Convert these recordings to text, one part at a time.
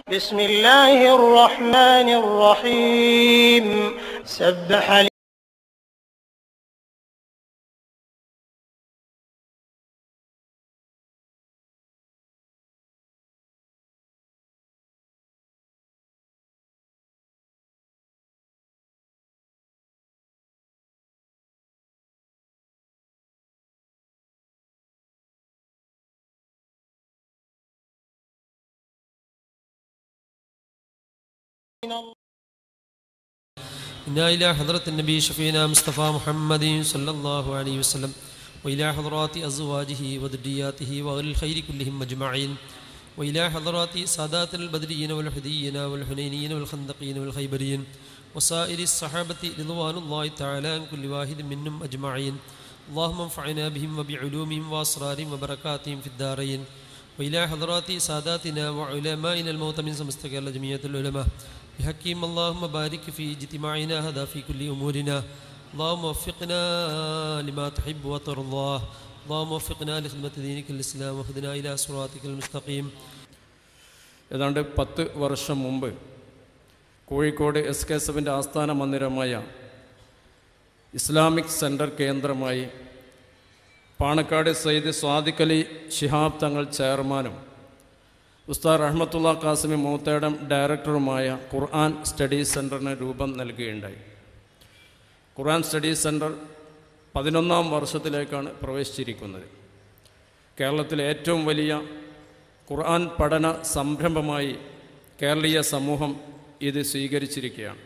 بسم الله الرحمن الرحيم سبح لي إنا إلى حضرة النبي شفينا مصطفى محمد صلى الله عليه وسلم وإلى حضرات أزواجه وذرياته وأهل الخير كلهم أجمعين وإلى حضرات سادات البدريين والحديين والحنينيين والخندقين والخيبرين وسائر الصحابة رضوان الله تعالى عن كل واحد منهم أجمعين اللهم انفعنا بهم وبعلومهم وأسرارهم وبركاتهم في الدارين وإلى حضرات ساداتنا وعلمائنا الموت من سمستقل جميع العلماء بحكيم اللهم بارك في اجتماعنا هذا في كل أمورنا اللهم وفقنا لما تحب وترضاه اللهم وفقنا لخدمة دينك الإسلام وهدنا إلى صراطك المستقيم ഏതാണ്ട് പത്ത് വർഷം മുമ്പ് കോഴിക്കോട് എസ് കെ എസ് എഫിൻ്റെ ആസ്ഥാന മന്ദിരമായ ഇസ്ലാമിക് സെൻറ്റർ കേന്ദ്രമായി പാണക്കാട് സയ്യിദ് സ്വാദിഖ് അലി ശിഹാബ് തങ്ങൾ ചെയർമാനും ഉസ്താദ് റഹ്മത്തുള്ള കാസിമി മൂത്തേടം ഡയറക്ടറുമായ ഖുർആൻ സ്റ്റഡീസ് സെൻറ്ററിന് രൂപം നൽകുകയുണ്ടായി ഖുർആൻ സ്റ്റഡീസ് സെൻറ്റർ പതിനൊന്നാം വർഷത്തിലേക്കാണ് പ്രവേശിച്ചിരിക്കുന്നത് കേരളത്തിലെ ഏറ്റവും വലിയ ഖുർആൻ പഠന സംരംഭമായി കേരളീയ സമൂഹം ഇത് സ്വീകരിച്ചിരിക്കുകയാണ്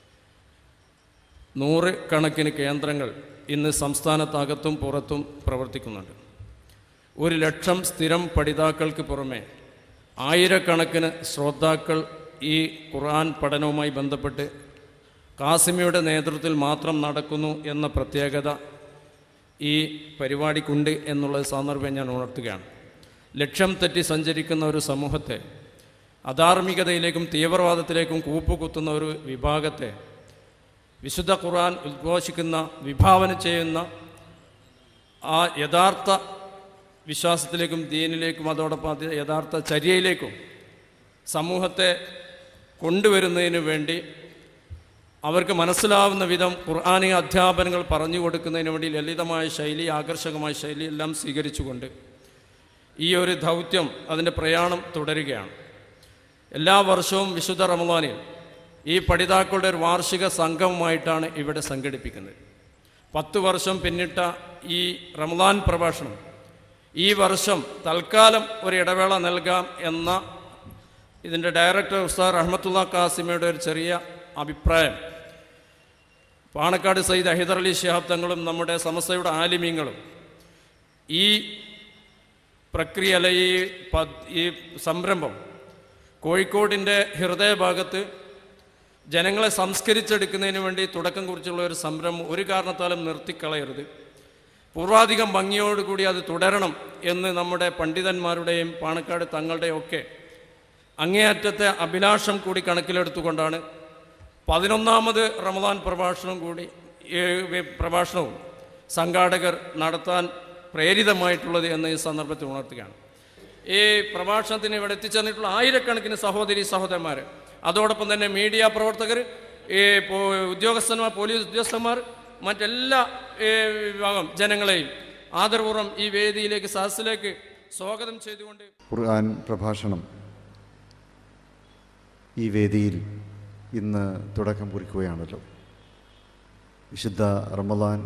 നൂറ് കണക്കിന് കേന്ദ്രങ്ങൾ ഇന്ന് സംസ്ഥാനത്തകത്തും പുറത്തും പ്രവർത്തിക്കുന്നുണ്ട് ഒരു ലക്ഷം സ്ഥിരം പഠിതാക്കൾക്ക് പുറമെ ആയിരക്കണക്കിന് ശ്രോതാക്കൾ ഈ ഖുർആൻ പഠനവുമായി ബന്ധപ്പെട്ട് കാസിമിയുടെ നേതൃത്വത്തിൽ മാത്രം നടക്കുന്നു എന്ന പ്രത്യേകത ഈ പരിപാടിക്കുണ്ട് എന്നുള്ള സന്ദർഭം ഞാൻ ഉണർത്തുകയാണ് ലക്ഷ്യം തെറ്റി സഞ്ചരിക്കുന്ന ഒരു സമൂഹത്തെ അധാർമികതയിലേക്കും തീവ്രവാദത്തിലേക്കും കൂപ്പുകുത്തുന്ന ഒരു വിഭാഗത്തെ വിശുദ്ധ ഖുർആൻ ഉദ്ഘോഷിക്കുന്ന വിഭാവന ചെയ്യുന്ന ആ യഥാർത്ഥ വിശ്വാസത്തിലേക്കും ദീനിലേക്കും അതോടൊപ്പം അത് യഥാർത്ഥ ചര്യയിലേക്കും സമൂഹത്തെ കൊണ്ടുവരുന്നതിന് വേണ്ടി അവർക്ക് മനസ്സിലാവുന്ന വിധം ഖുർആാനിക അധ്യാപനങ്ങൾ പറഞ്ഞു കൊടുക്കുന്നതിന് വേണ്ടി ലളിതമായ ശൈലി ആകർഷകമായ ശൈലി എല്ലാം സ്വീകരിച്ചുകൊണ്ട് ഈ ഒരു ദൗത്യം അതിൻ്റെ പ്രയാണം തുടരുകയാണ് എല്ലാ വർഷവും വിശുദ്ധ റമദാനിൽ ഈ പഠിതാക്കളുടെ ഒരു വാർഷിക സംഘവുമായിട്ടാണ് ഇവിടെ സംഘടിപ്പിക്കുന്നത് പത്ത് വർഷം പിന്നിട്ട ഈ റമദാൻ പ്രഭാഷണം ഈ വർഷം തൽക്കാലം ഒരു ഇടവേള നൽകാം എന്ന ഇതിൻ്റെ ഡയറക്ടർ ഉസ്താദ് റഹ്മത്തുള്ള കാസിമയുടെ ഒരു ചെറിയ അഭിപ്രായം പാണക്കാട് സയ്യിദ് അഹിദർ അലി ശിഹാബ് തങ്ങളും നമ്മുടെ സമസ്തയുടെ ആലിമ്യങ്ങളും ഈ പ്രക്രിയ അല്ല ഈ പദ് ഈ സംരംഭം കോഴിക്കോടിൻ്റെ ഹൃദയഭാഗത്ത് ജനങ്ങളെ സംസ്കരിച്ചെടുക്കുന്നതിന് വേണ്ടി തുടക്കം കുറിച്ചുള്ള ഒരു സംരംഭം ഒരു കാരണത്താലും നിർത്തിക്കളയരുത് പൂർവാധികം ഭംഗിയോടുകൂടി അത് തുടരണം എന്ന് നമ്മുടെ പണ്ഡിതന്മാരുടെയും പാണക്കാട് തങ്ങളുടെയും ഒക്കെ അങ്ങേയറ്റത്തെ അഭിലാഷം കൂടി കണക്കിലെടുത്തുകൊണ്ടാണ് പതിനൊന്നാമത് റമദാൻ പ്രഭാഷണം കൂടി ഈ പ്രഭാഷണവും സംഘാടകർ നടത്താൻ പ്രേരിതമായിട്ടുള്ളത് എന്ന് ഈ സന്ദർഭത്തിൽ ഉണർത്തുകയാണ് ഈ പ്രഭാഷണത്തിന് ഇവിടെ എത്തിച്ചേർന്നിട്ടുള്ള ആയിരക്കണക്കിന് സഹോദരി സഹോദരന്മാർ അതോടൊപ്പം തന്നെ മീഡിയ പ്രവർത്തകർ ഈ പോ- ഉദ്യോഗസ്ഥന്മാർ പോലീസ് ഉദ്യോഗസ്ഥന്മാർ മറ്റെല്ലാ ഈ വിഭാഗം ജനങ്ങളെയും ആദരപൂർവ്വം ഈ വേദിയിലേക്ക് സദസ്സിലേക്ക് സ്വാഗതം ചെയ്തുകൊണ്ട് ഖുർആൻ പ്രഭാഷണം ഈ വേദിയിൽ ഇന്ന് തുടക്കം കുറിക്കുകയാണല്ലോ വിശുദ്ധ റമദാൻ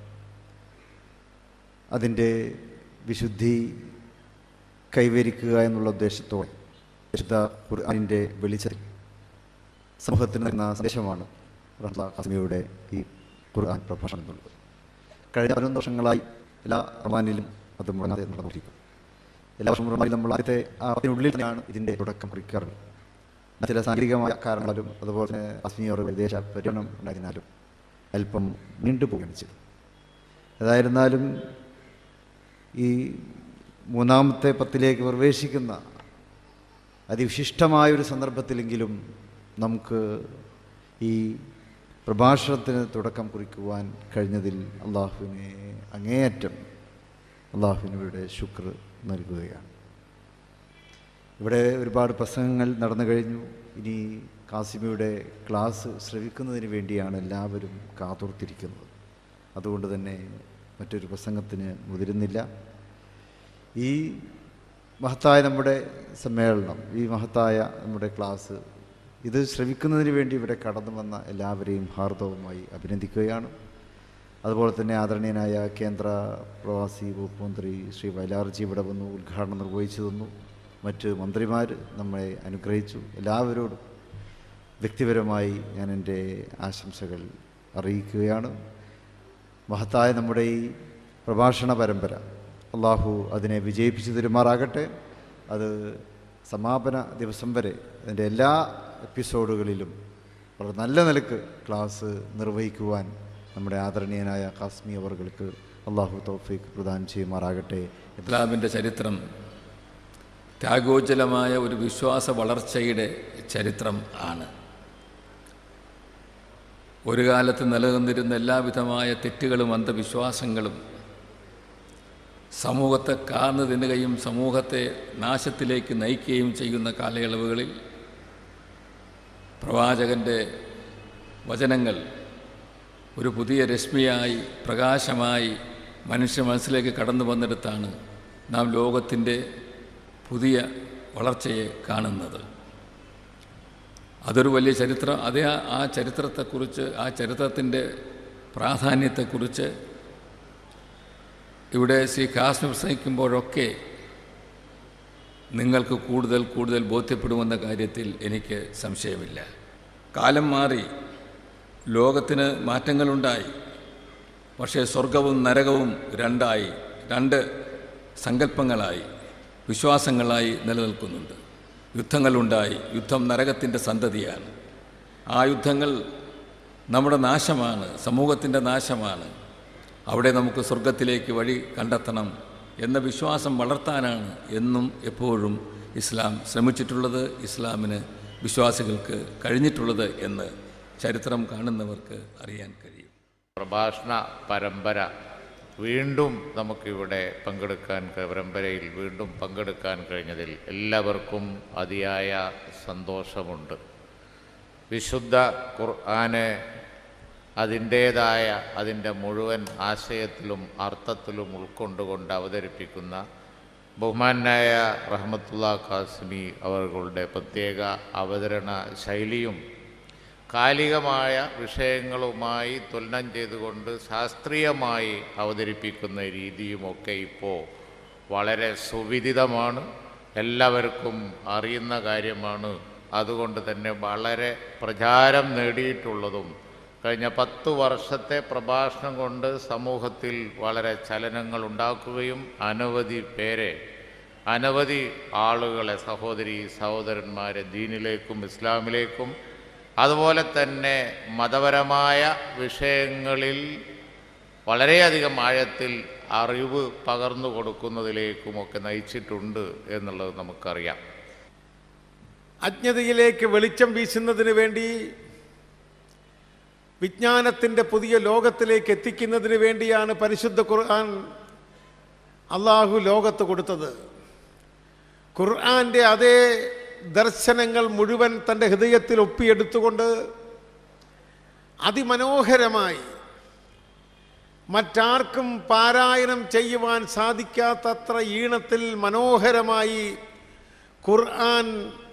അതിൻ്റെ വിശുദ്ധി കൈവരിക്കുക എന്നുള്ള ഉദ്ദേശത്തോടെ വിശുദ്ധ ഖുർആനിൻ്റെ വെളിച്ചത്തിൽ സമൂഹത്തിന് നൽകുന്ന സന്ദേശമാണ് റംസാ ഖാസിമിയുടെ ഈ ഖുർആൻ പ്രഭാഷണം എന്നുള്ളത് കഴിഞ്ഞ പതിനൊന്ന് വർഷങ്ങളായി എല്ലാ റമാനിലും അത് മുടങ്ങാതെ നടന്നുകൊണ്ടിരിക്കും എല്ലാ വർഷവും റമാനിൽ നമ്മൾ ആദ്യത്തെ ആ അതിനുള്ളിൽ തന്നെയാണ് ഇതിൻ്റെ തുടക്കം കുറിക്കാറുള്ളത് ചില സാങ്കേതികമായ കാരണങ്ങളും അതുപോലെ തന്നെ അസ്മിയോർ വിദേശ പര്യടനം ഉണ്ടായിരുന്നാലും അല്പം നീണ്ടുപോവുകയാണ് ചെയ്തത് ഏതായിരുന്നാലും ഈ മൂന്നാമത്തെ പത്തിലേക്ക് പ്രവേശിക്കുന്ന അതിവിശിഷ്ടമായൊരു സന്ദർഭത്തിലെങ്കിലും നമുക്ക് ഈ പ്രഭാഷണത്തിന് തുടക്കം കുറിക്കുവാൻ കഴിഞ്ഞതിൽ അള്ളാഹുവിനെ അങ്ങേയറ്റം അള്ളാഹുവിനയുടെ ശുക്ർ നൽകുകയാണ് ഇവിടെ ഒരുപാട് പ്രസംഗങ്ങൾ നടന്നു കഴിഞ്ഞു ഇനി കാസിമിയുടെ ക്ലാസ് ശ്രവിക്കുന്നതിന് വേണ്ടിയാണ് എല്ലാവരും കാതോർത്തിരിക്കുന്നത് അതുകൊണ്ട് തന്നെ മറ്റൊരു പ്രസംഗത്തിന് മുതിരുന്നില്ല ഈ മഹത്തായ നമ്മുടെ സമ്മേളനം ഈ മഹത്തായ നമ്മുടെ ക്ലാസ് ഇത് ശ്രവിക്കുന്നതിന് വേണ്ടി ഇവിടെ കടന്നു വന്ന എല്ലാവരെയും ഹാർദവമായി അഭിനന്ദിക്കുകയാണ് അതുപോലെ തന്നെ ആദരണീയനായ കേന്ദ്ര പ്രവാസി വകുപ്പ് മന്ത്രി ശ്രീ വയലാർജി ഇവിടെ വന്നു ഉദ്ഘാടനം നിർവഹിച്ചു തന്നു മറ്റ് മന്ത്രിമാർ നമ്മളെ അനുഗ്രഹിച്ചു എല്ലാവരോടും വ്യക്തിപരമായി ഞാൻ എൻ്റെ ആശംസകൾ അറിയിക്കുകയാണ് മഹത്തായ നമ്മുടെ ഈ പ്രഭാഷണ പരമ്പര അള്ളാഹു അതിനെ വിജയിപ്പിച്ചു തരുമാറാകട്ടെ അത് സമാപന ദിവസം വരെ അതിൻ്റെ എല്ലാ എപ്പിസോഡുകളിലും വളരെ നല്ല നിലക്ക് ക്ലാസ് നിർവഹിക്കുവാൻ നമ്മുടെ ആദരണീയനായ കാസ്മി അവർക്ക് അള്ളാഹു തൗഫീഖ് പ്രദാനം ചെയ്യുമാറാകട്ടെ ഇസ്ലാമിൻ്റെ ചരിത്രം ത്യാഗോജ്ജലമായ ഒരു വിശ്വാസ വളർച്ചയുടെ ചരിത്രം ആണ് ഒരു കാലത്ത് നിലനിന്നിരുന്ന എല്ലാവിധമായ തെറ്റുകളും അന്ധവിശ്വാസങ്ങളും സമൂഹത്തെ കാർന്നു തിന്നുകയും സമൂഹത്തെ നാശത്തിലേക്ക് നയിക്കുകയും ചെയ്യുന്ന കാലയളവുകളിൽ പ്രവാചകൻ്റെ വചനങ്ങൾ ഒരു പുതിയ രശ്മിയായി പ്രകാശമായി മനുഷ്യ മനസ്സിലേക്ക് കടന്നു വന്നിടത്താണ് നാം ലോകത്തിൻ്റെ പുതിയ വളർച്ചയെ കാണുന്നത് അതൊരു വലിയ ചരിത്രം അതേ ആ- ആ ചരിത്രത്തെക്കുറിച്ച് ആ ചരിത്രത്തിൻ്റെ പ്രാധാന്യത്തെക്കുറിച്ച് ഇവിടെ ശ്രീ കാസ്മി പ്രസംഗിക്കുമ്പോഴൊക്കെ നിങ്ങൾക്ക് കൂടുതൽ കൂടുതൽ ബോധ്യപ്പെടുമെന്ന കാര്യത്തിൽ എനിക്ക് സംശയമില്ല കാലം മാറി ലോകത്തിന് മാറ്റങ്ങളുണ്ടായി പക്ഷേ സ്വർഗവും നരകവും രണ്ടായി രണ്ട് സങ്കല്പങ്ങളായി വിശ്വാസങ്ങളായി നിലനിൽക്കുന്നുണ്ട് യുദ്ധങ്ങളുണ്ടായി യുദ്ധം നരകത്തിൻ്റെ സന്തതിയാണ് ആ യുദ്ധങ്ങൾ നമ്മുടെ നാശമാണ് സമൂഹത്തിൻ്റെ നാശമാണ് അവിടെ നമുക്ക് സ്വർഗത്തിലേക്ക് വഴി കണ്ടെത്തണം എന്ന വിശ്വാസം വളർത്താനാണ് എന്നും എപ്പോഴും ഇസ്ലാം ശ്രമിച്ചിട്ടുള്ളത് ഇസ്ലാമിന് വിശ്വാസികൾക്ക് കഴിഞ്ഞിട്ടുള്ളത് എന്ന് ചരിത്രം കാണുന്നവർക്ക് അറിയാൻ കഴിയും പ്രഭാഷണ പരമ്പര വീണ്ടും നമുക്കിവിടെ പങ്കെടുക്കാൻ ക- പരമ്പരയിൽ വീണ്ടും പങ്കെടുക്കാൻ കഴിഞ്ഞതിൽ എല്ലാവർക്കും അതിയായ സന്തോഷമുണ്ട് വിശുദ്ധ ഖുർആന് അതിൻ്റേതായ അതിൻ്റെ മുഴുവൻ ആശയത്തിലും അർത്ഥത്തിലും ഉൾക്കൊണ്ടുകൊണ്ട് അവതരിപ്പിക്കുന്ന ബഹുമാനായ റഹ്മത്തുള്ള ഖാസിമി അവர்களுടെ പ്രത്യേക അവതരണ ശൈലിയും കാലികമായ വിഷയങ്ങളുമായി തുലനം ചെയ്തുകൊണ്ട് ശാസ്ത്രീയമായി അവതരിപ്പിക്കുന്ന രീതിയുമൊക്കെ ഇപ്പോൾ വളരെ സുവിദിതമാണ് എല്ലാവർക്കും അറിയുന്ന കാര്യമാണ് അതുകൊണ്ട് തന്നെ വളരെ പ്രചാരം നേടിയിട്ടുള്ളതും കഴിഞ്ഞ പത്ത് വർഷത്തെ പ്രഭാഷണം കൊണ്ട് സമൂഹത്തിൽ വളരെ ചലനങ്ങൾ ഉണ്ടാക്കുകയും അനവധി പേരെ അനവധി ആളുകളെ സഹോദരി സഹോദരന്മാരെ ദീനിലേക്കും ഇസ്ലാമിലേക്കും അതുപോലെ തന്നെ മതപരമായ വിഷയങ്ങളിൽ വളരെയധികം ആഴത്തിൽ അറിവ് പകർന്നു കൊടുക്കുന്നതിലേക്കുമൊക്കെ നയിച്ചിട്ടുണ്ട് എന്നുള്ളത് നമുക്കറിയാം അജ്ഞതയിലേക്ക് വെളിച്ചം വീശുന്നതിന് വേണ്ടി വിജ്ഞാനത്തിൻ്റെ പുതിയ ലോകത്തിലേക്ക് എത്തിക്കുന്നതിന് വേണ്ടിയാണ് പരിശുദ്ധ ഖുർആൻ അള്ളാഹു ലോകത്ത് കൊടുത്തത് ഖുർആൻ്റെ അതേ ദർശനങ്ങൾ മുഴുവൻ തൻ്റെ ഹൃദയത്തിൽ ഒപ്പിയെടുത്തുകൊണ്ട് അതിമനോഹരമായി മറ്റാർക്കും പാരായണം ചെയ്യുവാൻ സാധിക്കാത്തത്ര ഈണത്തിൽ മനോഹരമായി ഖുർആൻ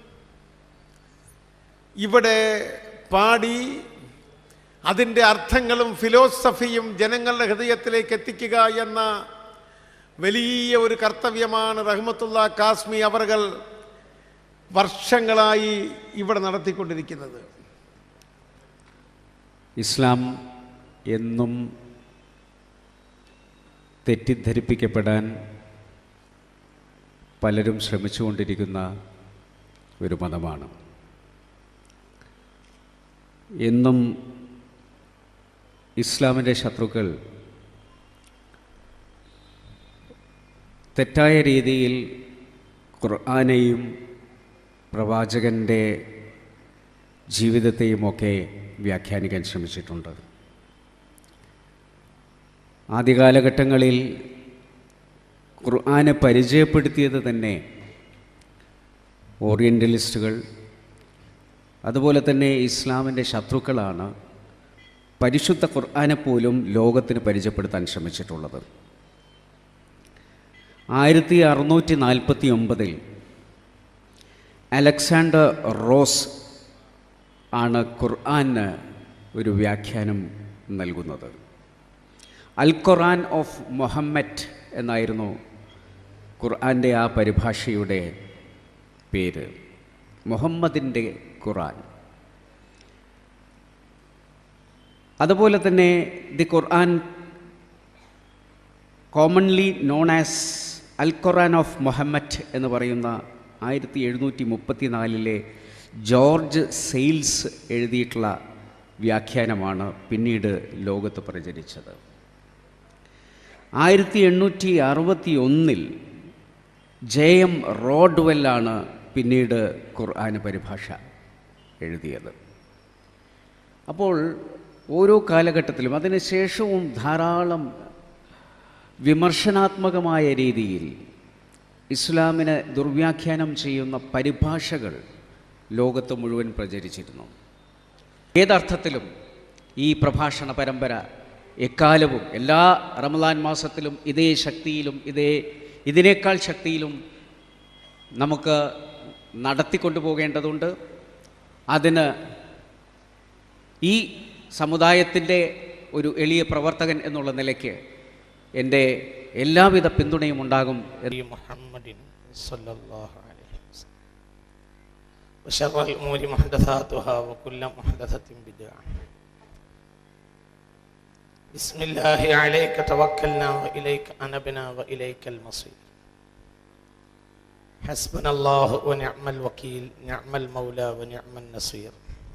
ഇവിടെ പാടി അതിൻ്റെ അർത്ഥങ്ങളും ഫിലോസഫിയും ജനങ്ങളുടെ ഹൃദയത്തിലേക്ക് എത്തിക്കുക എന്ന വലിയ ഒരു കർത്തവ്യമാണ് റഹ്മത്തുള്ള കാസ്മി അവർകൾ വർഷങ്ങളായി ഇവിടെ നടത്തിക്കൊണ്ടിരിക്കുന്നത് ഇസ്ലാം എന്നും തെറ്റിദ്ധരിപ്പിക്കപ്പെടാൻ പലരും ശ്രമിച്ചുകൊണ്ടിരിക്കുന്ന ഒരു മതമാണ് എന്നും ഇസ്ലാമിൻ്റെ ശത്രുക്കൾ തെറ്റായ രീതിയിൽ ഖുർആാനെയും പ്രവാചകൻ്റെ ജീവിതത്തെയുമൊക്കെ വ്യാഖ്യാനിക്കാൻ ശ്രമിച്ചിട്ടുണ്ട് ആദ്യകാലഘട്ടങ്ങളിൽ ഖുർആനെ പരിചയപ്പെടുത്തിയത് തന്നെ ഓറിയൻ്റലിസ്റ്റുകൾ അതുപോലെ തന്നെ ഇസ്ലാമിൻ്റെ ശത്രുക്കളാണ് പരിശുദ്ധ ഖുർആനെ പോലും ലോകത്തിന് പരിചയപ്പെടുത്താൻ ശ്രമിച്ചിട്ടുള്ളത് ആയിരത്തി അറുന്നൂറ്റി നാൽപ്പത്തി ഒമ്പതിൽ അലക്സാണ്ടർ റോസ് ആണ് ഖുർആന് ഒരു വ്യാഖ്യാനം നൽകുന്നത് അൽ ഖുറാൻ ഓഫ് മുഹമ്മദ് എന്നായിരുന്നു ഖുർആൻ്റെ ആ പരിഭാഷയുടെ പേര് മുഹമ്മദിൻ്റെ ഖുറാൻ അതുപോലെ തന്നെ the Quran commonly known as al Quran of Muhammad എന്ന് പറയുന്ന ആയിരത്തി എഴുന്നൂറ്റി മുപ്പത്തി നാലിലെ ജോർജ് സെയിൽസ് എഴുതിയിട്ടുള്ള വ്യാഖ്യാനമാണ് പിന്നീട് ലോകത്ത് പ്രചരിച്ചത് ആയിരത്തി എണ്ണൂറ്റി അറുപത്തി ഒന്നിൽ ജെ എം റോഡ്വെല്ലാണ് പിന്നീട് ഖുർആന് പരിഭാഷ എഴുതിയത് അപ്പോൾ ഓരോ കാലഘട്ടത്തിലും അതിനുശേഷവും ധാരാളം വിമർശനാത്മകമായ രീതിയിൽ ഇസ്ലാമിനെ ദുർവ്യാഖ്യാനം ചെയ്യുന്ന പരിഭാഷകൾ ലോകത്ത് മുഴുവൻ പ്രചരിച്ചിരുന്നു ഏതർത്ഥത്തിലും ഈ പ്രഭാഷണ പരമ്പര എക്കാലവും എല്ലാ റമദാൻ മാസത്തിലും ഇതേ ശക്തിയിലും ഇതേ ഇതിനേക്കാൾ ശക്തിയിലും നമുക്ക് നടത്തിക്കൊണ്ടു പോകേണ്ടതുണ്ട് അതിന് ഈ സമുദായത്തിൻ്റെ ഒരു എളിയ പ്രവർത്തകൻ എന്നുള്ള നിലയ്ക്ക് എൻ്റെ എല്ലാവിധ പിന്തുണയും ഉണ്ടാകും എന്ന് محمد صلى الله عليه وسلم وشر الأمور محدثاتها وكل محدثة بدعة بسم الله عليك توكلنا وإليك أنبنا وإليك المصير حسبنا الله ونعم الوكيل نعم المولى ونعم النصير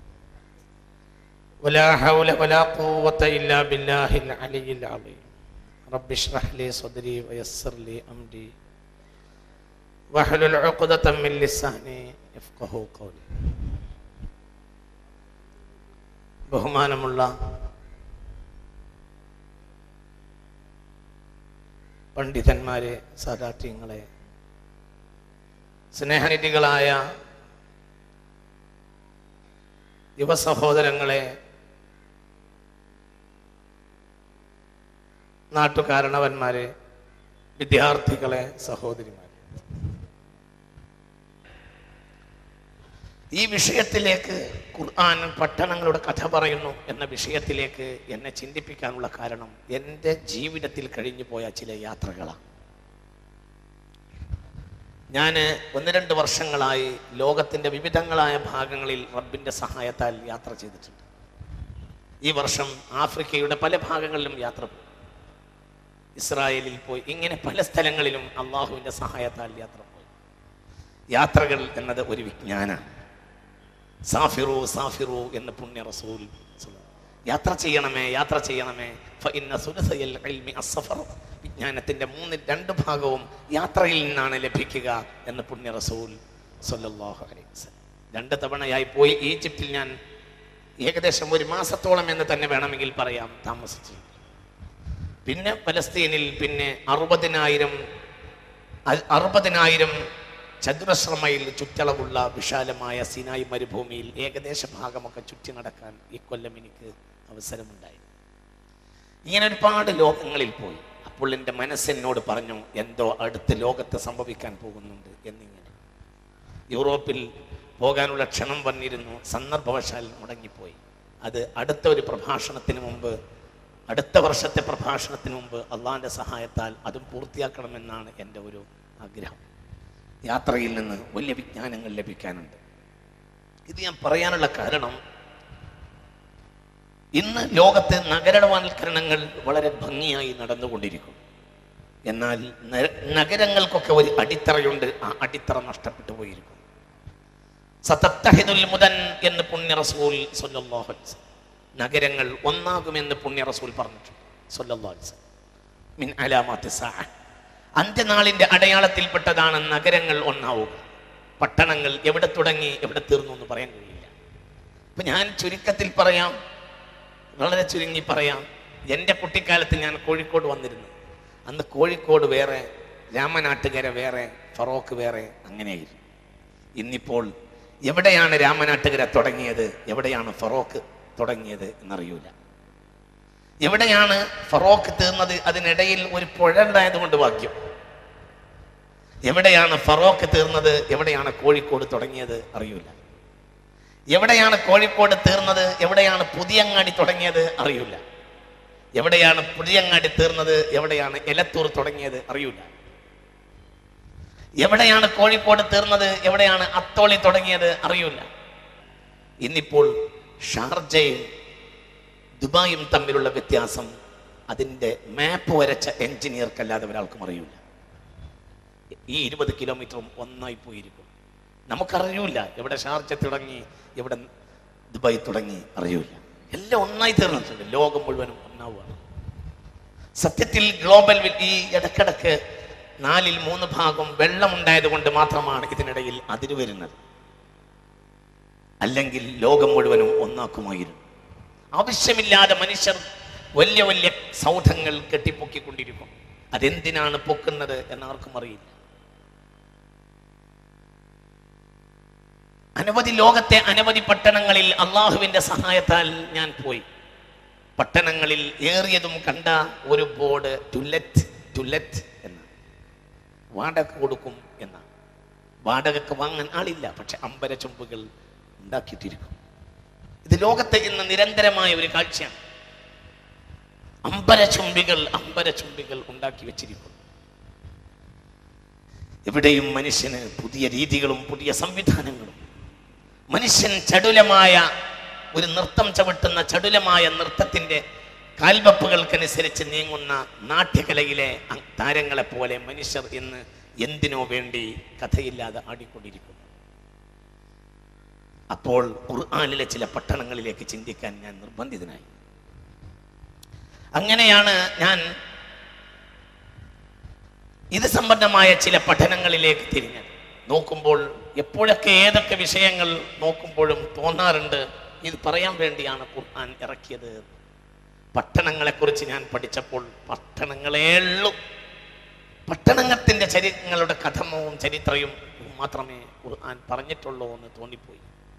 ولا حول ولا قوة إلا بالله العلي العظيم رب اشرح لي صدري ويسر لي أمري واحلل عقدة من لساني يفقه قولي ബഹുമാനമുള്ള പണ്ഡിതന്മാരെ സാദാത്യങ്ങളെ സ്നേഹനിധികളായ യുവസഹോദരങ്ങളെ നാട്ടുകാരണവന്മാരെ വിദ്യാർത്ഥികളെ സഹോദരിമാരെ ഈ വിഷയത്തിലേക്ക് ഖുർആൻ പട്ടണങ്ങളുടെ കഥ പറയുന്നു എന്ന വിഷയത്തിലേക്ക് എന്നെ ചിന്തിപ്പിക്കാനുള്ള കാരണം എൻ്റെ ജീവിതത്തിൽ കഴിഞ്ഞു പോയ ചില യാത്രകളാണ് ഞാൻ ഒന്ന് രണ്ട് വർഷങ്ങളായി ലോകത്തിൻ്റെ വിവിധങ്ങളായ ഭാഗങ്ങളിൽ റബ്ബിൻ്റെ സഹായത്താൽ യാത്ര ചെയ്തിട്ടുണ്ട് ഈ വർഷം ആഫ്രിക്കയുടെ പല ഭാഗങ്ങളിലും യാത്ര പോയി ഇസ്രായേലിൽ പോയി ഇങ്ങനെ പല സ്ഥലങ്ങളിലും അള്ളാഹുവിൻ്റെ സഹായത്താൽ യാത്ര പോയി യാത്രകൾ എന്നത് ഒരു വിജ്ഞാനമാണ് സാഫിറു സാഫിറു എന്ന് പുണ്യ റസൂൽ യാത്ര ചെയ്യണമേ യാത്ര ചെയ്യണമേ ഫഇന്ന സുലസയൽ ഇൽമി അസ്സഫർ വിജ്ഞാനത്തിന്റെ മൂന്ന് രണ്ട് ഭാഗവും യാത്രയിൽ നിന്നാണ് ലഭിക്കുക എന്ന് പുണ്യ റസൂൽ സല്ലല്ലാഹു അലൈഹി വസല്ലം രണ്ട് തവണയായി പോയി ഈജിപ്തിൽ ഞാൻ ഏകദേശം ഒരു മാസത്തോളം എന്ന് തന്നെ വേണമെങ്കിൽ പറയാം താമസിച്ചു പിന്നെ പലസ്തീനിൽ പിന്നെ അറുപതിനായിരം അ- അറുപതിനായിരം ചതുരശ്ര മൈൽ ചുറ്റളവുള്ള വിശാലമായ സിനായി മരുഭൂമിയിൽ ഏകദേശ ഭാഗമൊക്കെ ചുറ്റി നടക്കാൻ ഈ കൊല്ലം എനിക്ക് അവസരമുണ്ടായി ഇങ്ങനെ ഒരുപാട് ലോകങ്ങളിൽ പോയി അപ്പോൾ എൻ്റെ മനസ്സെന്നോട് പറഞ്ഞു എന്തോ അടുത്ത് ലോകത്ത് സംഭവിക്കാൻ പോകുന്നുണ്ട് എന്നിങ്ങനെ യൂറോപ്പിൽ പോകാനുള്ള ക്ഷണം വന്നിരുന്നു സന്ദർഭവശാൽ മുടങ്ങിപ്പോയി അത് അടുത്ത ഒരു പ്രഭാഷണത്തിന് മുമ്പ് അടുത്ത വർഷത്തെ പ്രഭാഷണത്തിന് മുമ്പ് അള്ളാഹിൻ്റെ സഹായത്താൽ അതും പൂർത്തിയാക്കണമെന്നാണ് എൻ്റെ ഒരു ആഗ്രഹം യാത്രയിൽ നിന്ന് വലിയ വിജ്ഞാനങ്ങൾ ലഭിക്കാനുണ്ട് ഇത് ഞാൻ പറയാനുള്ള കാരണം ഇന്ന് ലോകത്ത് നഗരവൽക്കരണങ്ങൾ വളരെ ഭംഗിയായി നടന്നുകൊണ്ടിരിക്കും എന്നാൽ ന- നഗരങ്ങൾക്കൊക്കെ ഒരു അടിത്തറയുണ്ട് ആ അടിത്തറ നഷ്ടപ്പെട്ടു പോയിരിക്കും സതത്തഹിദുൽ മുദൻ എന്ന് പുണ്യ റസൂൽ സല്ലല്ലാഹു അലൈഹി വസല്ലം. നഗരങ്ങൾ ഒന്നാകുമെന്ന് പുണ്യ റസൂൽ പറഞ്ഞിട്ടുണ്ട് സല്ലല്ലാഹു അലൈഹി വസല്ലം. മിൻ അലാമാത്തി സാഅ അന്ത്യനാളിന്റെ അടയാളത്തിൽപ്പെട്ടതാണ് നഗരങ്ങൾ ഒന്നാവുക പട്ടണങ്ങൾ എവിടെ തുടങ്ങി എവിടെ തീർന്നു എന്ന് പറയാൻ കഴിയില്ല അപ്പൊ ഞാൻ ചുരുക്കത്തിൽ പറയാം വളരെ ചുരുങ്ങി പറയാം എൻ്റെ കുട്ടിക്കാലത്ത് ഞാൻ കോഴിക്കോട് വന്നിരുന്നു അന്ന് കോഴിക്കോട് വേറെ രാമനാട്ടുകര വേറെ ഫറോക്ക് വേറെ അങ്ങനെയായിരുന്നു ഇന്നിപ്പോൾ എവിടെയാണ് രാമനാട്ടുകര തുടങ്ങിയത് എവിടെയാണ് ഫറോക്ക് തുടങ്ങിയത് എന്നറിയൂല എവിടെയാണ് ഫറോക്ക് തീർന്നത് അതിനിടയിൽ ഒരു പുഴ ഉണ്ടായതുകൊണ്ട് ഭാഗ്യം എവിടെയാണ് ഫറോക്ക് തീർന്നത് എവിടെയാണ് കോഴിക്കോട് തുടങ്ങിയത് അറിയൂല എവിടെയാണ് കോഴിക്കോട് തീർന്നത് എവിടെയാണ് പുതിയങ്ങാടി തുടങ്ങിയത് അറിയൂല എവിടെയാണ് പുതിയങ്ങാടി തീർന്നത് എവിടെയാണ് എലത്തൂർ തുടങ്ങിയത് അറിയൂല എവിടെയാണ് കോഴിക്കോട് തീർന്നത് എവിടെയാണ് അത്തോളി തുടങ്ങിയത് അറിയൂല ഇന്നിപ്പോൾ ഷാർജയും ദുബായും തമ്മിലുള്ള വ്യത്യാസം അതിൻ്റെ മാപ്പ് വരച്ച എഞ്ചിനീയർക്കല്ലാതെ ഒരാൾക്കും അറിയൂല ഈ ഇരുപത് കിലോമീറ്ററും ഒന്നായി പോയിരിക്കും നമുക്കറിയൂല എവിടെ ഷാർജ തുടങ്ങി എവിടെ ദുബായ് തുടങ്ങി അറിയൂല എല്ലാം ഒന്നായി തീർന്നിട്ടുണ്ട് ലോകം മുഴുവനും ഒന്നാവുകയാണ് സത്യത്തിൽ ഗ്ലോബൽ വി- ഈ ഇടക്കിടക്ക് നാലിൽ മൂന്ന് ഭാഗം വെള്ളമുണ്ടായത് കൊണ്ട് മാത്രമാണ് ഇതിനിടയിൽ അതിര് വരുന്നത് അല്ലെങ്കിൽ ലോകം മുഴുവനും ഒന്നാക്കുമായിരുന്നു ആവശ്യമില്ലാതെ മനുഷ്യർ വലിയ വലിയ സൗധങ്ങൾ കെട്ടിപ്പൊക്കിക്കൊണ്ടിരിക്കും അതെന്തിനാണ് പൊക്കുന്നത് എന്നാർക്കും അറിയില്ല അനവധി ലോകത്തെ അനവധി പട്ടണങ്ങളിൽ അള്ളാഹുവിന്റെ സഹായത്താൽ ഞാൻ പോയി പട്ടണങ്ങളിൽ ഏറിയതും കണ്ട ഒരു ബോർഡ് ടുലറ്റ് ടുലറ്റ് എന്ന് വാടക കൊടുക്കും എന്നാണ് വാടകക്ക് വാങ്ങാൻ ആളില്ല പക്ഷെ അമ്പര ചുമ്പുകൾ ഉണ്ടാക്കിയിട്ടിരിക്കും ഇത് ലോകത്തെ ഇന്ന് നിരന്തരമായ ഒരു കാഴ്ചയാണ് അമ്പര ചുംബികൾ അമ്പര ചുംബികൾ ഉണ്ടാക്കി വെച്ചിരിക്കുന്നു എവിടെയും മനുഷ്യന് പുതിയ രീതികളും പുതിയ സംവിധാനങ്ങളും മനുഷ്യൻ ചടുലമായ ഒരു നൃത്തം ചവിട്ടുന്ന ചടുലമായ നൃത്തത്തിന്റെ കാൽവപ്പുകൾക്കനുസരിച്ച് നീങ്ങുന്ന നാട്യകലയിലെ അ- താരങ്ങളെ പോലെ മനുഷ്യർ ഇന്ന് എന്തിനോ വേണ്ടി കഥയില്ലാതെ ആടിക്കൊണ്ടിരിക്കുന്നു അപ്പോൾ ഖുർആാനിലെ ചില പട്ടണങ്ങളിലേക്ക് ചിന്തിക്കാൻ ഞാൻ നിർബന്ധിതനായി അങ്ങനെയാണ് ഞാൻ ഇത് സംബന്ധമായ ചില പഠനങ്ങളിലേക്ക് തിരിഞ്ഞത് നോക്കുമ്പോൾ എപ്പോഴൊക്കെ ഏതൊക്കെ വിഷയങ്ങൾ നോക്കുമ്പോഴും തോന്നാറുണ്ട് ഇത് പറയാൻ വേണ്ടിയാണ് ഖുർആൻ ഇറക്കിയത് എന്ന്. പട്ടണങ്ങളെക്കുറിച്ച് ഞാൻ പഠിച്ചപ്പോൾ പട്ടണങ്ങളേ ഉള്ളൂ പട്ടണങ്ങളുടെ ചരിത്രങ്ങളുടെ കഥമവും ചരിത്രവും മാത്രമേ ഖുർആൻ പറഞ്ഞിട്ടുള്ളൂ എന്ന് തോന്നിപ്പോയി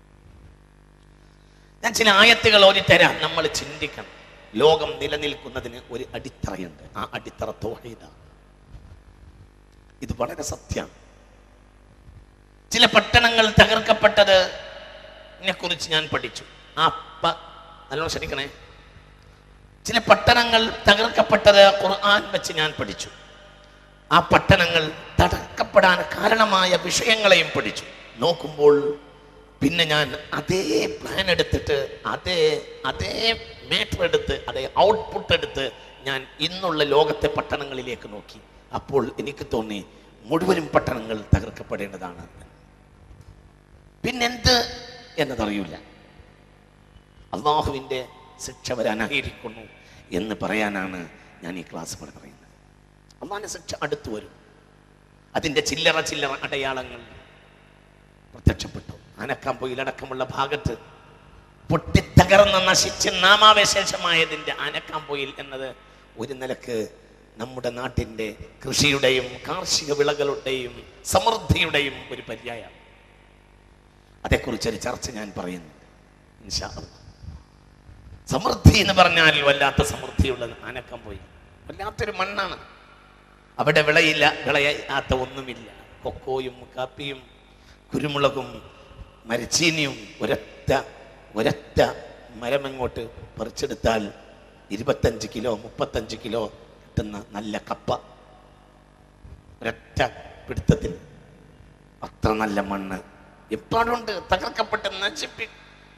ഞാൻ ചില ആയത്തുകൾ ഓടി തരാം നമ്മൾ ചിന്തിക്കണം ലോകം നിലനിൽക്കുന്നതിന് ഒരു അടിത്തറയുണ്ട് ആ അടിത്തറ തോഹീദാണ് ഇത് വളരെ സത്യമാണ് ചില പട്ടണങ്ങൾ തകർക്കപ്പെട്ടത് കുറിച്ച് ഞാൻ പഠിച്ചു ആ പ- നല്ലോണം ശ്രദ്ധിക്കണേ ചില പട്ടണങ്ങൾ തകർക്കപ്പെട്ടത് ഖുർആൻ വെച്ച് ഞാൻ പഠിച്ചു ആ പട്ടണങ്ങൾ തകർക്കപ്പെടാൻ കാരണമായ വിഷയങ്ങളെയും പഠിച്ചു നോക്കുമ്പോൾ പിന്നെ ഞാൻ അതേ പ്ലാൻ എടുത്തിട്ട് അതേ അതേ മേറ്റർ എടുത്ത് അതേ ഔട്ട്പുട്ട് എടുത്ത് ഞാൻ ഇന്നുള്ള ലോകത്തെ പട്ടണങ്ങളിലേക്ക് നോക്കി അപ്പോൾ എനിക്ക് തോന്നി മുഴുവനും പട്ടണങ്ങൾ തകർക്കപ്പെടേണ്ടതാണ് എന്ന്. പിന്നെന്ത് എന്നതറിയില്ല അള്ളാഹുവിൻ്റെ ശിക്ഷ വരാനായിരിക്കുന്നു എന്ന് പറയാനാണ് ഞാൻ ഈ ക്ലാസ് പോലെ പറയുന്നത് അള്ളാഹിൻ്റെ ശിക്ഷ അടുത്തു വരും അതിൻ്റെ ചില്ലറ ചില്ലറ അടയാളങ്ങൾ പ്രത്യക്ഷപ്പെട്ടു ആനക്കാമ്പൊയിലടക്കമുള്ള ഭാഗത്ത് പൊട്ടിത്തകർന്ന് നശിച്ച് നാമാവശേഷമായതിൻ്റെ ആനക്കാമ്പൊയിൽ എന്നത് ഒരു നിലക്ക് നമ്മുടെ നാട്ടിൻ്റെ കൃഷിയുടെയും കാർഷിക വിളകളുടെയും സമൃദ്ധിയുടെയും ഒരു പര്യായമാണ് അതേക്കുറിച്ചൊരു ചർച്ച ഞാൻ പറയുന്നു ഇൻഷാ അല്ലാ. സമൃദ്ധി എന്ന് പറഞ്ഞാൽ വല്ലാത്ത സമൃദ്ധിയുള്ള ആനക്കം പോയി വല്ലാത്തൊരു മണ്ണാണ് അവിടെ വിളയില്ല വിളയാത്ത ഒന്നുമില്ല കൊക്കോയും കാപ്പിയും കുരുമുളകും മരച്ചീനിയും ഒരൊറ്റ ഒരൊറ്റ മരമങ്ങോട്ട് പറിച്ചെടുത്താൽ ഇരുപത്തഞ്ച് കിലോ മുപ്പത്തഞ്ച് കിലോ കിട്ടുന്ന നല്ല കപ്പ ഒരൊറ്റ പിടുത്തത്തിൽ അത്ര നല്ല മണ്ണ് എപ്പോഴുണ്ട് തകർക്കപ്പെട്ട് നശിപ്പി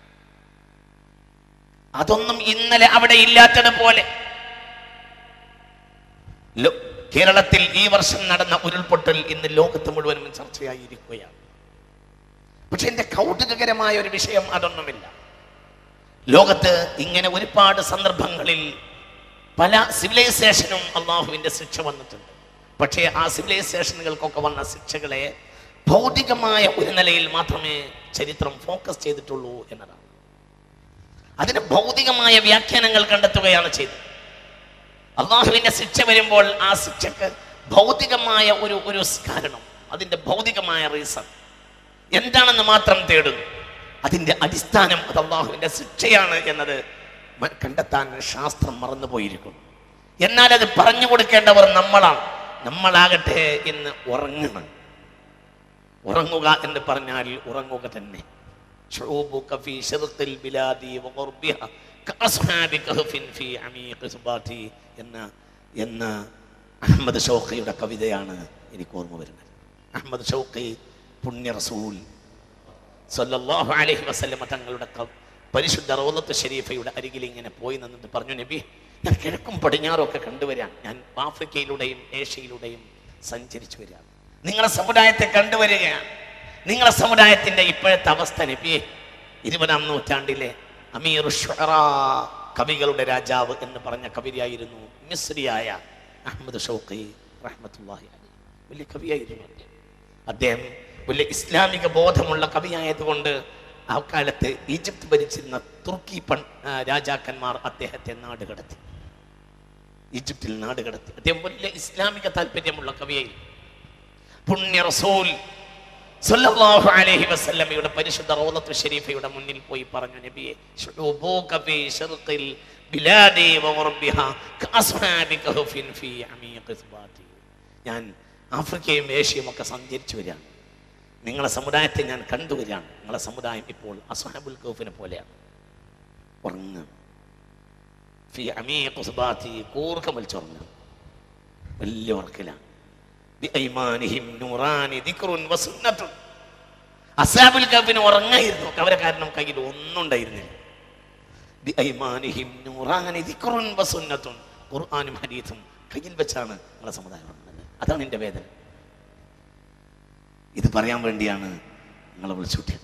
അതൊന്നും ഇന്നലെ അവിടെ ഇല്ലാത്തതുപോലെ ലോ- കേരളത്തിൽ ഈ വർഷം നടന്ന ഉരുൾപൊട്ടൽ ഇന്ന് ലോകത്ത് മുഴുവനും ചർച്ചയായിരിക്കുകയാണ് പക്ഷെ എന്റെ കൗതുകകരമായ ഒരു വിഷയം അതൊന്നുമില്ല ലോകത്ത് ഇങ്ങനെ ഒരുപാട് സന്ദർഭങ്ങളിൽ പല സിവിലൈസേഷനും അള്ളാഹുവിന്റെ ശിക്ഷ വന്നിട്ടുണ്ട് പക്ഷേ ആ സിവിലൈസേഷനുകൾക്കൊക്കെ വന്ന ശിക്ഷകളെ ഭൗതികമായ ഒരു നിലയിൽ മാത്രമേ ചരിത്രം ഫോക്കസ് ചെയ്തിട്ടുള്ളൂ എന്നതാണ് അതിന് ഭൗതികമായ വ്യാഖ്യാനങ്ങൾ കണ്ടെത്തുകയാണ് ചെയ്തത് അള്ളാഹുവിന്റെ ശിക്ഷ വരുമ്പോൾ ആ ശിക്ഷക്ക് ഭൗതികമായ ഒരു ഒരു കാരണം അതിന്റെ ഭൗതികമായ റീസൺ എന്താണെന്ന് മാത്രം തേടുന്നു അതിന്റെ അടിസ്ഥാനം അത് അള്ളാഹുവിന്റെ ശിക്ഷയാണ് എന്നത് മ- കണ്ടെത്താൻ ശാസ്ത്രം മറന്നുപോയിരിക്കുന്നു എന്നാൽ അത് പറഞ്ഞു കൊടുക്കേണ്ടവർ നമ്മളാണ് നമ്മളാകട്ടെ ഇന്ന് ഉറങ്ങണം ഉറങ്ങുക എന്ന് പറഞ്ഞാൽ ഉറങ്ങുക തന്നെ شعوبك في شرق البلاد وغربها كأصحاب كهف في عميق سباتي എന്ന എന്ന അഹമ്മദ് ഷൗഖിയുടെ കവിതയാണ് എനിക്ക് ഓർമ്മ വരുന്നത് അഹമ്മദ് ഷൗഖി പുണ്യ റസൂൽ സല്ലല്ലാഹു അലൈഹി വസല്ലമ തങ്ങളുടെ ക- പരിശുദ്ധ റൗലത്ത് ഷരീഫയുടെ അരികിൽ ഇങ്ങനെ പോയി നിന്നിട്ട് പറഞ്ഞു നബി ഞാൻ കിഴക്കും പടിഞ്ഞാറും ഒക്കെ കണ്ടുവരാം ഞാൻ ആഫ്രിക്കയിലൂടെയും ഏഷ്യയിലൂടെയും സഞ്ചരിച്ചു വരാം നിങ്ങളെ സമുദായത്തെ കണ്ടുവരികയാണ് നിങ്ങളെ സമുദായത്തിന്റെ ഇപ്പോഴത്തെ അവസ്ഥ നബിയെ ഇരുപതാം നൂറ്റാണ്ടിലെ അമീർ ഷുഅറാ, കവികളുടെ രാജാവ് എന്ന് പറഞ്ഞ കവിയായിരുന്നു മിസ്രിയായ അഹമ്മദ് ഷൗഖി റഹ്മത്തുള്ളാഹി അലൈഹി വലിയ കവിയായിരുന്നു അദ്ദേഹം. അദ്ദേഹം വലിയ ഇസ്ലാമിക ബോധമുള്ള കവിയായതുകൊണ്ട് ആ കാലത്ത് ഈജിപ്ത് ഭരിച്ചിരുന്ന തുർക്കി പൺ ആ, രാജാക്കന്മാർ അദ്ദേഹത്തെ നാട് കടത്തി ഈജിപ്തിൽ നാട് കടത്തി അദ്ദേഹം വലിയ ഇസ്ലാമിക താല്പര്യമുള്ള കവിയായിരുന്നു പുണ്യ റസൂൽ സല്ലല്ലാഹു അലൈഹി വസല്ലമയുടെ പരിശുദ്ധ റൗലത്തു ഷരീഫയുടെ മുന്നിൽ പോയി പറഞ്ഞു നബിയെ ശുഊബൂക ഫീ ശർഖിൽ ബിലാദി വഗർബിഹാ കഅസ്ഹാബി കഹഫിൻ ഫീ അമീഖി സുബാതി ഞാൻ ആഫ്രിക്കയും ഏഷ്യയും ഒക്കെ സഞ്ചരിച്ചു വരികയാണ് നിങ്ങളെ സമുദായത്തെ ഞാൻ കണ്ടുവരികയാണ് നിങ്ങളെ സമുദായം ഇപ്പോൾ അസ്ഹാബുൽ കഹഫിനെ പോലെയാണ് ഉറങ്ങുക ഫീ അമീഖി സുബാതി കൂർക്കം വലിച്ചുറങ്ങുക വലിയ ഉറക്കിലാണ് ബിഐമാനിഹിം നൂറാനി ദിക്റുൻ വസുന്നത്തുൻ. അസ്ഹാബുൽ കഹഫിന് ഉറങ്ങായിരുന്നു അവരെ കാരണം കയ്യിൽ ഒന്നും ഉണ്ടായിരുന്നില്ല ബിഐമാനിഹിം നൂറാനി ദിക്റുൻ വസുന്നത്തുൻ. ഖുർആനും ഹദീസും കയ്യിൽ വെച്ചാണ് നിങ്ങളെ സമുദായം ഉറങ്ങുന്നത് അതാണ് എൻ്റെ വേദന ഇത് പറയാൻ വേണ്ടിയാണ് നിങ്ങളെ വിളിച്ചുകൂട്ടിയത്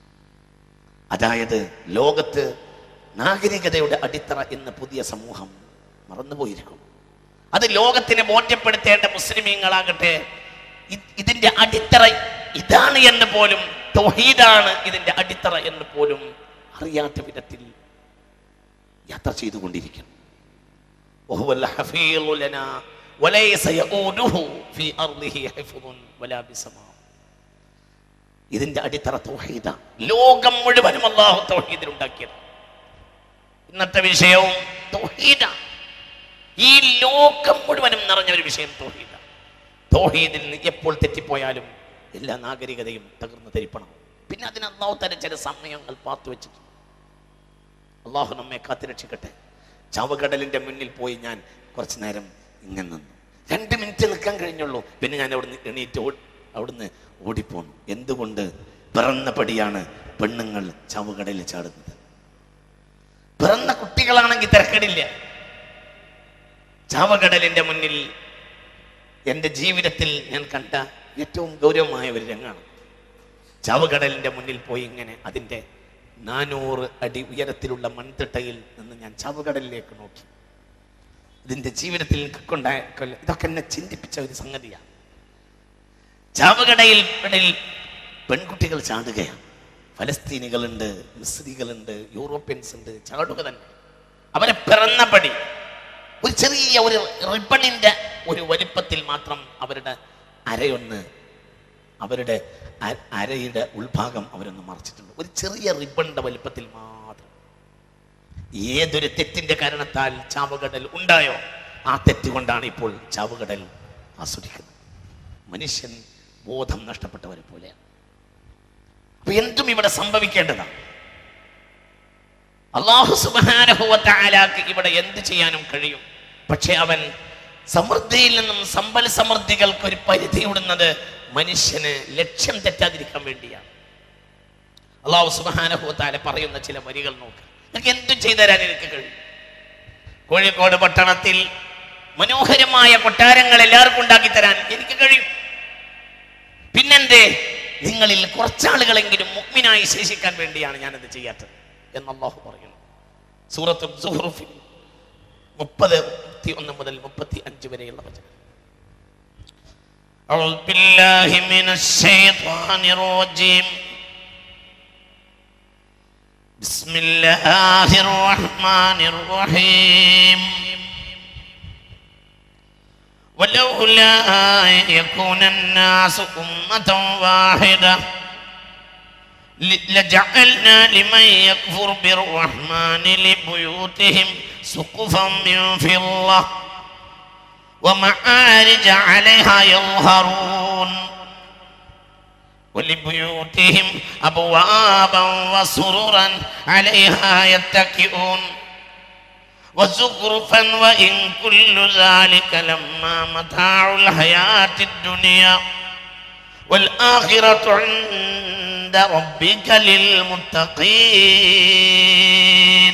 അതായത് ലോകത്ത് നാഗരികതയുടെ അടിത്തറ എന്ന പുതിയ സമൂഹം മറന്നുപോയിരിക്കും അത് ലോകത്തിനെ ബോധ്യപ്പെടുത്തേണ്ട മുസ്ലിമീങ്ങളാകട്ടെ ഇ- ഇതിന്റെ അടിത്തറ ഇതാണ് എന്ന് പോലും തൗഹീദാണ് ഇതിന്റെ അടിത്തറ എന്ന് പോലും അറിയാത്ത വിധത്തിൽ യാത്ര ചെയ്തുകൊണ്ടിരിക്കുന്നു وهو الحفيظ لنا وليس يؤوده في أرضه حفظ ولا بسماء ഇതിന്റെ അടിത്തറ തൗഹീദ ലോകം മുഴുവനും അള്ളാഹു തൗഹീദിൽ ഉണ്ടാക്കിയത് ഇന്നത്തെ വിഷയവും തൗഹീദ ഈ ലോകം മുഴുവനും നിറഞ്ഞ ഒരു വിഷയം തൗഹീദ തൗഹീദിൽ നിന്ന് എപ്പോൾ തെറ്റിപ്പോയാലും എല്ലാ നാഗരികതയും തകർന്നു തരിപ്പണം പിന്നെ അതിന് അള്ളാഹു തന്നെ ചില സമയങ്ങൾ പാത്തു വെച്ചിട്ടുണ്ട് അള്ളാഹു നമ്മെ കാത്തുരക്ഷിക്കട്ടെ ചാവകടലിന്റെ മുന്നിൽ പോയി ഞാൻ കുറച്ചു നേരം ഇങ്ങനെ നിന്നു രണ്ട് മിനിറ്റ് നിൽക്കാൻ കഴിഞ്ഞുള്ളൂ പിന്നെ ഞാൻ അവിടുന്ന് എണീറ്റ് ഓടി അവിടുന്ന് ഓടിപ്പോന്നു എന്തുകൊണ്ട് പിറന്ന പടിയാണ് പെണ്ണുങ്ങൾ ചാവുകടലിൽ ചാടുന്നത് പിറന്ന കുട്ടികളാണെങ്കിൽ തിരക്കടില്ല ചാവകടലിന്റെ മുന്നിൽ എൻ്റെ ജീവിതത്തിൽ ഞാൻ കണ്ട ഏറ്റവും ഗൗരവമായ ഒരു രംഗമാണ് ചാവകടലിന്റെ മുന്നിൽ പോയി ഇങ്ങനെ അതിൻ്റെ നാനൂറ് അടി ഉയരത്തിലുള്ള മൺതിട്ടയിൽ നിന്ന് ഞാൻ ചാവുകടലിലേക്ക് നോക്കി ഇതിന്റെ ജീവിതത്തിൽ എനിക്കുണ്ടായ കൊല്ല- ഇതൊക്കെ എന്നെ ചിന്തിപ്പിച്ച ഒരു സംഗതിയാണ് ചാവുകടയിൽ ഇടയിൽ പെൺകുട്ടികൾ ചാടുകയാണ് ഫലസ്തീനികളുണ്ട് മിസ്രികളുണ്ട് യൂറോപ്യൻസ് ഉണ്ട് ചാടുക തന്നെ അവരെ പിറന്നപടി ഒരു ചെറിയ ഒരു റിബണിന്റെ ഒരു വലിപ്പത്തിൽ മാത്രം അവരുടെ അരയൊന്ന് അവരുടെ അ- അരയുടെ ഉൾഭാഗം അവരൊന്ന് മറച്ചിട്ടുണ്ട് ഒരു ചെറിയ റിബണിന്റെ വലിപ്പത്തിൽ മാത്രം ഏതൊരു തെറ്റിന്റെ കാരണത്താൽ ചാവുകടൽ ഉണ്ടായോ ആ തെറ്റ് കൊണ്ടാണ് ഇപ്പോൾ ചാവുകടൽ ആസ്വദിക്കുന്നത് മനുഷ്യൻ ബോധം നഷ്ടപ്പെട്ടവരെ പോലെയാണ് അപ്പൊ എന്തും ഇവിടെ സംഭവിക്കേണ്ടതാണ് അള്ളാഹു സുബാനഹുവത്താലാക്ക് ഇവിടെ എന്ത് ചെയ്യാനും കഴിയും പക്ഷെ അവൻ സമൃദ്ധിയിൽ നിന്നും സമ്പൽ സമൃദ്ധികൾക്ക് ഒരു പരിധി ഇടുന്നത് മനുഷ്യന് ലക്ഷ്യം തെറ്റാതിരിക്കാൻ വേണ്ടിയാണ് അള്ളാഹു സുബാനഹുവത്താല പറയുന്ന ചില വരികൾ നോക്ക് നിങ്ങൾക്ക് എന്തും ചെയ്തു തരാൻ എനിക്ക് കഴിയും കോഴിക്കോട് പട്ടണത്തിൽ മനോഹരമായ കൊട്ടാരങ്ങൾ എല്ലാവർക്കും ഉണ്ടാക്കി തരാൻ എനിക്ക് കഴിയും പിന്നെന്തേ നിങ്ങളിൽ കുറച്ചാളുകളെങ്കിലും മുഗ്മിനായി ശേഷിക്കാൻ വേണ്ടിയാണ് ഞാനത് ചെയ്യാത്തത് എന്ന് അള്ളാഹു പറയുന്നു സൂറത്ത് സുഹ്റുഫിൽ മുപ്പത് മുപ്പത്തി ഒന്ന് മുതൽ മുപ്പത്തി അഞ്ച് വരെയുള്ള വചനം أعوذ بالله من الشيطان الرجيم بسم الله الرحمن الرحيم ولولا أن يكون الناس أمة واحدة ل- لجعلنا لمن يكفر بالرحمن لبيوتهم سقفا من فضة ومعارج عليها يظهرون ولبيوتهم أبوابا وسررا عليها يتكئون وزخرفا وإن كل ذلك لما متاع الحياة الدنيا والآخرة عند ربك للمتقين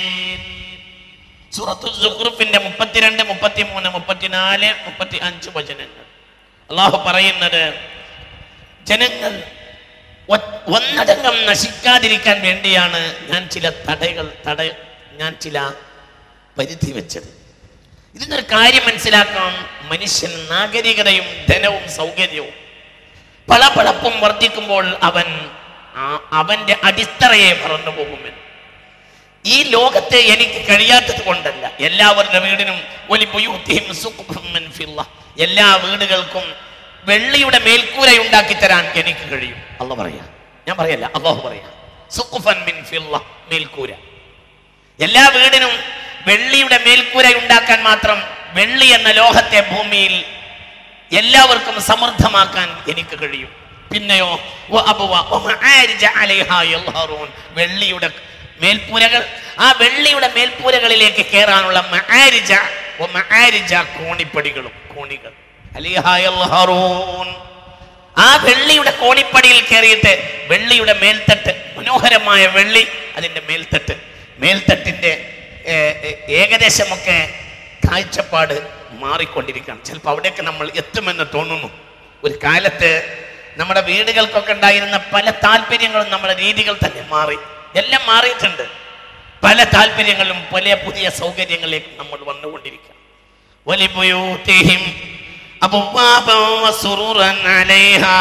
സൂറത്തു സുഖ്റുഫിന്റെ മുപ്പത്തിരണ്ട് മുപ്പത്തിമൂന്ന് മുപ്പത്തിനാല് മുപ്പത്തി അഞ്ച് വചനങ്ങൾ അള്ളാഹു പറയുന്നത് ജനങ്ങൾ ഒ- ഒന്നടങ്കം നശിക്കാതിരിക്കാൻ വേണ്ടിയാണ് ഞാൻ ചില തടകൾ തട ഞാൻ ചില പരിധി വെച്ചത് ഇതിനൊരു കാര്യം മനസ്സിലാക്കണം മനുഷ്യൻ നാഗരികതയും ധനവും സൗകര്യവും പളപളപ്പും വർദ്ധിക്കുമ്പോൾ അവൻ ആ- അവന്റെ അടിത്തറയെ മറന്നു പോകുമെന്ന് ഈ ലോകത്തെ എനിക്ക് കഴിയാത്തത് കൊണ്ടല്ല എല്ലാവരുടെ വീടിനും ഒലി ബുയൂത്തിഹിം സുഖ്ഫം മിൻ ഫില്ല. എല്ലാ വീടുകൾക്കും വെള്ളിയുടെ മേൽക്കൂര ഉണ്ടാക്കി തരാൻ എനിക്ക് കഴിയും അല്ല പറയാ ഞാൻ പറയല്ല അള്ളാഹു പറയാ സുഖ്ഫൻ മിൻ ഫില്ല, മേൽക്കൂര എല്ലാ വീടിനും വെള്ളിയുടെ മേൽക്കൂര ഉണ്ടാക്കാൻ മാത്രം വെള്ളി എന്ന ലോഹത്തെ ഭൂമിയിൽ എല്ലാവർക്കും സമൃദ്ധമാക്കാൻ എനിക്ക് കഴിയും പിന്നെയോ വ അബ്വ വ മആരിജ അലൈഹാ യൽഹറൂൻ. വെള്ളിയുടെ മേൽപ്പൂരകൾ ആ വെള്ളിയുടെ മേൽപ്പൂരകളിലേക്ക് കയറാനുള്ള മആരിജ വ മആരിജ കോണിപ്പടികളും കോണികൾ അലൈഹാ യൽഹറൂൻ. ആ വെള്ളിയുടെ കോണിപ്പടിയിൽ കയറിയിട്ട് വെള്ളിയുടെ മേൽത്തട്ട് മനോഹരമായ വെള്ളി അതിന്റെ മേൽത്തട്ട് മേൽത്തട്ടിന്റെ ഏ, ഏ, ഏകദേശമൊക്കെ കാഴ്ചപ്പാട് മാറിക്കൊണ്ടിരിക്കുകയാണ് ചിലപ്പോൾ അവിടെയൊക്കെ നമ്മൾ എത്തുമെന്ന് തോന്നുന്നു ഒരു കാലത്ത് നമ്മുടെ വീടുകൾക്കൊക്കെ ഉണ്ടായിരുന്ന പല താല്പര്യങ്ങളും നമ്മുടെ രീതികൾ തന്നെ മാറി എല്ലാം മാറിയിട്ടുണ്ട് പല താല്പര്യങ്ങളും പല പുതിയ സൗകര്യങ്ങളിലേക്ക് നമ്മൾ വന്നുകൊണ്ടിരിക്കുക ولبيوتهم أبوابا وسرورا عليها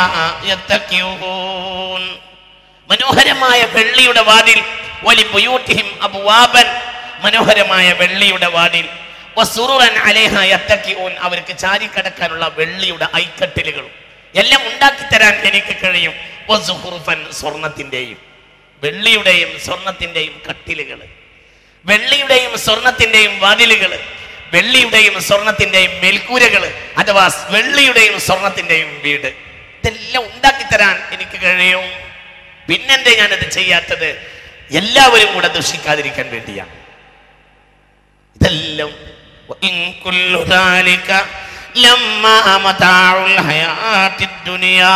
يتكئون മനോഹരമായ വെള്ളിയുടെ വാതിൽ വലി ബുയൂട്ടിഹിം അബുവാബൻ മനോഹരമായ വെള്ളിയുടെ വാതിൽ വസുറുറൻ അലേഹ യത്തക്കിഊൻ അവർക്ക് ചാരിക്കടക്കാനുള്ള വെള്ളിയുടെ ഐക്കട്ടിലുകളും എല്ലാം ഉണ്ടാക്കി തരാൻ എനിക്ക് കഴിയും വസുഹുറുഫൻ സ്വർണത്തിന്റെയും വെള്ളിയുടെയും സ്വർണത്തിന്റെയും കട്ടിലുകൾ വെള്ളിയുടെയും സ്വർണത്തിന്റെയും വാതിലുകൾ വെള്ളിയുടെയും സ്വർണത്തിന്റെയും മേൽക്കൂരകൾ അഥവാ വെള്ളിയുടെയും സ്വർണത്തിന്റെയും വീട് ഇതെല്ലാം ഉണ്ടാക്കി തരാൻ എനിക്ക് കഴിയും പിന്നെന്തേ ഞാനത് ചെയ്യാത്തത് എല്ലാവരും കൂടെ ദുഷിക്കാതിരിക്കാൻ വേണ്ടിയാണ് ഇതെല്ലാം وإن كل ذلك لما متاع الحياة الدنيا.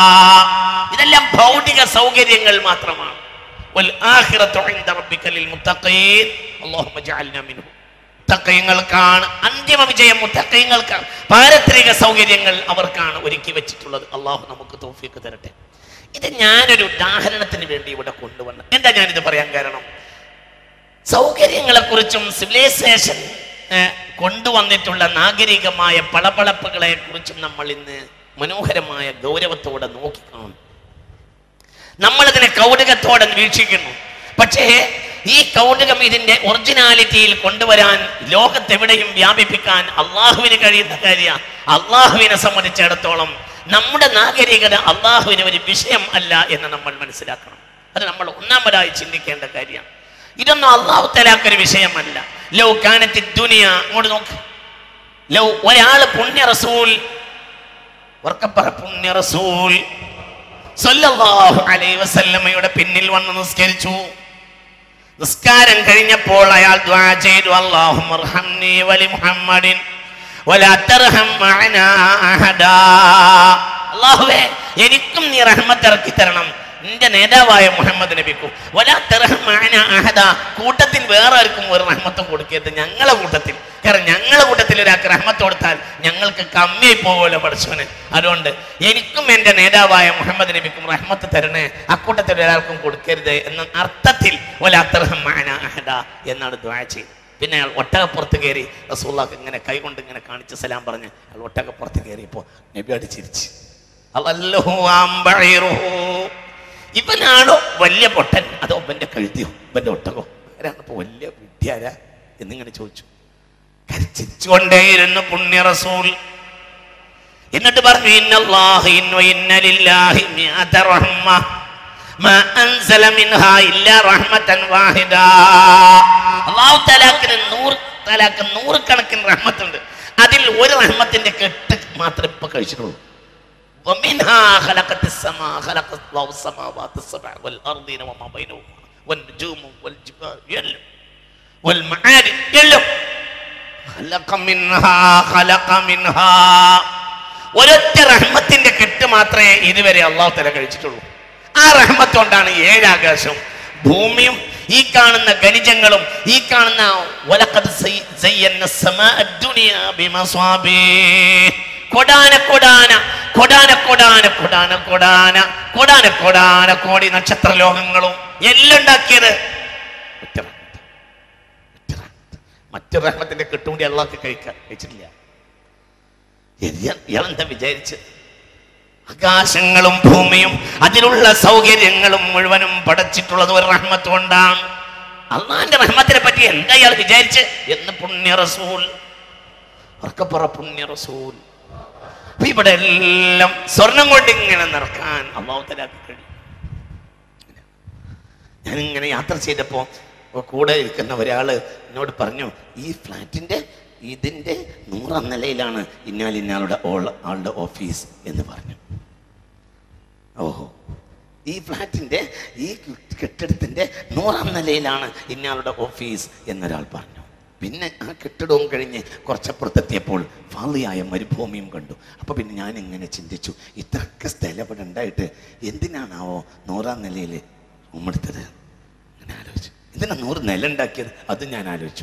ഇതെല്ലാം ഭൗതിക സൗകര്യങ്ങൾ മാത്രമാണ് والآخرة عند ربك للمتقين اللهم اجعلنا منهم മുത്തക്കയങ്ങൾക്കാണ് അന്തിമ വിജയം മുത്തക്കയങ്ങൾക്കാണ് പാരത്രിക സൗകര്യങ്ങൾ അവർക്കാണ് ഒരുക്കി വെച്ചിട്ടുള്ളത് അള്ളാഹു നമുക്ക് തോഫിക്ക് തരട്ടെ ഇത് ഞാനൊരു ഉദാഹരണത്തിന് വേണ്ടി ഇവിടെ കൊണ്ടുവന്നു എന്താ ഞാനിത് പറയാൻ കാരണം സൗകര്യങ്ങളെ കുറിച്ചും സിവിലൈസേഷൻ കൊണ്ടുവന്നിട്ടുള്ള നാഗരികമായ പളപളപ്പുകളെ കുറിച്ചും നമ്മൾ ഇന്ന് മനോഹരമായ ഗൗരവത്തോടെ നോക്കിക്കാണും നമ്മളിതിനെ കൗതുകത്തോടെ വീക്ഷിക്കുന്നു പക്ഷേ ഈ കൗതുകം ഇതിന്റെ ഒറിജിനാലിറ്റിയിൽ കൊണ്ടുവരാൻ ലോകത്തെവിടെയും വ്യാപിപ്പിക്കാൻ അള്ളാഹുവിന് കഴിയുന്ന കാര്യ അള്ളാഹുവിനെ സംബന്ധിച്ചിടത്തോളം നമ്മുടെ നാഗരികത അള്ളാഹുവിന് ഒരു വിഷയം അല്ല എന്ന് നമ്മൾ മനസ്സിലാക്കണം അത് നമ്മൾ ഒന്നാമതായി ചിന്തിക്കേണ്ട കാര്യമാണ് ഇതൊന്നും അള്ളാഹു തലാക്കൊരു വിഷയമല്ല ലൗ കാനത്തി ദുനിയ അങ്ങോട്ട് നോക്ക് ലൗ ഒരാള് പുണ്യ റസൂൽ ഉറക്കപ്പറ പുണ്യ റസൂൽ സല്ലല്ലാഹു അലൈഹി വസല്ലമയുടെ പിന്നിൽ വന്ന് നിസ്കരിച്ചു നിസ്കാരം കഴിഞ്ഞപ്പോൾ അയാൾ ദ്വാ ചെയ്തു അല്ലാഹുമ്മർഹംനി വലി മുഹമ്മദിൻ വലാ തർഹം മഅനാ അഹദാ അല്ലാഹുവേ എനിക്കും നീ റഹ്മത്ത് ഇറക്കി തരണം നിന്റെ നേതാവായ മുഹമ്മദ് നബിക്കും വലാ തർഹം മഅനാ അഹദാ കൂട്ടത്തിൽ വേറെ ആർക്കും ഒരു റഹ്മത്തും കൊടുക്കരുത് ഞങ്ങളെ കൂട്ടത്തിൽ കാരണം ഞങ്ങളെ കൂട്ടത്തിൽ ഒരാൾക്ക് റഹ്മത്ത് കൊടുത്താൽ ഞങ്ങൾക്ക് കമ്മിയായി പോകുമല്ലോ പഠിച്ചവന് അതുകൊണ്ട് എനിക്കും എൻ്റെ നേതാവായ മുഹമ്മദ് നബിക്കും റഹ്മത്ത് തരണേ അക്കൂട്ടത്തിൽ ഒരാൾക്കും കൊടുക്കരുത് എന്ന അർത്ഥത്തിൽ ഒലാത്തർഹം മഅനാ അഹദാ എന്നാണ് ദ്വാ ചെയ്തത് പിന്നെ അയാൾ ഒട്ടകപ്പുറത്ത് കയറി റസൂള്ളാക്ക് ഇങ്ങനെ കൈകൊണ്ട് ഇങ്ങനെ കാണിച്ച് സലാം പറഞ്ഞ് അയാൾ ഒട്ടകപ്പുറത്ത് കയറിയപ്പോൾ നബി അടിച്ചിരിച്ച് അല്ലഹു അംബഇറുഹു. ഇവനാണോ വലിയ പൊട്ടൻ അതോ ഇവന്റെ കഴുതിയോ ഇവന്റെ ഒട്ടകോ ആരാണ് ഇപ്പൊ വലിയ വിദ്യാര എന്നിങ്ങനെ ചോദിച്ചു കരച്ചിച്ചുകൊണ്ടേയിരുന്നു പുണ്യ റസൂൽ എന്നിട്ട് പറഞ്ഞു ഇന്നല്ലാഹി ഇന്ന ഇന്ന ലില്ലാഹി മിഅത റഹ്മ മാ അൻസല മിൻഹാ ഇല്ലാ റഹ്മത്തൻ വാഹിദ അല്ലാഹു തആലാക്കിന് നൂറ് തആലാക്ക് നൂറുകണക്കിന് റഹ്മത്തുണ്ട് അതിൽ ഒരു റഹ്മത്തിന്റെ കെട്ട് മാത്രമേ ഇപ്പൊ കഴിച്ചിട്ടുള്ളൂ ومنها خلقت السماء خلق الله السماوات السبع والأرضين وما بينهما والنجوم والجبال يلم والمعادن يلم خلق منها خلق منها ഒരൊറ്റ റഹ്മത്തിന്റെ കെട്ട് മാത്രമേ ഇതുവരെ അള്ളാഹു തല കഴിച്ചിട്ടുള്ളൂ ആ റഹ്മത്ത് കൊണ്ടാണ് ഏഴാകാശം ഭൂമിയും ഈ കാണുന്ന ഖനിജങ്ങളും ഈ കാണുന്ന വലഖദ് സയ്യ- സയ്യന്ന സമാഅ ദുനിയ ബിമസ്വാബീഹ്. കൊടാന കൊടാന കൊടാന കൊടാന കൊടാന കൊടാന കൊടാന കൊടാന കോടി നക്ഷത്ര ലോകങ്ങളും എല്ലാം ഉണ്ടാക്കിയത് ഒറ്റ റഹ്മത്ത്. ഒറ്റ റഹ്മത്ത്. മറ്റു റഹ്മത്തിന്റെ കെട്ടുകൂടി അള്ളാഹ്ക്ക് കഴിക്കാൻ കഴിച്ചിട്ടില്ല ഇയാളെന്താ വിചാരിച്ച് ആകാശങ്ങളും ഭൂമിയും അതിലുള്ള സൗകര്യങ്ങളും മുഴുവനും പടച്ചിട്ടുള്ളത് ഒരു റഹ്മത്ത് കൊണ്ടാണ് അള്ളാന്റെ റഹ്മത്തിനെ പറ്റി എന്താ ഇയാൾ വിചാരിച്ച് എന്ന് പുണ്യ റസൂൽ ഉറക്കപ്പുറ പുണ്യ റസൂൽ അപ്പൊ ഇവിടെ എല്ലാം സ്വർണം കൊണ്ട് ഇങ്ങനെ നടക്കാൻ അള്ളാഹുത്തലാക്കി കഴിയും ഞാനിങ്ങനെ യാത്ര ചെയ്തപ്പോൾ കൂടെ ഇരിക്കുന്ന ഒരാള് എന്നോട് പറഞ്ഞു ഈ ഫ്ലാറ്റിന്റെ ഇതിന്റെ നൂറാം നിലയിലാണ് ഇന്നാൽ ഇന്നാളുടെ ഓൾ- ആളുടെ ഓഫീസ് എന്ന് പറഞ്ഞു ഓഹോ ഈ ഫ്ലാറ്റിന്റെ ഈ കെട്ടിടത്തിന്റെ നൂറാം നിലയിലാണ് ഇന്നയാളുടെ ഓഫീസ് എന്നൊരാൾ പറഞ്ഞു പിന്നെ ആ കെട്ടിടവും കഴിഞ്ഞ് കുറച്ചപ്പുറത്തെത്തിയപ്പോൾ ഫാളിയായ മരുഭൂമിയും കണ്ടു അപ്പൊ പിന്നെ ഞാൻ ഇങ്ങനെ ചിന്തിച്ചു ഇത്രയൊക്കെ സ്ഥലം ഇവിടെ ഉണ്ടായിട്ട് എന്തിനാണാവോ നൂറാം നിലയിൽ റൂമെടുത്തത് അങ്ങനെ ആലോചിച്ചു എന്തിനാ നൂറ് നില ഉണ്ടാക്കിയത് അത് ഞാൻ ആലോചിച്ചു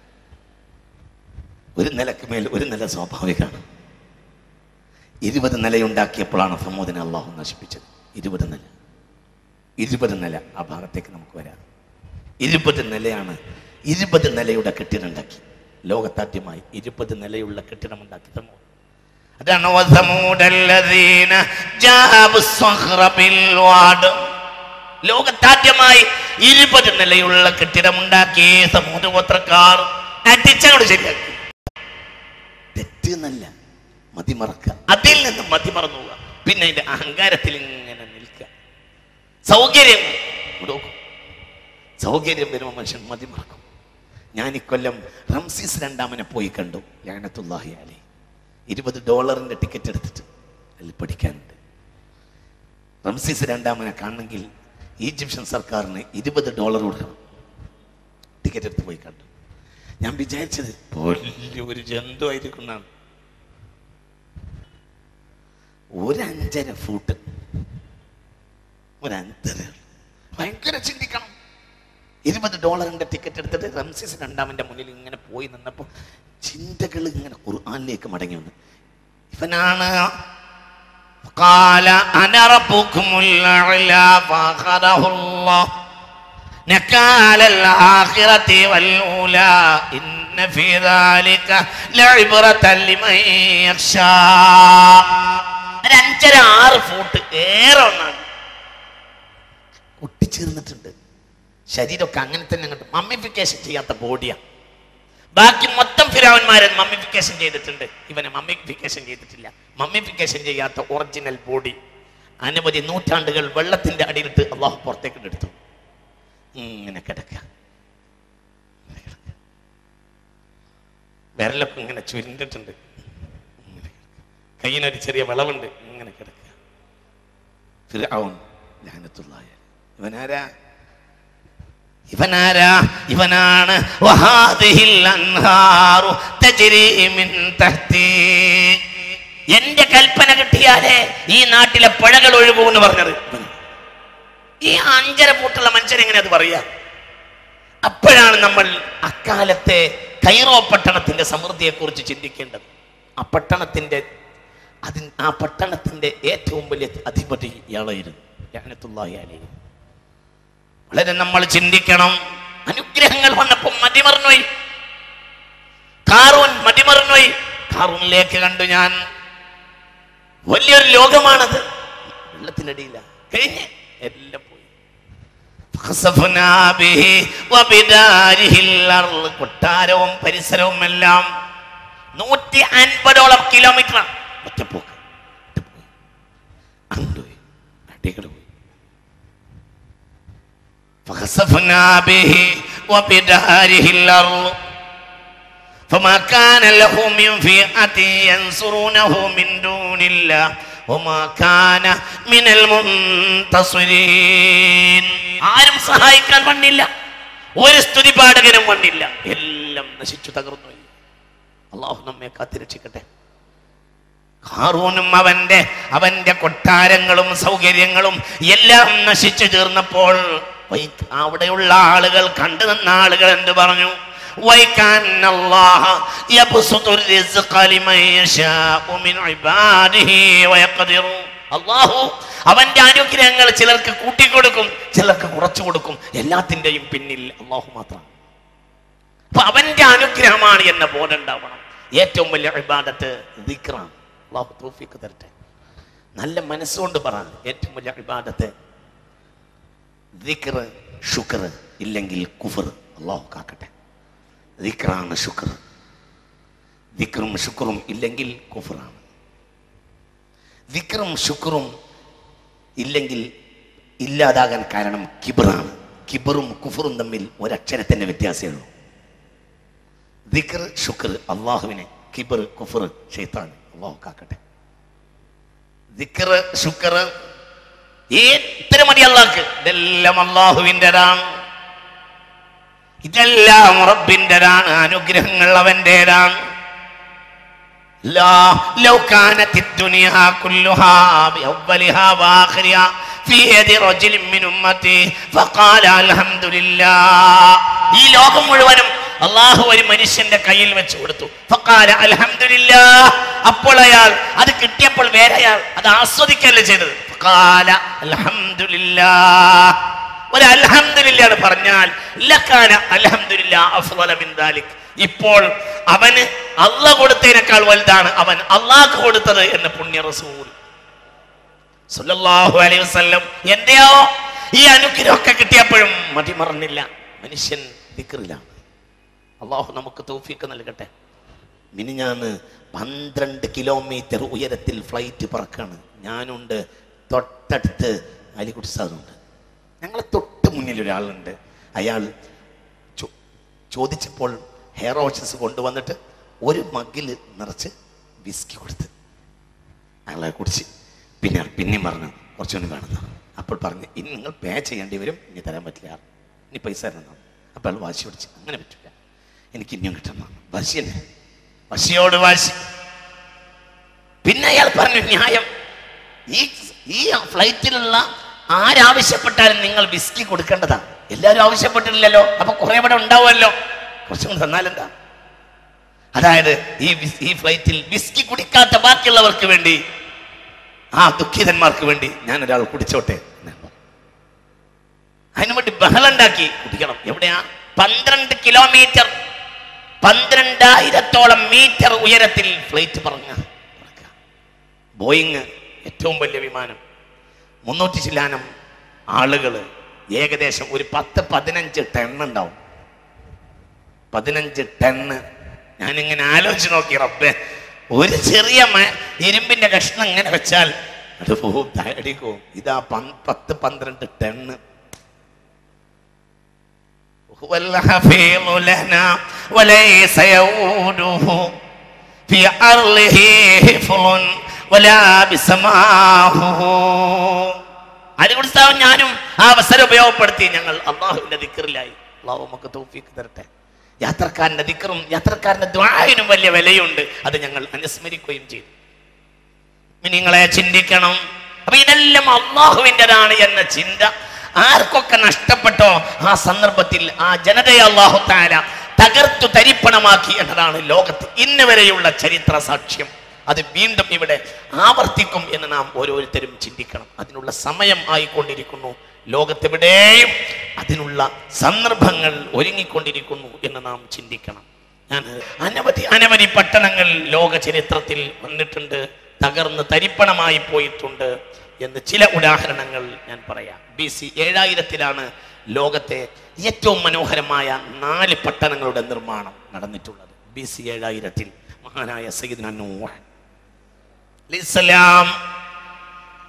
ഒരു നിലക്ക് മേൽ ഒരു നില സ്വാഭാവികമാണ് ഇരുപത് നിലയുണ്ടാക്കിയപ്പോഴാണ് സമൂഹത്തിനെ അള്ളാഹു നശിപ്പിച്ചത് ഇരുപത് നില ഇരുപത് നില ആ ഭാഗത്തേക്ക് നമുക്ക് വരാം ഇരുപത് നിലയാണ് ഇരുപത് നിലയുടെ കെട്ടിടം ഉണ്ടാക്കി ലോകത്താദ്യമായി ഇരുപത് നിലയുള്ള കെട്ടിടം ഉണ്ടാക്കി സമൂഹം അതാണ് വസമൂദല്ലദീന ജാബു സ്വഖ്റ ബിൽ വാദ്. ലോകത്താദ്യമായി ഇരുപത് നിലയുള്ള കെട്ടിടമുണ്ടാക്കി സമൂഹഗോത്രക്കാർ അടിച്ചങ്ങോട് ശരിയാക്കി തെറ്റ് എന്നല്ല മതിമറക്കുക അതിൽ നിന്ന് മതിമറന്നു പോവുക പിന്നെ അതിന്റെ അഹങ്കാരത്തിൽ ഇങ്ങനെ നിൽക്കുക സൗകര്യം നോക്കും സൗകര്യം വരുമ്പോൾ മനുഷ്യൻ മതിമറക്കും ഞാൻ ഇക്കൊല്ലം റംസീസ് രണ്ടാമനെ പോയി കണ്ടു ലാനത്തുല്ലാഹി അലി ഇരുപത് ഡോളറിന്റെ ടിക്കറ്റ് എടുത്തിട്ട് അതിൽ പഠിക്കാനുണ്ട് റംസീസ് രണ്ടാമനെ കാണണമെങ്കിൽ ഈജിപ്ഷ്യൻ സർക്കാരിന് ഇരുപത് ഡോളർ കൊടുക്കണം ടിക്കറ്റ് എടുത്ത് പോയി കണ്ടു ഞാൻ വിചാരിച്ചത് വലിയൊരു ജന്തു ആയിരിക്കും എന്നാണ് ഒരു അഞ്ചര ഫൂട്ട് ഒരു അഞ്ചര ഭയങ്കര ചിന്തിക്കണം ഇരുപത് ഡോളറിന്റെ ടിക്കറ്റ് എടുത്തിട്ട് റംസീസ് രണ്ടാമന്റെ മുന്നിൽ ഇങ്ങനെ പോയി നിന്നപ്പോൾ ചിന്തകൾ ഇങ്ങനെ ഖുർആനിലേക്ക് മടങ്ങി വന്നു ഇവനാണ് قال أنا ربكم الأعلى فأخذه الله نكال الآخرة والأولى إن في ذلك لعبرة لمن يخشى ഒരു അഞ്ചര ആറ് ഫൂട്ട് ഏറെ ഒന്നാണ് ഒട്ടിച്ചേർന്നിട്ടുണ്ട് ശരീരമൊക്കെ അങ്ങനെ തന്നെ അങ്ങോട്ട് മമ്മിഫിക്കേഷൻ ചെയ്യാത്ത ബോഡിയാണ് ബാക്കി മൊത്തം ഫിരാവന്മാരെ മമ്മിഫിക്കേഷൻ ചെയ്തിട്ടുണ്ട് ഇവനെ മമ്മിഫിക്കേഷൻ ചെയ്തിട്ടില്ല മമ്മിഫിക്കേഷൻ ചെയ്യാത്ത ഒറിജിനൽ ബോഡി അനവധി നൂറ്റാണ്ടുകൾ വെള്ളത്തിന്റെ അടിയിലിട്ട് അള്ളാഹു പുറത്തേക്ക് എടുത്തു ഇങ്ങനെ കിടക്കുക ഇങ്ങനെ കിടക്കുക. വിരലൊക്കെ ഇങ്ങനെ ചുരുണ്ടിട്ടുണ്ട് ഇങ്ങനെ കിടക്കുക. കയ്യിനൊരു ചെറിയ വിളവുണ്ട് ഇങ്ങനെ കിടക്കുക ഫിർഔൻ ലഅനത്തുല്ലാഹി അലൈഹി. ഇവനാരാ ഇവനാരാ ഇവനാണ് വഹാദിഹിൽ അൻഹാറു തജ്രി മിൻ തഹ്തി എന്റെ കൽപ്പന കിട്ടിയാലേ ഈ നാട്ടിലെ പുഴകൾ ഒഴുകൂ എന്ന് പറഞ്ഞത് ഇവനാ. ഈ അഞ്ചര പൂട്ടുള്ള മനുഷ്യൻ എങ്ങനെ അത് പറയാ അപ്പോഴാണ് നമ്മൾ അക്കാലത്തെ കൈറോ പട്ടണത്തിന്റെ സമൃദ്ധിയെ കുറിച്ച് ചിന്തിക്കേണ്ടത് ആ പട്ടണത്തിന്റെ അതിൻ ആ പട്ടണത്തിന്റെ ഏറ്റവും വലിയ അധിപതി ഇയാളായിരുന്നു ലഅനത്തുല്ലാഹി അലൈഹി വളരെ നമ്മൾ ചിന്തിക്കണം അനുഗ്രഹങ്ങൾ വന്നപ്പോൾ മതിമറന്നുപോയി കാറൂൻ മതിമറന്നുപോയി കാറൂനിലേക്ക് കണ്ടു ഞാൻ വലിയൊരു ലോകമാണത് വെള്ളത്തിനടിയില്ല കഴിഞ്ഞ് എല്ലാം പോയി ഫഖസഫ്നാ ബിഹി വബിദാരിഹിൽ അർള്. കൊട്ടാരവും പരിസരവും എല്ലാം നൂറ്റി അൻപതോളം കിലോമീറ്റർ ഒറ്റപ്പോക്ക് ഒറ്റപ്പോയി അങ്ങോട്ട് പോയി അടികൾ പോയി فخسفنا به وبداره الأرض فما كان له من فئة ينصرونه من دون الله وما كان من المنتصرين ആരും സഹായിക്കാൻ വന്നില്ല ഒരു സ്തുതി പാടകനും വന്നില്ല എല്ലാം നശിച്ചു തകർന്നു പോയി. അള്ളാഹു നമ്മെ കാത്തിരക്ഷിക്കട്ടെ ഹാറൂനും അവന്റെ അവന്റെ കൊട്ടാരങ്ങളും സൗകര്യങ്ങളും എല്ലാം നശിച്ചു തീർന്നപ്പോൾ വൈ- അവിടെയുള്ള ആളുകൾ കണ്ടു നിന്ന ആളുകൾ എന്ത് പറഞ്ഞു وَيْكَأَنَّ اللَّهَ يَبْسُطُ الرِّزْقَ لِمَن يَشَاءُ مِنْ عِبَادِهِ وَيَقْدِرُ അള്ളാഹു അവന്റെ അനുഗ്രഹങ്ങൾ ചിലർക്ക് കൂട്ടിക്കൊടുക്കും ചിലർക്ക് കുറച്ചു കൊടുക്കും എല്ലാത്തിന്റെയും പിന്നിൽ അള്ളാഹു മാത്രം അപ്പൊ അവന്റെ അനുഗ്രഹമാണ് എന്ന ബോധം ഉണ്ടാവണം ഏറ്റവും വലിയ ഇബാദത്ത് ദിക്റാണ് അള്ളാഹു തൗഫീഖ് തരട്ടെ നല്ല മനസ്സുകൊണ്ട് പറ ഏറ്റവും വലിയ ഇബാദത്ത് ദിക്ർ ഷുക്ർ ഇല്ലെങ്കിൽ കുഫർ അള്ളാഹു കാക്കട്ടെ ദിക്റാണ് ഷുക്ർ ദിക്റും ഷുക്റും ഇല്ലെങ്കിൽ കുഫറാണ് ദിക്റും ഷുക്റും ഇല്ലെങ്കിൽ ഇല്ലാതാകാൻ കാരണം കിബറാണ് കിബറും കുഫറും തമ്മിൽ ഒരക്ഷരത്തിന്റെ വ്യത്യാസമേ ഉള്ളൂ ദിക്ർ ഷുക്ർ അള്ളാഹുവിനെ കിബർ കുഫർ ഷെയ്ത്താൻ അള്ളാഹു കാക്കട്ടെ ദിക്ർ ഷുക്ർ എത്ര മതി അള്ളാഹ്ക്ക് ഇതെല്ലാം അള്ളാഹുവിൻ്റെതാണ് ഇതെല്ലാം റബ്ബിൻ്റെതാണ് അനുഗ്രഹങ്ങൾ അവൻ്റെതാണ് لا لو كانت الدنيا كلها بأولها وآخرها في يد رجل من أمتي فقال الحمد لله ഈ ലോകം മുഴുവനും അള്ളാഹു ഒരു മനുഷ്യന്റെ കയ്യിൽ വെച്ച് കൊടുത്തു ഫക്കാല അൽഹംദുലില്ലാ അപ്പോൾ അയാൾ അത് കിട്ടിയപ്പോൾ വേറെ അയാൾ അത് ആസ്വദിക്കല്ലേ ചെയ്തത് ഫക്കാല അൽഹംദുലില്ലാ ഒരു അൽഹംദുലില്ലാന്ന് പറഞ്ഞാൽ ലക്കാന അൽഹംദുലില്ലാ അഫ്ളല മിൻ ദാലിക് ഇപ്പോൾ അവന് അല്ല കൊടുത്തതിനേക്കാൾ വലുതാണ് അവൻ അള്ളാഹ് കൊടുത്തത് എന്ന് പുണ്യ റസൂൽ സല്ലല്ലാഹു അലൈഹി വസല്ലം എന്റെയോ ഈ അനുഗ്രഹമൊക്കെ കിട്ടിയപ്പോഴും മതിമറന്നില്ല മനുഷ്യൻ ദിക്റിലാണ് അള്ളാഹു നമുക്ക് തൗഫീക്ക് നൽകട്ടെ മിനിഞ്ഞാന്ന് പന്ത്രണ്ട് കിലോമീറ്റർ ഉയരത്തിൽ ഫ്ലൈറ്റ് പറക്കാണ് ഞാനുണ്ട് തൊട്ടടുത്ത് അലിക്കുട്ടി സാറുണ്ട് ഞങ്ങളെ തൊട്ട് മുന്നിൽ ഒരാളുണ്ട് അയാൾ ചോ- ചോദിച്ചപ്പോൾ ഹെയർ വാഷസ് കൊണ്ടുവന്നിട്ട് ഒരു മഗ്ഗിൽ നിറച്ച് വിസ്കി കൊടുത്ത് അയാളെ കുടിച്ച് പിന്നെ പിന്നെയും പറഞ്ഞു കുറച്ചുകൂടി വേണമെന്ന് അപ്പോൾ പറഞ്ഞു ഇനി നിങ്ങൾ പേ ചെയ്യേണ്ടി വരും ഇനി തരാൻ പറ്റില്ല ഇനി പൈസ തരണം അപ്പോൾ അയാൾ വാശി പിടിച്ച് അങ്ങനെ പറ്റില്ല എനിക്ക് ഇനിയും കിട്ടണം വാശി തന്നെ വാശിയോട് വാശി പിന്നെ അയാൾ പറഞ്ഞു ന്യായം ഈ ഈ ഫ്ലൈറ്റിലുള്ള ആരാവശ്യപ്പെട്ടാലും നിങ്ങൾ വിസ്കി കൊടുക്കേണ്ടതാ എല്ലാവരും ആവശ്യപ്പെട്ടിട്ടില്ലല്ലോ അപ്പൊ കുറെ ഇവിടെ ഉണ്ടാവുമല്ലോ കുറച്ചും കൂടി തന്നാലെന്താ അതായത് ഈ വിസ്- ഈ ഫ്ലൈറ്റിൽ വിസ്കി കുടിക്കാത്ത ബാക്കിയുള്ളവർക്ക് വേണ്ടി ആ ദുഃഖിതന്മാർക്ക് വേണ്ടി ഞാൻ ഒരാൾ കുടിച്ചോട്ടെ എന്ന് ഞാൻ പറഞ്ഞു. അതിനു വേണ്ടി ബഹളുണ്ടാക്കി കുടിക്കണം എവിടെയാ പന്ത്രണ്ട് കിലോമീറ്റർ പന്ത്രണ്ടായിരത്തോളം മീറ്റർ ഉയരത്തിൽ ഫ്ലൈറ്റ് പറഞ്ഞ പറക്കുക. ബോയിങ് ഏറ്റവും വലിയ വിമാനം മുന്നൂറ്റി ചില്ലാനം ആളുകൾ ഏകദേശം ഒരു പത്ത് പതിനഞ്ച് ടൺ ഉണ്ടാവും പതിനഞ്ച് ടണ്ണ് ഞാനിങ്ങനെ ആലോചിച്ച് നോക്കി റബ്ബേ ഒരു ചെറിയ മ- ഇരുമ്പിന്റെ കഷ്ണം ഇങ്ങനെ വെച്ചാൽ അത് പോവും തടിക്കും ഇതാ പന്ത് പത്ത് പന്ത്രണ്ട് ടണ്ണ് هو الحفيظ لنا وليس يؤوده في أرضه حفظ ولا بسماه അരികുടിസ്ഥാവും ഞാനും ആ അവസരം ഉപയോഗപ്പെടുത്തി ഞങ്ങൾ അള്ളാഹുവിന്റെ ദിക്കറിലായി അള്ളാഹു നമുക്ക് തൗഫീക്ക് തരട്ടെ യാത്രക്കാരന്റെ ദിക്കറും യാത്രക്കാരന്റെ ദ്വായനും വലിയ വിലയുണ്ട് അത് ഞങ്ങൾ അനുസ്മരിക്കുകയും ചെയ്തു നിങ്ങളെ ചിന്തിക്കണം അപ്പൊ ഇതെല്ലാം അള്ളാഹുവിൻ്റെതാണ് എന്ന ചിന്ത ആർക്കൊക്കെ നഷ്ടപ്പെട്ടോ ആ സന്ദർഭത്തിൽ ആ ജനതയെ അള്ളാഹു താര തകർത്തു തരിപ്പണമാക്കി എന്നതാണ് ലോകത്ത് ഇന്ന് വരെയുള്ള ചരിത്ര സാക്ഷ്യം അത് വീണ്ടും ഇവിടെ ആവർത്തിക്കും എന്ന് നാം ഓരോരുത്തരും ചിന്തിക്കണം അതിനുള്ള സമയം ആയിക്കൊണ്ടിരിക്കുന്നു ലോകത്തെവിടെയും അതിനുള്ള സന്ദർഭങ്ങൾ ഒരുങ്ങിക്കൊണ്ടിരിക്കുന്നു എന്ന് നാം ചിന്തിക്കണം ഞാൻ അനവധി അനവധി പട്ടണങ്ങൾ ലോക ചരിത്രത്തിൽ വന്നിട്ടുണ്ട് തകർന്ന് തരിപ്പണമായി പോയിട്ടുണ്ട് എന്ന് ചില ഉദാഹരണങ്ങൾ ഞാൻ പറയാം ബി സി ഏഴായിരത്തിലാണ് ലോകത്തെ ഏറ്റവും മനോഹരമായ നാല് പട്ടണങ്ങളുടെ നിർമ്മാണം നടന്നിട്ടുള്ളത് ബി സി ഏഴായിരത്തിൽ മഹാനായ സയ്യിദ്ന നൂഹ് അലൈഹിസ്സലാം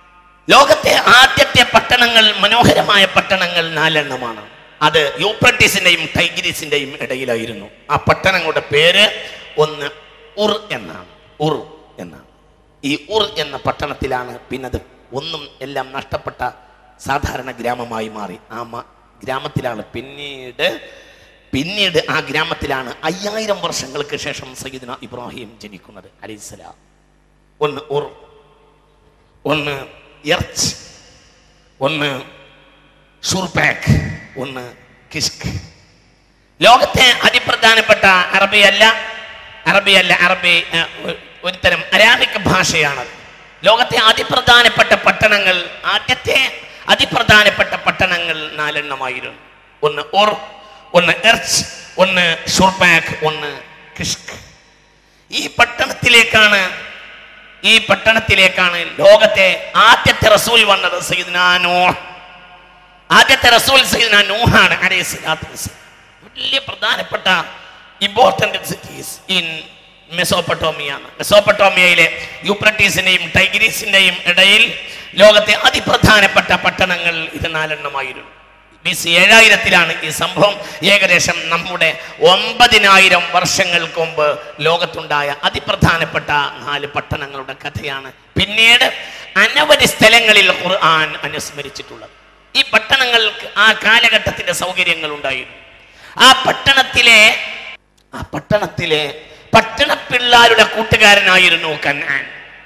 ലോകത്തെ ആദ്യത്തെ പട്ടണങ്ങൾ മനോഹരമായ പട്ടണങ്ങൾ നാലെണ്ണമാണ് അത് യൂപ്രട്ടീസിന്റെയും ടൈഗ്രീസിന്റെയും ഇടയിലായിരുന്നു ആ പട്ടണങ്ങളുടെ പേര് ഒന്ന് ഉർ എന്നാണ് ഉർ എന്നാണ് ഈ ഉർ എന്ന പട്ടണത്തിലാണ് പിന്നത് ഒന്നും എല്ലാം നഷ്ടപ്പെട്ട സാധാരണ ഗ്രാമമായി മാറി ആ മ- ഗ്രാമത്തിലാണ് പിന്നീട് പിന്നീട് ആ ഗ്രാമത്തിലാണ് അയ്യായിരം വർഷങ്ങൾക്ക് ശേഷം സയ്യിദ്ന ഇബ്രാഹിം ജനിക്കുന്നത് അലൈഹിസ്സലാം ഒന്ന് ഉർ ഒന്ന് എർച്ച് ഒന്ന് ഷുർപാക്ക് ഒന്ന് കിഷ്ക് ലോകത്തെ അതിപ്രധാനപ്പെട്ട അറബിയല്ല അറബിയല്ല അറബി ഏ, ഒ- ഒരുതരം അരാബിക് ഭാഷയാണ് ലോകത്തെ അതിപ്രധാനപ്പെട്ട പട്ടണങ്ങൾ ആദ്യത്തെ അതിപ്രധാനപ്പെട്ട പട്ടണങ്ങൾ നാലെണ്ണമായിരുന്നു ഒന്ന് ഓർ ഒന്ന് എർച്ച് ഒന്ന് ഷുർപാക്ക് ഒന്ന് കിഷ്ക് ഈ പട്ടണത്തിലേക്കാണ് ഈ പട്ടണത്തിലേക്കാണ് ലോകത്തെ ആദ്യത്തെ റസൂൽ വന്നത് സയ്യിദ്നാ നൂഹ് ആദ്യത്തെ റസൂൽ സയ്യിദ്നാ നൂഹാണ് അലൈഹി സ്വലാത്തു വസ്സലാം വലിയ പ്രധാനപ്പെട്ട ഇമ്പോർട്ടന്റ് സിറ്റീസ് ഇൻ മെസോപ്പട്ടോമിയ മെസോപ്പട്ടോമിയയിലെ യൂപ്രട്ടീസിന്റെയും ടൈഗ്രീസിന്റെയും ഇടയിൽ ലോകത്തെ അതിപ്രധാനപ്പെട്ട പട്ടണങ്ങൾ ഇത് നാലെണ്ണമായിരുന്നു ബി സി ഏഴായിരത്തിലാണ് ഈ സംഭവം ഏകദേശം നമ്മുടെ ഒമ്പതിനായിരം വർഷങ്ങൾക്ക് മുമ്പ് ലോകത്തുണ്ടായ അതിപ്രധാനപ്പെട്ട നാല് പട്ടണങ്ങളുടെ കഥയാണ് പിന്നീട് അനവധി സ്ഥലങ്ങളിൽ ഖുർആൻ അനുസ്മരിച്ചിട്ടുള്ളത് ഈ പട്ടണങ്ങൾക്ക് ആ കാലഘട്ടത്തിന്റെ സൗകര്യങ്ങൾ ഉണ്ടായിരുന്നു ആ പട്ടണത്തിലെ ആ പട്ടണത്തിലെ പട്ടണപ്പിള്ളാരുടെ കൂട്ടുകാരനായിരുന്നു കന്നാൻ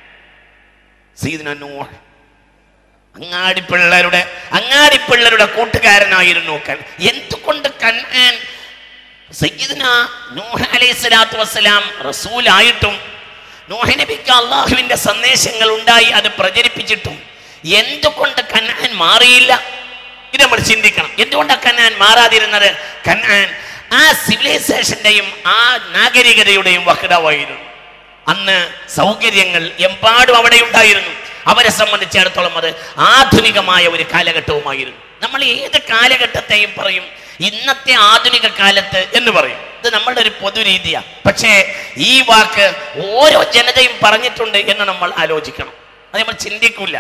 സീദന നൂഹ് അങ്ങാടിപ്പിള്ളരുടെ അങ്ങാടിപ്പിള്ളരുടെ കൂട്ടുകാരനായിരുന്നു കൻ എന്തുകൊണ്ട് കന്നാൻ സയ്യിദ്ന നൂഹ് അലൈഹി സ്വലാത്തു വസ്സലാം റസൂലായിട്ടും നൂഹ് നബിക്ക് അള്ളാഹുവിന്റെ സന്ദേശങ്ങൾ ഉണ്ടായി അത് പ്രചരിപ്പിച്ചിട്ടും എന്തുകൊണ്ട് കന്നാൻ മാറിയില്ല ഇത് നമ്മൾ ചിന്തിക്കണം എന്തുകൊണ്ടാണ് കന്നാൻ മാറാതിരുന്നത് കന്നാൻ ആ സിവിലൈസേഷന്റെയും ആ നാഗരികതയുടെയും വഹിടമായിരുന്നു അന്ന് സൗകര്യങ്ങൾ എമ്പാടും അവിടെ ഉണ്ടായിരുന്നു അവരെ സംബന്ധിച്ചിടത്തോളം അത് ആധുനികമായ ഒരു കാലഘട്ടവുമായിരുന്നു നമ്മൾ ഏത് കാലഘട്ടത്തെയും പറയും ഇന്നത്തെ ആധുനിക കാലത്ത് എന്ന് പറയും ഇത് നമ്മളുടെ ഒരു പൊതുരീതിയാണ് പക്ഷേ ഈ വാക്ക് ഓരോ ജനതയും പറഞ്ഞിട്ടുണ്ട് എന്ന് നമ്മൾ ആലോചിക്കണം അത് നമ്മൾ ചിന്തിക്കൂല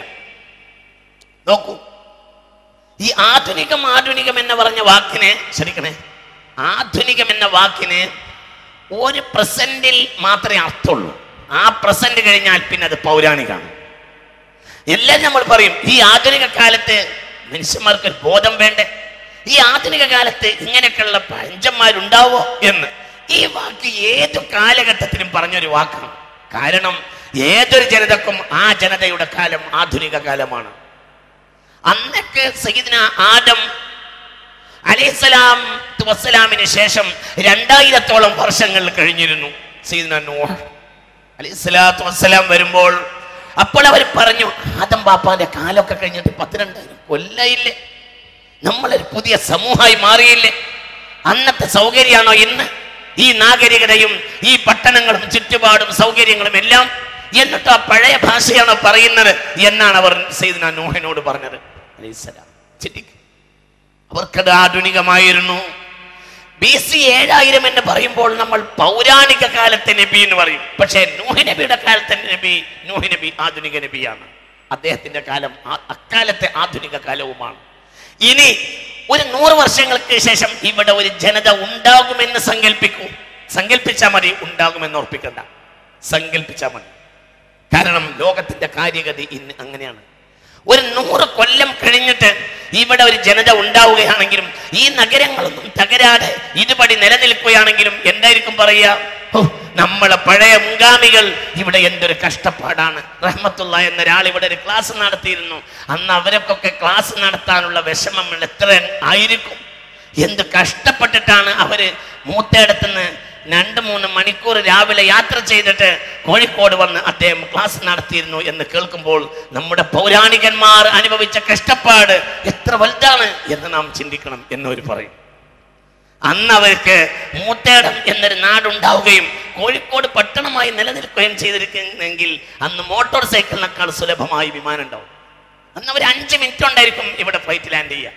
നോക്കൂ ഈ ആധുനികം ആധുനികം എന്ന് പറഞ്ഞ വാക്കിന് ശ്രദ്ധിക്കണേ ആധുനികം എന്ന വാക്കിന് ഒരു പ്രസന്റിൽ മാത്രമേ അർത്ഥമുള്ളൂ ആ പ്രസന്റ് കഴിഞ്ഞാൽ പിന്നെ അത് പൗരാണികമാണ് എല്ലാം നമ്മൾ പറയും ഈ ആധുനിക കാലത്ത് മനുഷ്യന്മാർക്ക് ഒരു ബോധം വേണ്ടേ ഈ ആധുനിക കാലത്ത് ഇങ്ങനെയൊക്കെയുള്ള പഴഞ്ചന്മാരുണ്ടാവോ എന്ന് ഈ വാക്ക് ഏതു കാലഘട്ടത്തിലും പറഞ്ഞൊരു വാക്കാണ് കാരണം ഏതൊരു ജനതക്കും ആ ജനതയുടെ കാലം ആധുനിക കാലമാണ് അന്നൊക്കെ സയ്യിദ്ന ആദം അലൈഹിസ്സലാം വസ്സലാമിന് ശേഷം രണ്ടായിരത്തോളം വർഷങ്ങൾ കഴിഞ്ഞിരുന്നു സയ്യിദ്ന നൂഹ് അലൈഹിസ്സലാത്തു വസ്സലാം വരുമ്പോൾ അപ്പോൾ അവർ പറഞ്ഞു ആദം ബാപ്പാന്റെ കാലമൊക്കെ കഴിഞ്ഞിട്ട് പത്തിരണ്ടായിരം കൊല്ലയില്ലേ നമ്മളൊരു പുതിയ സമൂഹമായി മാറിയില്ലേ അന്നത്തെ സൗകര്യമാണോ ഇന്ന് ഈ നാഗരികതയും ഈ പട്ടണങ്ങളും ചുറ്റുപാടും സൗകര്യങ്ങളും എല്ലാം എന്നിട്ട് ആ പഴയ ഭാഷയാണോ പറയുന്നത് എന്നാണ് അവർ സയ്യിദ്ന നൂഹിനോട് പറഞ്ഞത് അലൈഹിസ്സലാം ചിന്തിക്ക് അവർക്കത് ആധുനികമായിരുന്നു ബി സി ഏഴായിരം എന്ന് പറയുമ്പോൾ നമ്മൾ പൗരാണിക കാലത്തെ നബി എന്ന് പറയും പക്ഷേ നൂഹ് നബിയുടെ കാലത്തെ നബി നൂഹ് നബി ആധുനിക നബിയാണ് അദ്ദേഹത്തിന്റെ കാലം ആ- അക്കാലത്തെ ആധുനിക കാലവുമാണ് ഇനി ഒരു നൂറ് വർഷങ്ങൾക്ക് ശേഷം ഇവിടെ ഒരു ജനത ഉണ്ടാകുമെന്ന് സങ്കല്പിക്കൂ സങ്കല്പിച്ചാൽ മതി ഉണ്ടാകുമെന്ന് ഓർപ്പിക്കണ്ട സങ്കല്പിച്ചാൽ മതി കാരണം ലോകത്തിന്റെ കാര്യഗതി ഇന്ന് അങ്ങനെയാണ് ഒരു നൂറ് കൊല്ലം കഴിഞ്ഞിട്ട് ഇവിടെ ഒരു ജനത ഉണ്ടാവുകയാണെങ്കിലും ഈ നഗരങ്ങളൊന്നും തകരാതെ ഇതുപടി നിലനിൽക്കുകയാണെങ്കിലും എന്തായിരിക്കും പറയുക "ഹോ, നമ്മളെ പഴയ മുൻഗാമികൾ ഇവിടെ എന്തൊരു കഷ്ടപ്പാടാണ് റഹ്മത്തുള്ള എന്നൊരാൾ ഇവിടെ ഒരു ക്ലാസ് നടത്തിയിരുന്നു അന്ന് അവരൊക്കെ ക്ലാസ് നടത്താനുള്ള വിഷമങ്ങൾ എത്ര ആയിരിക്കും എന്ത് കഷ്ടപ്പെട്ടിട്ടാണ് അവര് മൂത്തയിടത്തുനിന്ന് രണ്ട് മൂന്ന് മണിക്കൂർ രാവിലെ യാത്ര ചെയ്തിട്ട് കോഴിക്കോട് വന്ന് അദ്ദേഹം ക്ലാസ് നടത്തിയിരുന്നു എന്ന് കേൾക്കുമ്പോൾ നമ്മുടെ പൗരാണികന്മാർ അനുഭവിച്ച കഷ്ടപ്പാട് എത്ര വലുതാണ് എന്ന് നാം ചിന്തിക്കണം എന്നവർ പറയും അന്ന് അവർക്ക് മൂത്തേടം എന്നൊരു നാടുണ്ടാവുകയും കോഴിക്കോട് പട്ടണമായി നിലനിൽക്കുകയും ചെയ്തിരിക്കുന്നെങ്കിൽ അന്ന് മോട്ടോർ സൈക്കിളിനേക്കാൾ സുലഭമായി വിമാനം ഉണ്ടാവും അന്ന് അവർ അഞ്ച് മിനിറ്റ് ഉണ്ടായിരിക്കും ഇവിടെ ഫ്ലൈറ്റ് ലാൻഡ് ചെയ്യുക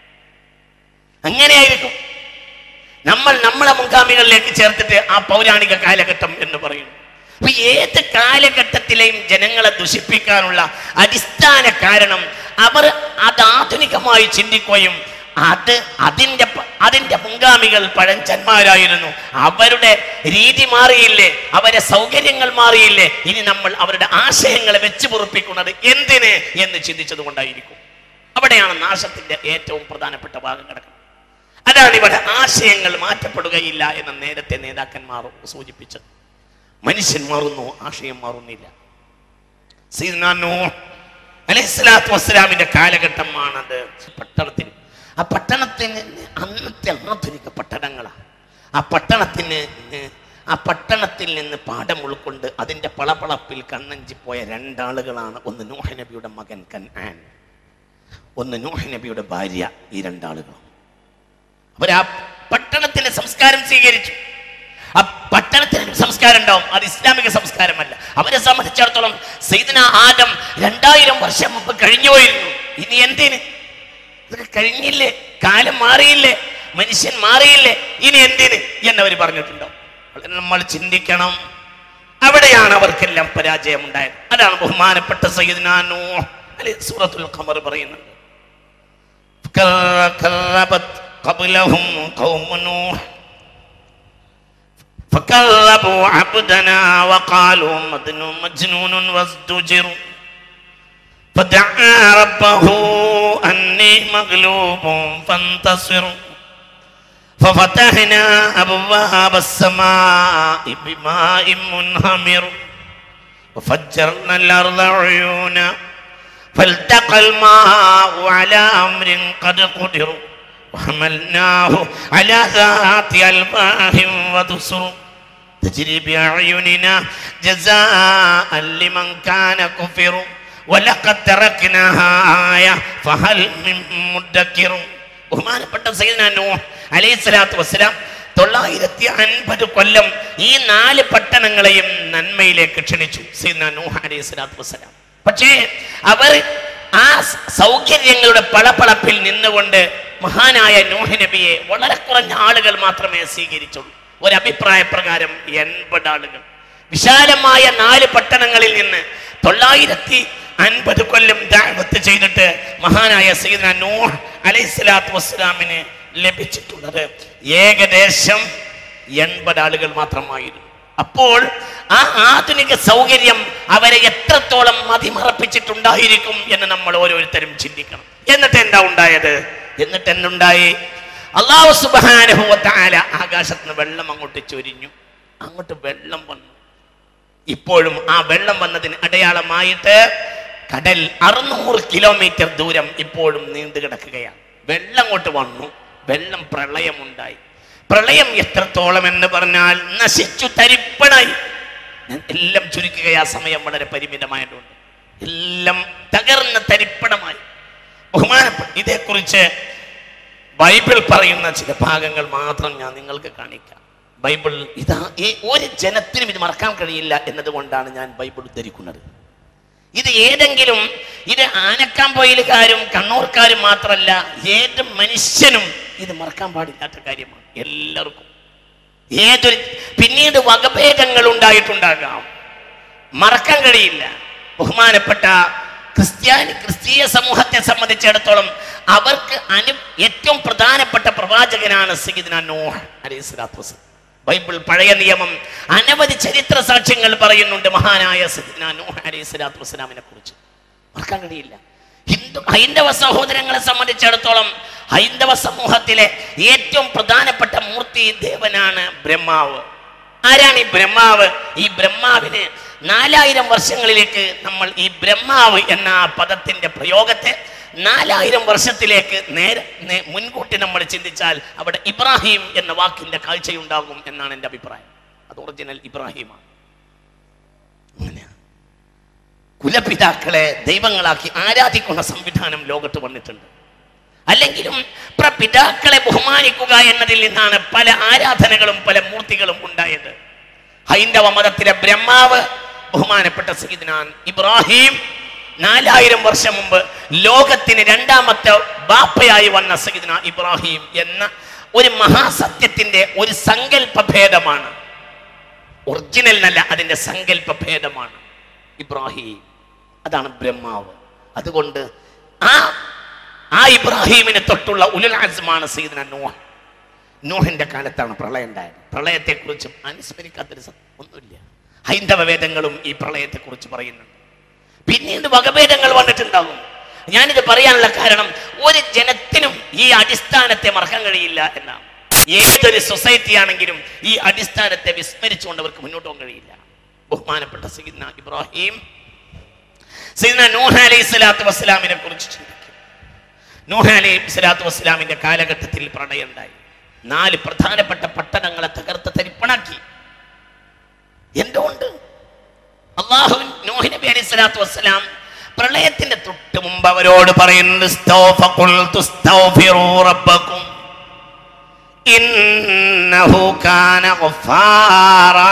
അങ്ങനെയായിരിക്കും നമ്മൾ നമ്മളെ മുൻഗാമികളിലേക്ക് ചേർത്തിട്ട് ആ പൗരാണിക കാലഘട്ടം എന്ന് പറയുന്നു അപ്പൊ ഏത് കാലഘട്ടത്തിലെയും ജനങ്ങളെ ദുഷിപ്പിക്കാനുള്ള അടിസ്ഥാന കാരണം അവർ അത് ആധുനികമായി ചിന്തിക്കുകയും അത് അതിൻ്റെ പ- അതിൻ്റെ മുൻഗാമികൾ പഴഞ്ചന്മാരായിരുന്നു അവരുടെ രീതി മാറിയില്ലേ അവരെ സൗകര്യങ്ങൾ മാറിയില്ലേ ഇനി നമ്മൾ അവരുടെ ആശയങ്ങളെ വെച്ച് പൊറുപ്പിക്കുന്നത് എന്തിന് എന്ന് ചിന്തിച്ചത് കൊണ്ടായിരിക്കും അവിടെയാണ് നാശത്തിന്റെ ഏറ്റവും പ്രധാനപ്പെട്ട ഭാഗം കിടക്കുന്നത് അതാണ് ഇവിടെ ആശയങ്ങൾ മാറ്റപ്പെടുകയില്ല എന്ന് നേരത്തെ നേതാക്കന്മാർ സൂചിപ്പിച്ചത് മനുഷ്യൻ മാറുന്നു ആശയം മാറുന്നില്ല സീദനാ നൂഹ് അലൈഹിസ്സലാത്തു വസ്സലാമിന്റെ കാലഘട്ടമാണത് പട്ടണത്തിൽ ആ പട്ടണത്തിന് അന്നത്തെ ആധുനിക പട്ടണങ്ങളാണ് ആ പട്ടണത്തിന് ആ പട്ടണത്തിൽ നിന്ന് പാഠം ഉൾക്കൊണ്ട് അതിന്റെ പളപളപ്പിൽ കണ്ണഞ്ചിപ്പോയ രണ്ടാളുകളാണ് ഒന്ന് നൂഹ നബിയുടെ മകൻ കൻആൻ ഒന്ന് നൂഹ നബിയുടെ ഭാര്യ ഈ രണ്ടാളുകളും അവരാ പട്ടണത്തിന്റെ സംസ്കാരം സ്വീകരിച്ചു ആ പട്ടണത്തിന് ഒരു സംസ്കാരം ഉണ്ടാവും അത് ഇസ്ലാമിക സംസ്കാരമല്ല അവരെ സംബന്ധിച്ചിടത്തോളം സൈദന ആദം രണ്ടായിരം വർഷം മുമ്പ് കഴിഞ്ഞു പോയിരുന്നു ഇനി എന്തിന് ഇതൊക്കെ കഴിഞ്ഞില്ലേ കാലം മാറിയില്ലേ മനുഷ്യൻ മാറിയില്ലേ ഇനി എന്തിന് എന്നവർ പറഞ്ഞിട്ടുണ്ടോ വളരെ നമ്മൾ ചിന്തിക്കണം അവിടെയാണ് അവർക്കെല്ലാം പരാജയം ഉണ്ടായത് അതാണ് ബഹുമാനപ്പെട്ട സയ്യിദ്നാനോ അല്ലെ സൂറത്തുൽ ഖമർ പറയുന്നുണ്ട് كذبت قبلهم قوم نوح فكذبوا عبدنا وقالوا مجنون مجنون وازدجر فدعا ربه أني مغلوب فانتصر ففتحنا أبواب السماء بماء منهمر وفجرنا الأرض عيونا فالتقى الماء على أمر قد قدر وحملناه على ذات ألباه ودسر تجري بأعيننا جزاء لمن كان كفر ولقد تركناها آية فهل من مدكر ബഹുമാനപ്പെട്ട സയ്യിദ്ന നൂഹ് അലൈഹി സ്വലാത്തു വസ്സലാം തൊള്ളായിരത്തി അൻപത് കൊല്ലം ഈ നാല് പട്ടണങ്ങളെയും നന്മയിലേക്ക് ക്ഷണിച്ചു സയ്യിദ്ന നൂഹ് അലൈഹി സ്വലാത്തു വസ്സലാം പക്ഷേ അവർ ആ സ- സൗകര്യങ്ങളുടെ പളപ്പളപ്പിൽ നിന്നുകൊണ്ട് മഹാനായ നൂഹ് നബിയെ വളരെ കുറഞ്ഞ ആളുകൾ മാത്രമേ സ്വീകരിച്ചുള്ളൂ ഒരു അഭിപ്രായ പ്രകാരം എൺപത് ആളുകൾ വിശാലമായ നാല് പട്ടണങ്ങളിൽ നിന്ന് തൊള്ളായിരത്തി അൻപത് കൊല്ലം ദാവത്ത് ചെയ്തിട്ട് മഹാനായ സയ്യിദ്ന നൂഹ് അലൈഹിസ്സലാത്തു വസ്സലാമിന് ലഭിച്ചിട്ടുള്ളത് ഏകദേശം എൺപത് ആളുകൾ മാത്രമായിരുന്നു അപ്പോൾ ആ ആധുനിക സൗകര്യം അവരെ എത്രത്തോളം മതിമറപ്പിച്ചിട്ടുണ്ടായിരിക്കും എന്ന് നമ്മൾ ഓരോരുത്തരും ചിന്തിക്കണം എന്നിട്ട് എന്താ ഉണ്ടായത് എന്നിട്ട് എന്തുണ്ടായി അള്ളാഹു സുബാനുഭവത്താല ആകാശത്ത് നിന്ന് വെള്ളം അങ്ങോട്ട് ചൊരിഞ്ഞു അങ്ങോട്ട് വെള്ളം വന്നു ഇപ്പോഴും ആ വെള്ളം വന്നതിന് അടയാളമായിട്ട് കടൽ അറുന്നൂറ് കിലോമീറ്റർ ദൂരം ഇപ്പോഴും നീണ്ടു കിടക്കുകയാണ് വെള്ളം അങ്ങോട്ട് വന്നു വെള്ളം പ്രളയമുണ്ടായി പ്രളയം എത്രത്തോളം എന്ന് പറഞ്ഞാൽ നശിച്ചു തരിപ്പണായി ഞാൻ എല്ലാം ചുരുക്കുകയാ സമയം വളരെ പരിമിതമായതുകൊണ്ട് എല്ലാം തകർന്ന തരിപ്പണമായി ബഹുമാനപ്പെട്ട ഇതേക്കുറിച്ച് ബൈബിൾ പറയുന്ന ചില ഭാഗങ്ങൾ മാത്രം ഞാൻ നിങ്ങൾക്ക് കാണിക്കാം ബൈബിൾ ഇതാ ഈ ഒരു ജനത്തിനും ഇത് മറക്കാൻ കഴിയില്ല എന്നതുകൊണ്ടാണ് ഞാൻ ബൈബിൾ ഉദ്ധരിക്കുന്നത് ഇത് ഏതെങ്കിലും ഇത് ആനക്കാമ്പൊയിലുകാരും കണ്ണൂർക്കാരും മാത്രമല്ല ഏത് മനുഷ്യനും ഇത് മറക്കാൻ പാടില്ലാത്ത കാര്യമാണ് എല്ലാവർക്കും ഏതൊരു പിന്നീട് വകഭേദങ്ങൾ ഉണ്ടായിട്ടുണ്ടാകാം മറക്കാൻ കഴിയില്ല ബഹുമാനപ്പെട്ട ക്രിസ്ത്യാനി ക്രിസ്തീയ സമൂഹത്തെ സംബന്ധിച്ചിടത്തോളം അവർക്ക് അനു ഏറ്റവും പ്രധാനപ്പെട്ട പ്രവാചകനാണ് സയ്യിദ്ന നോഹ് അലൈഹി സ്വലാത്തു വസ്സലാം ബൈബിൾ പഴയ നിയമം അനവധി ചരിത്ര സാക്ഷ്യങ്ങൾ പറയുന്നുണ്ട് മഹാനായ സയ്യിദ്ന നോഹ് അലൈഹി സ്വലാത്തു വസ്സലാമിനെ കുറിച്ച് മറക്കാൻ കഴിയില്ല ഹിന്ദു ഹൈന്ദവ സഹോദരങ്ങളെ സംബന്ധിച്ചിടത്തോളം ഹൈന്ദവ സമൂഹത്തിലെ ഏറ്റവും പ്രധാനപ്പെട്ട മൂർത്തി ദേവനാണ് ബ്രഹ്മാവ് ആരാണ് ഈ ബ്രഹ്മാവ് ഈ ബ്രഹ്മാവിന് നാലായിരം വർഷങ്ങളിലേക്ക് നമ്മൾ ഈ ബ്രഹ്മാവ് എന്ന ആ പദത്തിന്റെ പ്രയോഗത്തെ നാലായിരം വർഷത്തിലേക്ക് നേരെ നേ- മുൻകൂട്ടി നമ്മൾ ചിന്തിച്ചാൽ അവിടെ ഇബ്രാഹിം എന്ന വാക്കിന്റെ കാഴ്ചയുണ്ടാകും എന്നാണ് എൻ്റെ അഭിപ്രായം അത് ഒറിജിനൽ ഇബ്രാഹിമാണ് അങ്ങനെയാണ് കുലപിതാക്കളെ ദൈവങ്ങളാക്കി ആരാധിക്കുന്ന സംവിധാനം ലോകത്ത് വന്നിട്ടുണ്ട് അല്ലെങ്കിലും പ്രപിതാക്കളെ ബഹുമാനിക്കുക എന്നതിൽ നിന്നാണ് പല ആരാധനകളും പല മൂർത്തികളും ഉണ്ടായത് ഹൈന്ദവ മതത്തിലെ ബ്രഹ്മാവ് ബഹുമാനപ്പെട്ട സീദനാൻ ഇബ്രാഹിം നാലായിരം വർഷം മുമ്പ് ലോകത്തിന് രണ്ടാമത്തെ ബാപ്പയായി വന്ന സീദന ഇബ്രാഹിം എന്ന ഒരു മഹാസത്യത്തിന്റെ ഒരു സങ്കല്പ ഭേദമാണ് ഒറിജിനൽ എന്നല്ല അതിന്റെ സങ്കല്പ ഭേദമാണ് ഇബ്രാഹിം അതാണ് ബ്രഹ്മാവ് അതുകൊണ്ട് ആ ആ ഇബ്രാഹിമിനെ തൊട്ടുള്ള ഉലുൽ അസ്മാണ് സീദന നോഹ് നോഹിന്റെ കാലത്താണ് പ്രളയം ഉണ്ടായത് പ്രളയത്തെക്കുറിച്ചും അനുസ്മരിക്കാത്തൊരു സ- ഒന്നുമില്ല ഹൈന്ദവ വേദങ്ങളും ഈ പ്രളയത്തെക്കുറിച്ച് പറയുന്നുണ്ട് പിന്നീട് വകഭേദങ്ങൾ വന്നിട്ടുണ്ടാകും ഞാനിത് പറയാനുള്ള കാരണം ഒരു ജനത്തിനും ഈ അടിസ്ഥാനത്തെ മറക്കാൻ കഴിയില്ല എന്നാണ് ഏതൊരു സൊസൈറ്റി ആണെങ്കിലും ഈ അടിസ്ഥാനത്തെ വിസ്മരിച്ചുകൊണ്ട് അവർക്ക് മുന്നോട്ട് പോകാൻ കഴിയില്ല ബഹുമാനപ്പെട്ട സീദന ഇബ്രാഹിം സീദന നൂഹ് അലൈഹി സ്വലാത്തു വസ്സലാമിനെ കുറിച്ച് ചിന്തിക്കും നൂഹ് അലൈഹി സ്വലാത്തു വസ്സലാമിന്റെ കാലഘട്ടത്തിൽ പ്രളയം ഉണ്ടായി നാല് പ്രധാനപ്പെട്ട പട്ടണങ്ങളെ തകർത്ത് തരിപ്പണാക്കി എന്തുകൊണ്ട് അള്ളാഹു നൂഹ് നബി അലൈഹി സ്വലാത്തു വസ്സലാം പ്രളയത്തിന്റെ തൊട്ട് മുമ്പ് അവരോട് പറയുന്നുണ്ട് "സ്തൗഫഖുൽ തുസ്തൗഫിറൂ റബ്ബക്കും ഇന്നഹു കാന ഗഫാറാ."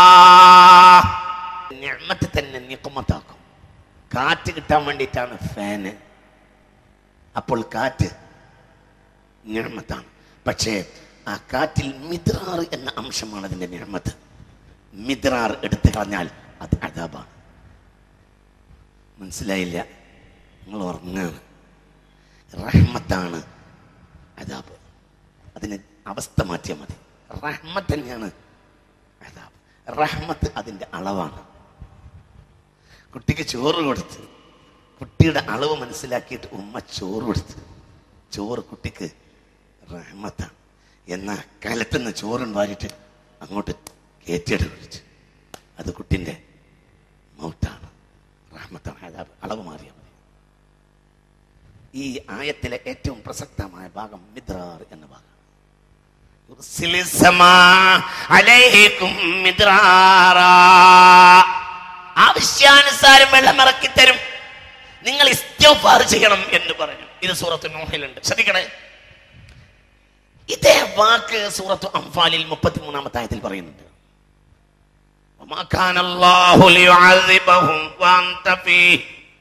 നിഅമത്ത് തന്നെ നിഖമത്താക്കും കാറ്റ് കിട്ടാൻ വേണ്ടിയിട്ടാണ് ഫാന് അപ്പോൾ കാറ്റ് നിഴമത്താണ് പക്ഷേ ആ കാറ്റിൽ മിദ്രാർ എന്ന അംശമാണ് അതിൻ്റെ നിഴമത്ത് മിദ്രാർ എടുത്തു കളഞ്ഞാൽ അത് അതാബാണ് മനസ്സിലായില്ല നിങ്ങൾ ഉറങ്ങാണ് റഹ്മത്താണ് അതാബ് അതിന് അവസ്ഥ മാറ്റിയാൽ മതി റഹ്മത്ത് തന്നെയാണ് അതാബ് റഹ്മത്ത് അതിൻ്റെ അളവാണ് കുട്ടിക്ക് ചോറ് കൊടുത്ത് കുട്ടിയുടെ അളവ് മനസ്സിലാക്കിയിട്ട് ഉമ്മ ചോറ് കൊടുത്ത് ചോറ് കുട്ടിക്ക് റഹ്മത്താണ് എന്ന കാലത്തുനിന്ന് ചോറും വാരിട്ട് അങ്ങോട്ട് കയറ്റിയിട്ട് വിളിച്ചു അത് കുട്ടിൻ്റെ മൗത്താണ് റഹ്മത്താണ് അതാ അളവ് മാറിയാൽ മതി ഈ ആയത്തിലെ ഏറ്റവും പ്രസക്തമായ ഭാഗം മിദ്രാർ എന്ന ഭാഗം യുർസിലി സമാ അലൈഹിക്കും മിദ്റാറാ. ആവശ്യാനുസാരം വെള്ളം ഇറക്കി തരും നിങ്ങൾ ഇസ്തിഗ്ഫാർ ചെയ്യണം എന്ന് പറഞ്ഞു ഇത് സൂറത്ത് നോഹിലുണ്ട് ശ്രദ്ധിക്കണേ ഇതേ വാക്ക് സൂറത്ത് അംഫാലിൽ മുപ്പത്തിമൂന്നാമത്തെ ആയത്തിൽ പറയുന്നുണ്ട് وما كان الله ليعذبهم وأنت فيه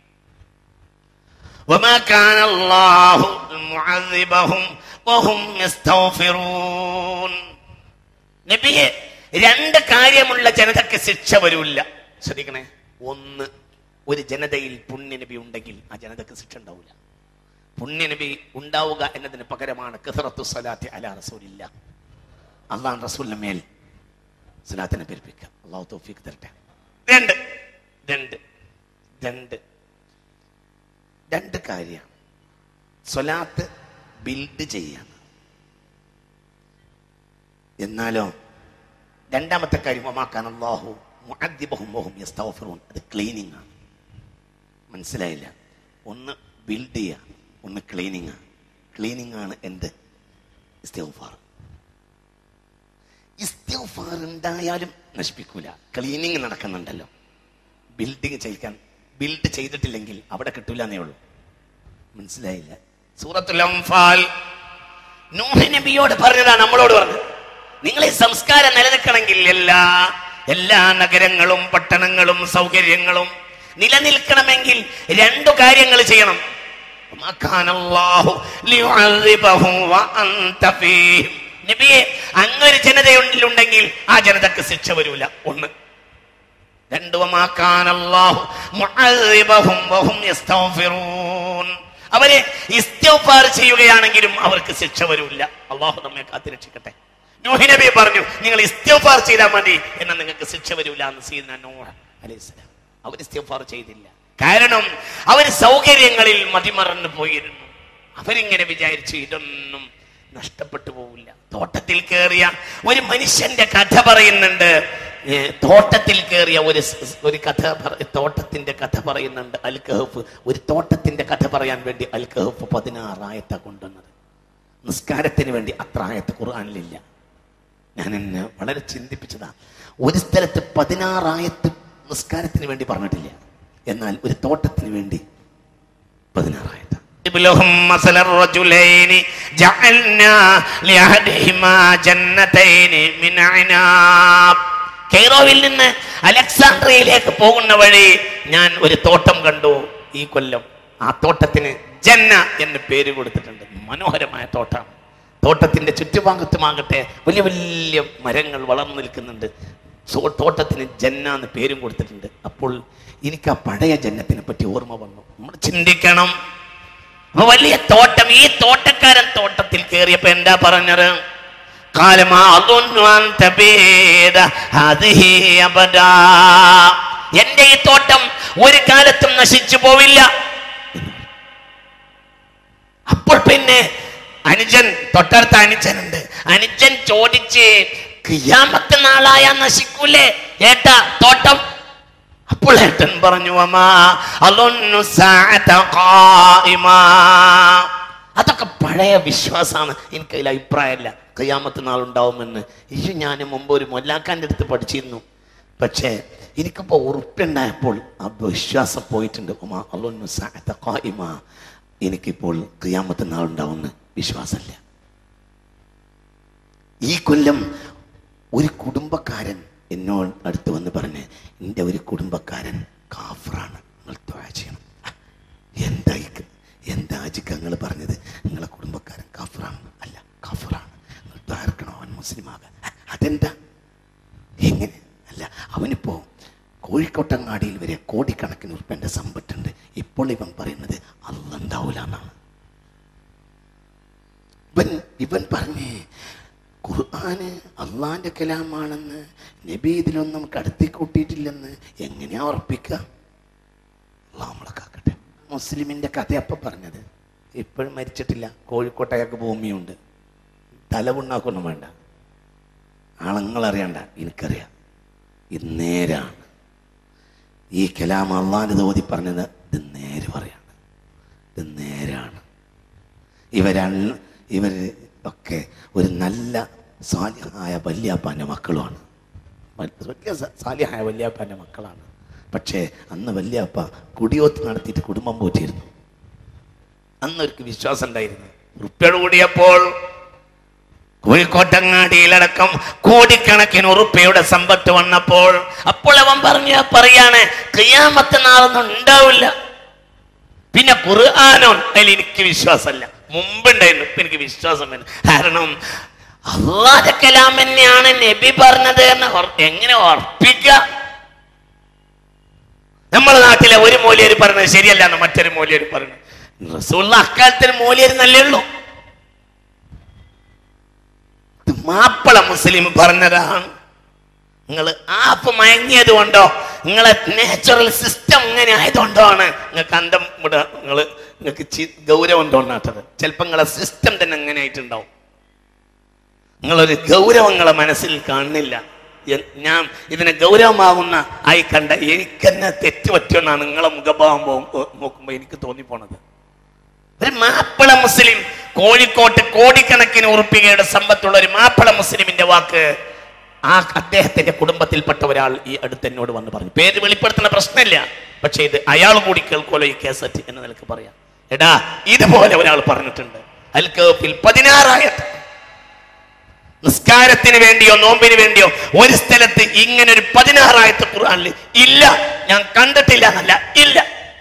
وما كان الله معذبهم وهم يستغفرون നബിയെ രണ്ട് കാര്യമുള്ള ജനതക്ക് ശിക്ഷ വരില്ല ശ്രദ്ധിക്കണേ ഒന്ന് ഒരു ജനതയിൽ പുണ്യനബി ഉണ്ടെങ്കിൽ ആ ജനതക്ക് ശിക്ഷ ഉണ്ടാവില്ല പുണ്യനബി ഉണ്ടാവുക എന്നതിന് പകരമാണ് കസറത്തു സലാത്തി അല റസൂലില്ല അള്ളാൻ റസൂലിന്റെ മേൽ സലാത്തിനെ പേരിപ്പിക്കുക അള്ളാഹു തൗഫീഖ് തരട്ടെ രണ്ട് രണ്ട് രണ്ട് രണ്ട് കാര്യമാണ് സ്വലാത്ത് ബിൽഡ് ചെയ്യാണ് എന്നാലോ രണ്ടാമത്തെ കാര്യം ഒമാക്കാൻ അള്ളാഹു മുഅദ്ദിബഹും വഹും യസ്തഗ്ഫിറൂൻ അത് ക്ലീനിങ് ആണ് മനസ്സിലായില്ല ഒന്ന് ബിൽഡ് ചെയ്യുക ഒന്ന് ക്ലീനിങ് ആണ് ക്ലീനിങ് ആണ് എന്ത് ഇസ്തിഗ്ഫാർ ഇസ്തിഗ്ഫാർ ഉണ്ടായാലും നശിപ്പിക്കൂല ക്ലീനിങ് നടക്കുന്നുണ്ടല്ലോ ബിൽഡിങ് ചെയ്യിക്കാൻ ബിൽഡ് ചെയ്തിട്ടില്ലെങ്കിൽ അവിടെ കിട്ടൂല എന്നേ ഉള്ളൂ മനസ്സിലായില്ല സൂറത്തുൽ അംഫാൽ നൂഹ് നബിയോട് പറഞ്ഞതാണ് നമ്മളോട് പറഞ്ഞത് നിങ്ങൾ ഈ സംസ്കാരം നിലനിൽക്കണമെങ്കിൽ എല്ലാ എല്ലാ നഗരങ്ങളും പട്ടണങ്ങളും സൗകര്യങ്ങളും നിലനിൽക്കണമെങ്കിൽ രണ്ടു കാര്യങ്ങൾ ചെയ്യണം وما كان الله ليعذبهم وأنت فيهم. നബിയെ അങ്ങൊരു ജനതയുണ്ടെങ്കിൽ ആ ജനതക്ക് ശിക്ഷ വരൂല ഒന്ന് രണ്ട് وما كان الله معذبهم وهم يستغفرون. അവരെ ഇസ്തിഗ്ഫാർ ചെയ്യുകയാണെങ്കിലും അവർക്ക് ശിക്ഷ വരൂല്ല അള്ളാഹു നമ്മെ കാത്തിരക്ഷിക്കട്ടെ നൂഹി നബി പറഞ്ഞു നിങ്ങൾ ഇസ്തിഗ്ഫാർ ചെയ്താൽ മതി എന്നാൽ നിങ്ങൾക്ക് ശിക്ഷ വരൂല എന്ന് സീദന നൂഹ് അലൈഹിസ്സലാം അവർ ഇസ്തിഗ്ഫാർ ചെയ്തില്ല കാരണം അവർ സൗകര്യങ്ങളിൽ മതിമറന്നു പോയിരുന്നു അവരിങ്ങനെ വിചാരിച്ചു ഇതൊന്നും നഷ്ടപ്പെട്ടു പോവില്ല തോട്ടത്തിൽ കയറിയ ഒരു മനുഷ്യന്റെ കഥ പറയുന്നുണ്ട് ഏ, തോട്ടത്തിൽ കയറിയ ഒരു സ്- ഒരു കഥ പറ- തോട്ടത്തിന്റെ കഥ പറയുന്നുണ്ട് അൽ കഹഫ് ഒരു തോട്ടത്തിന്റെ കഥ പറയാൻ വേണ്ടി അൽ കഹഫ് പതിനാറായത്ത കൊണ്ടുവന്നത് നിസ്കാരത്തിന് വേണ്ടി അത്ര ആയത്ത് ഖുർആാനിലില്ല ഞാൻ എന്നെ വളരെ ചിന്തിപ്പിച്ചതാ ഒരു സ്ഥലത്ത് പതിനാറായത്ത് നിസ്കാരത്തിന് വേണ്ടി പറഞ്ഞിട്ടില്ല എന്നാൽ ഒരു തോട്ടത്തിന് വേണ്ടി പതിനാറായത്ത് لهم مثل الرجلين جعلنا لأحدهما جنتين من عناب കെയ്റോവിൽ നിന്ന് അലക്സാണ്ട്രിയയിലേക്ക് പോകുന്ന വഴി ഞാൻ ഒരു തോട്ടം കണ്ടു ഈ കൊല്ലം ആ തോട്ടത്തിന് ജന്ന എന്ന് പേര് കൊടുത്തിട്ടുണ്ട് മനോഹരമായ തോട്ടം തോട്ടത്തിന്റെ ചുറ്റുഭാഗത്തുമാകട്ടെ വലിയ വലിയ മരങ്ങൾ വളർന്നു നിൽക്കുന്നുണ്ട് സോ തോട്ടത്തിന് ജന്ന എന്ന് പേരും കൊടുത്തിട്ടുണ്ട് അപ്പോൾ എനിക്ക് ആ പഴയ ജന്നത്തിനെ പറ്റി ഓർമ്മ വന്നു നമ്മൾ ചിന്തിക്കണം അപ്പൊ വലിയ തോട്ടം ഈ തോട്ടക്കാരൻ തോട്ടത്തിൽ കയറിയപ്പോ എന്താ പറഞ്ഞത് കാലമാ അതൊന്നു അൻ തബീദ ഹദിഹി അബദാ. എന്റെ ഈ തോട്ടം ഒരു കാലത്തും നശിച്ചു പോവില്ല അപ്പോൾ പിന്നെ അനുജൻ തൊട്ടടുത്ത അനുജനുണ്ട് അനുജൻ ചോദിച്ച് ക്രിയാമത്തെ നാളായ നശിക്കൂലേ ഏട്ടാ തോട്ടം അപ്പോൾ ഏട്ടൻ പറഞ്ഞു അമ്മാ അതൊന്നു സാഅത ഖായിമാ. അതൊക്കെ പഴയ വിശ്വാസമാണ് എനിക്ക് അതിൽ അഭിപ്രായമില്ല കയ്യാമത്ത് നാളുണ്ടാവുമെന്ന് ഈ ഞാൻ മുമ്പ് ഒരു മൊല്ലാക്കാൻ്റെ അടുത്ത് പഠിച്ചിരുന്നു പക്ഷേ എനിക്കിപ്പോൾ ഉറപ്പുണ്ടായപ്പോൾ ആ വിശ്വാസം പോയിട്ടുണ്ട് ഉമാ അതൊന്നു സാഅത ഖായിമാ. എനിക്കിപ്പോൾ കയ്യാമത്ത് നാളുണ്ടാവുമെന്ന് വിശ്വാസമില്ല ഈ കൊല്ലം ഒരു കുടുംബക്കാരൻ എന്നോട് അടുത്ത് വന്ന് പറഞ്ഞ് എൻ്റെ ഒരു കുടുംബക്കാരൻ കാഫറാണ് നിങ്ങൾ ദ്വാ ചെയ്യണം ആ, എന്താ ഇക്ക് എന്താ അജിക്ക് നിങ്ങൾ പറഞ്ഞത് നിങ്ങളെ കുടുംബക്കാരൻ കാഫറാണ് അല്ല കാഫറാണ് നിങ്ങൾ ദ്വാരക്കണോ അവൻ മുസ്ലിമാകാൻ ആ, അതെന്താ എങ്ങനെ അല്ല അവനിപ്പോ കോഴിക്കോട്ടങ്ങാടിയിൽ വരെ കോടിക്കണക്കിന് ഉറുപ്പൻ്റെ സമ്പത്തുണ്ട് ഇപ്പോൾ ഇവൻ പറയുന്നത് അല്ലുണ്ടാവൂല എന്നാണ് ഇവൻ ഇവൻ പറഞ്ഞേ ഖുർആന് അള്ളാന്റെ കലാമാണെന്ന് നബി ഇതിലൊന്നും കടത്തി കൂട്ടിയിട്ടില്ലെന്ന് എങ്ങനെയാ ഉറപ്പിക്കുക അള്ളാഹ് നമ്മളെ കാക്കട്ടെ മുസ്ലിമിന്റെ കഥ അപ്പം പറഞ്ഞത് ഇപ്പോഴും മരിച്ചിട്ടില്ല കോഴിക്കോട്ട് അയാൾക്ക് ഭൂമിയുണ്ട് തലവുണ്ണാക്കൊന്നും വേണ്ട ആളങ്ങളറിയണ്ട എനിക്കറിയാം ഇത് നേരാണ് ഈ കലാം അള്ളാന്റെ തോതി പറഞ്ഞത് ഇത് നേര് പറയാണ് ഇത് നേരാണ് ഇവരണ് ഇവർ ഒക്കെ ഒരു നല്ല സാലിഹായ വല്യാപ്പാൻ്റെ മക്കളുമാണ് വ- വലിയ സ- സാലിഹായ വല്യാപ്പാൻ്റെ മക്കളാണ് പക്ഷേ അന്ന് വല്യാപ്പ കുടിയോത്ത് നടത്തിയിട്ട് കുടുംബം പോറ്റിയിരുന്നു അന്നൊരു വിശ്വാസം ഉണ്ടായിരുന്നു ഉറുപ്പിയോട് കൂടിയപ്പോൾ കോഴിക്കോട്ടങ്ങാടിയിലടക്കം കോടിക്കണക്കിന് ഉറുപ്പയുടെ സമ്പത്ത് വന്നപ്പോൾ അപ്പോൾ അവൻ പറഞ്ഞ പറയാണ് ക്രിയാമത്തെ നാളൊന്നും ഉണ്ടാവില്ല പിന്നെ ഖുർആാനോ അതിൽ എനിക്ക് വിശ്വാസമല്ല മുമ്പുണ്ടായിരുന്നു ഇപ്പൊ എനിക്ക് വിശ്വാസം വേണം കാരണം അള്ളാഹ് കലാം തന്നെയാണ് നബി പറഞ്ഞത് എന്ന് ഉറ- എങ്ങനെ ഉറപ്പിക്ക നമ്മുടെ നാട്ടിലെ ഒരു മൂല്യർ പറഞ്ഞത് ശരിയല്ല എന്ന് മറ്റൊരു മൂല്യർ പറഞ്ഞു റസൂള്ള അക്കാലത്തിന് മൂല്യർ നല്ലേ ഉള്ളൂ ഇത് മാപ്പിള മുസ്ലിം പറഞ്ഞതാണ് നിങ്ങൾ ആപ്പ് മയങ്ങിയത് കൊണ്ടോ നിങ്ങളെ നാച്ചുറൽ സിസ്റ്റം ഇങ്ങനെ ആയതുകൊണ്ടോ ആണ് നിങ്ങൾക്ക് അന്തം വിടുക നിങ്ങൾ നിങ്ങൾക്ക് ചി- ഗൗരവം തോന്നാത്തത് ചിലപ്പോൾ നിങ്ങളെ സിസ്റ്റം തന്നെ അങ്ങനെ ആയിട്ടുണ്ടാവും നിങ്ങളൊരു ഗൗരവം നിങ്ങളെ മനസ്സിൽ കാണുന്നില്ല എ- ഞാൻ ഇതിനെ ഗൗരവമാകുന്ന ആയി കണ്ട എനിക്കെന്നെ തെറ്റ് പറ്റുമെന്നാണ് നിങ്ങളെ മുഖഭാവം പോ- നോക്കുമ്പോൾ എനിക്ക് തോന്നിപ്പോണത് ഒരു മാപ്പിള മുസ്ലിം കോഴിക്കോട്ട് കോടിക്കണക്കിന് ഉറുപ്പികയുടെ സമ്പത്തുള്ള ഒരു മാപ്പിള മുസ്ലിമിന്റെ വാക്ക് ആ അദ്ദേഹത്തിന്റെ കുടുംബത്തിൽപ്പെട്ട ഒരാൾ ഈ അടുത്ത് എന്നോട് വന്ന് പറഞ്ഞു പേര് വെളിപ്പെടുത്തുന്ന പ്രശ്നമില്ല പക്ഷേ ഇത് അയാൾ കൂടി കേൾക്കുമല്ലോ ഈ കേസറ്റ് എന്ന് നിനക്ക് പറയാം എടാ ഇതുപോലെ ഒരാൾ പറഞ്ഞിട്ടുണ്ട് അൽ കേപ്പിൽ പതിനാറായത് നിസ്കാരത്തിന് വേണ്ടിയോ നോമ്പിന് വേണ്ടിയോ ഒരു സ്ഥലത്ത് ഇങ്ങനെ ഒരു പതിനാറായത്ത് ഖുർആനിൽ ഇല്ല ഞാൻ കണ്ടിട്ടില്ല എന്നല്ല ഇല്ല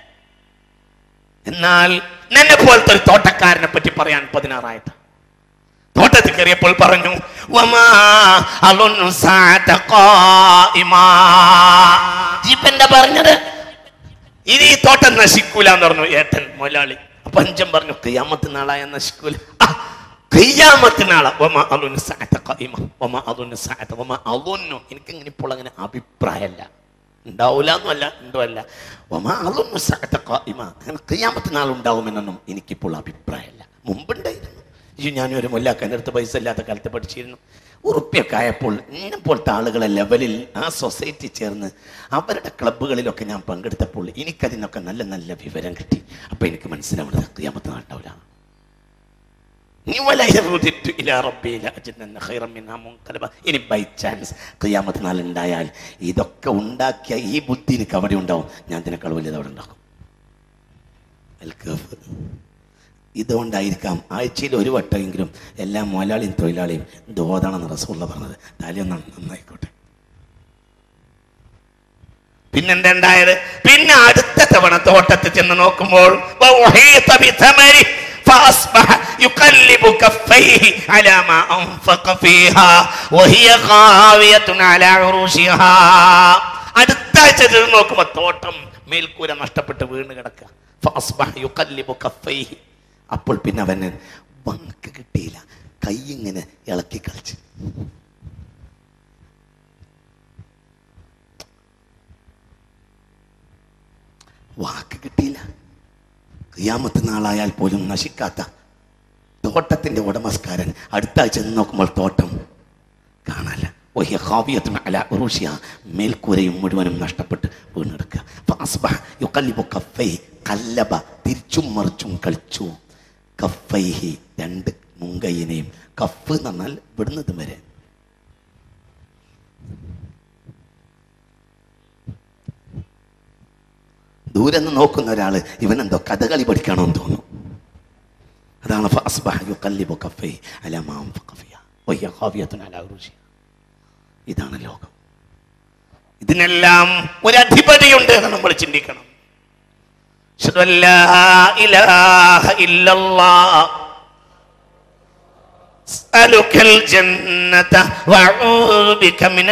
എന്നാൽ നിന്നെ പോലത്തെ ഒരു തോട്ടക്കാരനെ പറ്റി പറയാൻ പതിനാറായിട്ട് തോട്ടത്തിൽ കയറിയപ്പോൾ പറഞ്ഞു "വമാ അളുന്നു സാഅത ഖായിമാ." ഇപ്പൊ എന്താ പറഞ്ഞത് ഇനി ഈ തോട്ടം നശിക്കൂല എന്ന് പറഞ്ഞു ഏട്ടൻ മൊലാളി അപ്പൊ അഞ്ചൻ പറഞ്ഞു കയ്യാമത്ത് നാളായ നശിക്കൂല ആ, കയ്യാമത്ത് നാള ഒമ അളുന്നു സാഅത ഖായിമ ഒമ അളുന്നു സാഅത ഒമ അളുന്നു എനിക്ക് ഇങ്ങനെ ഇപ്പോൾ അങ്ങനെ അഭിപ്രായമല്ല ഉണ്ടാവില്ല എന്നല്ല എന്തുമല്ല ഒമ അളുന്നു സാഅത ഖായിമ അങ്ങനെ കയ്യാമത്ത് നാൾ ഉണ്ടാവുമെന്നൊന്നും എനിക്കിപ്പോൾ അഭിപ്രായമല്ല മുമ്പുണ്ടായിരുന്നു ഈ ഞാനും ഒരു മൊല്ലാക്കൻ്റെ അടുത്ത് പൈസ ഇല്ലാത്ത കാലത്ത് പഠിച്ചിരുന്നു ഉറുപ്പ്യൊക്കെ ആയപ്പോൾ എന്നെ പോലത്തെ ആളുകളെ ലെവലിൽ ആ സൊസൈറ്റി ചേർന്ന് അവരുടെ ക്ലബ്ബുകളിലൊക്കെ ഞാൻ പങ്കെടുത്തപ്പോൾ എനിക്കതിനൊക്കെ നല്ല നല്ല വിവരം കിട്ടി അപ്പം എനിക്ക് മനസ്സിലാവുന്നത് ക്രിയാമത്ത് നാട്ടാവില്ല ഇനി ബൈ ചാൻസ് ക്രിയാമത്ത് നാളുണ്ടായാൽ ഇതൊക്കെ ഉണ്ടാക്കിയ ഈ ബുദ്ധി എനിക്ക് അവിടെ ഉണ്ടാവും ഞാൻ ഇതിനേക്കാൾ വലിയത് അവിടെ ഉണ്ടാക്കും അൽക്കഫ് ഇതുകൊണ്ടായിരിക്കാം ആഴ്ചയിൽ ഒരു വട്ടമെങ്കിലും എല്ലാ മുതലാളിയും തൊഴിലാളിയും ദോതാണെന്ന് റസൂള്ള പറഞ്ഞത് താലിയൊന്നും നന്നായിക്കോട്ടെ പിന്നെന്താ ഉണ്ടായത് പിന്നെ അടുത്ത തവണ തോട്ടത്തിൽ ചെന്ന് നോക്കുമ്പോൾ വൗഹീത ബിഥമരി ഫ فأصبح يقلب كفيه على ما أنفق فيها وهي خاوية على عروشها അടുത്ത ആഴ്ച ചെന്ന് നോക്കുമ്പോ തോട്ടം മേൽക്കൂര നഷ്ടപ്പെട്ട് വീണ് കിടക്കുക ഫഅസ്ബഹ യുഖല്ലിബു കഫൈഹി. അപ്പോൾ പിന്നെ അവന് വാക്ക് കിട്ടിയില്ല കൈ ഇങ്ങനെ ഇളക്കി കളിച്ച് വാക്ക് കിട്ടിയില്ല ക്രിയാമത്ത് നാളായാൽ പോലും നശിക്കാത്ത തോട്ടത്തിന്റെ ഉടമസ്കാരൻ അടുത്ത ആഴ്ച ചെന്ന് നോക്കുമ്പോൾ തോട്ടം കാണാല്ല ഒഹിയ ഖാവിയത്തുൻ അലാ ഉറൂഷിയ മേൽക്കൂരയും മുഴുവനും നഷ്ടപ്പെട്ട് വീണെടുക്കുക ഫഅസ്ബഹ യുഖല്ലിബു കഫൈ കല്ലബ തിരിച്ചും മറിച്ചും കളിച്ചു കഫൈഹി രണ്ട് മുങ്കയിനെയും കഫ് എന്ന് പറഞ്ഞാൽ ഇവിടുന്നത് വരെ ദൂരെ നിന്ന് നോക്കുന്ന ഒരാൾ ഇവനെന്തോ കഥകളി പഠിക്കണമെന്ന് തോന്നുന്നു അതാണ് ഫഅസ്ബഹ യുഖല്ലിബു കഫൈ അലാ മാ അൻഫഖ ഫിഹാ വഹിയ ഖാവിയത്തുൻ അലാ ഉറൂഷിയ ഇതാണ് ലോകം ഇതിനെല്ലാം ഒരു അധിപതിയുണ്ട് എന്ന് നമ്മൾ ചിന്തിക്കണം അഷ്ഹദു അൻ ലാ ഇലാഹ ഇല്ലല്ലാഹ് أسألك الجنة وأعوذ بك من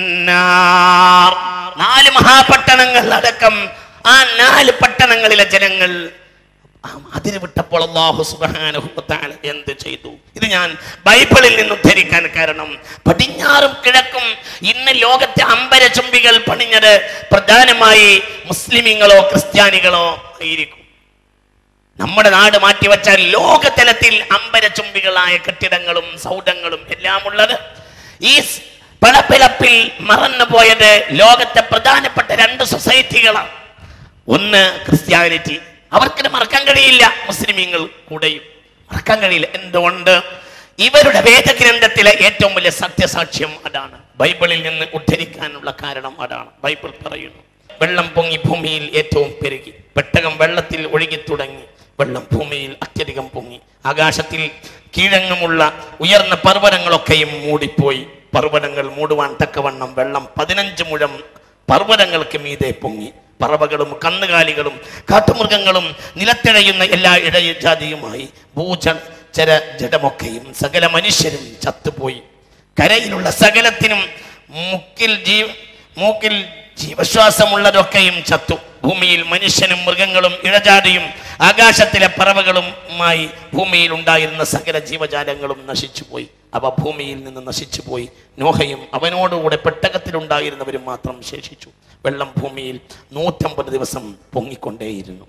النار നാല് മഹാപട്ടണങ്ങൾ അടക്കം ആ നാല് പട്ടണങ്ങളിലെ ജനങ്ങൾ ആ അതിന് വിട്ടപ്പോൾ അള്ളാഹു സുബ്ഹാനഹു വ തആല എന്ത് ചെയ്തു ഇത് ഞാൻ ബൈബിളിൽ നിന്ന് ഉദ്ധരിക്കാൻ കാരണം പടിഞ്ഞാറും കിഴക്കും ഇന്ന് ലോകത്തെ അമ്പരചുംബികൾ പണിഞ്ഞത് പ്രധാനമായി മുസ്ലിമീങ്ങളോ ക്രിസ്ത്യാനികളോ ആയിരിക്കും നമ്മുടെ നാട് മാറ്റിവെച്ചാൽ ലോകതലത്തിൽ അമ്പരചുംബികളായ കെട്ടിടങ്ങളും സൗധങ്ങളും എല്ലാം ഉള്ളത് ഈ സ് പളപ്പിളപ്പിൽ മറന്നു പോയത് ലോകത്തെ പ്രധാനപ്പെട്ട രണ്ട് സൊസൈറ്റികളാണ് ഒന്ന് ക്രിസ്ത്യാനിറ്റി അവർക്കിത് മറക്കാൻ കഴിയില്ല മുസ്ലിമീങ്ങൾ കൂടെയും മറക്കാൻ കഴിയില്ല എന്തുകൊണ്ട് ഇവരുടെ വേദഗ്രന്ഥത്തിലെ ഏറ്റവും വലിയ സത്യസാക്ഷ്യം അതാണ് ബൈബിളിൽ നിന്ന് ഉദ്ധരിക്കാനുള്ള കാരണം അതാണ് ബൈബിൾ പറയുന്നു വെള്ളം പൊങ്ങി ഭൂമിയിൽ ഏറ്റവും പെരുകി പെട്ടകം വെള്ളത്തിൽ ഒഴുകി തുടങ്ങി വെള്ളം ഭൂമിയിൽ അത്യധികം പൊങ്ങി ആകാശത്തിൽ കീഴങ്ങുമുള്ള ഉയർന്ന പർവ്വതങ്ങളൊക്കെയും മൂടിപ്പോയി പർവ്വതങ്ങൾ മൂടുവാൻ തക്കവണ്ണം വെള്ളം പതിനഞ്ച് മുഴം പർവ്വതങ്ങൾക്ക് മീതെ പൊങ്ങി പറവകളും കന്നുകാലികളും കാട്ടുമൃഗങ്ങളും നിലത്തിഴയുന്ന എല്ലാ ഇടജാതിയുമായി ഭൂജ ചര ജഡമൊക്കെയും സകല മനുഷ്യരും ചത്തുപോയി കരയിലുള്ള സകലത്തിനും മുക്കിൽ ജീവ മൂക്കിൽ ജീവശ്വാസമുള്ളതൊക്കെയും ചത്തു ഭൂമിയിൽ മനുഷ്യനും മൃഗങ്ങളും ഇഴജാതിയും ആകാശത്തിലെ പറവകളുമായി ഭൂമിയിൽ ഉണ്ടായിരുന്ന സകല ജീവജാലങ്ങളും നശിച്ചുപോയി അവ ഭൂമിയിൽ നിന്ന് നശിച്ചുപോയി നോഹയും അവനോടുകൂടെ പെട്ടകത്തിലുണ്ടായിരുന്നവരും മാത്രം ശേഷിച്ചു വെള്ളം ഭൂമിയിൽ നൂറ്റമ്പത് ദിവസം പൊങ്ങിക്കൊണ്ടേയിരുന്നു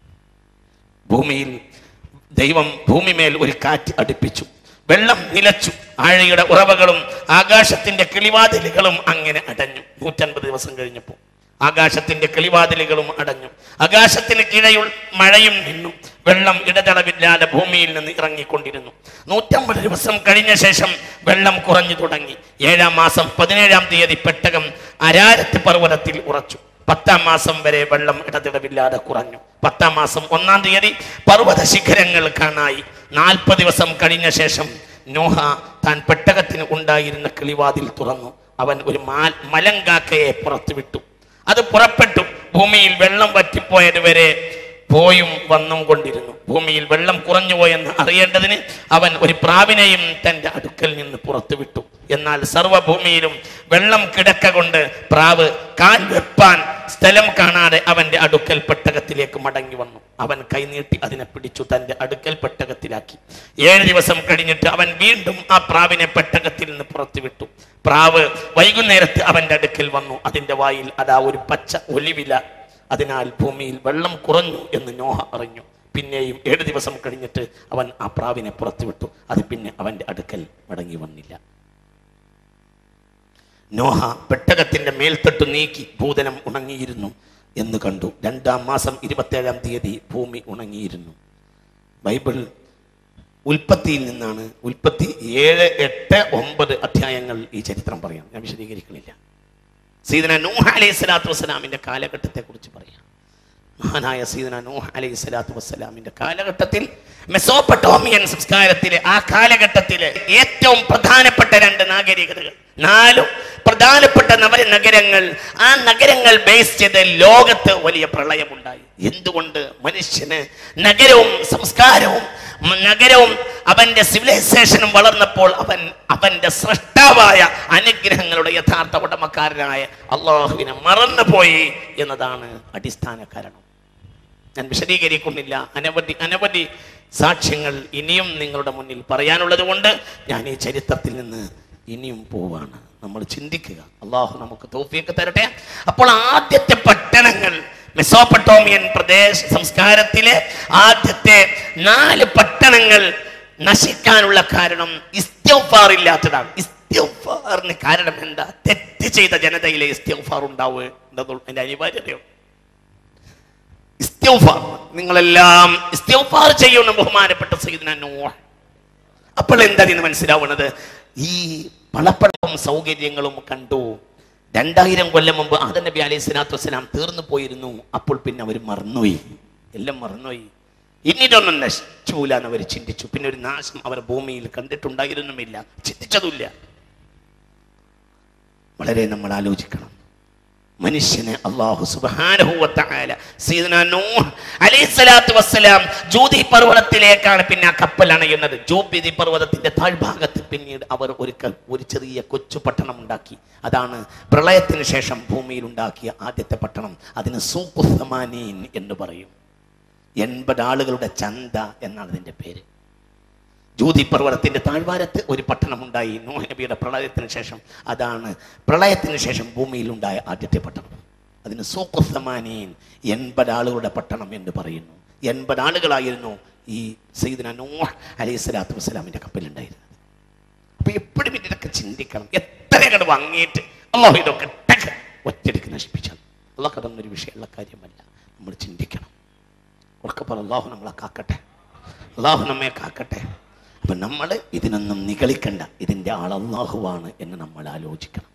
ഭൂമിയിൽ ദൈവം ഭൂമിമേൽ ഒരു കാറ്റ് അടുപ്പിച്ചു വെള്ളം നിലച്ചു ആഴയുടെ ഉറവകളും ആകാശത്തിന്റെ കിളിവാതിലുകളും അങ്ങനെ അടഞ്ഞു നൂറ്റൻപത് ദിവസം കഴിഞ്ഞപ്പോൾ ആകാശത്തിന്റെ കിളിവാതിലുകളും അടഞ്ഞു ആകാശത്തിന് കീഴെയുള്ള മഴയും നിന്നു വെള്ളം ഇടതടവില്ലാതെ ഭൂമിയിൽ നിന്ന് ഇറങ്ങിക്കൊണ്ടിരുന്നു നൂറ്റമ്പത് ദിവസം കഴിഞ്ഞ ശേഷം വെള്ളം കുറഞ്ഞു തുടങ്ങി ഏഴാം മാസം പതിനേഴാം തീയതി പെട്ടകം അരാരത്ത് പർവ്വതത്തിൽ ഉറച്ചു പത്താം മാസം വരെ വെള്ളം ഇടതിടവില്ലാതെ കുറഞ്ഞു പത്താം മാസം ഒന്നാം തീയതി പർവ്വത ശിഖരങ്ങൾ കാണായി നാൽപ്പത് ദിവസം കഴിഞ്ഞ ശേഷം നോഹ താൻ പെട്ടകത്തിന് ഉണ്ടായിരുന്ന കിളിവാതിൽ തുറന്നു അവൻ ഒരു മാൽ മലങ്കാക്കയെ പുറത്തുവിട്ടു അത് പുറപ്പെട്ടു ഭൂമിയിൽ വെള്ളം വറ്റിപ്പോയത് വരെ പോയും വന്നും കൊണ്ടിരുന്നു ഭൂമിയിൽ വെള്ളം കുറഞ്ഞു പോയെന്ന് അറിയേണ്ടതിന് അവൻ ഒരു പ്രാവിനെയും തന്റെ അടുക്കൽ നിന്ന് പുറത്തുവിട്ടു എന്നാൽ സർവ്വഭൂമിയിലും വെള്ളം കിടക്ക കൊണ്ട് പ്രാവ് കാൽ വെപ്പാൻ സ്ഥലം കാണാതെ അവന്റെ അടുക്കൽ പെട്ടകത്തിലേക്ക് മടങ്ങി വന്നു അവൻ കൈനീട്ടി അതിനെ പിടിച്ചു തന്റെ അടുക്കൽ പെട്ടകത്തിലാക്കി ഏഴ് ദിവസം കഴിഞ്ഞിട്ട് അവൻ വീണ്ടും ആ പ്രാവിനെ പെട്ടകത്തിൽ നിന്ന് പുറത്തുവിട്ടു പ്രാവ് വൈകുന്നേരത്ത് അവന്റെ അടുക്കൽ വന്നു അതിന്റെ വായിൽ അതാ ഒരു പച്ച ഒലിവില അതിനാൽ ഭൂമിയിൽ വെള്ളം കുറഞ്ഞു എന്ന് നോഹ അറിഞ്ഞു പിന്നെയും ഏഴ് ദിവസം കഴിഞ്ഞിട്ട് അവൻ ആ പ്രാവിനെ പുറത്തുവിട്ടു അത് പിന്നെ അവന്റെ അടുക്കൽ മടങ്ങി വന്നില്ല നോഹ പെട്ടകത്തിന്റെ മേൽത്തട്ട് നീക്കി ഭൂതനം ഉണങ്ങിയിരുന്നു എന്ന് കണ്ടു രണ്ടാം മാസം ഇരുപത്തേഴാം തീയതി ഭൂമി ഉണങ്ങിയിരുന്നു ബൈബിൾ ഉൽപ്പത്തിയിൽ നിന്നാണ് ഉൽപ്പത്തി ഏഴ് എട്ട് ഒമ്പത് അധ്യായങ്ങൾ ഈ ചരിത്രം പറയാം ഞാൻ വിശദീകരിക്കണില്ല സീദന നൂഹ അലൈഹി സ്വലാത്തു വസ്സലാമിന്റെ കാലഘട്ടത്തെ കുറിച്ച് പറയാം മഹാനായ സീദന നൂഹ അലൈഹി സ്വലാത്തു വസ്സലാമിന്റെ കാലഘട്ടത്തിൽ മെസോപ്പട്ടോമിയൻ സംസ്കാരത്തിലെ ആ കാലഘട്ടത്തിലെ ഏറ്റവും പ്രധാനപ്പെട്ട രണ്ട് നാഗരികതകൾ നാലും പ്രധാനപ്പെട്ട നവര നഗരങ്ങൾ ആ നഗരങ്ങൾ ബേസ് ചെയ്ത് ലോകത്ത് വലിയ പ്രളയമുണ്ടായി എന്തുകൊണ്ട് മനുഷ്യന് നഗരവും സംസ്കാരവും മ- നഗരവും അവന്റെ സിവിലൈസേഷനും വളർന്നപ്പോൾ അവൻ അവന്റെ സൃഷ്ടാവായ അനുഗ്രഹങ്ങളുടെ യഥാർത്ഥ ഉടമക്കാരനായ അള്ളാഹുവിനെ മറന്നുപോയി എന്നതാണ് അടിസ്ഥാന കാരണം ഞാൻ വിശദീകരിക്കുന്നില്ല അനവധി അനവധി സാക്ഷ്യങ്ങൾ ഇനിയും നിങ്ങളുടെ മുന്നിൽ പറയാനുള്ളത് കൊണ്ട് ഞാൻ ഈ ചരിത്രത്തിൽ നിന്ന് ഇനിയും പോവാണ് നമ്മൾ ചിന്തിക്കുക അള്ളാഹു നമുക്ക് തോഫിയൊക്കെ തരട്ടെ അപ്പോൾ ആദ്യത്തെ പട്ടണങ്ങൾ മെസോപ്പട്ടോമിയൻ പ്രദേശ സംസ്കാരത്തിലെ ആദ്യത്തെ നാല് പട്ടണങ്ങൾ നശിക്കാനുള്ള കാരണം ഇസ്തിഗ്ഫാർ ഇല്ലാത്തതാണ് ഇസ്തിഗ്ഫാറിന് കാരണം എന്താ തെറ്റ് ചെയ്ത ജനതയിലെ ഇസ്തിഗ്ഫാർ ഉണ്ടാവുക എന്നതുള്ള അതിന്റെ അനിവാര്യതയുണ്ട് ഇസ്തിഗ്ഫാർ നിങ്ങളെല്ലാം ഇസ്തിഗ്ഫാർ ചെയ്യുന്ന ബഹുമാനപ്പെട്ട സയ്യിദ്ന നൂഹ് അപ്പോൾ എന്താ ഇതിന് മനസ്സിലാവുന്നത് ഈ പളപ്പളവും സൗകര്യങ്ങളും കണ്ടു രണ്ടായിരം കൊല്ലം മുമ്പ് ആദം നബി അലൈഹി സ്വലാത്തു വസ്സലാം തീർന്നു പോയിരുന്നു അപ്പോൾ പിന്നെ അവർ മറന്നുപോയി എല്ലാം മറന്നുപോയി ഇന്നിട്ടൊന്നും നശിച്ചൂല എന്ന് അവർ ചിന്തിച്ചു പിന്നെ ഒരു നാശം അവർ ഭൂമിയിൽ കണ്ടിട്ടുണ്ടായിരുന്നുമില്ല ചിന്തിച്ചതുമില്ല വളരെ നമ്മൾ ആലോചിക്കണം മനുഷ്യനെ അള്ളാഹു സുബാനഹുവത്തായ സീദന നൂഹ് അലൈഹിസ്സലാത്തു വസ്സലാം ജൂതി പർവ്വതത്തിലേക്കാണ് പിന്നെ ആ കപ്പൽ അണയുന്നത് ജൂബിതി പർവ്വതത്തിന്റെ താഴ്ഭാഗത്ത് പിന്നീട് അവർ ഒരു ക- ഒരു ചെറിയ കൊച്ചു പട്ടണം ഉണ്ടാക്കി അതാണ് പ്രളയത്തിന് ശേഷം ഭൂമിയിൽ ഉണ്ടാക്കിയ ആദ്യത്തെ പട്ടണം അതിന് സൂക്കുസമാനീൻ എന്ന് പറയും എൺപത് ആളുകളുടെ ചന്ത എന്നാണ് അതിന്റെ പേര് ജൂതി പർവ്വതത്തിന്റെ താഴ്വാരത്ത് ഒരു പട്ടണമുണ്ടായി നോഹ് നബിയുടെ പ്രളയത്തിന് ശേഷം അതാണ് പ്രളയത്തിന് ശേഷം ഭൂമിയിൽ ഉണ്ടായ ആദ്യത്തെ പട്ടണം അതിന് സൂക്കുസമാനീൻ എൺപത് ആളുകളുടെ പട്ടണം എന്ന് പറയുന്നു എൺപത് ആളുകളായിരുന്നു ഈ സയ്യിദ്ന നൂഹ് അലൈഹി സ്വലാത്തു വസ്സലാമിന്റെ കപ്പലുണ്ടായിരുന്നത് അപ്പൊ എപ്പോഴും ഇതിനൊക്കെ ചിന്തിക്കണം എത്ര അങ്ങോട്ട് വാങ്ങിയിട്ട് അള്ളാഹു ഇതൊക്കെ ടക്ക് ഒറ്റയ്ക്ക് നശിപ്പിച്ചത് അള്ളാഹ് അതൊന്നൊരു വിഷയമുള്ള കാര്യമല്ല നമ്മൾ ചിന്തിക്കണം ഉറക്കെ പറ അള്ളാഹു നമ്മളെ കാക്കട്ടെ അള്ളാഹു നമ്മെ കാക്കട്ടെ അപ്പൊ നമ്മൾ ഇതിനൊന്നും നിഗളിക്കണ്ട ഇതിൻ്റെ ആൾ അള്ളാഹുവാണ് എന്ന് നമ്മൾ ആലോചിക്കണം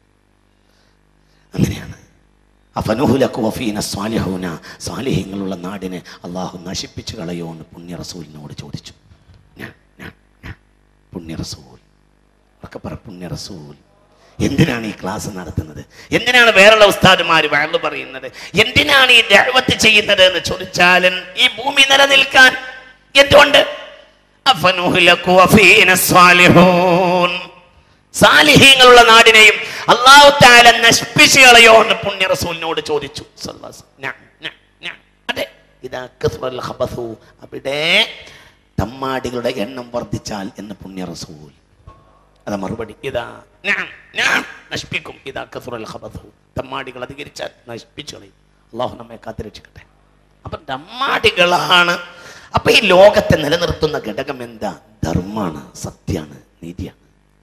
അങ്ങനെയാണ് അഫനുഹുലക്കു വഫീന സ്വാലിഹൂന സ്വാലിഹ്യങ്ങളുള്ള നാടിനെ അള്ളാഹു നശിപ്പിച്ചു കളയോ എന്ന് പുണ്യ റസൂലിനോട് ചോദിച്ചു ഞാൻ ഞാൻ ഞാൻ പുണ്യ റസൂൽ ഒക്കെ പറ പുണ്യ റസൂൽ എന്തിനാണ് ഈ ക്ലാസ് നടത്തുന്നത് എന്തിനാണ് വേറുള്ള ഉസ്താദുമാർ വഴല് പറയുന്നത് എന്തിനാണ് ഈ ദഅവത്ത് ചെയ്യുന്നത് എന്ന് ചോദിച്ചാൽ ഈ ഭൂമി നിലനിൽക്കാൻ എന്തുകൊണ്ട് അഫനുഹ്ലകു വഫീന സ്വാലിഹൂൻ. സാലിഹീങ്ങളുള്ള നാടിനെയും അള്ളാഹു താല നശിപ്പിച്ചു കളയോ എന്ന് പുണ്യ റസൂലിനോട് ചോദിച്ചു സല്ലല്ലാഹു അലൈഹി വസല്ലം. നഅം, നഅം, നഅം. അതെ ഇതാ കസ്റൽ ഖബസു. അവിടെ തമ്മാടികളുടെ എണ്ണം വർദ്ധിച്ചാൽ എന്ന് പുണ്യ റസൂൽ അതാ മറുപടി ഇതാ നഅം, നഅം. നശിപ്പിക്കും ഇതാ കസുറൽ ഖബസു തമ്മാടികൾ അധികരിച്ചാൽ നശിപ്പിച്ചു കളയും അള്ളാഹു നമ്മെ കാത്തുരക്ഷിക്കട്ടെ അപ്പൊ തമ്മാടികളാണ് അപ്പൊ ഈ ലോകത്തെ നിലനിർത്തുന്ന ഘടകം എന്താ ധർമ്മാണ് സത്യാണ് നീതിയാണ്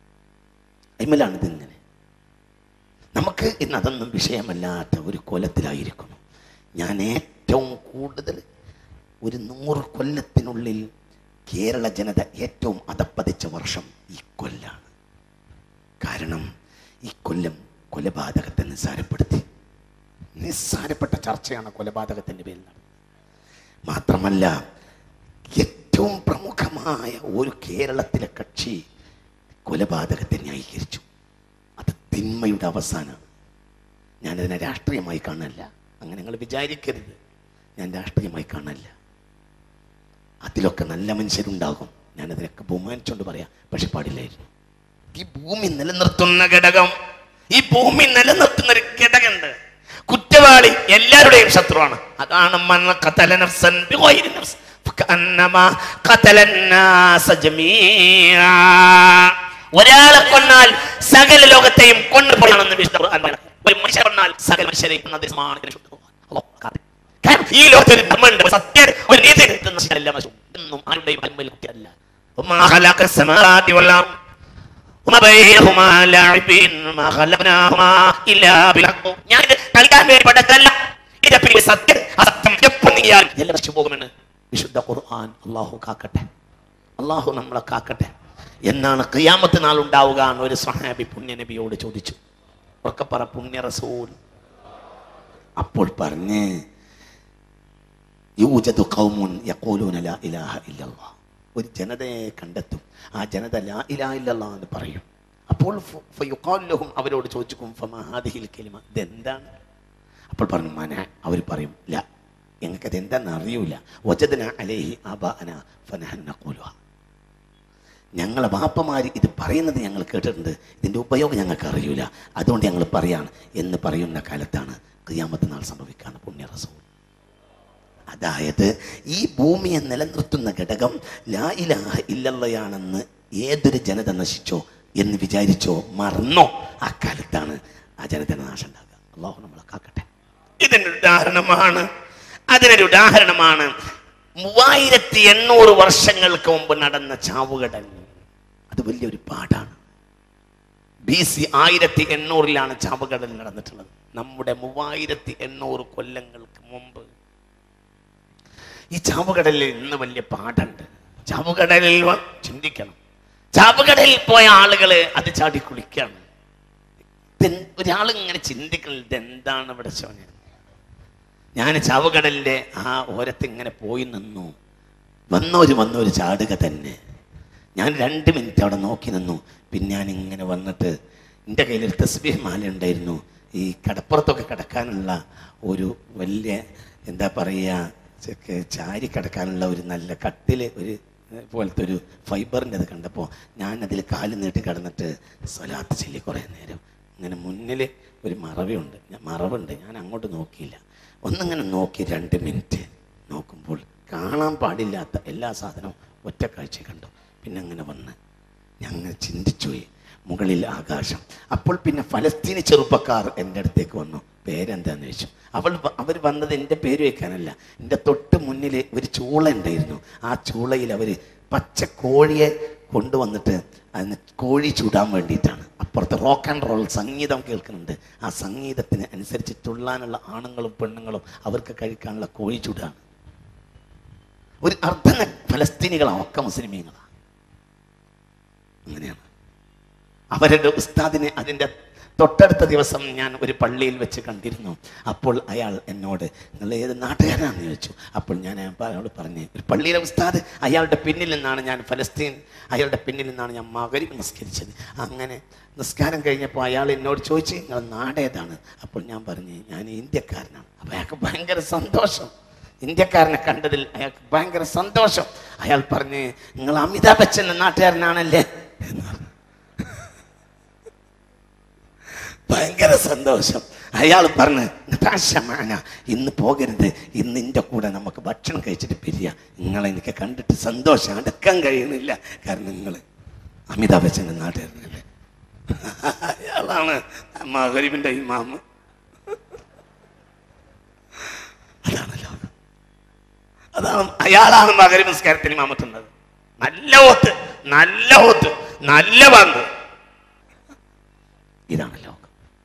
അയിമലാണ് ഇതിങ്ങനെ നമുക്ക് ഇന്ന് അതൊന്നും വിഷയമല്ലാത്ത ഒരു കൊലത്തിലായിരിക്കുന്നു ഞാൻ ഏറ്റവും കൂടുതൽ ഒരു നൂറ് കൊല്ലത്തിനുള്ളിൽ കേരള ജനത ഏറ്റവും അതപ്പതിച്ച വർഷം ഈ കൊല്ലാണ് കാരണം ഈ കൊല്ലം കൊലപാതകത്തെ നിസ്സാരപ്പെടുത്തി നിസ്സാരപ്പെട്ട ചർച്ചയാണ് കൊലപാതകത്തിൻ്റെ പേരിൽ നടന്നത് മാത്രമല്ല ഏറ്റവും പ്രമുഖമായ ഒരു കേരളത്തിലെ കക്ഷി കൊലപാതകത്തെ ന്യായീകരിച്ചു അത് തിന്മയുടെ അവസാനമാണ് ഞാനതിനെ രാഷ്ട്രീയമായി കാണല്ല അങ്ങനെ നിങ്ങൾ വിചാരിക്കരുത് ഞാൻ രാഷ്ട്രീയമായി കാണല്ല അതിലൊക്കെ നല്ല മനുഷ്യരുണ്ടാകും ഞാനതിനൊക്കെ ബഹുമാനിച്ചുകൊണ്ട് പറയാം പക്ഷെ പാടില്ലായിരുന്നു ഈ ഭൂമി നിലനിർത്തുന്ന ഘടകം ഈ ഭൂമി നിലനിർത്തുന്ന ഒരു ഘടകമുണ്ട് കുറ്റവാളി എല്ലാവരുടെയും ശത്രുവാണ് അതാണ് മൻ ഖതല നഫ്സൻ ബിഗൈരി നഫ്സ് ഫകഅന്നമാ ഖതല الناس ജമീഅ ഒരാളെ കൊന്നാൽ സകല ലോകത്തെയും കൊണ്ടുപോകണമെന്ന് വിശുദ്ധ ഖുർആൻ പറയുന്നു. ഒരു മനുഷ്യനെ കൊന്നാൽ സകല മനുഷ്യരെയും കൊന്നത് സമാധാനം ഇതിന് വിശുദ്ധ ഖുർആൻ. അല്ലാഹു കാക്കട്ടെ. കാരണം ഈ ലോകത്ത് ഒരു ധർമ്മമുണ്ട് ഒരു സത്യം ഒരു നീതി ഉണ്ട്. നശിക്കാനില്ല മനുഷ്യൻ. ഇതൊന്നും ആരുടെയും അന്മയിൽ കുത്തിയല്ല وما خلق السماوات والأرض وما بينهما لاعبين ما خلقناهما إلا بالحق ഞാൻ ഇത് കളിക്കാൻ വേണ്ടി പഠിച്ചതല്ല ഇതിന്റെ പിന്നിൽ സത്യം അസത്യം എപ്പോൾ നീയാൽ എല്ലാം നശിച്ചു പോകുമെന്ന് വിശുദ്ധ ഖുർആൻ അള്ളാഹു കാക്കട്ടെ അള്ളാഹു നമ്മളെ കാക്കട്ടെ എന്നാണ് ഖിയാമത്ത് നാൾ ഉണ്ടാവുക എന്ന് ഒരു സ്വഹാബി പുണ്യ നബിയോട് ചോദിച്ചു ഉറക്കെ പറ പുണ്യ റസൂൽ അപ്പോൾ പറഞ്ഞ് യൂജദു ഖൗമുൻ യഖൂലൂന ലാ ഇലാഹ ഇല്ലല്ലാഹ് ഒരു ജനതയെ കണ്ടെത്തും ആ ജനത ലാ ഇലാഹ ഇല്ലല്ലാഹ് എന്ന് പറയും അപ്പോൾ ഫ- ഫയുഖാലു ലഹും അവരോട് ചോദിക്കും ഫമാ ഹാദിഹിൽ കലിമ ഇതെന്താണ് അപ്പോൾ പറഞ്ഞു മന അവർ പറയും ല ഞങ്ങൾക്കത് എന്താണെന്ന് അറിയൂല വജദന അലേഹി ആബാഅന ഫനഹൻ നഖൂലുഹ ഞങ്ങളെ ബാപ്പമാർ ഇത് പറയുന്നത് ഞങ്ങൾ കേട്ടിട്ടുണ്ട് ഇതിൻ്റെ ഉപയോഗം ഞങ്ങൾക്ക് അറിയില്ല അതുകൊണ്ട് ഞങ്ങൾ പറയാണ് എന്ന് പറയുന്ന കാലത്താണ് ക്രിയാമത്ത് നാൾ സംഭവിക്കാണ് പുണ്യ റസൂൽ അതായത് ഈ ഭൂമിയെ നിലനിർത്തുന്ന ഘടകം ലാ ഇലാഹ ഇല്ലല്ലയാണെന്ന് ഏതൊരു ജനത നശിച്ചോ എന്ന് വിചാരിച്ചോ മറന്നോ ആ കാലത്താണ് ആ ജനതയുടെ നാശം ഉണ്ടാകുക അള്ളാഹു നമ്മളെ കാക്കട്ടെ ഇതിനൊരു ഉദാഹരണമാണ് അതിനൊരു ഉദാഹരണമാണ് മൂവായിരത്തി എണ്ണൂറ് വർഷങ്ങൾക്ക് മുമ്പ് നടന്ന ചാവുകടൽ അത് വലിയൊരു പാടാണ് ബി സി ആയിരത്തി എണ്ണൂറിലാണ് ചാവുകടൽ നടന്നിട്ടുള്ളത് നമ്മുടെ മൂവായിരത്തി എണ്ണൂറ് കൊല്ലങ്ങൾക്ക് മുമ്പ് ഈ ചാവുകടലിൽ ഇന്ന് വലിയ പാടുണ്ട് ചാവുകടലിൽ വ- ചിന്തിക്കണം ചാവുകടലിൽ പോയ ആളുകള് അത് ചാടി കുളിക്കാണ് ഒരാൾ ഇങ്ങനെ ചിന്തിക്കണില്ല ഇതെന്താണ് ഇവിടെ ശോനെ ഞാൻ ചാവുകടലിന്റെ ആ ഓരത്ത് ഇങ്ങനെ പോയി നിന്നു വന്നോര് വന്നോര് ചാടുക തന്നെ ഞാൻ രണ്ട് മിനിറ്റ് അവിടെ നോക്കി നിന്നു പിന്നെ ഞാൻ ഇങ്ങനെ വന്നിട്ട് എൻ്റെ കയ്യിൽ ഒരു തസ്ബീഹ് മാല ഉണ്ടായിരുന്നു ഈ കടപ്പുറത്തൊക്കെ കിടക്കാനുള്ള ഒരു വലിയ എന്താ പറയുക ചെ- ചാരി കിടക്കാനുള്ള ഒരു നല്ല കട്ടില് ഒരു പോലത്തെ ഒരു ഫൈബറിൻ്റെ അത് കണ്ടപ്പോൾ ഞാൻ അതിൽ കാല് നീട്ടി കിടന്നിട്ട് സ്വലാത്ത് ചൊല്ലി കുറേ നേരം ഇങ്ങനെ മുന്നിൽ ഒരു മറവുണ്ട് ഞാൻ മറവുണ്ട് ഞാൻ അങ്ങോട്ട് നോക്കിയില്ല ഒന്നിങ്ങനെ നോക്കി രണ്ട് മിനിറ്റ് നോക്കുമ്പോൾ കാണാൻ പാടില്ലാത്ത എല്ലാ സാധനവും ഒറ്റ കാഴ്ച കണ്ടു പിന്നെ അങ്ങനെ വന്ന് ഞങ്ങൾ ചിന്തിച്ചുപോയി മുകളിൽ ആകാശം അപ്പോൾ പിന്നെ ഫലസ്തീനി ചെറുപ്പക്കാർ എൻ്റെ അടുത്തേക്ക് വന്നു പേരെന്താന്ന് ചോദിച്ചു അവൾ അവർ വന്നത് എൻ്റെ പേര് വയ്ക്കാനല്ല എൻ്റെ തൊട്ട് മുന്നിൽ ഒരു ചൂള ഉണ്ടായിരുന്നു ആ ചൂളയിൽ അവർ പച്ച കോഴിയെ കൊണ്ടുവന്നിട്ട് അതിന് കോഴി ചൂടാൻ വേണ്ടിയിട്ടാണ് അപ്പുറത്ത് റോക്ക് ആൻഡ് റോൾ സംഗീതം കേൾക്കുന്നുണ്ട് ആ സംഗീതത്തിന് അനുസരിച്ച് തുള്ളാനുള്ള ആണുങ്ങളും പെണ്ണുങ്ങളും അവർക്ക് കഴിക്കാനുള്ള കോഴി ചൂടാണ് ഒരു അർദ്ധ ഫലസ്തീനികളാണ് ഒക്കെ മുസ്ലിമീങ്ങളാണ് അങ്ങനെയാണ് അവരുടെ ഉസ്താദിനെ അതിൻ്റെ തൊട്ടടുത്ത ദിവസം ഞാൻ ഒരു പള്ളിയിൽ വെച്ച് കണ്ടിരുന്നു അപ്പോൾ അയാൾ എന്നോട് നിങ്ങൾ ഏത് നാട്ടുകാരനാണെന്ന് ചോദിച്ചു അപ്പോൾ ഞാൻ അയാളോട് പറഞ്ഞു ഒരു പള്ളിയിലെ ഉസ്താദ് അയാളുടെ പിന്നിൽ നിന്നാണ് ഞാൻ ഫലസ്തീൻ അയാളുടെ പിന്നിൽ നിന്നാണ് ഞാൻ മകരി നിസ്കരിച്ചത് അങ്ങനെ നിസ്കാരം കഴിഞ്ഞപ്പോൾ അയാൾ എന്നോട് ചോദിച്ചു നിങ്ങൾ നാടേതാണ് അപ്പോൾ ഞാൻ പറഞ്ഞു ഞാൻ ഇന്ത്യക്കാരനാണ് അപ്പോൾ അയാൾക്ക് ഭയങ്കര സന്തോഷം ഇന്ത്യക്കാരനെ കണ്ടതിൽ അയാൾക്ക് ഭയങ്കര സന്തോഷം അയാൾ പറഞ്ഞ് നിങ്ങൾ അമിതാഭ് ബച്ചൻ എന്ന നാട്ടുകാരനാണല്ലേ എന്ന് പറഞ്ഞു ഭയങ്കര സന്തോഷം അയാൾ പറഞ്ഞ് നതാശമാന ഇന്ന് പോകരുത് ഇന്ന് എൻ്റെ കൂടെ നമുക്ക് ഭക്ഷണം കഴിച്ചിട്ട് പിരിയ നിങ്ങളെ എനിക്ക് കണ്ടിട്ട് സന്തോഷം അടക്കാൻ കഴിയണില്ല കാരണം നിങ്ങൾ അമിതാഭ് ബച്ചൻ്റെ നാട്ടുകാരനല്ലേ അയാളാണ് മഹരിബിൻ്റെ ഇമാമ് അതാണ് ലോകം അതാണ് അയാളാണ് മകരി നിസ്കാരത്തിന് ഇമാമത്തുന്നത് നല്ല ഓത്ത് നല്ല ഓത്ത് നല്ല പങ്ക് ഇതാണ് ലോകം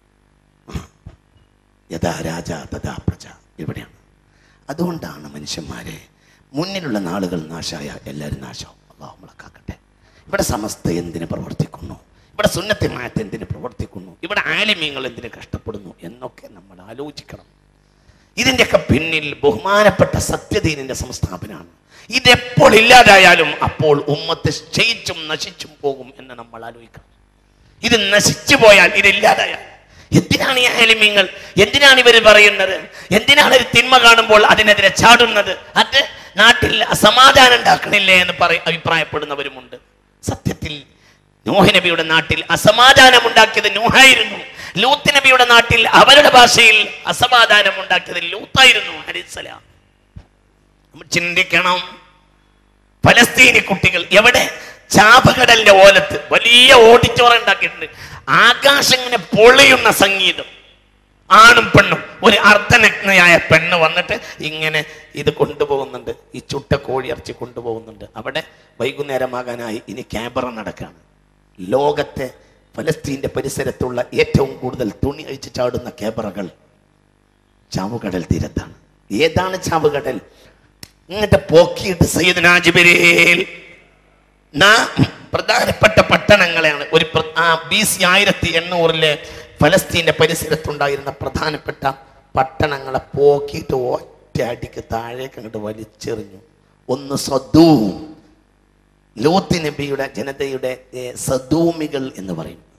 യഥാ രാജ തഥാ പ്രജ ഇവിടെയാണ് അതുകൊണ്ടാണ് മനുഷ്യന്മാരെ മുന്നിലുള്ള നാളുകൾ നാശായ എല്ലാവരും നാശവും അള്ളാഹു നമ്മളെ കാക്കട്ടെ ഇവിടെ സമസ്ത എന്തിന് പ്രവർത്തിക്കുന്നു ഇവിടെ സുന്നത്തിമായത്ത് എന്തിന് പ്രവർത്തിക്കുന്നു ഇവിടെ ആലിമ്യങ്ങൾ എന്തിന് കഷ്ടപ്പെടുന്നു എന്നൊക്കെ നമ്മൾ ആലോചിക്കണം ഇതിൻ്റെയൊക്കെ പിന്നിൽ ബഹുമാനപ്പെട്ട സത്യദീനിന്റെ സംസ്ഥാപനമാണ് ഇതെപ്പോൾ ഇല്ലാതായാലും അപ്പോൾ ഉമ്മത്ത് ക്ഷയിച്ചും നശിച്ചും പോകും എന്ന് നമ്മൾ ആലോചിക്കണം ഇത് നശിച്ചു പോയാൽ ഇതില്ലാതായാൽ എന്തിനാണ് ഈ ആലിമ്യങ്ങൾ എന്തിനാണ് ഇവർ പറയുന്നത് എന്തിനാണ് ഒരു തിന്മ കാണുമ്പോൾ അതിനെതിരെ ചാടുന്നത് അത് നാട്ടിൽ അസമാധാനം ഉണ്ടാക്കണില്ലേ എന്ന് പറ അഭിപ്രായപ്പെടുന്നവരുമുണ്ട് സത്യത്തിൽ നൂഹ് നബിയുടെ നാട്ടിൽ അസമാധാനം ഉണ്ടാക്കിയത് നൂഹായിരുന്നു ലൂത്ത് നബിയുടെ നാട്ടിൽ അവരുടെ ഭാഷയിൽ അസമാധാനം ഉണ്ടാക്കിയത് ലൂത്തായിരുന്നു അലിസ്സലാം നമ്മൾ ചിന്തിക്കണം ഫലസ്തീനി കുട്ടികൾ എവിടെ ചാപകടലിന്റെ ഓലത്ത് വലിയ ഓഡിറ്റോറിയം ഉണ്ടാക്കിയിട്ടുണ്ട് ആകാശം ഇങ്ങനെ പൊളിയുന്ന സംഗീതം ആണും പെണ്ണും ഒരു അർദ്ധനഗ്നയായ പെണ്ണ് വന്നിട്ട് ഇങ്ങനെ ഇത് കൊണ്ടുപോകുന്നുണ്ട് ഈ ചുട്ട കോഴിയിറച്ചി കൊണ്ടുപോകുന്നുണ്ട് അവിടെ വൈകുന്നേരമാകാനായി ഇനി ക്യാമറ നടക്കാണ് ലോകത്തെ ഫലസ്തീന്റെ പരിസരത്തുള്ള ഏറ്റവും കൂടുതൽ തുണി അഴിച്ച് ചാടുന്ന ക്യാമറകൾ ചാവുകടൽ തീരത്താണ് ഏതാണ് ചാവുകടൽ ഇങ്ങോട്ട് പോക്കിയിട്ട് സയ്യിദ് നാജിബിരേൽ പ്രധാനപ്പെട്ട പട്ടണങ്ങളെയാണ് ഒരു പ്ര- ആ ബി സി ആയിരത്തി എണ്ണൂറിലെ ഫലസ്തീന്റെ പരിസരത്തുണ്ടായിരുന്ന പ്രധാനപ്പെട്ട പട്ടണങ്ങളെ പോക്കിയിട്ട് ഒറ്റ അടിക്ക് താഴേക്ക് അങ്ങോട്ട് വലിച്ചെറിഞ്ഞു ഒന്ന് സദൂം ലോത്ത് നബിയുടെ ജനതയുടെ ഏ, സദൂമികൾ എന്ന് പറയും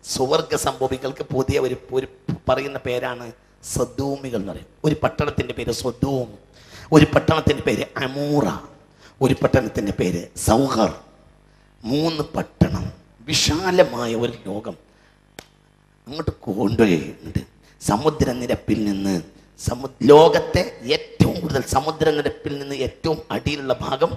സുവർഗ സംഭവികൾക്ക് പുതിയ ഒരു ഒരു പറയുന്ന പേരാണ് സദൂമികൾ എന്ന് പറയും ഒരു പട്ടണത്തിന്റെ പേര് സദൂം ഒരു പട്ടണത്തിന്റെ പേര് അമൂറ ഒരു പട്ടണത്തിന്റെ പേര് സൗഹർ മൂന്ന് പട്ടണം വിശാലമായ ഒരു ലോകം അങ്ങോട്ട് കൊണ്ടുപോയിട്ടുണ്ട് സമുദ്രനിരപ്പിൽ നിന്ന് സമു ലോകത്തെ ഏറ്റവും കൂടുതൽ സമുദ്രനിരപ്പിൽ നിന്ന് ഏറ്റവും അടിയിലുള്ള ഭാഗം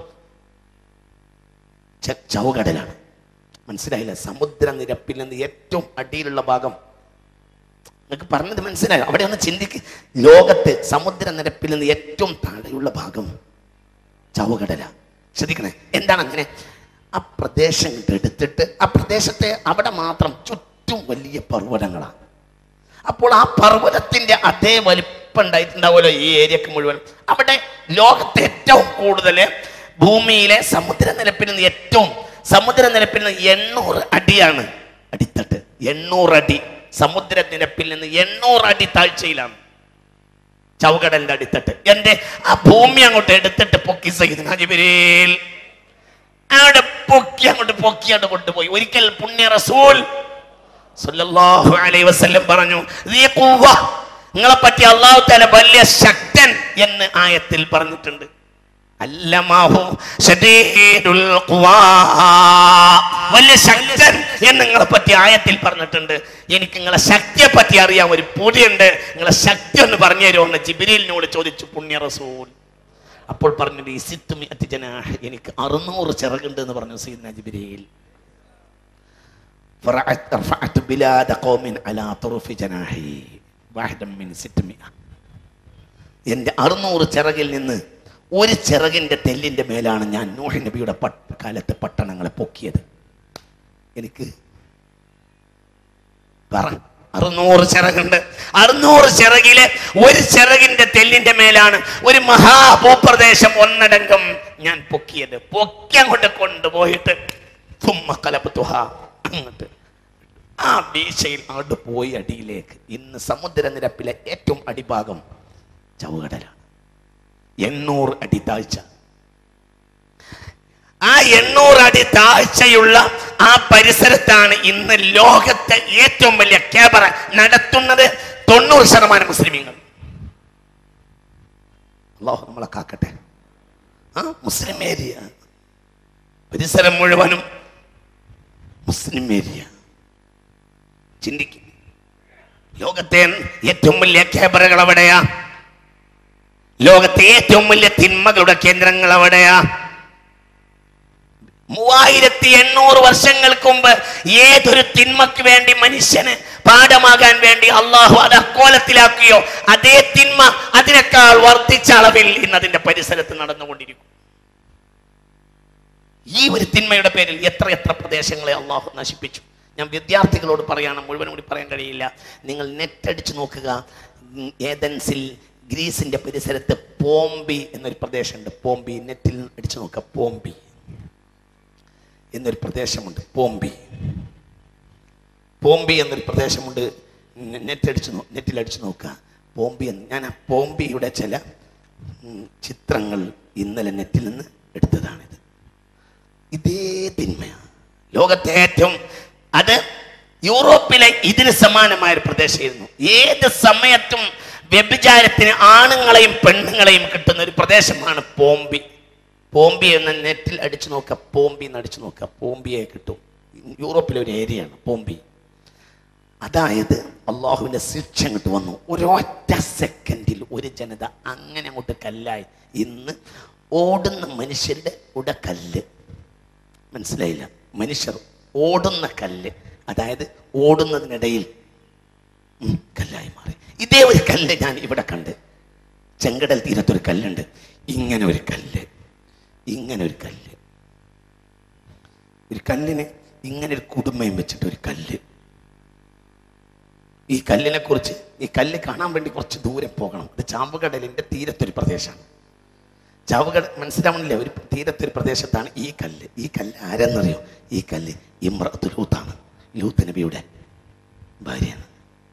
ച- ചവകടലാണ് മനസ്സിലായില്ല സമുദ്രനിരപ്പിൽ നിന്ന് ഏറ്റവും അടിയിലുള്ള ഭാഗം നിങ്ങൾക്ക് പറഞ്ഞത് മനസ്സിലായോ അവിടെ ഒന്ന് ചിന്തിക്ക് ലോകത്ത് സമുദ്രനിരപ്പിൽ നിന്ന് ഏറ്റവും താഴെയുള്ള ഭാഗം ചവകടല ശ്രദ്ധിക്കണേ എന്താണ് അങ്ങനെ ആ പ്രദേശം ഇങ്ങട്ട് എടുത്തിട്ട് ആ പ്രദേശത്തെ അവിടെ മാത്രം ചുറ്റും വലിയ പർവ്വതങ്ങളാണ് അപ്പോൾ ആ പർവ്വതത്തിന്റെ അതേ വലിപ്പം ഉണ്ടായിട്ടുണ്ടാവുമല്ലോ ഈ ഏരിയക്ക് മുഴുവൻ അവിടെ ലോകത്തെ ഏറ്റവും കൂടുതൽ ഭൂമിയിലെ സമുദ്രനിരപ്പിൽ നിന്ന് ഏറ്റവും സമുദ്രനിരപ്പിൽ നിന്ന് എണ്ണൂറ് അടിയാണ് അടിത്തട്ട് എണ്ണൂറ് അടി സമുദ്രനിരപ്പിൽ നിന്ന് എണ്ണൂറ് അടി താഴ്ചയിലാണ് ചൗകടലിന്റെ അടിത്തട്ട് എന്റെ ആ ഭൂമി അങ്ങോട്ട് എടുത്തിട്ട് പൊക്കി സഹിത് ജിബിരിൽ അവിടെ പൊക്കി അങ്ങോട്ട് പൊക്കി അങ്ങോട്ട് കൊണ്ടുപോയി ഒരിക്കൽ പുണ്യ റസൂൽ സല്ലല്ലാഹു അലൈഹി വസല്ലം പറഞ്ഞു "ദീ ഖുവ്വ." നിങ്ങളെ പറ്റി അള്ളാഹു തആല വലിയ ശക്തൻ എന്ന് ആയത്തിൽ പറഞ്ഞിട്ടുണ്ട് അല്ലമാഹു ശദീദുൽ ഖുവാ. വലിയ ശക്തൻ എന്ന് നിങ്ങളെ പറ്റി ആയത്തിൽ പറഞ്ഞിട്ടുണ്ട് എനിക്ക് നിങ്ങളെ ശക്തിയെ പറ്റി അറിയാൻ ഒരു പൂതിയുണ്ട് നിങ്ങളെ ശക്തി ഒന്ന് പറഞ്ഞു തരുമോ എന്ന് ജിബിരിലിനോട് ചോദിച്ചു പുണ്യ റസൂൽ അപ്പോൾ പറഞ്ഞത് ഇസിത്തുമി അത്തിജനാഹ് എനിക്ക് അറുന്നൂറ് ചിറകുണ്ട് എന്ന് പറഞ്ഞു സീദന ജിബിരിയിൽ فرعت رفعت بلاد قوم على طرف جناحي واحدا من 600 എൻ്റെ അറുന്നൂറ് ചിറകിൽ നിന്ന് ഒരു ചിറകിൻ്റെ തെല്ലിൻ്റെ മേലാണ് ഞാൻ നൂഹ് നബിയുടെ പട്ട കാലത്തെ പട്ടണങ്ങളെ പൊക്കിയത് എനിക്ക് പറ അറുന്നൂറ് ചിറകുണ്ട് അറുന്നൂറ് ചിറകിലെ ഒരു ചിറകിന്റെ തെല്ലിന്റെ മേലാണ് ഒരു മഹാഭൂപ്രദേശം ഒന്നടങ്കം ഞാൻ പൊക്കിയത് പൊക്കി അങ്ങോട്ട് കൊണ്ടുപോയിട്ട് തുമ്മ കലപത്തുഹ അങ്ങോട്ട് ആ വീഴ്ചയിൽ അങ്ങോട്ട് പോയി അടിയിലേക്ക് ഇന്ന് സമുദ്രനിരപ്പിലെ ഏറ്റവും അടിഭാഗം ചവുകടലാണ് എണ്ണൂറ് അടി താഴ്ച ആ എണ്ണൂറ് അടി താഴ്ചയുള്ള ആ പരിസരത്താണ് ഇന്ന് ലോകത്തെ ഏറ്റവും വലിയ ക്യാമറ നടത്തുന്നത് തൊണ്ണൂറ് ശതമാനം മുസ്ലിമീങ്ങൾ അള്ളാഹു നമ്മളെ കാക്കട്ടെ ആ മുസ്ലിം ഏരിയ പരിസരം മുഴുവനും മുസ്ലിം ഏരിയ ചിന്തിക്കും ലോകത്തെ ഏറ്റവും വലിയ ക്യാമറകൾ എവിടെയാ ലോകത്തെ ഏറ്റവും വലിയ തിന്മകളുടെ കേന്ദ്രങ്ങൾ എവിടെയാ മൂവായിരത്തി എണ്ണൂറ് വർഷങ്ങൾക്ക് മുമ്പ് ഏതൊരു തിന്മക്ക് വേണ്ടി മനുഷ്യന് പാഠമാകാൻ വേണ്ടി അള്ളാഹു അത് അക്കോലത്തിലാക്കിയോ അതേ തിന്മ അതിനേക്കാൾ വർദ്ധിച്ച അളവിൽ ഇന്ന് അതിന്റെ പരിസരത്ത് നടന്നുകൊണ്ടിരിക്കും ഈ ഒരു തിന്മയുടെ പേരിൽ എത്ര എത്ര പ്രദേശങ്ങളെ അള്ളാഹു നശിപ്പിച്ചു ഞാൻ വിദ്യാർത്ഥികളോട് പറയാണ് മുഴുവനും കൂടി പറയാൻ കഴിയില്ല നിങ്ങൾ നെറ്റ് അടിച്ചു നോക്കുക ഉം, ഏതൻസിൽ ഗ്രീസിന്റെ പരിസരത്ത് പോംബി എന്നൊരു പ്രദേശമുണ്ട് പോംബി നെറ്റിൽ അടിച്ചു നോക്കുക പോംബി എന്നൊരു പ്രദേശമുണ്ട് പോംബി പോംബി എന്നൊരു പ്രദേശമുണ്ട് നെ- നെറ്റ് അടിച്ച് നോ നെറ്റിൽ അടിച്ച് നോക്കുക പോംബി എന്ന് ഞാൻ ആ പോംബിയുടെ ചില ഉം, ചിത്രങ്ങൾ ഇന്നലെ നെറ്റിൽ നിന്ന് എടുത്തതാണിത് ഇതേ തിന്മയാണ് ലോകത്തെ ഏറ്റവും അത് യൂറോപ്പിലെ ഇതിന് സമാനമായ ഒരു പ്രദേശമായിരുന്നു ഏത് സമയത്തും വ്യഭിചാരത്തിന് ആണുങ്ങളെയും പെണ്ണുങ്ങളെയും കിട്ടുന്ന ഒരു പ്രദേശമാണ് പോംബി പോംബി എന്ന നെറ്റിൽ അടിച്ചു നോക്കുക പോംബി എന്ന് അടിച്ചു നോക്കുക പോംബിയെ കിട്ടും യൂറോപ്പിലെ ഒരു ഏരിയയാണ് പോംബി അതായത് അള്ളാഹുവിൻ്റെ ശിക്ഷ അങ്ങോട്ട് വന്നു ഒരൊറ്റ സെക്കൻഡിൽ ഒരു ജനത അങ്ങനെ അങ്ങോട്ട് കല്ലായി ഇന്ന് ഓടുന്ന മനുഷ്യരുടെ കൂടെ കല്ല് മനസ്സിലായില്ല മനുഷ്യർ ഓടുന്ന കല്ല് അതായത് ഓടുന്നതിനിടയിൽ ഉം, കല്ലായി മാറി ഇതേ ഒരു കല്ല് ഞാൻ ഇവിടെ കണ്ട് ചെങ്കടൽ തീരത്തൊരു കല്ലുണ്ട് ഇങ്ങനെ ഒരു കല്ല് ഇങ്ങനെ ഒരു കല്ല് ഒരു കല്ലിന് ഇങ്ങനെ ഒരു കുടുംബയും വെച്ചിട്ട് ഒരു കല്ല് ഈ കല്ലിനെ കുറിച്ച് ഈ കല്ല് കാണാൻ വേണ്ടി കുറച്ച് ദൂരെ പോകണം ഇത് ചാമ്പുകടലിന്റെ തീരത്തൊരു പ്രദേശമാണ് ചാവുകട മനസ്സിലാവണില്ലേ ഒരു തീരത്തൊരു പ്രദേശത്താണ് ഈ കല്ല് ഈ കല്ല് ആരെന്നറിയോ ഈ കല്ല് ഇമ്രത്ത് ലൂത്താണ് ലൂത്ത് നബിയുടെ ഭാര്യയാണ്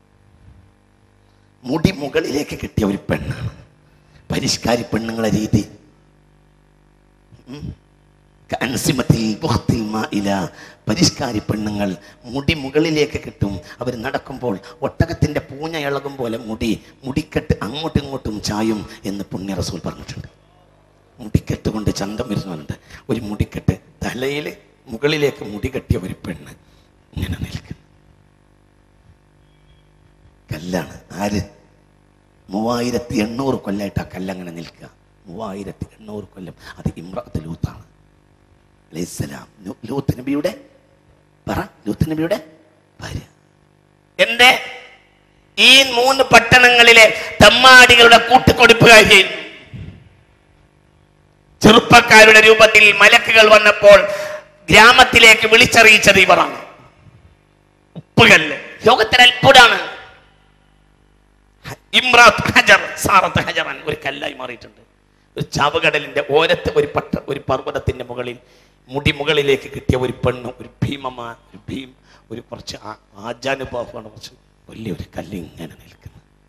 മുടി മുകളിലേക്ക് കിട്ടിയ ഒരു പെണ്ണാണ് പരിഷ്കാരി പെണ്ണുങ്ങളെ രീതി ഉം. കഅന്ന അൻസിമത്തിൽ ബുഹത്തിൽ മാഇല പരിഷ്കാരി പെണ്ണുങ്ങൾ മുടി മുകളിലേക്ക് കിട്ടും അവർ നടക്കുമ്പോൾ ഒട്ടകത്തിന്റെ പൂഞ്ഞ ഇളകും പോലെ മുടി മുടിക്കെട്ട് അങ്ങോട്ടും ഇങ്ങോട്ടും ചായും എന്ന് പുണ്യ റസൂൽ പറഞ്ഞിട്ടുണ്ട് മുടിക്കെട്ട് കൊണ്ട് ചന്തം വരുന്നുണ്ട് ഒരു മുടിക്കെട്ട് തലയിൽ മുകളിലേക്ക് മുടി കെട്ടിയ ഒരു പെണ്ണ് ഇങ്ങനെ നിൽക്കുന്നു കല്ലാണ് ആര് മൂവായിരത്തി എണ്ണൂറ് കൊല്ലമായിട്ട് ആ കല്ലങ്ങനെ നിൽക്കുക മൂവായിരത്തി എണ്ണൂറ് കൊല്ലം അത് ഇമ്രാത്ത് ലൂത്താണ് അലൈഹിസ്സലാം ലൂ- ലൂത്ത് നബിയുടെ പറ ലൂത്ത് നബിയുടെ ഭാര്യ എന്റെ ഈ മൂന്ന് പട്ടണങ്ങളിലെ തമ്മാടികളുടെ കൂട്ടുകൊടുപ്പുകാരിയായിരുന്നു ചെറുപ്പക്കാരുടെ രൂപത്തിൽ മലക്കുകൾ വന്നപ്പോൾ ഗ്രാമത്തിലേക്ക് വിളിച്ചറിയിച്ചത് ഇവരാണ് ഉപ്പുകല്ല് ലോകത്തിന് അത്ഭുതമാണ് ഇമ്രാത്ത് ഹജർ സാറത്ത് ഹജറൻ ഒരു കല്ലായി മാറിയിട്ടുണ്ട് ഒരു ചാവുകടലിന്റെ ഓരത്ത് ഒരു പട്ട ഒരു പർവ്വതത്തിന്റെ മുകളിൽ മുടി മുകളിലേക്ക് കിട്ടിയ ഒരു പെണ്ണ് ഒരു ഭീമമാ ഒരു ഭീം ഒരു കുറച്ച് ആ- ആജാനുഭാവമാണ് കുറച്ച് വലിയൊരു കല്ല് ഇങ്ങനെ നിൽക്കുന്നത്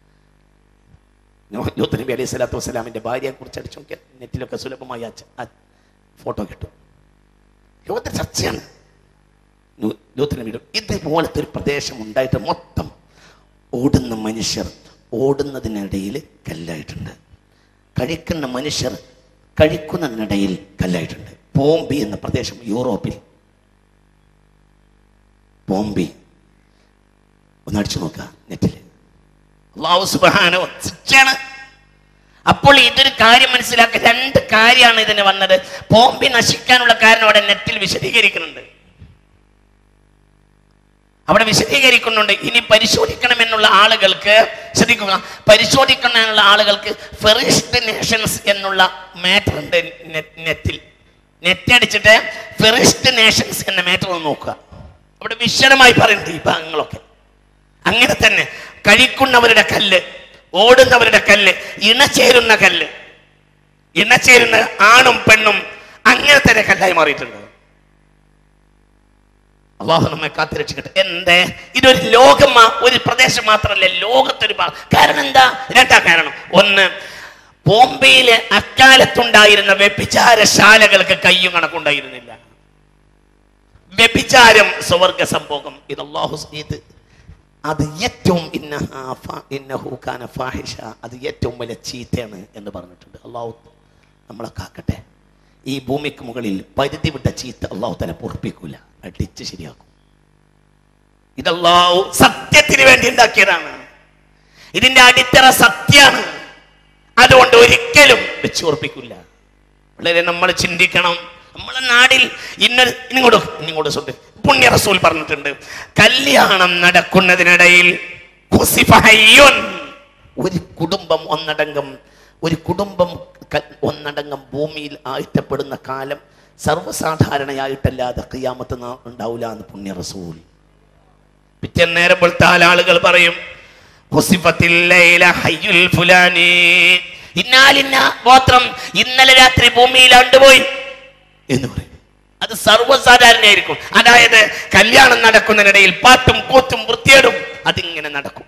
നോ- ലൂത്ത് നബി അലൈഹി സ്വലാത്തു വസ്സലാമിന്റെ ഭാര്യയെ കുറിച്ച് അടിച്ചു നോക്കിയാൽ നെറ്റിലൊക്കെ സുലഭമായി ആ ച- ആ ഫോട്ടോ കിട്ടും ലോകത്തെ ചർച്ചയാണ് ലൂ- ലൂത്ത് നബിയുടെ ഇതുപോലത്തെ ഒരു പ്രദേശം ഉണ്ടായിട്ട് മൊത്തം ഓടുന്ന മനുഷ്യർ ഓടുന്നതിനിടയിൽ കല്ലായിട്ടുണ്ട് കഴിക്കുന്ന മനുഷ്യർ കഴിക്കുന്നതിനിടയിൽ കല്ലായിട്ടുണ്ട് പോംബി എന്ന പ്രദേശം യൂറോപ്പിൽ പോംബി ഒന്ന് അടിച്ചു നോക്കുക നെറ്റിൽ അള്ളാഹു സുബ്ഹാനഹു വ- ശിക്ഷയാണ് അപ്പോൾ ഇതൊരു കാര്യം മനസ്സിലാക്കുക രണ്ട് കാര്യമാണ് ഇതിന് വന്നത് പോംബി നശിക്കാനുള്ള കാരണം അവിടെ നെറ്റിൽ വിശദീകരിക്കുന്നുണ്ട് അവിടെ വിശദീകരിക്കുന്നുണ്ട് ഇനി പരിശോധിക്കണമെന്നുള്ള ആളുകൾക്ക് ശ്രദ്ധിക്കുക പരിശോധിക്കണമെന്നുള്ള ആളുകൾക്ക് ഫെറിസ്റ്റ് നേഷൻസ് എന്നുള്ള മാറ്റർ ഉണ്ട് നെ- നെറ്റിൽ നെറ്റ് അടിച്ചിട്ട് ഫെറിസ്റ്റ് നേഷൻസ് എന്ന മാറ്റർ ഒന്ന് നോക്കുക അവിടെ വിശദമായി പറയുന്നുണ്ട് ഈ ഭാഗങ്ങളൊക്കെ അങ്ങനെ തന്നെ കഴിക്കുന്നവരുടെ കല്ല് ഓടുന്നവരുടെ കല്ല് ഇണചേരുന്ന കല്ല് ഇണചേരുന്ന ആണും പെണ്ണും അങ്ങനെ തന്നെ കല്ലായി മാറിയിട്ടുണ്ട് അള്ളാഹു നമ്മെ കാത്തിരക്ഷിക്കട്ടെ എന്തേ ഇതൊരു ലോകം മാ- ഒരു പ്രദേശം മാത്രമല്ല ലോകത്തൊരു ഭാഗം കാരണം എന്താ രണ്ടാ കാരണം ഒന്ന് ബോംബെയിലെ അക്കാലത്തുണ്ടായിരുന്ന വ്യഭിചാരശാലകൾക്ക് കയ്യും കണക്കുണ്ടായിരുന്നില്ല വ്യഭിചാരം സ്വർഗ സംഭോഗം ഇത് അള്ളാഹു ഇത് അത് ഏറ്റവും ഇന്നഹാ ഫ- ഇന്നഹു കാന ഫാഹിഷ അത് ഏറ്റവും വലിയ ചീത്തയാണ് എന്ന് പറഞ്ഞിട്ടുണ്ട് അള്ളാഹു നമ്മളെ കാക്കട്ടെ ഈ ഭൂമിക്ക് മുകളിൽ പരിധി വിട്ട ചീത്ത അള്ളാഹു തല പൊറപ്പിക്കൂല അടിച്ച് ശരിയാക്കും ഇതല്ലാഹു സത്യത്തിന് വേണ്ടി ഉണ്ടാക്കിയതാണ് ഇതിന്റെ അടിത്തറ സത്യാണ് അതുകൊണ്ട് ഒരിക്കലും വെച്ച് ഉറപ്പിക്കില്ല വളരെ നമ്മൾ ചിന്തിക്കണം നമ്മളെ നാടിൽ ഇന്ന ഇങ്ങോട്ട് ഇങ്ങോട്ട് സ്വന്തം പുണ്യ റസൂൽ പറഞ്ഞിട്ടുണ്ട് കല്യാണം നടക്കുന്നതിനിടയിൽ ഖുസിഫ ഹയ്യുൻ. ഒരു കുടുംബം ഒന്നടങ്കം ഒരു കുടുംബം ക- ഒന്നടങ്കം ഭൂമിയിൽ ആയിട്ടപ്പെടുന്ന കാലം സർവ്വസാധാരണയായിട്ടല്ലാതെ ഖിയാമത്ത് നാ- ഉണ്ടാവില്ല എന്ന് പുണ്യ റസൂൽ പിറ്റേന്ന് നേരം വെളുത്താൽ ആളുകൾ പറയും ഖുസിഫത്തിൽ ലൈല ഹയ്യുൽ ഫുലാനി ഇന്നാലിന്ന ഗോത്രം ഇന്നലെ രാത്രി ഭൂമിയിൽ ആണ്ടുപോയി എന്ന് പറയും അത് സർവ്വസാധാരണയായിരിക്കും അതായത് കല്യാണം നടക്കുന്നതിനിടയിൽ പാട്ടും കൂത്തും വൃത്തിയേടും അതിങ്ങനെ നടക്കും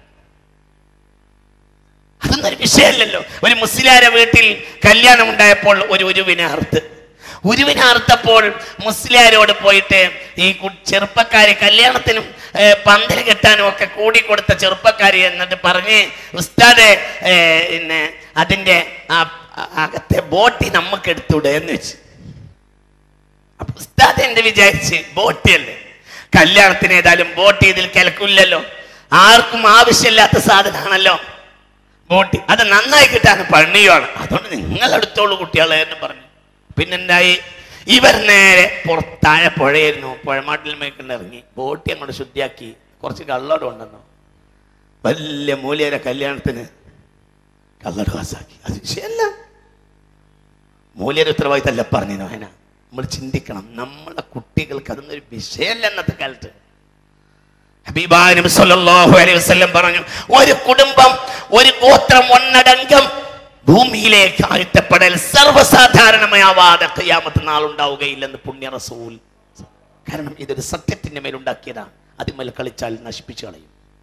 അതൊന്നും ഒരു വിഷയമല്ലല്ലോ ഒരു മുസ്ലിയാരെ വീട്ടിൽ കല്യാണം ഉണ്ടായപ്പോൾ ഒരു ഉരുവിനെ അറുത്ത് ഉരുവിനെ അറുത്തപ്പോൾ മുസ്ലിയാരോട് പോയിട്ട് ഈ കു- ചെറുപ്പക്കാര് കല്യാണത്തിനും ഏ, പന്തൽ കെട്ടാനും ഒക്കെ കൂടി കൊടുത്ത ചെറുപ്പക്കാരി എന്നിട്ട് പറഞ്ഞ് ഉസ്താദെ ഏ, പിന്നെ അതിന്റെ ആ ആ- അകത്തെ ബോട്ടി നമുക്ക് എടുത്തൂടെ എന്ന് വെച്ച് അപ്പൊ ഉസ്താദ് എന്ത് വിചാരിച്ച് ബോട്ടിയല്ലേ കല്യാണത്തിന് ഏതായാലും ബോട്ടി ഇതിൽ കിലക്കില്ലല്ലോ ആർക്കും ആവശ്യമില്ലാത്ത സാധനമാണല്ലോ ബോട്ടി അത് നന്നായി കിട്ടാൻ പണിയുമാണ് അതുകൊണ്ട് നിങ്ങൾ എടുത്തോളൂ കുട്ടികളെ എന്ന് പറഞ്ഞു പിന്നെന്തായി ഇവർ നേരെ പുറത്താഴെ പുഴയായിരുന്നു പുഴമാട്ടിൽ മേക്കൊണ്ട് ഇറങ്ങി ബോട്ടി അങ്ങോട്ട് ശുദ്ധിയാക്കി കുറച്ച് കള്ളോട് ഉണ്ടെന്നോ വലിയ മൂല്യരെ കല്യാണത്തിന് കള്ളട് പാസ്സാക്കി അത് വിഷയമല്ല മൂല്യര ഉത്തരവാദിത്തല്ല പറഞ്ഞു നോഹന നമ്മൾ ചിന്തിക്കണം നമ്മളെ കുട്ടികൾക്ക് അതൊന്നും ഒരു വിഷയമല്ല ഇന്നത്തെ കാലത്ത് ഹബീബായ നബി സല്ലല്ലാഹു അലൈഹി വസല്ലം പറഞ്ഞു ഒരു കുടുംബം ഒരു ഗോത്രം ഒന്നടങ്കം ഭൂമിയിലേക്ക് ആഴ്ത്തപ്പെടൽ സർവ്വസാധാരണമാവാതെ ഖിയാമത്ത് നാളുണ്ടാവുകയില്ലെന്ന് പുണ്യ റസൂൽ കാരണം ഇതൊരു സത്യത്തിന്റെ മേലുണ്ടാക്കിയതാണ് അതിന്മേൽ കളിച്ചാൽ നശിപ്പിച്ചു കളയും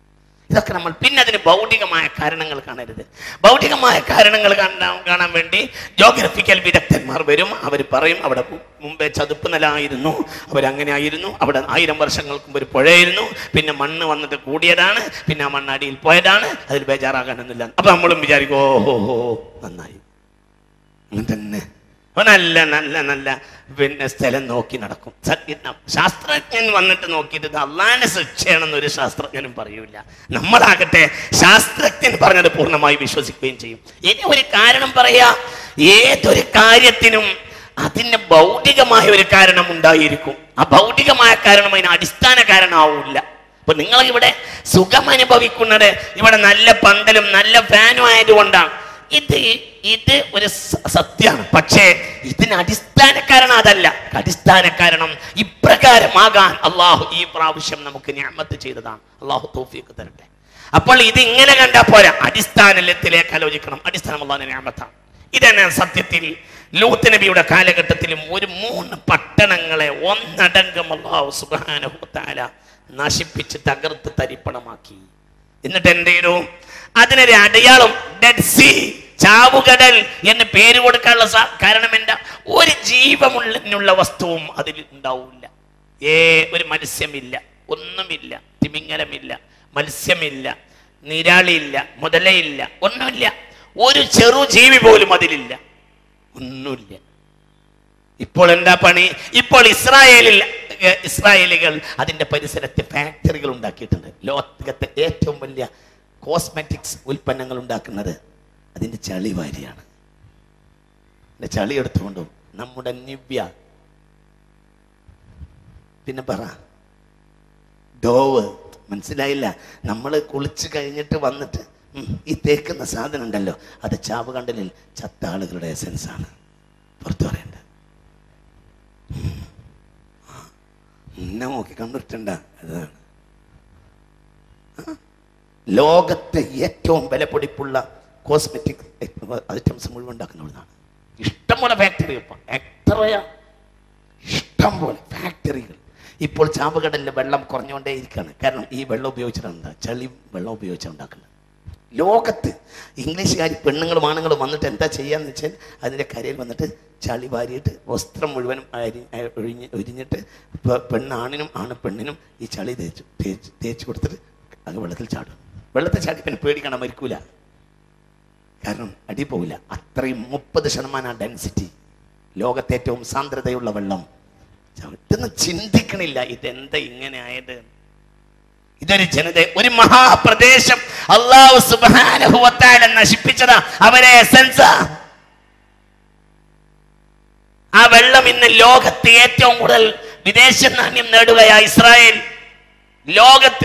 ഇതൊക്കെ നമ്മൾ പിന്നെ അതിന് ഭൗതികമായ കാരണങ്ങൾ കാണരുത് ഭൗതികമായ കാരണങ്ങൾ കാണാൻ കാണാൻ വേണ്ടി ജോഗ്രഫിക്കൽ വിദഗ്ധന്മാർ വരും അവർ പറയും അവിടെ മു- മുമ്പേ ചതുപ്പ് നിലായിരുന്നു അവരങ്ങനെ ആയിരുന്നു അവിടെ ആയിരം വർഷങ്ങൾക്ക് മുമ്പ് ഒരു പുഴയായിരുന്നു പിന്നെ മണ്ണ് വന്നിട്ട് കൂടിയതാണ് പിന്നെ ആ മണ്ണ് അടിയിൽ പോയതാണ് അതിൽ ബേജാറാകാനൊന്നുമില്ല അപ്പൊ നമ്മളും വിചാരിക്കും ഓ ഹോ ഹോ നന്നായി അങ്ങനെ തന്നെ അപ്പൊ നല്ല നല്ല നല്ല പിന്നെ സ്ഥലം നോക്കി നടക്കും സത്യം ശാസ്ത്രജ്ഞൻ വന്നിട്ട് നോക്കിയിട്ട് ഇത് അള്ളാന്റെ ശിക്ഷയാണെന്ന് ഒരു ശാസ്ത്രജ്ഞനും പറയൂല നമ്മളാകട്ടെ ശാസ്ത്രജ്ഞൻ പറഞ്ഞത് പൂർണ്ണമായി വിശ്വസിക്കുകയും ചെയ്യും ഇനി ഒരു കാരണം പറയാ ഏതൊരു കാര്യത്തിനും അതിന് ഭൗതികമായ ഒരു കാരണം ഉണ്ടായിരിക്കും ആ ഭൗതികമായ കാരണം അതിന് അടിസ്ഥാന കാരണമാവില്ല അപ്പൊ നിങ്ങൾ ഇവിടെ സുഖം അനുഭവിക്കുന്നത് ഇവിടെ നല്ല പന്തലും നല്ല ഫാനും ആയതുകൊണ്ടാണ് ഇത് ഇത് ഒരു സ- സത്യമാണ് പക്ഷേ ഇതിന് അടിസ്ഥാന കാരണം അതല്ല അടിസ്ഥാന കാരണം ഇപ്രകാരമാകാൻ അള്ളാഹു ഈ പ്രാവശ്യം നമുക്ക് ഞാമത്ത് ചെയ്തതാണ് അള്ളാഹു തോഫിയൊക്കെ തരട്ടെ അപ്പോൾ ഇത് ഇങ്ങനെ കണ്ടാൽ പോരാ അടിസ്ഥാനത്തിലേക്ക് ആലോചിക്കണം അടിസ്ഥാനം അള്ളാഹു ഞാമത്താണ് ഇതാണ് സത്യത്തിൽ ലൂത്ത് നബിയുടെ കാലഘട്ടത്തിലും ഒരു മൂന്ന് പട്ടണങ്ങളെ ഒന്നടങ്കം അള്ളാഹു സുബ്ഹാനഹു തആല നശിപ്പിച്ച് തകർത്ത് തരിപ്പണമാക്കി എന്നിട്ട് എന്ത് ചെയ്തു അതിനൊരു അടയാളം ഡെഡ് സീ ചാവുകടൽ എന്ന് പേര് കൊടുക്കാനുള്ള സ- കാരണം എന്താ ഒരു ജീവമുള്ള വസ്തുവും അതിൽ ഉണ്ടാവില്ല ഏ ഒരു മത്സ്യമില്ല ഒന്നുമില്ല തിമിങ്ങലമില്ല മത്സ്യമില്ല നിരാളിയില്ല മുതലയില്ല ഒന്നുമില്ല ഒരു ചെറു ജീവി പോലും അതിലില്ല ഒന്നുമില്ല ഇപ്പോൾ എന്താ പണി ഇപ്പോൾ ഇസ്രായേലിൽ ഏർ, ഇസ്രായേലികൾ അതിന്റെ പരിസരത്ത് ഫാക്ടറികൾ ഉണ്ടാക്കിയിട്ടുണ്ട് ലോകത്തെ ഏറ്റവും വലിയ കോസ്മെറ്റിക്സ് ഉൽപ്പന്നങ്ങൾ ഉണ്ടാക്കുന്നത് അതിന്റെ ചളി വാരിയാണ് അതിന്റെ ചളി എടുത്തുകൊണ്ടും നമ്മുടെ നിവ്യ പിന്നെ പറ ഡോവ് മനസ്സിലായില്ല നമ്മൾ കുളിച്ച് കഴിഞ്ഞിട്ട് വന്നിട്ട് ഉം, ഈ തേക്കുന്ന സാധനം ഉണ്ടല്ലോ അത് ചാവ് കണ്ടലിൽ ചത്ത ആളുകളുടെ എസൻസ് ആണ് പുറത്തു പറയണ്ട ഉം. ആ. എന്നെ നോക്കി കണ്ടിട്ടുണ്ട അതാണ് ആ. ലോകത്തെ ഏറ്റവും വിലപിടിപ്പുള്ള കോസ്മെറ്റിക് ഐറ്റംസ് മുഴുവൻ ഉണ്ടാക്കുന്നതാണ് ഇഷ്ടംപോലെ ഫാക്ടറി ഇപ്പം എത്രയാ ഇഷ്ടം പോലെ ഫാക്ടറികൾ ഇപ്പോൾ ചാവുകടലിലെ വെള്ളം കുറഞ്ഞുകൊണ്ടേ ഇരിക്കുകയാണ് കാരണം ഈ വെള്ളം ഉപയോഗിച്ചിട്ടാണ് ഉണ്ടാ- ചളി വെള്ളം ഉപയോഗിച്ചാണ് ഉണ്ടാക്കുന്നത് ലോകത്ത് ഇംഗ്ലീഷുകാർ പെണ്ണുങ്ങളും ആണുങ്ങളും വന്നിട്ട് എന്താ ചെയ്യാന്ന് വെച്ചാൽ അതിൻ്റെ കരയിൽ വന്നിട്ട് ചളി വാരിയിട്ട് വസ്ത്രം മുഴുവനും അരി അ- ഒഴിഞ്ഞ് ഒരിഞ്ഞിട്ട് പെ- പെണ്ണാണിനും ആണ് പെണ്ണിനും ഈ ചളി തേച്ച് തേച്ച് തേച്ച് കൊടുത്തിട്ട് അത് വെള്ളത്തിൽ ചാടും വെള്ളത്തിൽ ചാടി പിന്നെ പേടിക്കണം മരിക്കൂല കാരണം അടി പോവില്ല അത്രയും മുപ്പത് ശതമാനം ഡെൻസിറ്റി ലോകത്തെ ഏറ്റവും സാന്ദ്രതയുള്ള വെള്ളം ഇതൊന്നും ചിന്തിക്കണില്ല ഇതെന്താ ഇങ്ങനെ ആയത് ഇതൊരു ജനത ഒരു മഹാപ്രദേശം അള്ളാഹു സുബാനുഭവത്താല നശിപ്പിച്ചതാ അവരെ എസൻസാ ആ വെള്ളം ഇന്ന് ലോകത്ത് ഏറ്റവും കൂടുതൽ വിദേശ നാണ്യം നേടുകയാ ഇസ്രായേൽ ലോകത്ത്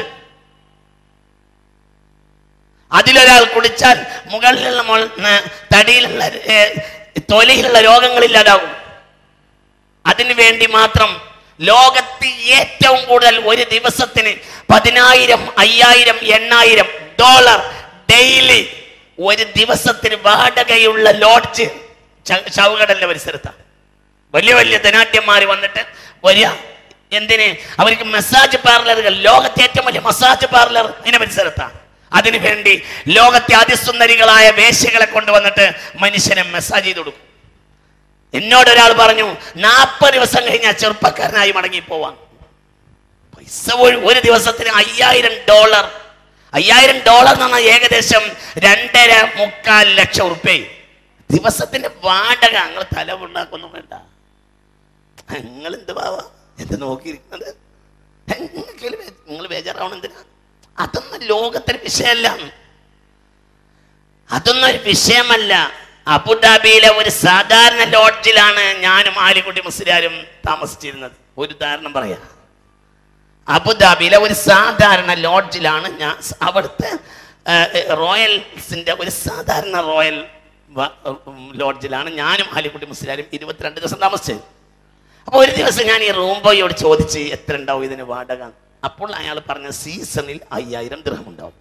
അതിലൊരാൾ കുടിച്ചാൽ മുകളിലുള്ള മുൾ- ന- തടിയിലുള്ള ഏ, തൊലിയിലുള്ള രോഗങ്ങളില്ലാതാകും അതിനു വേണ്ടി മാത്രം ലോകത്ത് ഏറ്റവും കൂടുതൽ ഒരു ദിവസത്തിന് പതിനായിരം അയ്യായിരം എണ്ണായിരം ഡോളർ ഡെയിലി ഒരു ദിവസത്തിന് വാടകയുള്ള ലോഡ്ജ് ചവുകടലിന്റെ പരിസരത്താണ് വലിയ വലിയ ധനാട്യന്മാർ വന്നിട്ട് വരിക എന്തിന് അവർക്ക് മസാജ് പാർലറുകൾ ലോകത്തെ ഏറ്റവും വലിയ മസാജ് പാർലർ അതിന്റെ പരിസരത്താണ് അതിനു വേണ്ടി ലോകത്തെ അതിസുന്ദരികളായ വേശ്യകളെ കൊണ്ടുവന്നിട്ട് മനുഷ്യനെ മസാജ് ചെയ്ത് കൊടുക്കും എന്നോട് ഒരാൾ പറഞ്ഞു നാൽപ്പത് ദിവസം കഴിഞ്ഞാൽ ചെറുപ്പക്കാരനായി മടങ്ങി പോവാൻ പൈസ ഒരു- ഒരു ദിവസത്തിന് അയ്യായിരം ഡോളർ അയ്യായിരം ഡോളർ എന്ന് പറഞ്ഞാൽ ഏകദേശം രണ്ടര മുക്കാൽ ലക്ഷം ഉറുപ്പ്യ ദിവസത്തിന്റെ വാടക നിങ്ങൾ തല ഉണ്ടാക്കൊന്നും വേണ്ട നിങ്ങൾ എന്ത് പാവാ എന്ത് നോക്കിയിരിക്കുന്നത് നിങ്ങൾ ബേജാറാവണം എന്തിനാ അതൊന്നും ലോകത്തിന് വിഷയമല്ല അതൊന്നും ഒരു വിഷയമല്ല അബുദാബിയിലെ ഒരു സാധാരണ ലോഡ്ജിലാണ് ഞാനും ആലിക്കുട്ടി മുസ്ലിയാരും താമസിച്ചിരുന്നത് ഒരു ഉദാഹരണം പറയാ അബുദാബിയിലെ ഒരു സാധാരണ ലോഡ്ജിലാണ് ഞാൻ അവിടുത്തെ ആ, റോയൽസിന്റെ ഒരു സാധാരണ റോയൽ വ- ഉം, ലോഡ്ജിലാണ് ഞാനും ആലിക്കുട്ടി മുസ്ലിയാരും ഇരുപത്തിരണ്ട് ദിവസം താമസിച്ചത് അപ്പോൾ ഒരു ദിവസം ഞാൻ ഈ റൂം ബോയോട് ചോദിച്ച് എത്ര ഉണ്ടാവും ഇതിന് വാടക അപ്പോൾ അയാൾ പറഞ്ഞ സീസണിൽ അയ്യായിരം ദൃഹം ഉണ്ടാവും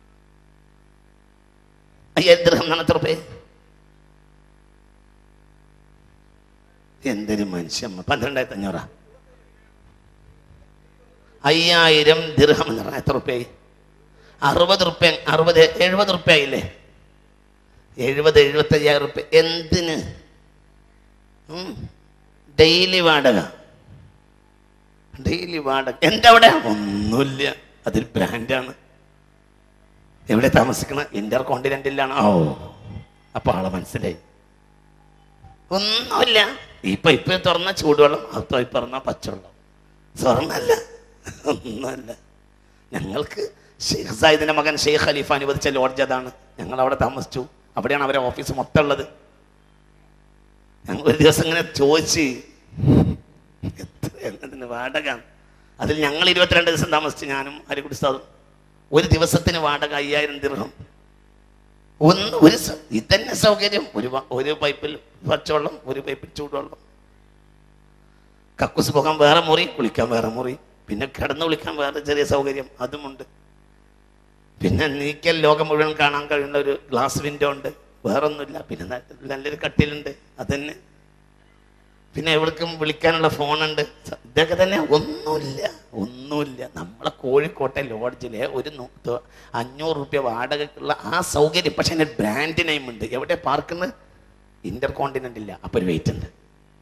അയ്യായിരം ദൃഹം എന്നാണ് എത്ര രൂപ എന്തൊരു മനുഷ്യൻ പന്ത്രണ്ടായിരത്തി അഞ്ഞൂറാ അയ്യായിരം ദിർഹം എന്ന് പറഞ്ഞാൽ എത്ര റുപ്യ അറുപത് റുപ്യ അറുപത് എഴുപത് റുപ്യ ആയില്ലേ എഴുപത് എഴുപത്തയ്യായിരം റുപ്യ എന്തിന് ഡെയിലി വാടക ഡെയിലി വാടക എൻ്റെ അവിടെ ഒന്നുമില്ല അതൊരു ബ്രാൻഡാണ് എവിടെ താമസിക്കണ ഇന്റർ കോണ്ടിനെന്റിലാണ് ഓ അപ്പൊ ആളെ മനസ്സിലായി ഒന്നുമില്ല ഈ പൈപ്പ് തുറന്ന ചൂടുവെള്ളം ആ പൈപ്പ് തുറന്ന പച്ചവെള്ളം സ്വർണ്ണല്ല ഒന്നുമല്ല ഞങ്ങൾക്ക് ഷെയ്ഖ് സായിദിന്റെ മകൻ ഷെയ്ഖ് ഖലീഫ അനുവദിച്ച ലോഡ്ജ് അതാണ് ഞങ്ങൾ അവിടെ താമസിച്ചു അവിടെയാണ് അവരെ ഓഫീസ് മൊത്തം ഉള്ളത് ഞങ്ങൾ ഒരു ദിവസം ഇങ്ങനെ ചോദിച്ച് എത്ര എന്നതിന് വാടക അതിൽ ഞങ്ങൾ ഇരുപത്തിരണ്ട് ദിവസം താമസിച്ചു ഞാനും അരിക്കുടി സാറും ഒരു ദിവസത്തിന് വാടക അയ്യായിരം ദിർഹം ഒന്ന് ഒരു സ- ഇതന്നെ സൗകര്യം ഒരു വ- ഒരു പൈപ്പിൽ പച്ചവെള്ളം ഒരു പൈപ്പിൽ ചൂടുവെള്ളം കക്കൂസ് പോകാൻ വേറെ മുറി കുളിക്കാൻ വേറെ മുറി പിന്നെ കിടന്ന് വിളിക്കാൻ വേറെ ചെറിയ സൗകര്യം അതുമുണ്ട് പിന്നെ നീക്കൽ ലോകം മുഴുവൻ കാണാൻ കഴിയുന്ന ഒരു ഗ്ലാസ് വിൻഡോ ഉണ്ട് വേറൊന്നുമില്ല പിന്നെ ന- നല്ലൊരു കട്ടിലുണ്ട് അതന്നെ പിന്നെ എവിടേക്കും വിളിക്കാനുള്ള ഫോണുണ്ട് സ- ഇതൊക്കെ തന്നെ ഒന്നുമില്ല ഒന്നുമില്ല നമ്മളെ കോഴിക്കോട്ടെ ലോഡ്ജിലെ ഒരു നൂ- ത- അഞ്ഞൂറ് റുപ്യ വാടകയ്ക്കുള്ള ആ സൗകര്യം പക്ഷെ അതിന് ബ്രാൻഡ് നെയിം ഉണ്ട് എവിടെ പാർക്കുന്നത് ഇന്റർ കോണ്ടിനെന്റ് ഇല്ല അപ്പൊ ഒരു വെയിറ്റ് ഉണ്ട്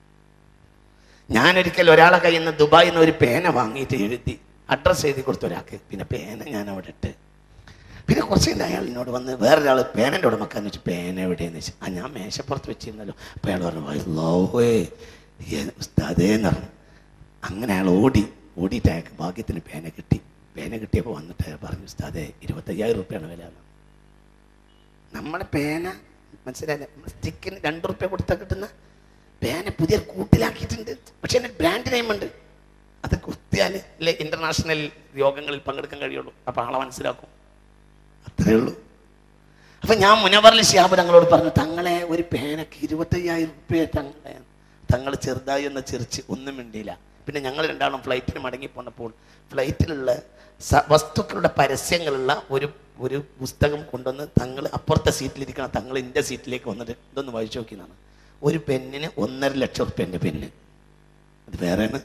ഞാനൊരിക്കൽ ഒരാളെ കയ്യിൽ നിന്ന് ദുബായിൽ നിന്ന് ഒരു പേന വാങ്ങിയിട്ട് എഴുതി അഡ്രസ്സ് എഴുതി കൊടുത്ത ഒരാൾക്ക് പിന്നെ പേന ഞാൻ അവിടെ ഇട്ട് പിന്നെ കുറച്ച് കഴിഞ്ഞ് അയാൾ എന്നോട് വന്ന് വേറൊരാൾ പേനൻ്റെ ഉടമക്കാന്ന് വെച്ച് പേന എവിടെയെന്ന് വെച്ച് ആ ഞാൻ മേശപ്പുറത്ത് വെച്ചിരുന്നല്ലോ അപ്പോൾ അയാൾ പറഞ്ഞു അല്ലാഹുവേ ഉസ്താദേന്ന് പറഞ്ഞു അങ്ങനെ അയാൾ ഓടി ഓടിയിട്ട് അയാൾക്ക് ഭാഗ്യത്തിന് പേന കിട്ടി പേന കിട്ടിയപ്പോൾ വന്നിട്ട് അയാൾ പറഞ്ഞു ഉസ്താദേ ഇരുപത്തയ്യായിരം റുപ്യാണ് വില എന്ന്." നമ്മുടെ പേന മനസ്സിലായില്ലേ സ്റ്റിക്കിന് രണ്ട് റുപ്യ കൊടുത്താൽ കിട്ടുന്ന പേന പുതിയ കൂട്ടിലാക്കിയിട്ടുണ്ട് പക്ഷെ എൻ്റെ ബ്രാൻഡ് നെയിം ഉണ്ട് അത് കുത്തിയാൽ അല്ലെ ഇന്റർനാഷണൽ യോഗങ്ങളിൽ പങ്കെടുക്കാൻ കഴിയുള്ളൂ അപ്പൊ ആളെ മനസ്സിലാക്കും അത്രേ ഉള്ളൂ അപ്പൊ ഞാൻ മുനവറിൽ ഷിയാബ് തങ്ങളോട് പറഞ്ഞു തങ്ങളെ ഒരു പേനക്ക് ഇരുപത്തയ്യായിരം റുപ്യ തങ്ങളെ തങ്ങൾ ചെറുതായി എന്ന് ചിരിച്ച് ഒന്നും മിണ്ടിയില്ല പിന്നെ ഞങ്ങൾ രണ്ടാളും ഫ്ലൈറ്റിന് മടങ്ങി പോന്നപ്പോൾ ഫ്ലൈറ്റിലുള്ള സ- വസ്തുക്കളുടെ പരസ്യങ്ങളുള്ള ഒരു ഒരു പുസ്തകം കൊണ്ടുവന്ന് തങ്ങൾ അപ്പുറത്തെ സീറ്റിലിരിക്കണം തങ്ങൾ എൻ്റെ സീറ്റിലേക്ക് വന്നിട്ട് ഇതൊന്ന് വായിച്ചു നോക്കിയതാണ് ഒരു പെന്നിന് ഒന്നര ലക്ഷം റുപ്യൻ്റെ പെന്ന് അത് വേറെയാണ്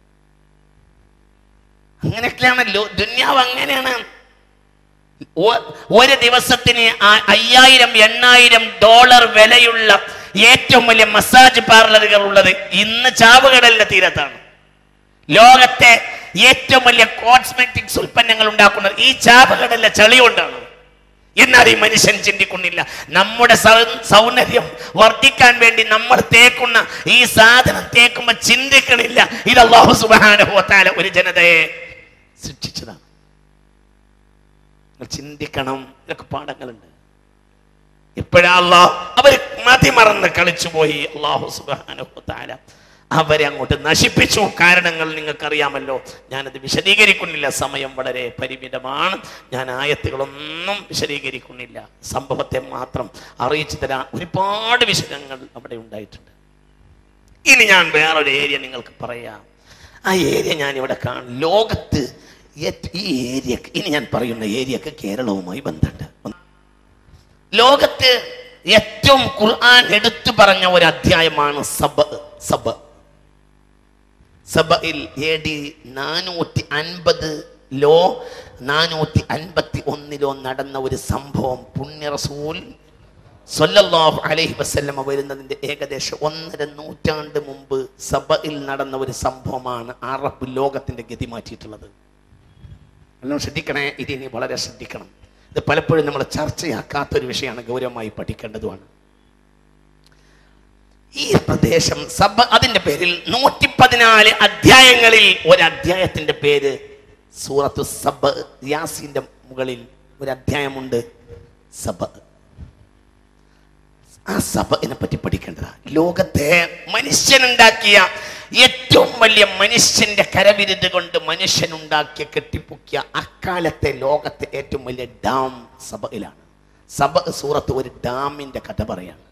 അങ്ങനെയൊക്കെയാണല്ലോ ദുന്യാവ് അങ്ങനെയാണ് ഒ- ഒരു ദിവസത്തിന് ആ- അയ്യായിരം എണ്ണായിരം ഡോളർ വിലയുള്ള ഏറ്റവും വലിയ മസാജ് പാർലറുകൾ ഉള്ളത് ഇന്ന് ചാവുകടലിന്റെ തീരത്താണ് ലോകത്തെ ഏറ്റവും വലിയ കോസ്മെറ്റിക്സ് ഉൽപ്പന്നങ്ങൾ ഉണ്ടാക്കുന്നത് ഈ ചാവുകടലിലെ ചളി കൊണ്ടാണ് എന്നാൽ ഈ മനുഷ്യൻ ചിന്തിക്കുന്നില്ല നമ്മുടെ സൗ- സൗന്ദര്യം വർദ്ധിക്കാൻ വേണ്ടി നമ്മൾ തേക്കുന്ന ഈ സാധനം തേക്കുമ്പോ ചിന്തിക്കണില്ല ഇത് അള്ളാഹു സുബാനുഭവത്താല ഒരു ജനതയെ ശിക്ഷിച്ചതാണ് നിങ്ങൾ ചിന്തിക്കണം ഇതൊക്കെ പാഠങ്ങളുണ്ട് ഇപ്പോഴാ അള്ളാഹ് അവർ മതിമറന്ന് കളിച്ചുപോയി അള്ളാഹു സുബാനുഭവത്താല അവരെ അങ്ങോട്ട് നശിപ്പിച്ചു കാരണങ്ങൾ നിങ്ങൾക്കറിയാമല്ലോ ഞാനത് വിശദീകരിക്കുന്നില്ല സമയം വളരെ പരിമിതമാണ് ഞാൻ ആയത്തുകളൊന്നും വിശദീകരിക്കുന്നില്ല സംഭവത്തെ മാത്രം അറിയിച്ചു തരാൻ ഒരുപാട് വിശദങ്ങൾ അവിടെ ഉണ്ടായിട്ടുണ്ട് ഇനി ഞാൻ വേറൊരു ഏരിയ നിങ്ങൾക്ക് പറയാം ആ ഏരിയ ഞാൻ ഇവിടെ കാണും ലോകത്ത് ഏറ്റ്- ഈ ഏരിയ ഇനി ഞാൻ പറയുന്ന ഏരിയക്ക് കേരളവുമായി ബന്ധമുണ്ട് ഒന്ന് ലോകത്ത് ഏറ്റവും ഖുർആൻ എടുത്തു പറഞ്ഞ ഒരു അധ്യായമാണ് സബ സബ സബയിൽ എ ഡി നാനൂറ്റി അൻപത് ലോ നാനൂറ്റി അൻപത്തി ഒന്നിലോ നടന്ന ഒരു സംഭവം പുണ്യ റസൂൽ സല്ലല്ലാഹു അലൈഹി വസല്ലമ വരുന്നതിന്റെ ഏകദേശം ഒന്നര നൂറ്റാണ്ട് മുമ്പ് സബയിൽ നടന്ന ഒരു സംഭവമാണ് അറബ് ലോകത്തിന്റെ ഗതി മാറ്റിയിട്ടുള്ളത് എല്ലാം ശ്രദ്ധിക്കണേ ഇതിനി വളരെ ശ്രദ്ധിക്കണം ഇത് പലപ്പോഴും നമ്മൾ ചർച്ചയാക്കാത്ത ഒരു വിഷയമാണ് ഗൗരവമായി പഠിക്കേണ്ടതുമാണ് ഈ പ്രദേശം സബ അതിന്റെ പേരിൽ നൂറ്റി പതിനാല് അധ്യായങ്ങളിൽ ഒരു അധ്യായത്തിന്റെ പേര് സൂറത്തു സബ യാസിന്റെ മുകളിൽ ഒരു അധ്യായമുണ്ട് സബ ആ സബനെ പറ്റി പഠിക്കേണ്ടതാ ലോകത്തെ മനുഷ്യനുണ്ടാക്കിയ ഏറ്റവും വലിയ മനുഷ്യന്റെ കരവിരുത് കൊണ്ട് മനുഷ്യനുണ്ടാക്കിയ കെട്ടിപ്പൊക്കിയ അക്കാലത്തെ ലോകത്തെ ഏറ്റവും വലിയ ഡാം സബയിലാണ് സബ സൂറത്ത് ഒരു ഡാമിന്റെ കഥ പറയാണ്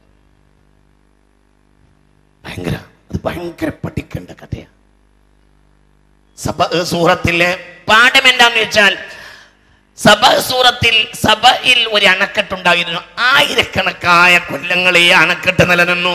ഭയങ്കര അത് ഭയങ്കര പഠിക്കേണ്ട കഥയാണ് സബ സൂറത്തിലെ പാഠം എന്താന്ന് വെച്ചാൽ സബ സൂറത്തിൽ സബയിൽ ഒരു അണക്കെട്ടുണ്ടായിരുന്നു ആയിരക്കണക്കായ കൊല്ലങ്ങൾ ഈ അണക്കെട്ട് നിലനിന്നു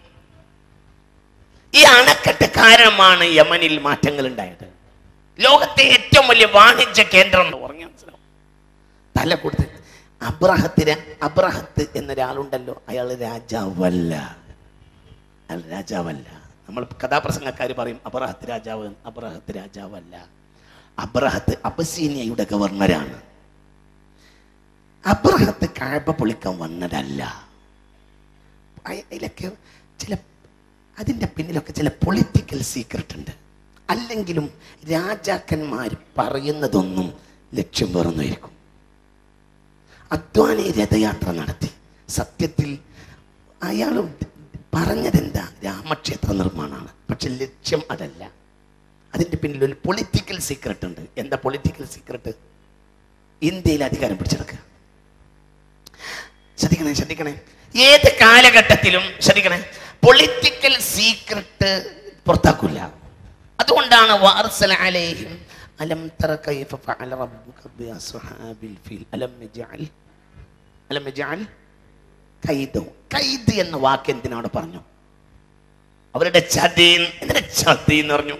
ഈ അണക്കെട്ട് കാരണമാണ് യമനിൽ മാറ്റങ്ങൾ ഉണ്ടായത് ലോകത്തെ ഏറ്റവും വലിയ വാണിജ്യ കേന്ദ്രം എന്ന് പറഞ്ഞാൽ മനസ്സിലാവും തല കൊടുത്ത് അബ്രഹത്തിന് അബ്രഹത്ത് എന്നൊരാളുണ്ടല്ലോ അയാൾ രാജാവല്ല അയാൾ രാജാവല്ല നമ്മൾ കഥാപ്രസംഗക്കാർ പറയും അബ്രഹത്ത് രാജാവ് എന്ന്. അബ്രഹത്ത് രാജാവല്ല അബ്രഹത്ത് അബസീനിയയുടെ ഗവർണറാണ് അബ്രഹത്ത് കാഴ്പ പൊളിക്കാൻ വന്നതല്ല അയ- അതിലൊക്കെ ചില അതിൻ്റെ പിന്നിലൊക്കെ ചില പൊളിറ്റിക്കൽ സീക്രട്ട് ഉണ്ട് അല്ലെങ്കിലും രാജാക്കന്മാർ പറയുന്നതൊന്നും ലക്ഷ്യം വേറൊന്നായിരിക്കും അദ്വാനി രഥയാത്ര നടത്തി സത്യത്തിൽ അയാൾ പറഞ്ഞതെന്താ രാമക്ഷേത്ര നിർമ്മാണമാണ് പക്ഷെ ലക്ഷ്യം അതല്ല അതിൻ്റെ പിന്നിൽ ഒരു പൊളിറ്റിക്കൽ സീക്രട്ട് ഉണ്ട് എന്താ പൊളിറ്റിക്കൽ സീക്രട്ട് ഇന്ത്യയിൽ അധികാരം പിടിച്ചെടുക്കുക ശ്രദ്ധിക്കണേ ശ്രദ്ധിക്കണേ ഏത് കാലഘട്ടത്തിലും ശ്രദ്ധിക്കണേ പൊളിറ്റിക്കൽ സീക്രട്ട് പുറത്താക്കില്ല അതുകൊണ്ടാണ് വാർസല അലൈഹിം അലം തറ കൈഫ ഫഅല റബ്ബുക ബിഅസ്ഹാബിൽ ഫീൽ അലം യജഅൽ അലം യജഅൽ കൈദഹു കൈദ് എന്ന വാക്ക് എന്തിനാണ് പറഞ്ഞു അവരുടെ ചതി എന്തിനാ ചതി എന്ന് പറഞ്ഞു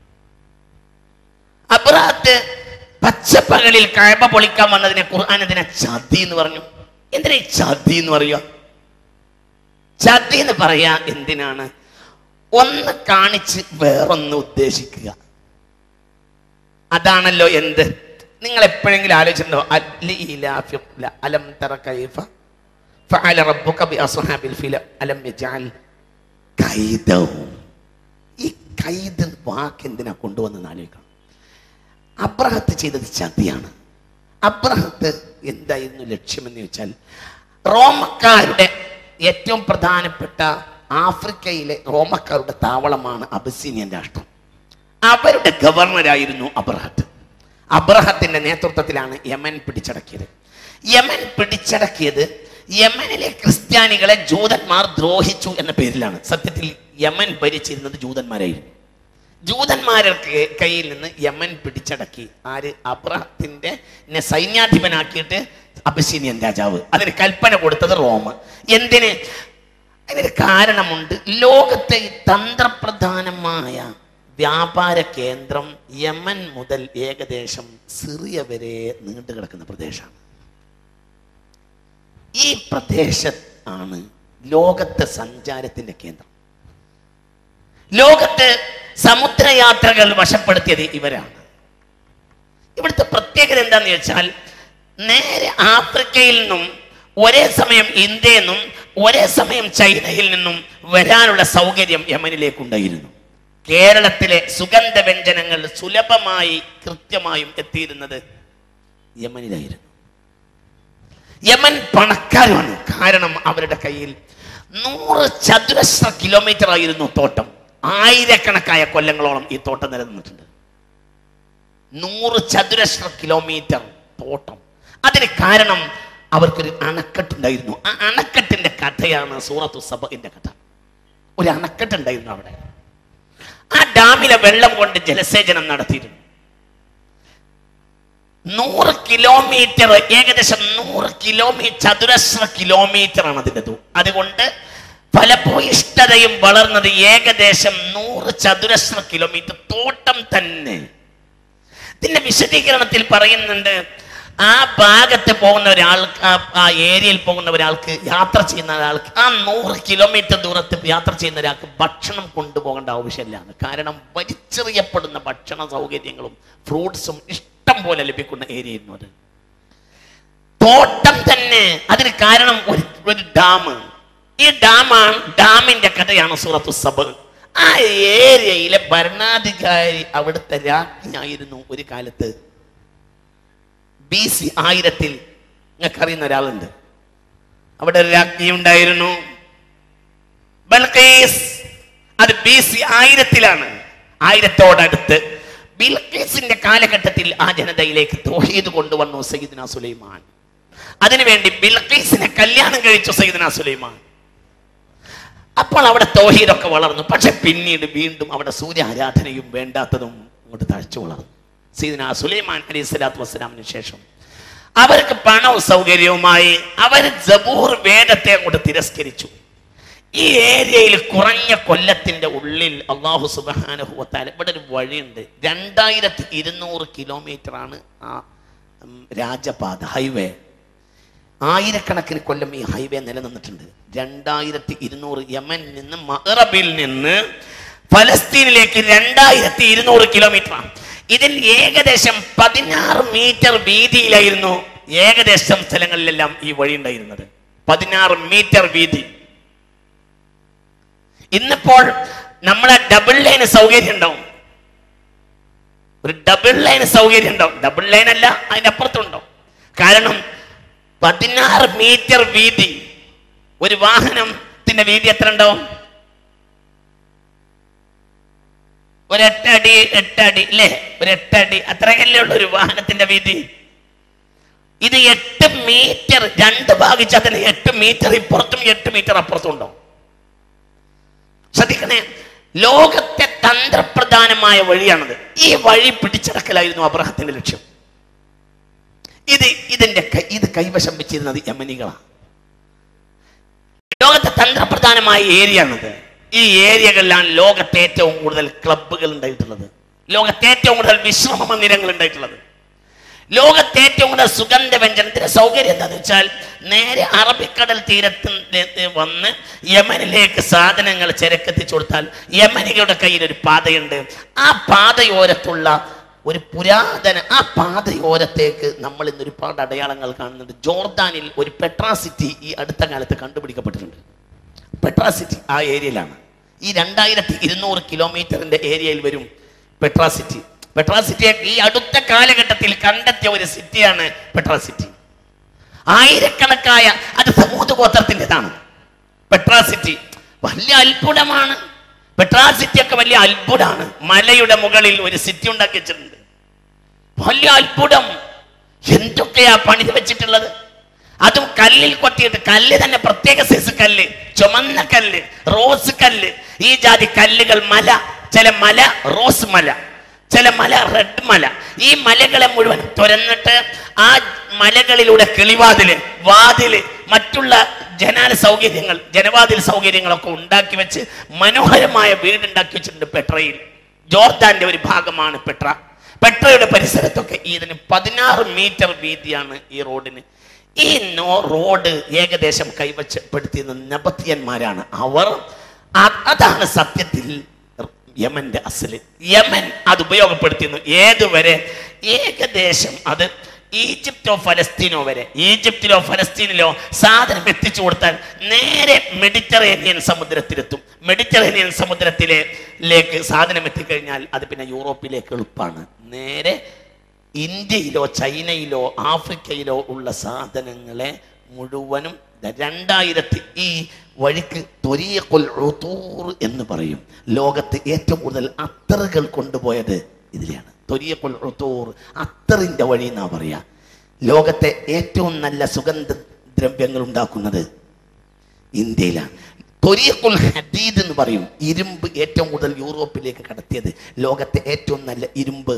അബ്രാത്ത് പച്ചപ്പകലിൽ കഴപ പൊളിക്കാൻ വന്നതിനെ ഖുർആൻ എന്തിനാ ചതി എന്ന് പറഞ്ഞു എന്തിനാ ഈ ചതി എന്ന് പറയുക ചതി എന്ന് പറയാ എന്തിനാണ് ഒന്ന് കാണിച്ച് വേറൊന്ന് ഉദ്ദേശിക്കുക അതാണല്ലോ എന്ത് നിങ്ങൾ എപ്പോഴെങ്കിലും ആലോചിച്ചിട്ടുണ്ടോ അല്ലി ഇലാഫി ല- അലം തറ കൈഫ ഫഅല റബ്ബുക ബി അസ്ഹാബിൽ ഫില അലം യജഅൽ കൈദഹും ഈ കൈദ് വാക്ക് എന്തിനാ കൊണ്ടുവന്നെന്ന് ആലോചിക്കണം അബ്രഹത്ത് ചെയ്തത് ചതിയാണ് അബ്രഹത്ത് എന്തായിരുന്നു ലക്ഷ്യമെന്ന് ചോദിച്ചാൽ റോമക്കാരുടെ ഏറ്റവും പ്രധാനപ്പെട്ട ആഫ്രിക്കയിലെ റോമക്കാരുടെ താവളമാണ് അബസീനിയൻ രാഷ്ട്രം അവരുടെ ഗവർണറായിരുന്നു അബ്രഹത്ത് അബ്രഹത്തിന്റെ നേതൃത്വത്തിലാണ് യമൻ പിടിച്ചടക്കിയത് യമൻ പിടിച്ചടക്കിയത് യമനിലെ ക്രിസ്ത്യാനികളെ ജൂതന്മാർ ദ്രോഹിച്ചു എന്ന പേരിലാണ് സത്യത്തിൽ യമൻ ഭരിച്ചിരുന്നത് ജൂതന്മാരായിരുന്നു ജൂതന്മാർക്ക് കയ്യിൽ നിന്ന് യമൻ പിടിച്ചടക്കി ആര് അബ്രഹത്തിന്റെ നെ സൈന്യാധിപനാക്കിയിട്ട് അബസീനിയൻ രാജാവ് അതിന് കൽപ്പന കൊടുത്തത് റോമ എന്തിന് അതിനൊരു കാരണമുണ്ട് ലോകത്തെ ഈ തന്ത്രപ്രധാനമായ വ്യാപാര കേന്ദ്രം യമൻ മുതൽ ഏകദേശം സിറിയ വരെ നീണ്ടു കിടക്കുന്ന പ്രദേശമാണ് ഈ പ്രദേശം ആണ് ലോകത്തെ സഞ്ചാരത്തിന്റെ കേന്ദ്രം ലോകത്ത് സമുദ്രയാത്രകൾ വശപ്പെടുത്തിയത് ഇവരാണ് ഇവിടുത്തെ പ്രത്യേകത എന്താന്ന് വെച്ചാൽ നേരെ ആഫ്രിക്കയിൽ നിന്നും ഒരേ സമയം ഇന്ത്യയിൽ നിന്നും ഒരേ സമയം ചൈനയിൽ നിന്നും വരാനുള്ള സൗകര്യം യമനിലേക്കുണ്ടായിരുന്നു കേരളത്തിലെ സുഗന്ധ വ്യഞ്ജനങ്ങൾ സുലഭമായി കൃത്യമായും എത്തിയിരുന്നത് യമനിലായിരുന്നു യമൻ പണക്കാരുമാണ് കാരണം അവരുടെ കയ്യിൽ നൂറ് ചതുരശ്ര കിലോമീറ്റർ ആയിരുന്നു തോട്ടം ആയിരക്കണക്കായ കൊല്ലങ്ങളോളം ഈ തോട്ടം നിലനിന്നിട്ടുണ്ട് നൂറ് ചതുരശ്ര കിലോമീറ്റർ തോട്ടം അതിന് കാരണം അവർക്കൊരു അണക്കെട്ടുണ്ടായിരുന്നു ആ അണക്കെട്ടിന്റെ കഥയാണ് സൂറത്തു സബിന്റെ കഥ ഒരു അണക്കെട്ടുണ്ടായിരുന്നു അവിടെ ആ ഡാമിലെ വെള്ളം കൊണ്ട് ജലസേചനം നടത്തിയിരുന്നു നൂറ് കിലോമീറ്റർ ഏകദേശം നൂറ് കിലോമീറ്റർ ചതുരശ്ര കിലോമീറ്റർ ആണ് അതിൻ്റെ ദൂ അതുകൊണ്ട് ഫലഭൂയിഷ്ഠതയും വളർന്നത് ഏകദേശം നൂറ് ചതുരശ്ര കിലോമീറ്റർ തോട്ടം തന്നെ ഇതിന്റെ വിശദീകരണത്തിൽ പറയുന്നുണ്ട് ആ ഭാഗത്ത് പോകുന്ന ഒരാൾക്ക് ആ- ആ ഏരിയയിൽ പോകുന്ന ഒരാൾക്ക് യാത്ര ചെയ്യുന്ന ഒരാൾക്ക് ആ നൂറ് കിലോമീറ്റർ ദൂരത്ത് യാത്ര ചെയ്യുന്ന ഒരാൾക്ക് ഭക്ഷണം കൊണ്ടുപോകേണ്ട ആവശ്യമില്ല കാരണം വലിച്ചെറിയപ്പെടുന്ന ഭക്ഷണ സൗകര്യങ്ങളും ഫ്രൂട്ട്സും ഇഷ്ടം പോലെ ലഭിക്കുന്ന ഏരിയയായിരുന്നു അത് തോട്ടം തന്നെ അതിന് കാരണം ഒരു ഒരു ഡാം ഈ ഡാമാണ് ഡാമിന്റെ കഥയാണ് സൂറത്തു സബ് ആ ഏരിയയിലെ ഭരണാധികാരി അവിടുത്തെ രാജ്ഞിയായിരുന്നു ഒരു കാലത്ത് ബി സി ആയിരത്തിൽ നിങ്ങൾക്ക് അറിയുന്ന ഒരാളുണ്ട് അവിടെ ഒരു രാജ്ഞി ഉണ്ടായിരുന്നു ബൽഖീസ് അത് ബി സി ആയിരത്തിലാണ് ആയിരത്തോടടുത്ത് ബിൽഖീസിന്റെ കാലഘട്ടത്തിൽ ആ ജനതയിലേക്ക് തോഹീദ് കൊണ്ടുവന്നു സയ്യിദ്ന സുലൈമാൻ അതിനുവേണ്ടി ബിൽഖീസിനെ കല്യാണം കഴിച്ചു സയ്യിദ്ന സുലൈമാൻ അപ്പോൾ അവിടെ തോഹീദൊക്കെ വളർന്നു പക്ഷെ പിന്നീട് വീണ്ടും അവിടെ സൂര്യ ആരാധനയും വേണ്ടാത്തതും അങ്ങോട്ട് തഴച്ചു വളർന്നു സീദന സുലൈമാൻ അലൈഹി സ്വലാത്തു വസ്സലാമിന് ശേഷം അവർക്ക് പണവും സൗകര്യവുമായി അവർ ജബൂർ വേദത്തെ അങ്ങോട്ട് തിരസ്കരിച്ചു ഈ ഏരിയയിൽ കുറഞ്ഞ കൊല്ലത്തിന്റെ ഉള്ളിൽ അള്ളാഹു സുബാനുഭവത്താൽ ഇവിടെ ഒരു വഴിയുണ്ട് രണ്ടായിരത്തി ഇരുന്നൂറ് കിലോമീറ്റർ ആണ് ആ ഉം, രാജപാത ഹൈവേ ആയിരക്കണക്കിന് കൊല്ലം ഈ ഹൈവേ നിലനിന്നിട്ടുണ്ട് രണ്ടായിരത്തി ഇരുന്നൂറ് യമനിൽ നിന്ന് മഹറബിൽ നിന്ന് ഫലസ്തീനിലേക്ക് രണ്ടായിരത്തി ഇരുന്നൂറ് കിലോമീറ്റർ ഇതിൽ ഏകദേശം പതിനാറ് മീറ്റർ വീതിയിലായിരുന്നു ഏകദേശം സ്ഥലങ്ങളിലെല്ലാം ഈ വഴി ഉണ്ടായിരുന്നത് പതിനാറ് മീറ്റർ വീതി ഇന്നിപ്പോൾ നമ്മളെ ഡബിൾ ലൈന് സൗകര്യം ഉണ്ടാവും ഒരു ഡബിൾ ലൈൻ സൗകര്യം ഉണ്ടാവും ഡബിൾ ലൈൻ അല്ല അതിന്റെ അപ്പുറത്തുണ്ടാവും കാരണം പതിനാറ് മീറ്റർ വീതി ഒരു വാഹനത്തിന്റെ വീതി എത്ര ഉണ്ടാവും ഒരു എട്ടടി എട്ടടി അല്ലേ ഒരു എട്ടടി അത്രയല്ലേ ഉള്ളൂ ഒരു വാഹനത്തിന്റെ വീതി ഇത് എട്ട് മീറ്റർ രണ്ട് ഭാഗിച്ചാൽ തന്നെ എട്ട് മീറ്റർ ഇപ്പുറത്തും എട്ട് മീറ്റർ അപ്പുറത്തും ഉണ്ടാവും ശ്രദ്ധിക്കണേ ലോകത്തെ തന്ത്രപ്രധാനമായ വഴിയാണത് ഈ വഴി പിടിച്ചടക്കലായിരുന്നു അബ്രഹത്തിന്റെ ലക്ഷ്യം ഇത് ഇതിന്റെ കൈ- ഇത് കൈവശം വെച്ചിരുന്നത് യമനികളാണ് ലോകത്തെ തന്ത്രപ്രധാനമായ ഏരിയ ആണത് ഈ ഏരിയകളിലാണ് ലോകത്തെ ഏറ്റവും കൂടുതൽ ക്ലബ്ബുകൾ ഉണ്ടായിട്ടുള്ളത് ലോകത്തെ ഏറ്റവും കൂടുതൽ വിശ്രമ മന്ദിരങ്ങൾ ഉണ്ടായിട്ടുള്ളത് ലോകത്തെ ഏറ്റവും കൂടുതൽ സുഗന്ധ വ്യഞ്ജനത്തിന്റെ സൗകര്യം എന്താണെന്ന് വെച്ചാൽ നേരെ അറബിക്കടൽ തീരത്ത് നിന്ന് വന്ന് യമനിലേക്ക് സാധനങ്ങൾ ചരക്കെത്തിച്ചു കൊടുത്താൽ യമനികളുടെ കയ്യിൽ ഒരു പാതയുണ്ട് ആ പാതയോരത്തുള്ള ഒരു പുരാതന ആ പാതയോരത്തേക്ക് നമ്മൾ ഇന്ന് ഒരുപാട് അടയാളങ്ങൾ കാണുന്നുണ്ട് ജോർദാനിൽ ഒരു പെട്രാസിറ്റി ഈ അടുത്ത കാലത്ത് കണ്ടുപിടിക്കപ്പെട്ടിട്ടുണ്ട് പെട്രാസിറ്റി ആ ഏരിയയിലാണ് ഈ രണ്ടായിരത്തി ഇരുന്നൂറ് കിലോമീറ്ററിന്റെ ഏരിയയിൽ വരും പെട്രാസിറ്റി പെട്രാസിറ്റിയെ ഈ അടുത്ത കാലഘട്ടത്തിൽ കണ്ടെത്തിയ ഒരു സിറ്റിയാണ് പെട്രാസിറ്റി ആയിരക്കണക്കായ അത് സമൂഹ ഗോത്രത്തിൻ്റെതാണ് പെട്രാസിറ്റി വലിയ അത്ഭുതമാണ് പെട്രാസിറ്റി ഒക്കെ വലിയ അത്ഭുതമാണ് മലയുടെ മുകളിൽ ഒരു സിറ്റി ഉണ്ടാക്കി വെച്ചിട്ടുണ്ട് വലിയ അത്ഭുതം എന്തൊക്കെയാ പണിത് വെച്ചിട്ടുള്ളത് അതും കല്ലിൽ കൊത്തിയിട്ട് കല്ല് തന്നെ പ്രത്യേക സൈസ് കല്ല് ചുമന്ന കല്ല് റോസ് കല്ല് ഈ ജാതി കല്ലുകൾ മല ചില മല റോസ് മല ചില മല റെഡ് മല ഈ മലകളെ മുഴുവൻ തുരന്നിട്ട് ആ മലകളിലൂടെ കിളിവാതില് വാതില് മറ്റുള്ള ജനാല സൗകര്യങ്ങൾ ജനവാതിൽ സൗകര്യങ്ങളൊക്കെ ഉണ്ടാക്കി വെച്ച് മനോഹരമായ വീടുണ്ടാക്കി വെച്ചിട്ടുണ്ട് പെട്രയിൽ ജോർദാന്റെ ഒരു ഭാഗമാണ് പെട്ര പെട്രയുടെ പരിസരത്തൊക്കെ ഇതിന് പതിനാറ് മീറ്റർ വീതിയാണ് ഈ റോഡിന് ഈ നോ റോഡ് ഏകദേശം കൈവശപ്പെടുത്തിയത് നബത്തിയന്മാരാണ് അവർ അ- അതാണ് സത്യത്തിൽ യമന്റെ അസല് യമൻ അത് ഉപയോഗപ്പെടുത്തിയിരുന്നു ഏതുവരെ ഏകദേശം അത് ഈജിപ്തോ ഫലസ്തീനോ വരെ ഈജിപ്തിലോ ഫലസ്തീനിലോ സാധനം എത്തിച്ചു കൊടുത്താൽ നേരെ മെഡിറ്ററേനിയൻ സമുദ്രത്തിലെത്തും മെഡിറ്ററേനിയൻ സമുദ്രത്തിലേക്ക് സാധനം എത്തിക്കഴിഞ്ഞാൽ അത് പിന്നെ യൂറോപ്പിലേക്ക് എളുപ്പമാണ് നേരെ ഇന്ത്യയിലോ ചൈനയിലോ ആഫ്രിക്കയിലോ ഉള്ള സാധനങ്ങളെ മുഴുവനും ദ രണ്ടായിരത്തി ഈ വഴിക്ക് ത്വരീഖുൽ ഉതൂർ എന്ന് പറയും ലോകത്ത് ഏറ്റവും കൂടുതൽ അത്തറുകൾ കൊണ്ടുപോയത് ഇതിലെയാണ് ത്വരീഖുൽ ഉതൂർ അത്തറിന്റെ വഴി എന്നാ പറയാ ലോകത്തെ ഏറ്റവും നല്ല സുഗന്ധ ദ്രവ്യങ്ങൾ ഉണ്ടാക്കുന്നത് ഇന്ത്യയിലാണ് ത്വരീഖുൽ ഹദീദ് എന്ന് പറയും ഇരുമ്പ് ഏറ്റവും കൂടുതൽ യൂറോപ്പിലേക്ക് കടത്തിയത് ലോകത്തെ ഏറ്റവും നല്ല ഇരുമ്പ്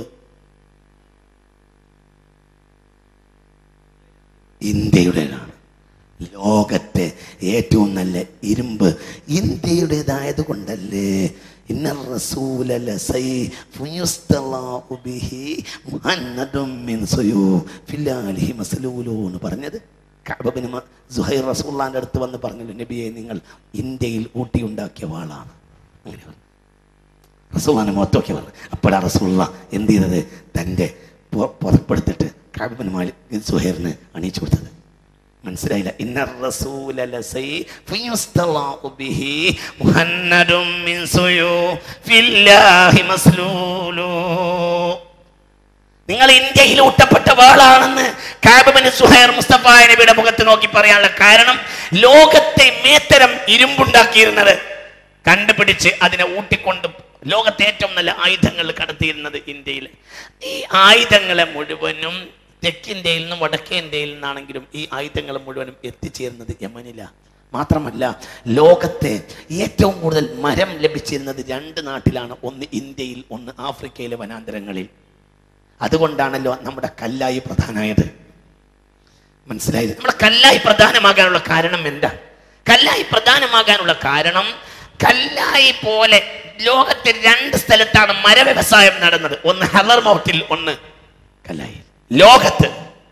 ഇന്ത്യയുടേതാണ് ലോകത്തെ ഏറ്റവും നല്ല ഇരുമ്പ് ഇന്ത്യയുടേതായത് കൊണ്ടല്ലേ ഇന്ന റസൂല ലസൈഫുൻ യുസ്തലാഉ ബിഹി മുഹന്നദും മിൻ സുയൂഫില്ലാലിഹി മസ്ലൂലു എന്ന് പറഞ്ഞത് കഅബിന് മ- സുഹൈർ റസൂള്ളാന്റെ അടുത്ത് വന്ന് പറഞ്ഞല്ലോ നബിയെ നിങ്ങൾ ഇന്ത്യയിൽ ഊട്ടിയുണ്ടാക്കിയ വാളാണ് അങ്ങനെ പറഞ്ഞു റസൂള്ളാനെ മുഖത്തൊക്കെ പറഞ്ഞു അപ്പോഴാ റസൂള്ള എന്ത് ചെയ്തത് തൻ്റെ പു- പുറപ്പെടുത്തിട്ട് കാബിന് മാലിക് സുഹൈറിന് അണിയിച്ചു കൊടുത്തത് മനസ്സിലായില്ല ഇന്ന റസൂല ലസൈഫുൻ യുസ്തലാഉ ബിഹി മുഹന്നദും മിൻ സുയൂഫില്ലാഹി മസ്ലൂലു നിങ്ങൾ ഇന്ത്യയിൽ ഊട്ടപ്പെട്ട വാളാണെന്ന് കാബിന് സുഹൈർ മുസ്തഫ നബിയുടെ മുഖത്ത് നോക്കി പറയാനുള്ള കാരണം ലോകത്തെ മേത്തരം ഇരുമ്പുണ്ടാക്കിയിരുന്നത് കണ്ടുപിടിച്ച് അതിനെ ഊട്ടിക്കൊണ്ട് ലോകത്തെ ഏറ്റവും നല്ല ആയുധങ്ങൾ കടത്തിയിരുന്നത് ഇന്ത്യയിൽ ഈ ആയുധങ്ങളെ മുഴുവനും തെക്കിന്ത്യയിൽ നിന്നും വടക്കേ ഇന്ത്യയിൽ നിന്നാണെങ്കിലും ഈ ആയുധങ്ങൾ മുഴുവനും എത്തിച്ചേരുന്നത് യമനില മാത്രമല്ല ലോകത്തെ ഏറ്റവും കൂടുതൽ മരം ലഭിച്ചിരുന്നത് രണ്ട് നാട്ടിലാണ് ഒന്ന് ഇന്ത്യയിൽ ഒന്ന് ആഫ്രിക്കയിലെ വനാന്തരങ്ങളിൽ അതുകൊണ്ടാണല്ലോ നമ്മുടെ കല്ലായി പ്രധാനമായത് മനസ്സിലായത് നമ്മുടെ കല്ലായി പ്രധാനമാകാനുള്ള കാരണം എന്താ കല്ലായി പ്രധാനമാകാനുള്ള കാരണം കല്ലായി പോലെ ലോകത്തെ രണ്ട് സ്ഥലത്താണ് മരവ്യവസായം നടന്നത് ഒന്ന് ഹലർ മൗത്തിൽ ഒന്ന് കല്ലായി ലോകത്ത്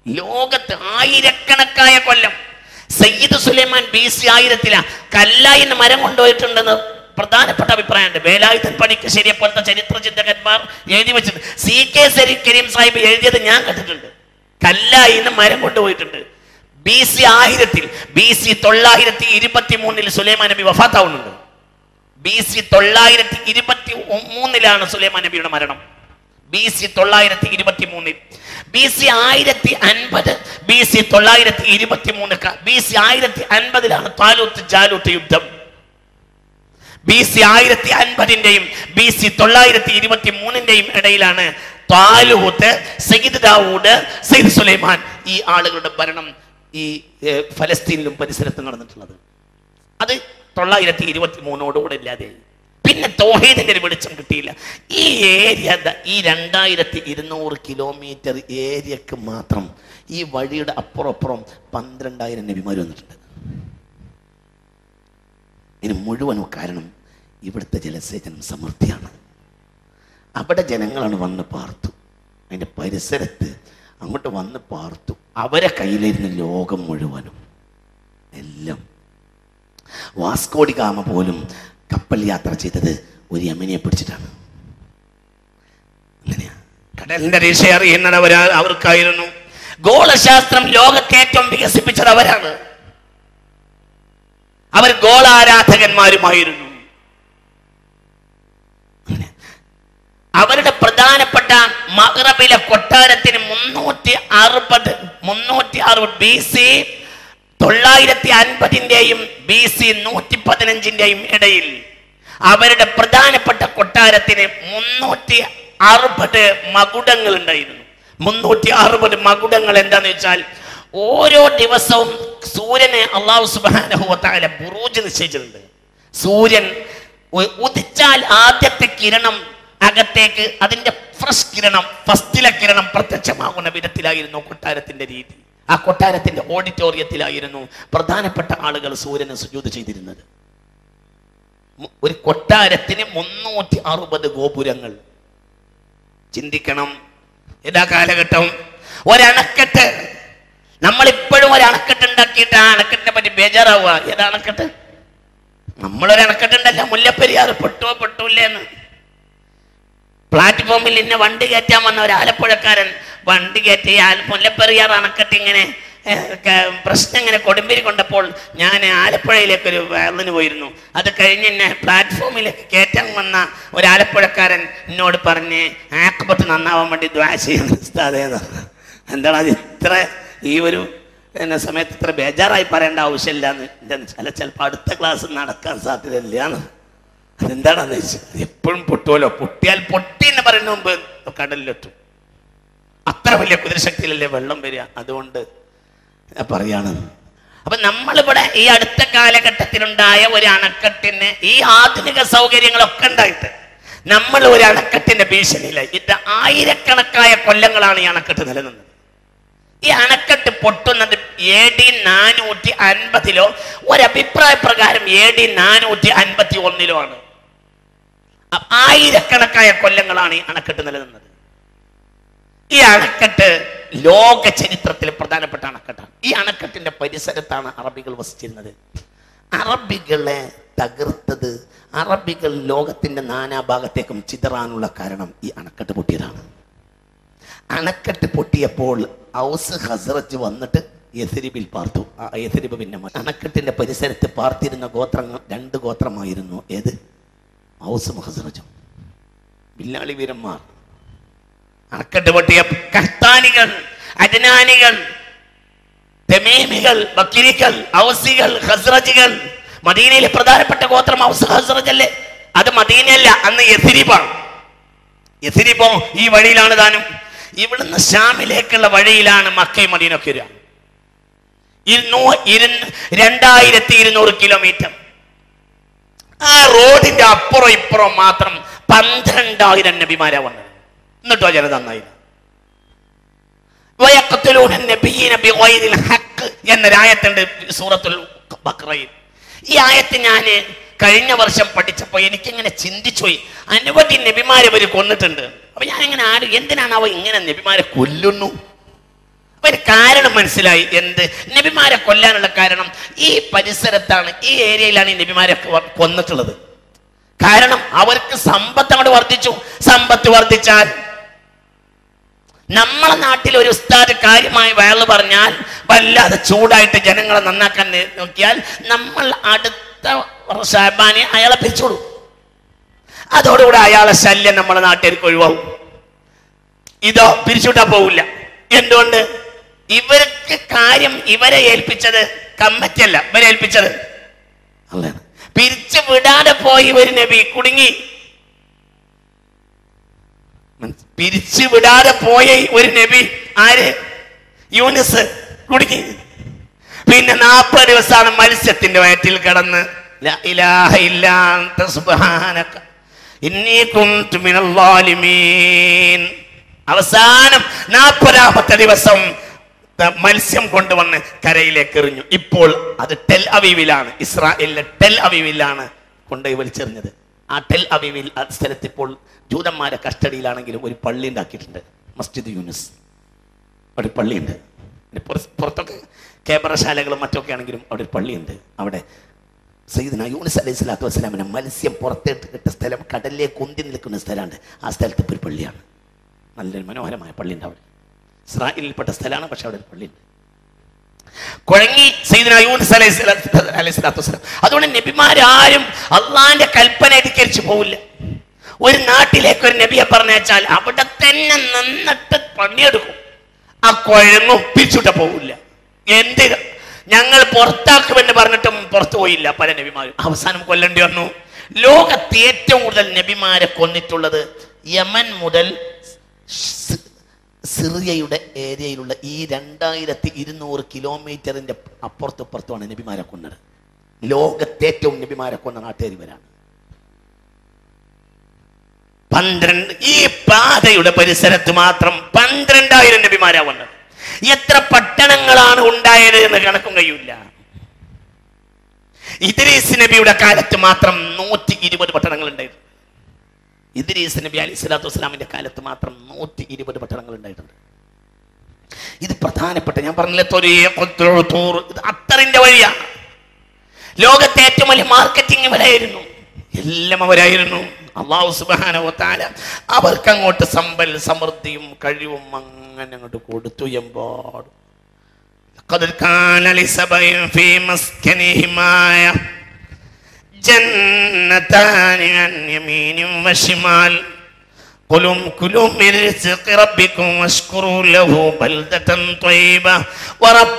ലോകത്ത് ആയിരക്കണക്കായ കൊല്ലം സയ്യിദ് സുലൈമാൻ ബി സി ആയിരത്തില കല്ലായി എന്ന് മരം കൊണ്ടുപോയിട്ടുണ്ടെന്ന് പ്രധാനപ്പെട്ട അഭിപ്രായമുണ്ട് വേലായുധൻ പണിക്ക് ശരിയെ പോലത്തെ ചരിത്ര ചിന്തകന്മാർ എഴുതി വെച്ചിട്ടുണ്ട് സി കെ സരി കരീം സാഹിബ് എഴുതിയത് ഞാൻ കണ്ടിട്ടുണ്ട് കല്ലായി എന്ന് മരം കൊണ്ടുപോയിട്ടുണ്ട് ബി സി ആയിരത്തിൽ ബി സി തൊള്ളായിരത്തി ഇരുപത്തി മൂന്നിൽ സുലൈമാൻ നബി വഫാത്താവുന്നുണ്ട് ബി സി തൊള്ളായിരത്തി ഇരുപത്തി മൂന്നിലാണ് സുലൈമാൻ നബിയുടെ മരണം ബി സി തൊള്ളായിരത്തി ഇരുപത്തി മൂന്നിൽ ബി സി ആയിരത്തി അൻപത് ബി സി തൊള്ളായിരത്തി ഇരുപത്തി മൂന്ന് ബി സി ആയിരത്തി അൻപതിലാണ് താലൂത്ത് ജാലൂത്ത് യുദ്ധം ബി സി ആയിരത്തി അൻപതിന്റെയും ബി സി തൊള്ളായിരത്തി ഇരുപത്തി മൂന്നിന്റെയും ഇടയിലാണ് താലൂത്ത് സയ്യിദ് ദാവൂദ് സയ്യിദ് സുലൈമാൻ ഈ ആളുകളുടെ ഭരണം ഈ ഏർ, ഫലസ്തീനിലും പരിസരത്തും നടന്നിട്ടുള്ളത് അത് തൊള്ളായിരത്തി ഇരുപത്തി മൂന്നോടുകൂടെ ഇല്ലാതെ പിന്നെ തോഹീദിന്റെ ഒരു വെളിച്ചം കിട്ടിയില്ല ഈ ഏരിയ ദ- ഈ രണ്ടായിരത്തി ഇരുന്നൂറ് കിലോമീറ്റർ ഏരിയക്ക് മാത്രം ഈ വഴിയുടെ അപ്പുറം അപ്പുറം പന്ത്രണ്ടായിരം നബിമാർ വന്നിട്ടുണ്ട് ഇതിന് മുഴുവനും കാരണം ഇവിടുത്തെ ജലസേചനം സമൃദ്ധിയാണ് അവിടെ ജനങ്ങളാണ് വന്ന് പാർത്തു അതിൻ്റെ പരിസരത്ത് അങ്ങോട്ട് വന്ന് പാർത്തു അവരെ കയ്യിലിരുന്ന് ലോകം മുഴുവനും എല്ലാം വാസ്കോഡി ഗാമ പോലും കപ്പൽ യാത്ര ചെയ്തത് ഒരു യമനിയെ പിടിച്ചിട്ടാണ് അങ്ങനെയാ കടലിന്റെ ദിശ അറിയുന്നത് അവരാ അവർക്കായിരുന്നു ഗോളശാസ്ത്രം ലോകത്തെ ഏറ്റവും വികസിപ്പിച്ചത് അവരാണ് അവർ ഗോളാരാധകന്മാരുമായിരുന്നു അങ്ങനെ. അവരുടെ പ്രധാനപ്പെട്ട മഹ്റബിലെ കൊട്ടാരത്തിന് മുന്നൂറ്റി അറുപത് മുന്നൂറ്റി അറുപത് ബി സി തൊള്ളായിരത്തി അൻപതിൻ്റെയും ബി സി നൂറ്റി പതിനഞ്ചിൻ്റെയും ഇടയിൽ അവരുടെ പ്രധാനപ്പെട്ട കൊട്ടാരത്തിന് മുന്നൂറ്റി അറുപത് മകുടങ്ങൾ ഉണ്ടായിരുന്നു മുന്നൂറ്റി അറുപത് മകുടങ്ങൾ എന്താന്ന് വെച്ചാൽ ഓരോ ദിവസവും സൂര്യനെ അള്ളാഹു സുബാനഹുവത്തായ ബുറൂജ് നിശ്ചയിച്ചിട്ടുണ്ട് സൂര്യൻ ഉ- ഉദിച്ചാൽ ആദ്യത്തെ കിരണം അകത്തേക്ക് അതിന്റെ ഫ്രഷ് കിരണം ഫസ്റ്റിലെ കിരണം പ്രത്യക്ഷമാകുന്ന വിധത്തിലായിരുന്നു കൊട്ടാരത്തിന്റെ രീതി ആ കൊട്ടാരത്തിന്റെ ഓഡിറ്റോറിയത്തിലായിരുന്നു പ്രധാനപ്പെട്ട ആളുകൾ സൂര്യനെ സുജൂത് ചെയ്തിരുന്നത് മു- ഒരു കൊട്ടാരത്തിന് മുന്നൂറ്റി അറുപത് ഗോപുരങ്ങൾ ചിന്തിക്കണം ഏതാ കാലഘട്ടം ഒരണക്കെട്ട് നമ്മൾ ഇപ്പോഴും ഒരു അണക്കെട്ട് ഉണ്ടാക്കിയിട്ട് ആ അണക്കെട്ടിനെ പറ്റി ബേജാറാവുക ഏതാ അണക്കെട്ട് നമ്മളൊരു അണക്കെട്ടുണ്ടല്ലോ മുല്ലപ്പെരിയാർ പൊട്ടുവോ പൊട്ടൂല്ലേന്ന് പ്ലാറ്റ്ഫോമിൽ ഇന്ന് വണ്ടി കയറ്റാൻ വന്ന ഒരു ആലപ്പുഴക്കാരൻ വണ്ടി കയറ്റി ആല- മുല്ലപ്പെരിയാർ അണക്കെട്ട് ഇങ്ങനെ ഏഹ്, ക- പ്രശ്നം ഇങ്ങനെ കൊടുമ്പിരി കൊണ്ടപ്പോൾ ഞാൻ ആലപ്പുഴയിലേക്ക് ഒരു വയലിന് പോയിരുന്നു അത് കഴിഞ്ഞ് എന്നെ പ്ലാറ്റ്ഫോമിലേക്ക് കയറ്റാൻ വന്ന ഒരു ആലപ്പുഴക്കാരൻ എന്നോട് പറഞ്ഞ് ആക്കപ്പത്ത് നന്നാവാൻ വേണ്ടി ദ്വാ ചെയ്യുന്ന ഉസ്താദേന്ന് എന്താണ് അത് ഇത്ര ഈ ഒരു എന്നെ സമയത്ത് ഇത്ര ബേജാറായി പറയേണ്ട ആവശ്യമില്ല എന്ന് എന്താന്ന് വെച്ചാൽ ചിലപ്പോൾ അടുത്ത ക്ലാസ് നടക്കാൻ സാധ്യതയില്ല എന്ന് അതെന്താണെന്ന് വെച്ചാൽ എപ്പോഴും പൊട്ടുമല്ലോ പൊട്ടിയാൽ പൊട്ടി എന്ന് പറയുന്ന മുമ്പ് കടലിലെത്തും അത്ര വലിയ കുതിരശക്തിയിലല്ലേ വെള്ളം വരിക അതുകൊണ്ട് ഞാൻ പറയാണ് അപ്പൊ നമ്മളിവിടെ ഈ അടുത്ത കാലഘട്ടത്തിലുണ്ടായ ഒരു അണക്കെട്ടിന് ഈ ആധുനിക സൗകര്യങ്ങളൊക്കെ ഉണ്ടായിട്ട് നമ്മൾ ഒരു അണക്കെട്ടിന്റെ ഭീഷണിയിലായി ഇത് ആയിരക്കണക്കായ കൊല്ലങ്ങളാണ് ഈ അണക്കെട്ട് നിലനിന്നത് ഈ അണക്കെട്ട് പൊട്ടുന്നത് എ ഡി നാനൂറ്റി അൻപതിലോ ഒരഭിപ്രായ പ്രകാരം എ ഡി നാനൂറ്റി അൻപത്തി ഒന്നിലോ ആണ് അ- ആയിരക്കണക്കായ കൊല്ലങ്ങളാണ് ഈ അണക്കെട്ട് നിലനിന്നത് ഈ അണക്കെട്ട് ലോക ചരിത്രത്തിൽ പ്രധാനപ്പെട്ട അണക്കെട്ടാണ് ഈ അണക്കെട്ടിന്റെ പരിസരത്താണ് അറബികൾ വസിച്ചിരുന്നത് അറബികളെ തകർത്തത് അറബികൾ ലോകത്തിന്റെ നാനാഭാഗത്തേക്കും ചിതറാനുള്ള കാരണം ഈ അണക്കെട്ട് പൊട്ടിയതാണ് അണക്കെട്ട് പൊട്ടിയപ്പോൾ ഔസ് ഹസ്രജ് വന്നിട്ട് യഥരിബിൽ പാർത്തു ആ യഥരിബ് പിന്നെ മാറി. അണക്കെട്ടിന്റെ പരിസരത്ത് പാർത്തിരുന്ന ഗോത്രങ്ങൾ രണ്ട് ഗോത്രമായിരുന്നു ഏത് ഔസും ഹസ്രജും ബില്ലാളി വീരന്മാർ അണക്കെട്ട് പൊട്ടിയ കഹ്താനികൾ അജ്നാനികൾ തെമീമികൾ ബക്കിരികൾ ഔസികൾ ഹസ്രജികൾ മദീനയിലെ പ്രധാനപ്പെട്ട ഗോത്രം ഔസ് ഹസ്രജ് അല്ലേ അത് മദീനയല്ല അന്ന് യഥിരിബാണ് യഥിരിബോ ഈ വഴിയിലാണ് താനും ഇവിടുന്ന് ഷാമിലേക്കുള്ള വഴിയിലാണ് മക്കയും മദീനൊക്കെ വരിക ഇരുന്നൂ ഇരുന്ന് രണ്ടായിരത്തി ഇരുന്നൂറ് കിലോമീറ്റർ ആ റോഡിന്റെ അപ്പുറം ഇപ്പുറം മാത്രം പന്ത്രണ്ടായിരം നബിമാരാ വന്നത് എന്നിട്ടോ ജനത നന്നായില്ല വയഖ്തുലൂന നബിയ്യീന ബിഗൈരിൽ ഹഖ് എന്നൊരായത്തുണ്ട് സൂറത്തുൽ ബഖറയിൽ ഈ ആയത്ത് ഞാൻ കഴിഞ്ഞ വർഷം പഠിച്ചപ്പോൾ എനിക്കിങ്ങനെ ചിന്തിച്ചു പോയി അനവധി നബിമാരെ ഇവർ കൊന്നിട്ടുണ്ട് അപ്പൊ ഞാൻ ഇങ്ങനെ ആര് എന്തിനാണ് അവ ഇങ്ങനെ നബിമാരെ കൊല്ലുന്നു അപ്പൊ ഒരു കാരണം മനസ്സിലായി എന്ത് നബിമാരെ കൊല്ലാനുള്ള കാരണം ഈ പരിസരത്താണ് ഈ ഏരിയയിലാണ് ഈ നബിമാരെ കൊ- കൊന്നിട്ടുള്ളത് കാരണം അവർക്ക് സമ്പത്ത് അങ്ങോട്ട് വർദ്ധിച്ചു സമ്പത്ത് വർദ്ധിച്ചാൽ നമ്മളെ നാട്ടിൽ ഒരു ഉസ്താദ് കാര്യമായി വയറ് പറഞ്ഞാൽ വല്ലാതെ ചൂടായിട്ട് ജനങ്ങളെ നന്നാക്കാൻ നേ- നോക്കിയാൽ നമ്മൾ അടുത്ത ഷാബാനെ അയാളെ പിരിച്ചോളൂ അതോടുകൂടെ അയാളെ ശല്യം നമ്മുടെ നാട്ടുകാർക്ക് ഒഴിവാകും ഇതോ പിരിച്ചുവിട്ടാ പോവില്ല എന്തുകൊണ്ട് ഇവർക്ക് കാര്യം ഇവരെ ഏൽപ്പിച്ചത് കമ്മിറ്റി അല്ല ഇവരെ ഏൽപ്പിച്ചത് അല്ലാണ് പിരിച്ചു വിടാതെ പോയി ഒരു നബി കുടുങ്ങി മനസ്- പിരിച്ചു വിടാതെ പോയ ഒരു നബി ആര് യൂനിസ് കുടുങ്ങി പിന്നെ നാൽപ്പത് ദിവസമാണ് മത്സ്യത്തിന്റെ വയറ്റിൽ കിടന്ന് ലാ ഇലാഹ ഇല്ലാ അൻത സുബ്ഹാനക ഇന്നീ കുന്തു മിനൽ ളാലിമീൻ അവസാനം നാൽപ്പതാമത്തെ ദിവസം ത- മത്സ്യം കൊണ്ടുവന്ന് കരയിലേക്ക് എറിഞ്ഞു ഇപ്പോൾ അത് ടെൽ അവീവിലാണ് ഇസ്രായേലിലെ ടെൽ അവീവിലാണ് കൊണ്ടുപോയി വലിച്ചെറിഞ്ഞത് ആ ടെൽ അവീവിൽ ആ സ്ഥലത്ത് ഇപ്പോൾ ജൂതന്മാരെ കസ്റ്റഡിയിലാണെങ്കിലും ഒരു പള്ളി ഉണ്ടാക്കിയിട്ടുണ്ട് മസ്ജിദ് യൂനിസ് അവിടെ ഒരു പള്ളിയുണ്ട് പിന്നെ പുറ- പുറത്തൊക്കെ ക്യാമറശാലകളും മറ്റൊക്കെ ആണെങ്കിലും അവിടെ ഒരു പള്ളിയുണ്ട് അവിടെ സയ്യിദ്ന യൂനിസ് അലൈഹി സ്വലാത്തു വസ്സലാമിനെ മത്സ്യം പുറത്തേട്ട് കിട്ട സ്ഥലം കടലിലേക്ക് ഉന്തി നിൽക്കുന്ന സ്ഥലമുണ്ട് ആ സ്ഥലത്ത് ഇപ്പോൾ ഒരു പള്ളിയാണ് നല്ലൊരു മനോഹരമായ പള്ളിയുണ്ട് അവിടെ ഇസ്രായേലിൽപ്പെട്ട സ്ഥലമാണ് പക്ഷെ അവിടെ ഒരു പള്ളിയുണ്ട് കുഴങ്ങി സയ്യിദ്ന യൂനിസ് അലൈഹി സ്വലാത്തു അലൈഹി സ്വലാത്തു വസ്സലാം അതുകൊണ്ട് നബിമാരാരും അള്ളാന്റെ കൽപ്പന അധികരിച്ചു പോവില്ല ഒരു നാട്ടിലേക്ക് ഒരു നബിയെ പറഞ്ഞാൽ അവിടെ തന്നെ നിന്നിട്ട് പണിയെടുക്കും ആ കുഴങ്ങും പിരിച്ചുവിട്ട പോവില്ല എന്ത് ഞങ്ങൾ പുറത്താക്കുമെന്ന് പറഞ്ഞിട്ടും പുറത്തു പോയില്ല പല നബിമാരും അവസാനം കൊല്ലേണ്ടി വന്നു ലോകത്ത് ഏറ്റവും കൂടുതൽ നബിമാരെ കൊന്നിട്ടുള്ളത് യമൻ മുതൽ സ്- സിറിയയുടെ ഏരിയയിലുള്ള ഈ രണ്ടായിരത്തി ഇരുന്നൂറ് കിലോമീറ്ററിന്റെ അപ്പുറത്തും ഇപ്പുറത്തുമാണ് നബിമാരെ കൊന്നത് ലോകത്തെ ഏറ്റവും നബിമാരെ കൊന്ന നാട്ടുകാർ ഇവരാണ് പന്ത്രണ്ട് ഈ പാതയുടെ പരിസരത്ത് മാത്രം പന്ത്രണ്ടായിരം നബിമാരാ വന്നത് എത്ര പട്ടണങ്ങളാണ് ഉണ്ടായത് എന്ന് കണക്കും കഴിയില്ല ഇദ്രീസ് നബിയുടെ കാലത്ത് മാത്രം നൂറ്റി ഇരുപത് പട്ടണങ്ങൾ ഉണ്ടായിരുന്നു ഇദ്രീസ് നബി അലി സ്വലാത്തു വസ്സലാമിന്റെ കാലത്ത് മാത്രം നൂറ്റി ഇരുപത് പട്ടണങ്ങൾ ഉണ്ടായിട്ടുണ്ട് ഇത് പ്രധാനപ്പെട്ട ഞാൻ പറഞ്ഞില്ലേ തൊരിയ കൊത്തുഴു തൂറ് ഇത് അത്തറിന്റെ വഴിയാണ് ലോകത്തെ ഏറ്റവും വലിയ മാർക്കറ്റിംഗ് ഇവരായിരുന്നു എല്ലാം അവരായിരുന്നു അള്ളാഹു സുബാനവത്താല അവർക്ക് അങ്ങോട്ട് സമ്പൽ സമൃദ്ധിയും കഴിവും അങ്ങനെ അങ്ങോട്ട് കൊടുത്തു എമ്പാടും لقد كان لسبع في مسكنهم آية جنتان عن يمين وشمال قلوا كلوا من رزق ربكم واشكروا له بلدة طيبة ورب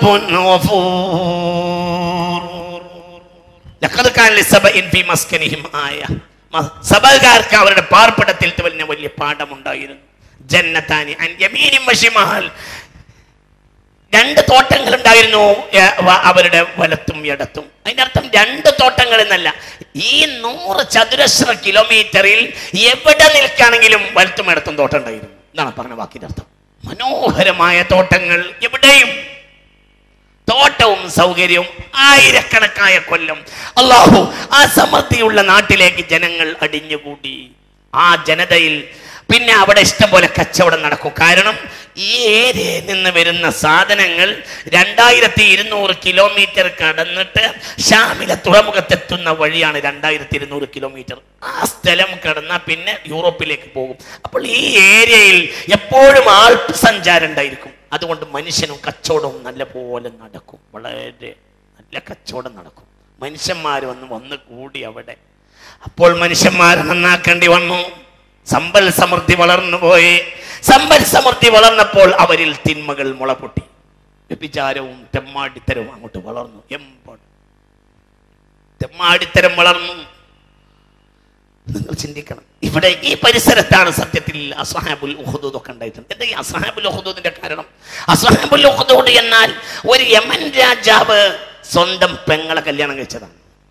غفور ലഖദ് കാന ലിസബഇൻ ഫീ മസ്കനിഹിം ആയ മ- സബകാർക്ക് അവരുടെ പാർപ്പിടത്തിൽ വലിയ വലിയ പാഠമുണ്ടായിരുന്നു ജന്നത്താനി അൻ യമീനിൻ വശിമാൽ രണ്ട് തോട്ടങ്ങൾ ഉണ്ടായിരുന്നു ഏ, വ- അവരുടെ വലത്തും ഇടത്തും അതിന്റെ അർത്ഥം രണ്ട് തോട്ടങ്ങൾ എന്നല്ല ഈ നൂറ് ചതുരശ്ര കിലോമീറ്ററിൽ എവിടെ നിൽക്കുകയാണെങ്കിലും വലത്തും ഇടത്തും തോട്ടം ഉണ്ടായിരുന്നു എന്നാണ് പറഞ്ഞ വാക്കിന്റെ അർത്ഥം മനോഹരമായ തോട്ടങ്ങൾ എവിടെയും തോട്ടവും സൗകര്യവും ആയിരക്കണക്കായ കൊല്ലം അള്ളാഹു ആ സമൃദ്ധിയുള്ള നാട്ടിലേക്ക് ജനങ്ങൾ അടിഞ്ഞുകൂടി ആ ജനതയിൽ പിന്നെ അവിടെ ഇഷ്ടം പോലെ കച്ചവടം നടക്കും കാരണം ഈ ഏരിയയിൽ നിന്ന് വരുന്ന സാധനങ്ങൾ രണ്ടായിരത്തി ഇരുന്നൂറ് കിലോമീറ്റർ കടന്നിട്ട് ഷാമിലെ തുറമുഖത്തെത്തുന്ന വഴിയാണ് രണ്ടായിരത്തി ഇരുന്നൂറ് കിലോമീറ്റർ ആ സ്ഥലം കടന്നാൽ പിന്നെ യൂറോപ്പിലേക്ക് പോകും അപ്പോൾ ഈ ഏരിയയിൽ എപ്പോഴും ആൾ സഞ്ചാരം ഉണ്ടായിരിക്കും അതുകൊണ്ട് മനുഷ്യനും കച്ചവടവും നല്ല പോലെ നടക്കും വളരെ നല്ല കച്ചവടം നടക്കും മനുഷ്യന്മാർ വന്ന് വന്ന് കൂടി അവിടെ അപ്പോൾ മനുഷ്യന്മാരെ നന്നാക്കേണ്ടി വന്നു സമ്പൽ സമൃദ്ധി വളർന്നു പോയി സമ്പൽ സമൃദ്ധി വളർന്നപ്പോൾ അവരിൽ തിന്മകൾ മുളപൊട്ടി വ്യഭിചാരവും തെമ്മാടിത്തരവും അങ്ങോട്ട് വളർന്നു എമ്പാട് തെമ്മാടിത്തരം വളർന്നു നിങ്ങൾ ചിന്തിക്കണം ഇവിടെ ഈ പരിസരത്താണ് സത്യത്തിൽ അസഹാബുൽ ഉഹദൂദ് ഒക്കെ ഉണ്ടായിട്ടുണ്ട് എന്താ ഈ അസഹാബുൽ ഉഹദൂദിന്റെ കാരണം അസഹാബുൽ ഉഹദൂദ് എന്നാൽ ഒരു യമൻ രാജാവ് സ്വന്തം പെങ്ങളെ കല്യാണം കഴിച്ചതാണ്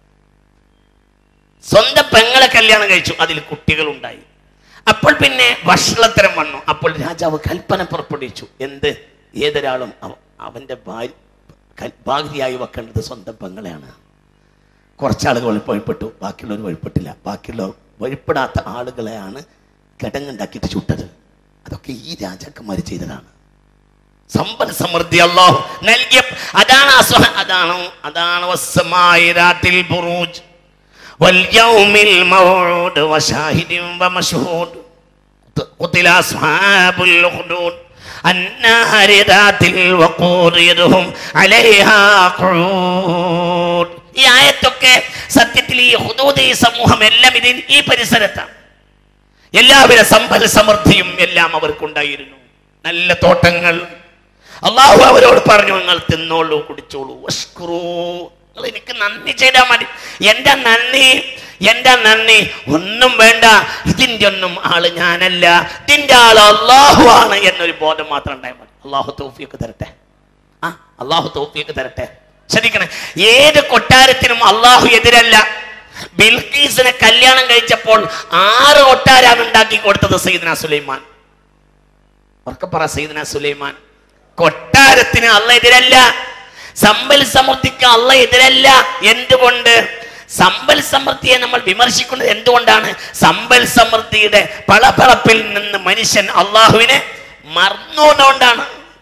സ്വന്തം പെങ്ങളെ കല്യാണം കഴിച്ചു അതിൽ കുട്ടികൾ ഉണ്ടായി അപ്പോൾ പിന്നെ വഷളത്തരം വന്നു അപ്പോൾ രാജാവ് കൽപ്പന പുറപ്പെടുവിച്ചു എന്ത് ഏതൊരാളും അവ- അവന്റെ ഭാര്യ കൽ- ഭാര്യയായി വെക്കേണ്ടത് സ്വന്തം പെങ്ങളെയാണ് കുറച്ചാളുകൾ വഴിപ്പെട്ടു ബാക്കിയുള്ളവർ വഴിപ്പെട്ടില്ല ബാക്കിയുള്ളവർ വഴിപ്പെടാത്ത ആളുകളെയാണ് കിടങ്ങുണ്ടാക്കിയിട്ട് ചുട്ടത് അതൊക്കെ ഈ രാജാക്കന്മാർ ചെയ്തതാണ് സമ്പൽ സമൃദ്ധി അള്ളാഹു നൽകിയ അതാണ് അസ്വ- അതാണ് അതാണ് വസ്സമായി രാത്തിൽ ബുറൂജ് واليوم الموعود وشاهد ومشهود قتل أصحاب الأخدود النار ذات الوقود يدهم عليها قعود ഈ ആയത്തൊക്കെ സത്യത്തിൽ ഈ ഹുദൂദ് ഈ സമൂഹം എല്ലാം ഇതിൽ ഈ പരിസരത്താണ് എല്ലാവിധ സമ്പൽ സമൃദ്ധിയും എല്ലാം അവർക്കുണ്ടായിരുന്നു നല്ല തോട്ടങ്ങൾ അള്ളാഹു അവരോട് പറഞ്ഞു നിങ്ങൾ തിന്നോളൂ കുടിച്ചോളൂ വഷ്കുറൂ നിങ്ങൾ എനിക്ക് നന്ദി ചെയ്താൽ മതി എന്റെ നന്ദി എന്റെ നന്ദി ഒന്നും വേണ്ട ഇതിന്റെ ഒന്നും ആള് ഞാനല്ല ഇതിന്റെ ആള് അള്ളാഹു ആണ് എന്നൊരു ബോധം മാത്രം ഉണ്ടായാൽ മതി അള്ളാഹു തൗഫീക്ക് തരട്ടെ ആ അള്ളാഹു തൗഫീക്ക് തരട്ടെ ശ്രദ്ധിക്കണേ ഏത് കൊട്ടാരത്തിനും അള്ളാഹു എതിരല്ല ബിൽക്കീസിനെ കല്യാണം കഴിച്ചപ്പോൾ ആറ് കൊട്ടാരാണ് ഉണ്ടാക്കി കൊടുത്തത് സയ്യിദ്ന സുലൈമാൻ ഉറക്കെ പറ സയ്യിദ്ന സുലൈമാൻ കൊട്ടാരത്തിന് അല്ല എതിരല്ല സമ്പൽ സമൃദ്ധിക്ക് അല്ല എതിരല്ല എന്തുകൊണ്ട് സമ്പൽ സമൃദ്ധിയെ നമ്മൾ വിമർശിക്കുന്നത് എന്തുകൊണ്ടാണ് സമ്പൽ സമൃദ്ധിയുടെ പളപളപ്പിൽ നിന്ന് മനുഷ്യൻ അള്ളാഹുവിനെ മറന്നുകൊണ്ടാണ്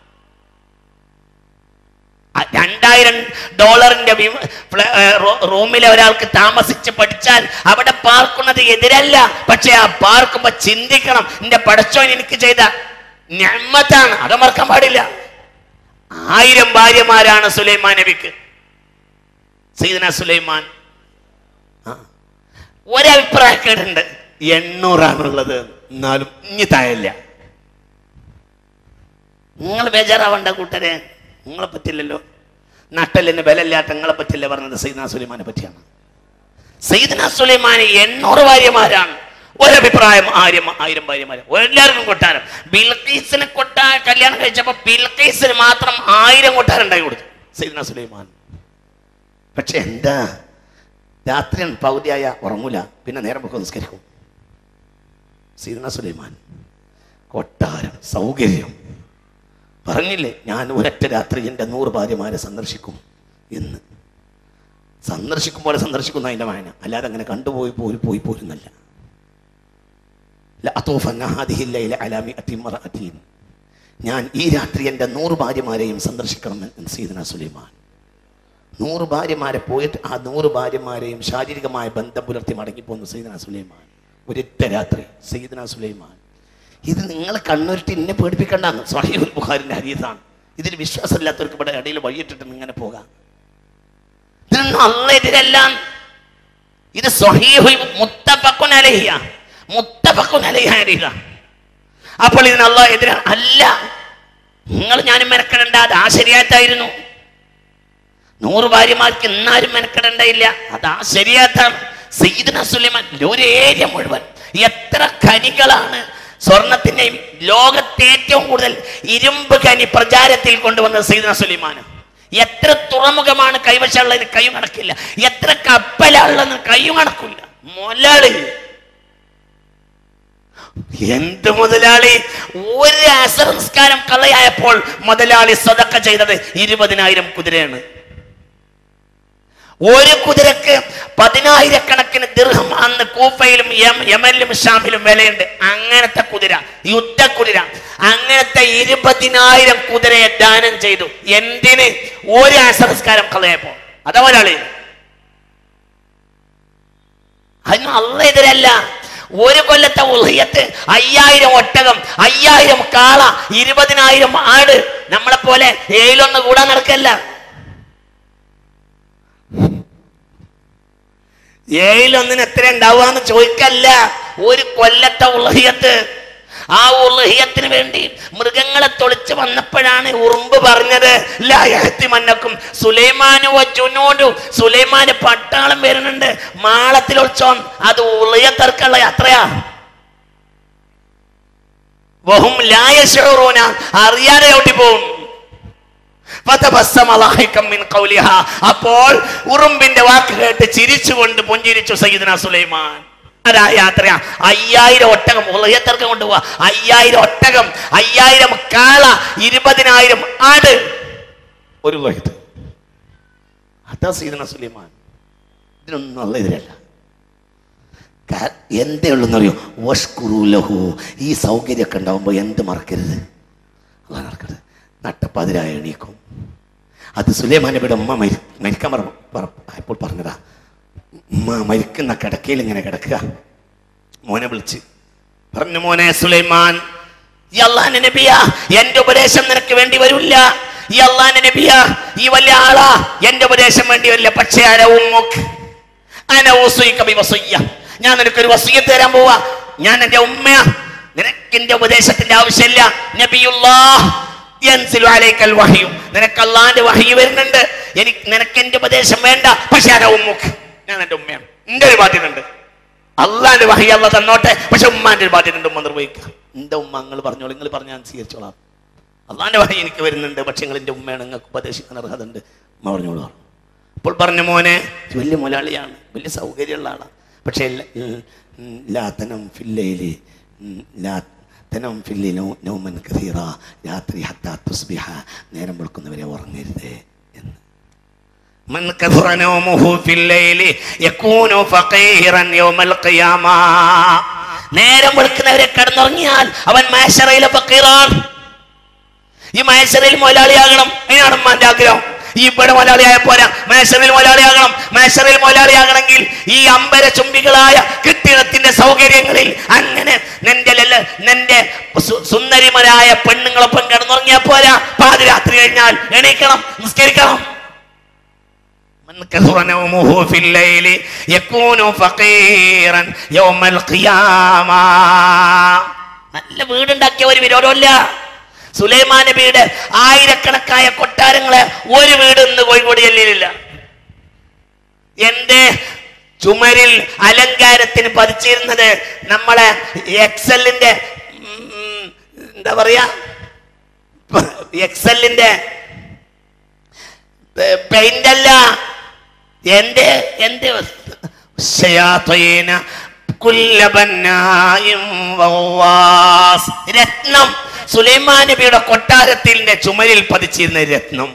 അ- രണ്ടായിരം ഡോളറിന്റെ വിമ- ഫ്ല- ഏ, റൂ- റൂമിലെ ഒരാൾക്ക് താമസിച്ച് പഠിച്ചാൽ അവിടെ പാർക്കുന്നത് എതിരല്ല പക്ഷെ ആ പാർക്കുമ്പോ ചിന്തിക്കണം എന്റെ പടച്ചോൻ എനിക്ക് ചെയ്ത ഞമ്മത്താണ് അത് മറക്കാൻ പാടില്ല ആയിരം ഭാര്യമാരാണ് സുലൈമാൻ നബിക്ക് സീദന സുലൈമാൻ ആ. ഒരഭിപ്രായക്കേടുണ്ട് എണ്ണൂറാണുള്ളത് എന്നാലും ഇനി താഴല്ല നിങ്ങൾ ബേജാറാവണ്ട കൂട്ടരെ നിങ്ങളെ പറ്റില്ലല്ലോ നട്ടലിന് ബലമില്ലാത്ത നിങ്ങളെ പറ്റില്ല പറഞ്ഞത് സൈദന സുലൈമാനെ പറ്റിയാണ് സൈദന സുലൈമാന് എണ്ണൂറ് ഭാര്യമാരാണ് ഒരഭിപ്രായം ആയിരം ആയിരം ഭാര്യമാര് എല്ലാവർക്കും കൊട്ടാരം ബിൽക്കീസിനെ കൊട്ടാ കല്യാണം കഴിച്ചപ്പോ ബിൽക്കീസിന് മാത്രം ആയിരം കൊട്ടാരം ഉണ്ടായി കൊടുത്തു സൈദന സുലൈമാൻ പക്ഷെ എന്താ രാത്രി പകുതിയായ ഉറങ്ങൂല പിന്നെ നേരം ഒക്കെ നിസ്കരിക്കും സീദന സുലൈമാൻ കൊട്ടാരം സൗകര്യം പറഞ്ഞില്ലേ ഞാൻ ഒരൊറ്റ രാത്രി എൻ്റെ നൂറ് ഭാര്യമാരെ സന്ദർശിക്കും എന്ന് സന്ദർശിക്കും പോലെ സന്ദർശിക്കുന്ന അതിൻ്റെ വായന അല്ലാതെ അങ്ങനെ കണ്ടുപോയി പോയി പോയി പോരുന്നല്ല ലഅതൂഫന്ന ഹാദിഹി ലൈല അലാ മിഅത്തി ഇംറഅത്തിൻ. ഞാൻ ഈ രാത്രി എൻ്റെ നൂറ് ഭാര്യമാരെയും സന്ദർശിക്കണം എന്ന് സീദന സുലൈമാൻ നൂറ് ഭാര്യമാരെ പോയിട്ട് ആ നൂറ് ഭാര്യമാരെയും ശാരീരികമായ ബന്ധം പുലർത്തി മടങ്ങിപ്പോന്നു സയ്യിദന സുലൈമാൻ ഒരൊറ്റ രാത്രി സയ്യിദന സുലൈമാൻ ഇത് നിങ്ങൾ കണ്ണുരുട്ടി എന്നെ പേടിപ്പിക്കണ്ടെന്ന് സ്വഹീബുൽ ബുഖാരിന്റെ ഹരീതാണ് ഇതിൽ വിശ്വാസമില്ലാത്തവർക്ക് ഇവിടെ ഇടയിൽ വഴിയിട്ടിട്ട് ഇങ്ങനെ പോകാം ഇതിനൊന്നും അല്ല എതിരെല്ലാം ഇത് സ്വഹീഹു മുത്തഫഖുൻ അലൈഹിയ മുത്തഫഖുൻ അലൈഹ ഹരീത അപ്പോൾ ഇതിന് അല്ല എതിരാ അല്ല നിങ്ങൾ ഞാനും മെനക്കെടണ്ട അത് ആ ശരിയായിട്ടായിരുന്നു നൂറ് ഭാര്യമാർക്ക് ഇന്നാരും മെനക്കെടണ്ടയില്ല അതാ ശരിയാത്താണ് സയ്യിദ്ന സുലൈമാൻ ഒരു ഏരിയ മുഴുവൻ എത്ര ഖനികളാണ് സ്വർണത്തിന്റെയും ലോകത്തെ ഏറ്റവും കൂടുതൽ ഇരുമ്പ് ഖനി പ്രചാരത്തിൽ കൊണ്ടുവന്നത് സയ്യിദ്ന സുലൈമാൻ എത്ര തുറമുഖമാണ് കൈവശമുള്ളതിന് കൈ കണക്കില്ല എത്ര കപ്പലുള്ളതെന്ന് കൈ കണക്കില്ല മുതലാളി എന്ത് മുതലാളി ഒരു അസർ നിസ്കാരം കളയായപ്പോൾ മുതലാളി സ്വതക്ക ചെയ്തത് ഇരുപതിനായിരം കുതിരയാണ് ഒരു കുതിരക്ക് പതിനായിരക്കണക്കിന് ദിർഹം അന്ന് കൂഫയിലും യം- യമനിലും ഷാമിലും വിലയുണ്ട് അങ്ങനത്തെ കുതിര യുദ്ധ കുതിര അങ്ങനത്തെ ഇരുപതിനായിരം കുതിരയെ ദാനം ചെയ്തു എന്തിന് ഒരു അസംസ്കാരം കളയപ്പോ അതാ ഒരാള് അതിന് അല്ല എതിരല്ല ഒരു കൊല്ലത്തെ ഉള്ളിയത്ത് അയ്യായിരം ഒട്ടകം അയ്യായിരം കാള ഇരുപതിനായിരം ആട് നമ്മളെ പോലെ ഏഴിലൊന്ന് കൂടാൻ നടക്കല്ല ഏഴിലൊന്നിന് എത്ര ഉണ്ടാവുകയെന്ന് ചോദിക്കല്ല ഒരു കൊല്ലത്തെ ഉള്ളഹിയത്ത് ആ ഉള്ളഹിയത്തിന് വേണ്ടി മൃഗങ്ങളെ തൊളിച്ച് വന്നപ്പോഴാണ് ഉറുമ്പ് പറഞ്ഞത് ലായഹത്തി മന്നക്കും സുലൈമാനു വജുനോടു സുലൈമാന് പട്ടാളം വരുന്നുണ്ട് മാളത്തിൽ ഒളിച്ചോൻ അത് ഉള്ളിയത്തർക്കുള്ള യാത്രയാ വഹും ലായശൂറൂന അറിയാതെ ഓട്ടിപ്പോവും ഫതബസ്സമ ളാഹികം മിൻ ഖൗലിഹ. അപ്പോൾ ഉറുമ്പിന്റെ വാക്ക് കേട്ട് ചിരിച്ചുകൊണ്ട് പുഞ്ചിരിച്ചു സയ്യിദ്ന സുലൈമാൻ അതാ യാത്ര അയ്യായിരം ഒട്ടകം ഉളയത്തർക്കം കൊണ്ടുപോവാ അയ്യായിരം ഒട്ടകം അയ്യായിരം കാള ഇരുപതിനായിരം ആട് ഒരു ലോഹിത് അതാ സയ്യിദ്ന സുലൈമാൻ ഇതിനൊന്നും അല്ല എതിരല്ല കാ- എന്തേ ഉള്ളെന്നറിയോ വഷ്കുറു ലഹു ഈ സൗകര്യമൊക്കെ ഉണ്ടാവുമ്പോൾ എന്ത് മറക്കരുത് അല്ല മറക്കരുത് നട്ടപ്പാതിരായ എണീക്കും അത് സുലൈമാൻ നബിയുടെ ഉമ്മ മരി മരിക്കാൻ പറ പറ- അപ്പോൾ പറഞ്ഞതാ ഉമ്മ മരിക്കുന്ന കിടക്കയിൽ ഇങ്ങനെ കിടക്കുക മോനെ വിളിച്ച് പറഞ്ഞു മോനെ സുലൈമാൻ ഈ അള്ളാന്റെ നബിയാ എന്റെ ഉപദേശം നിനക്ക് വേണ്ടി വരില്ല ഈ അള്ളാന്റെ നബിയാ ഈ വലിയ ആളാ എന്റെ ഉപദേശം വേണ്ടി വരില്ല പക്ഷേ അരവും ഞാൻ നിനക്കൊരു വസീയത്ത് തരാൻ പോവാ ഞാൻ എന്റെ ഉമ്മയാ നിനക്ക് എന്റെ ഉപദേശത്തിന്റെ ആവശ്യമില്ല നബിയുള്ളാ യൻസിലു അലൈക്കൽ വഹയു നിനക്ക് അള്ളാന്റെ വഹി വരുന്നുണ്ട് എനിക്ക് നിനക്ക് എന്റെ ഉപദേശം വേണ്ട പക്ഷെ അരവും ഞാൻ എന്റെ ഉമ്മയാണ് എന്റെ ഒരു ബാധ്യത ഉണ്ട് അള്ളാന്റെ വഹി അല്ല തന്നോട്ടെ പക്ഷെ ഉമ്മാന്റെ ഒരു ബാധ്യത ഉണ്ട് ഉമ്മ നിർവഹിക്കുക എന്റെ ഉമ്മ നിങ്ങൾ പറഞ്ഞോളൂ നിങ്ങൾ പറഞ്ഞാൽ സ്വീകരിച്ചോളാം അള്ളാന്റെ വഹി എനിക്ക് വരുന്നുണ്ട് പക്ഷെ നിങ്ങൾ എന്റെ ഉമ്മയാണ് നിങ്ങൾക്ക് ഉപദേശിക്കാൻ അർഹത ഉണ്ട് ഉമ്മ പറഞ്ഞോളൂ പറഞ്ഞു. അപ്പോൾ പറഞ്ഞ മോനെ ഇത് വലിയ മുലാളിയാണ് വലിയ സൗകര്യമുള്ള ആളാണ് പക്ഷേ ല- ഉം, ഉം, ലാത്തനം ഫില്ലയില് ഉം, ലാത്തനം ഫില്ലി നൗ- നൗമൻ കഥീറ രാത്രി ഹത്താ തുസ്ബിഹ നേരം വെളുക്കുന്നവരെ ഉറങ്ങരുത് എന്ന് من كثر نومه في الليل يكون فقيرا يوم القيامة നേരം വെളുക്കുന്നവരെ കിടന്നുറങ്ങിയാൽ അവൻ മേശറയിലെ ഫക്കീറാണ് ഈ മേശറയിൽ മുതലാളിയാകണം അതിനാണ് ഉമ്മാന്റെ ആഗ്രഹം ഈ ഇവിടെ മുതലാളിയായ പോരാ മേശറിൽ മുതലാളിയാകണം മേശറിൽ മുതലാളിയാകണമെങ്കിൽ ഈ അമ്പര ചുംബികളായ കെട്ടിടത്തിന്റെ സൗകര്യങ്ങളിൽ അങ്ങനെ നിന്റെ ലല്ല- നിന്റെ സു- സുന്ദരിമരായ പെണ്ണുങ്ങളൊപ്പം കിടന്നുറങ്ങിയാൽ പോരാ പാതിരാത്രി കഴിഞ്ഞാൽ എണീക്കണം നിസ്കരിക്കണം من كثر نومه في الليل يكون فقيرا يوم القيامة നല്ല വീടുണ്ടാക്കിയ ഒരു വിരോധമില്ല സുലൈമാൻ നബിയുടെ ആയിരക്കണക്കായ കൊട്ടാരങ്ങളെ ഒരു വീട് ഇന്ന് കോഴിക്കോട് ജില്ലയിലില്ല എന്റെ ചുമരിൽ അലങ്കാരത്തിന് പതിച്ചിരുന്നത് നമ്മളെ എക്സലിന്റെ ഉം, എന്താ പറയാ എക്സലിന്റെ പെയിന്റ് അല്ല എന്റെ എന്റെ ശയാത്വീന കുല്ലബന്നായും വവ്വാസ്. രത്നം സുലൈമാൻ നബിയുടെ കൊട്ടാരത്തിന്റെ ചുമരിൽ പതിച്ചിരുന്ന രത്നം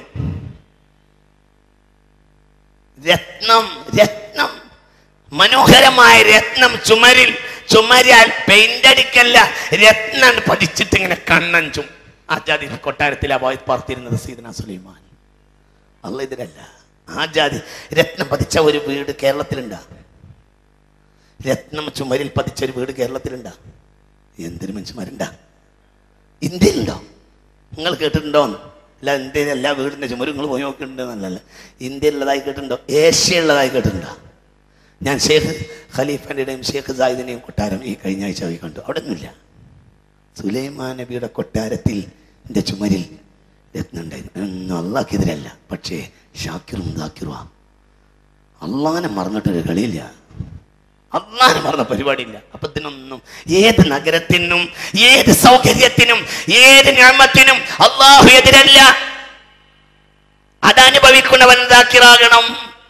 രത്നം രത്നം മനോഹരമായ രത്നം ചുമരിൽ ചുമരാൽ പെയിന്റ് അടിക്കല്ല രത്നം പതിച്ചിട്ട് ഇങ്ങനെ കണ്ണഞ്ചും ആ ജാതി കൊട്ടാരത്തിൽ ആ പോയി പാർത്തിരുന്നത് സീദന സുലൈമാൻ അല്ല ഇതിലല്ല ആ ജാതി രത്നം പതിച്ച ഒരു വീട് കേരളത്തിലുണ്ടാ രത്നം ചുമരിൽ പതിച്ച ഒരു വീട് കേരളത്തിലുണ്ടാ എന്തൊരു മനുഷ്യന്മാരുണ്ടാ ഇന്ത്യയിലുണ്ടോ നിങ്ങൾ കേട്ടിട്ടുണ്ടോ അല്ല ഇന്ത്യയിൽ എല്ലാ വീടിൻ്റെ ചുമരും നിങ്ങൾ പോയി നോക്കിയിട്ടുണ്ടെന്നല്ല ഇന്ത്യയിലുള്ളതായി കേട്ടിട്ടുണ്ടോ ഏഷ്യയുള്ളതായി കേട്ടിട്ടുണ്ടോ ഞാൻ ഷേഖ് ഖലീഫൻ്റെയും ഷേഖ് സായിദിനെയും കൊട്ടാരം ഈ കഴിഞ്ഞ ആഴ്ച പോയി കണ്ടു അവിടെ ഒന്നുമില്ല സുലൈമാൻ നബിയുടെ കൊട്ടാരത്തിൽ എൻ്റെ ചുമരിൽ രത്നുണ്ടായിരുന്നു ഒന്നും അള്ളാഹ്ക്കെതിരല്ല പക്ഷേ ഷാക്കിറും ദാക്കിറുവാ അള്ളാനെ മറന്നിട്ടൊരു കളിയില്ല അള്ളാനെ മറന്ന പരിപാടിയില്ല അപ്പൊ ഇതിനൊന്നും ഏത് നഗരത്തിനും ഏത് സൗകര്യത്തിനും ഏത് ഞാമത്തിനും അള്ളാഹു എതിരല്ല അതനുഭവിക്കുന്നവൻ ദാക്കിറാകണം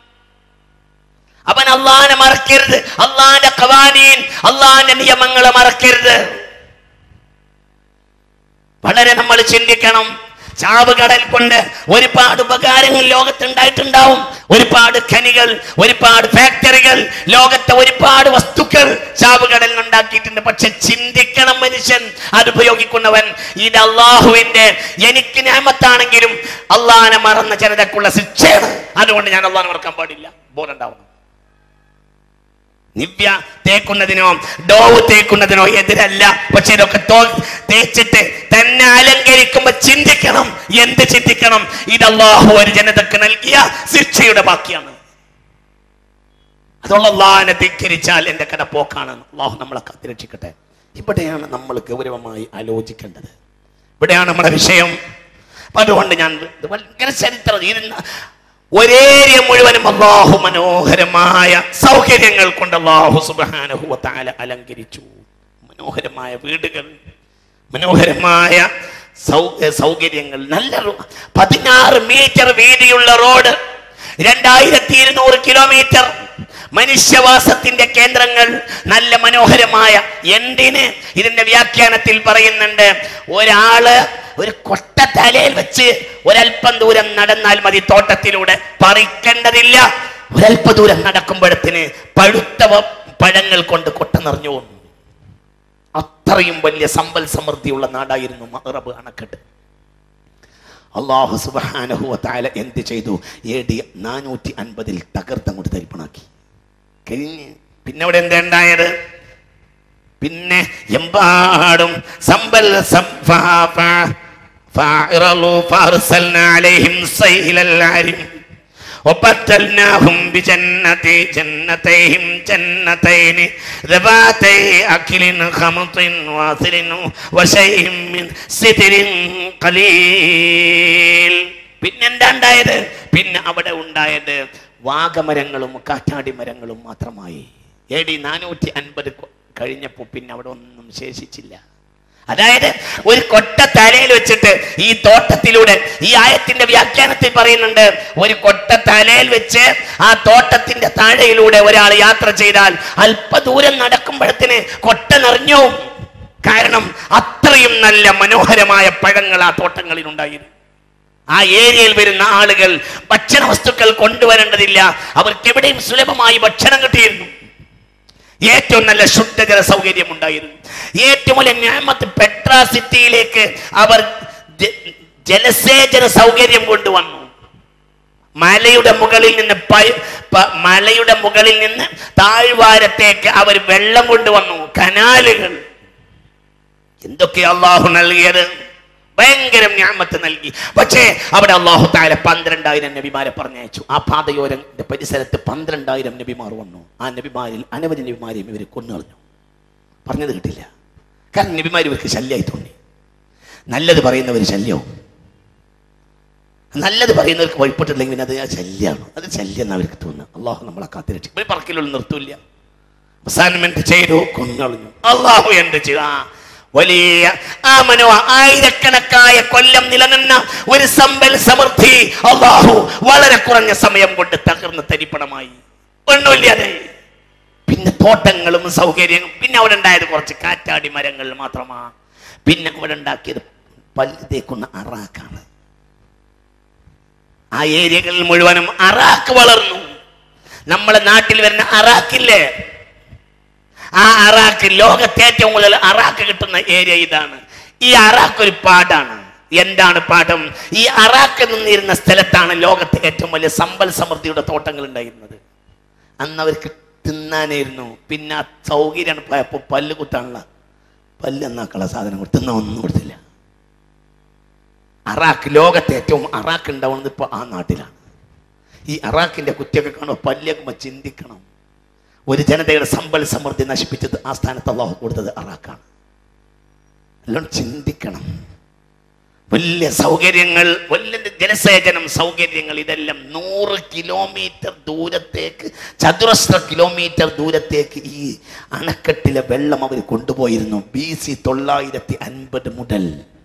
അവൻ അള്ളാനെ മറക്കരുത് അള്ളാന്റെ കവാനീൻ അള്ളാന്റെ നിയമങ്ങളെ മറക്കരുത് വളരെ നമ്മൾ ചിന്തിക്കണം ചാവുകടൽ കൊണ്ട് ഒരുപാട് ഉപകാരങ്ങൾ ലോകത്തുണ്ടായിട്ടുണ്ടാവും ഒരുപാട് ഖനികൾ ഒരുപാട് ഫാക്ടറികൾ ലോകത്തെ ഒരുപാട് വസ്തുക്കൾ ചാവുകടൽ ഉണ്ടാക്കിയിട്ടുണ്ട് പക്ഷെ ചിന്തിക്കണം മനുഷ്യൻ അത് ഉപയോഗിക്കുന്നവൻ ഇത് അള്ളാഹുവിന്റെ എനിക്ക് ഞാമത്താണെങ്കിലും അള്ളാഹിനെ മറന്ന ജനതക്കുള്ള ശിക്ഷയാണ് അതുകൊണ്ട് ഞാൻ അള്ളാഹിനെ മറക്കാൻ പാടില്ല ബോധമുണ്ടാവണം നിവ്യ തേക്കുന്നതിനോ ഡോവ് തേക്കുന്നതിനോ എതിരല്ല പക്ഷെ ഇതൊക്കെ തോ- തേച്ചിട്ട് തന്നെ അലങ്കരിക്കുമ്പോ ചിന്തിക്കണം എന്ത് ചിന്തിക്കണം ഇത് അള്ളാഹു ഒരു ജനതക്ക് നൽകിയ ശിക്ഷയുടെ ബാക്കിയാണ് അതുള്ള അള്ളാഹിനെ ധിക്കരിച്ചാൽ എന്റെ കട പോക്കാണ് അള്ളാഹു നമ്മളെ കാത്തിരക്ഷിക്കട്ടെ ഇവിടെയാണ് നമ്മൾ ഗൗരവമായി ആലോചിക്കേണ്ടത് ഇവിടെയാണ് നമ്മുടെ വിഷയം അപ്പൊ അതുകൊണ്ട് ഞാൻ ഇത് ഭയങ്കര ചരിത്രം ഇരുന്ന ഒരേരിയ മുഴുവനും അള്ളാഹു മനോഹരമായ സൗകര്യങ്ങൾ കൊണ്ട് അള്ളാഹു സുബാനഹുവത്താല അലങ്കരിച്ചു മനോഹരമായ വീടുകൾ മനോഹരമായ സൗ- സൗകര്യങ്ങൾ നല്ല റോ- പതിനാറ് മീറ്റർ വീതിയുള്ള റോഡ് രണ്ടായിരത്തി ഇരുന്നൂറ് കിലോമീറ്റർ മനുഷ്യവാസത്തിന്റെ കേന്ദ്രങ്ങൾ നല്ല മനോഹരമായ എന്തിന് ഇതിന്റെ വ്യാഖ്യാനത്തിൽ പറയുന്നുണ്ട് ഒരാള് ഒരു കൊട്ട തലയിൽ വെച്ച് ഒരല്പം ദൂരം നടന്നാൽ മതി തോട്ടത്തിലൂടെ പറിക്കേണ്ടതില്ല ഒരല്പ ദൂരം നടക്കുമ്പോഴത്തിന് പഴുത്ത വ- പഴങ്ങൾ കൊണ്ട് കൊട്ട നിറഞ്ഞു പോകുന്നു അത്രയും വലിയ സമ്പൽ സമൃദ്ധിയുള്ള നാടായിരുന്നു മഹറബ് അണക്കെട്ട് അള്ളാഹു സുബാനഹുവ താല എന്ത് ചെയ്തു എ ഡി നാനൂറ്റി അൻപതിൽ തകർത്തങ്ങോട്ട് തരിപ്പണാക്കി കഴിഞ്ഞ് പിന്നെ അവിടെ എന്താ ഉണ്ടായത് പിന്നെ എമ്പാടും സമ്പൽ സം- ഫ- ഫ- ഫാഇറളു ഫാർസൽനാ അലൈഹിം സൈലൽ ആരിം وبدلناهم بجنة جنتيهم جنتين ذواتي أكل خمط واثل وشيء من سدر قليل പിന്നെന്താ ഉണ്ടായത് പിന്നെ അവിടെ ഉണ്ടായത് വാഗമരങ്ങളും കാറ്റാടി മരങ്ങളും മാത്രമായി എ ഡി നാനൂറ്റി അൻപത് കഴിഞ്ഞപ്പോൾ പിന്നെ അവിടെ ഒന്നും ശേഷിച്ചില്ല അതായത് ഒരു കൊട്ട തലയിൽ വെച്ചിട്ട് ഈ തോട്ടത്തിലൂടെ ഈ ആയത്തിന്റെ വ്യാഖ്യാനത്തിൽ പറയുന്നുണ്ട് ഒരു കൊട്ട തലയിൽ വെച്ച് ആ തോട്ടത്തിന്റെ താഴെയിലൂടെ ഒരാൾ യാത്ര ചെയ്താൽ അല്പദൂരം നടക്കുമ്പോഴത്തിന് കൊട്ട നിറഞ്ഞു കാരണം അത്രയും നല്ല മനോഹരമായ പഴങ്ങൾ ആ തോട്ടങ്ങളിൽ ഉണ്ടായിരുന്നു ആ ഏരിയയിൽ വരുന്ന ആളുകൾ ഭക്ഷണ വസ്തുക്കൾ കൊണ്ടുവരേണ്ടതില്ല അവർക്ക് എവിടെയും സുലഭമായി ഭക്ഷണം കിട്ടിയിരുന്നു ഏറ്റവും നല്ല ശുദ്ധജല സൗകര്യം ഉണ്ടായിരുന്നു ഏറ്റവും വലിയ ഞാമത്ത് പെട്ര സിറ്റിയിലേക്ക് അവർ ജ- ജലസേചന സൗകര്യം കൊണ്ടുവന്നു മലയുടെ മുകളിൽ നിന്ന് പ- പ- മലയുടെ മുകളിൽ നിന്ന് താഴ്വാരത്തേക്ക് അവർ വെള്ളം കൊണ്ടുവന്നു കനാലുകൾ എന്തൊക്കെ അള്ളാഹു നൽകിയത് ഭയങ്കര ഞാമത്ത് നൽകി പക്ഷേ അവിടെ അള്ളാഹു താല പന്ത്രണ്ടായിരം നബിമാരെ പറഞ്ഞയച്ചു ആ പാതയോരന്റെ പരിസരത്ത് പന്ത്രണ്ടായിരം നബിമാർ വന്നു ആ നബിമാരിൽ അനവധി നബിമാരെയും ഇവർ കൊന്നുകളഞ്ഞു പറഞ്ഞത് കിട്ടില്ല കാരണം നബിമാർ ഇവർക്ക് ശല്യമായി തോന്നി നല്ലത് പറയുന്നവർ ശല്യവും നല്ലത് പറയുന്നവർക്ക് വഴിപ്പെട്ടില്ലെങ്കിൽ പിന്നെ അത് ആ ശല്യമാണ് അത് ശല്യം എന്ന് അവർക്ക് തോന്നുന്നു അള്ളാഹു നമ്മളെ കാത്തിരട്ടി ഇവർ പറക്കിലുള്ള നിർത്തൂല്ല അസൈൻമെന്റ് ചെയ്തു കൊന്നളഞ്ഞു അള്ളാഹു എന്ത് ചെയ്തു ആ വലിയ ആ മനോ ആയിരക്കണക്കായ കൊല്ലം നിലനിന്ന ഒരു സമ്പൽ സമൃദ്ധി അള്ളാഹു വളരെ കുറഞ്ഞ സമയം കൊണ്ട് തകർന്ന് തരിപ്പണമായി ഒന്നുമില്ലാതെ പിന്നെ തോട്ടങ്ങളും സൗകര്യങ്ങളും പിന്നെ അവിടെ ഉണ്ടായത് കുറച്ച് കാറ്റാടി മരങ്ങൾ മാത്രമാ പിന്നെ അവിടെ ഉണ്ടാക്കിയത് പല്ല് തേക്കുന്ന അറാക്കാണ് ആ ഏരിയകളിൽ മുഴുവനും അറാക്ക് വളർന്നു നമ്മളെ നാട്ടിൽ വരുന്ന അറാക്കില്ലേ ആ അറാക്ക് ലോകത്തെ ഏറ്റവും കൂടുതൽ അറാക്ക് കിട്ടുന്ന ഏരിയ ഇതാണ് ഈ അറാക്ക് ഒരു പാടാണ് എന്താണ് പാഠം ഈ അറാക്ക് നിന്നിരുന്ന സ്ഥലത്താണ് ലോകത്തെ ഏറ്റവും വലിയ സമ്പൽ സമൃദ്ധിയുടെ തോട്ടങ്ങൾ ഉണ്ടായിരുന്നത് അന്ന് അവർക്ക് തിന്നാനായിരുന്നു പിന്നെ ആ സൗകര്യമാണ് പോയപ്പോൾ പല്ല് കുത്താനുള്ള പല്ല് എന്നാക്കുള്ള സാധനം കൊടുത്ത് തിന്നാൻ ഒന്നും കൊടുത്തില്ല അറാക്ക് ലോകത്തെ ഏറ്റവും അറാക്ക് ഉണ്ടാവുന്നത് ഇപ്പോൾ ആ നാട്ടിലാണ് ഈ അറാക്കിന്റെ കുറ്റിയൊക്കെ കാണുമ്പോൾ പല്ലിയൊക്കെ ചിന്തിക്കണം ഒരു ജനതയുടെ സമ്പൽ സമൃദ്ധി നശിപ്പിച്ചത് ആ സ്ഥാനത്ത് അള്ളാഹു കൊടുത്തത് അറാക്കാണ് എല്ലാം ചിന്തിക്കണം വലിയ സൗകര്യങ്ങൾ വലിയ ജലസേചനം സൗകര്യങ്ങൾ ഇതെല്ലാം നൂറ് കിലോമീറ്റർ ദൂരത്തേക്ക് ചതുരശ്ര കിലോമീറ്റർ ദൂരത്തേക്ക് ഈ അണക്കെട്ടിലെ വെള്ളം അവർ കൊണ്ടുപോയിരുന്നു ബി സി തൊള്ളായിരത്തി അൻപത് മുതൽ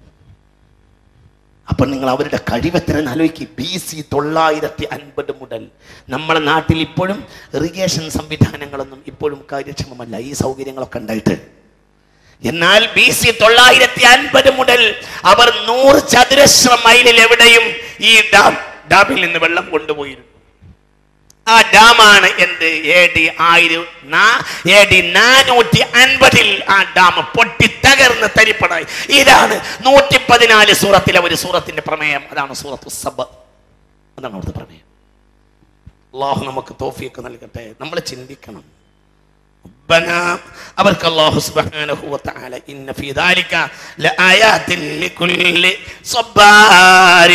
അപ്പൊ നിങ്ങൾ അവരുടെ കഴിവെത്ര ആലോചിക്കും ബി സി തൊള്ളായിരത്തി അൻപത് മുതൽ നമ്മുടെ നാട്ടിൽ ഇപ്പോഴും ഇറിഗേഷൻ സംവിധാനങ്ങളൊന്നും ഇപ്പോഴും കാര്യക്ഷമമല്ല ഈ സൗകര്യങ്ങളൊക്കെ ഉണ്ടായിട്ട് എന്നാൽ ബി സി തൊള്ളായിരത്തി അൻപത് മുതൽ അവർ നൂറ് ചതുരശ്ര മൈലിൽ എവിടെയും ഈ ഡാം ഡാമിൽ നിന്ന് വെള്ളം കൊണ്ടുപോയിരുന്നു ആ ഡാമാണ് എന്ത് എ ഡി ആയിരം എ ഡി നാനൂറ്റി അൻപതിൽ ആ ഡാം പൊട്ടി തകർന്ന് തരിപ്പടായി ഇതാണ് നൂറ്റി പതിനാല് സൂറത്തിലെ ഒരു സൂറത്തിന്റെ പ്രമേയം അതാണ് സൂറത്ത് സബ് അതാണ് അവിടുത്തെ പ്രമേയം അള്ളാഹു നമുക്ക് തോഫിയൊക്കെ നൽകട്ടെ നമ്മൾ ചിന്തിക്കണം ربنا أبارك الله سبحانه وتعالى إن في ذلك لآيات لكل صبار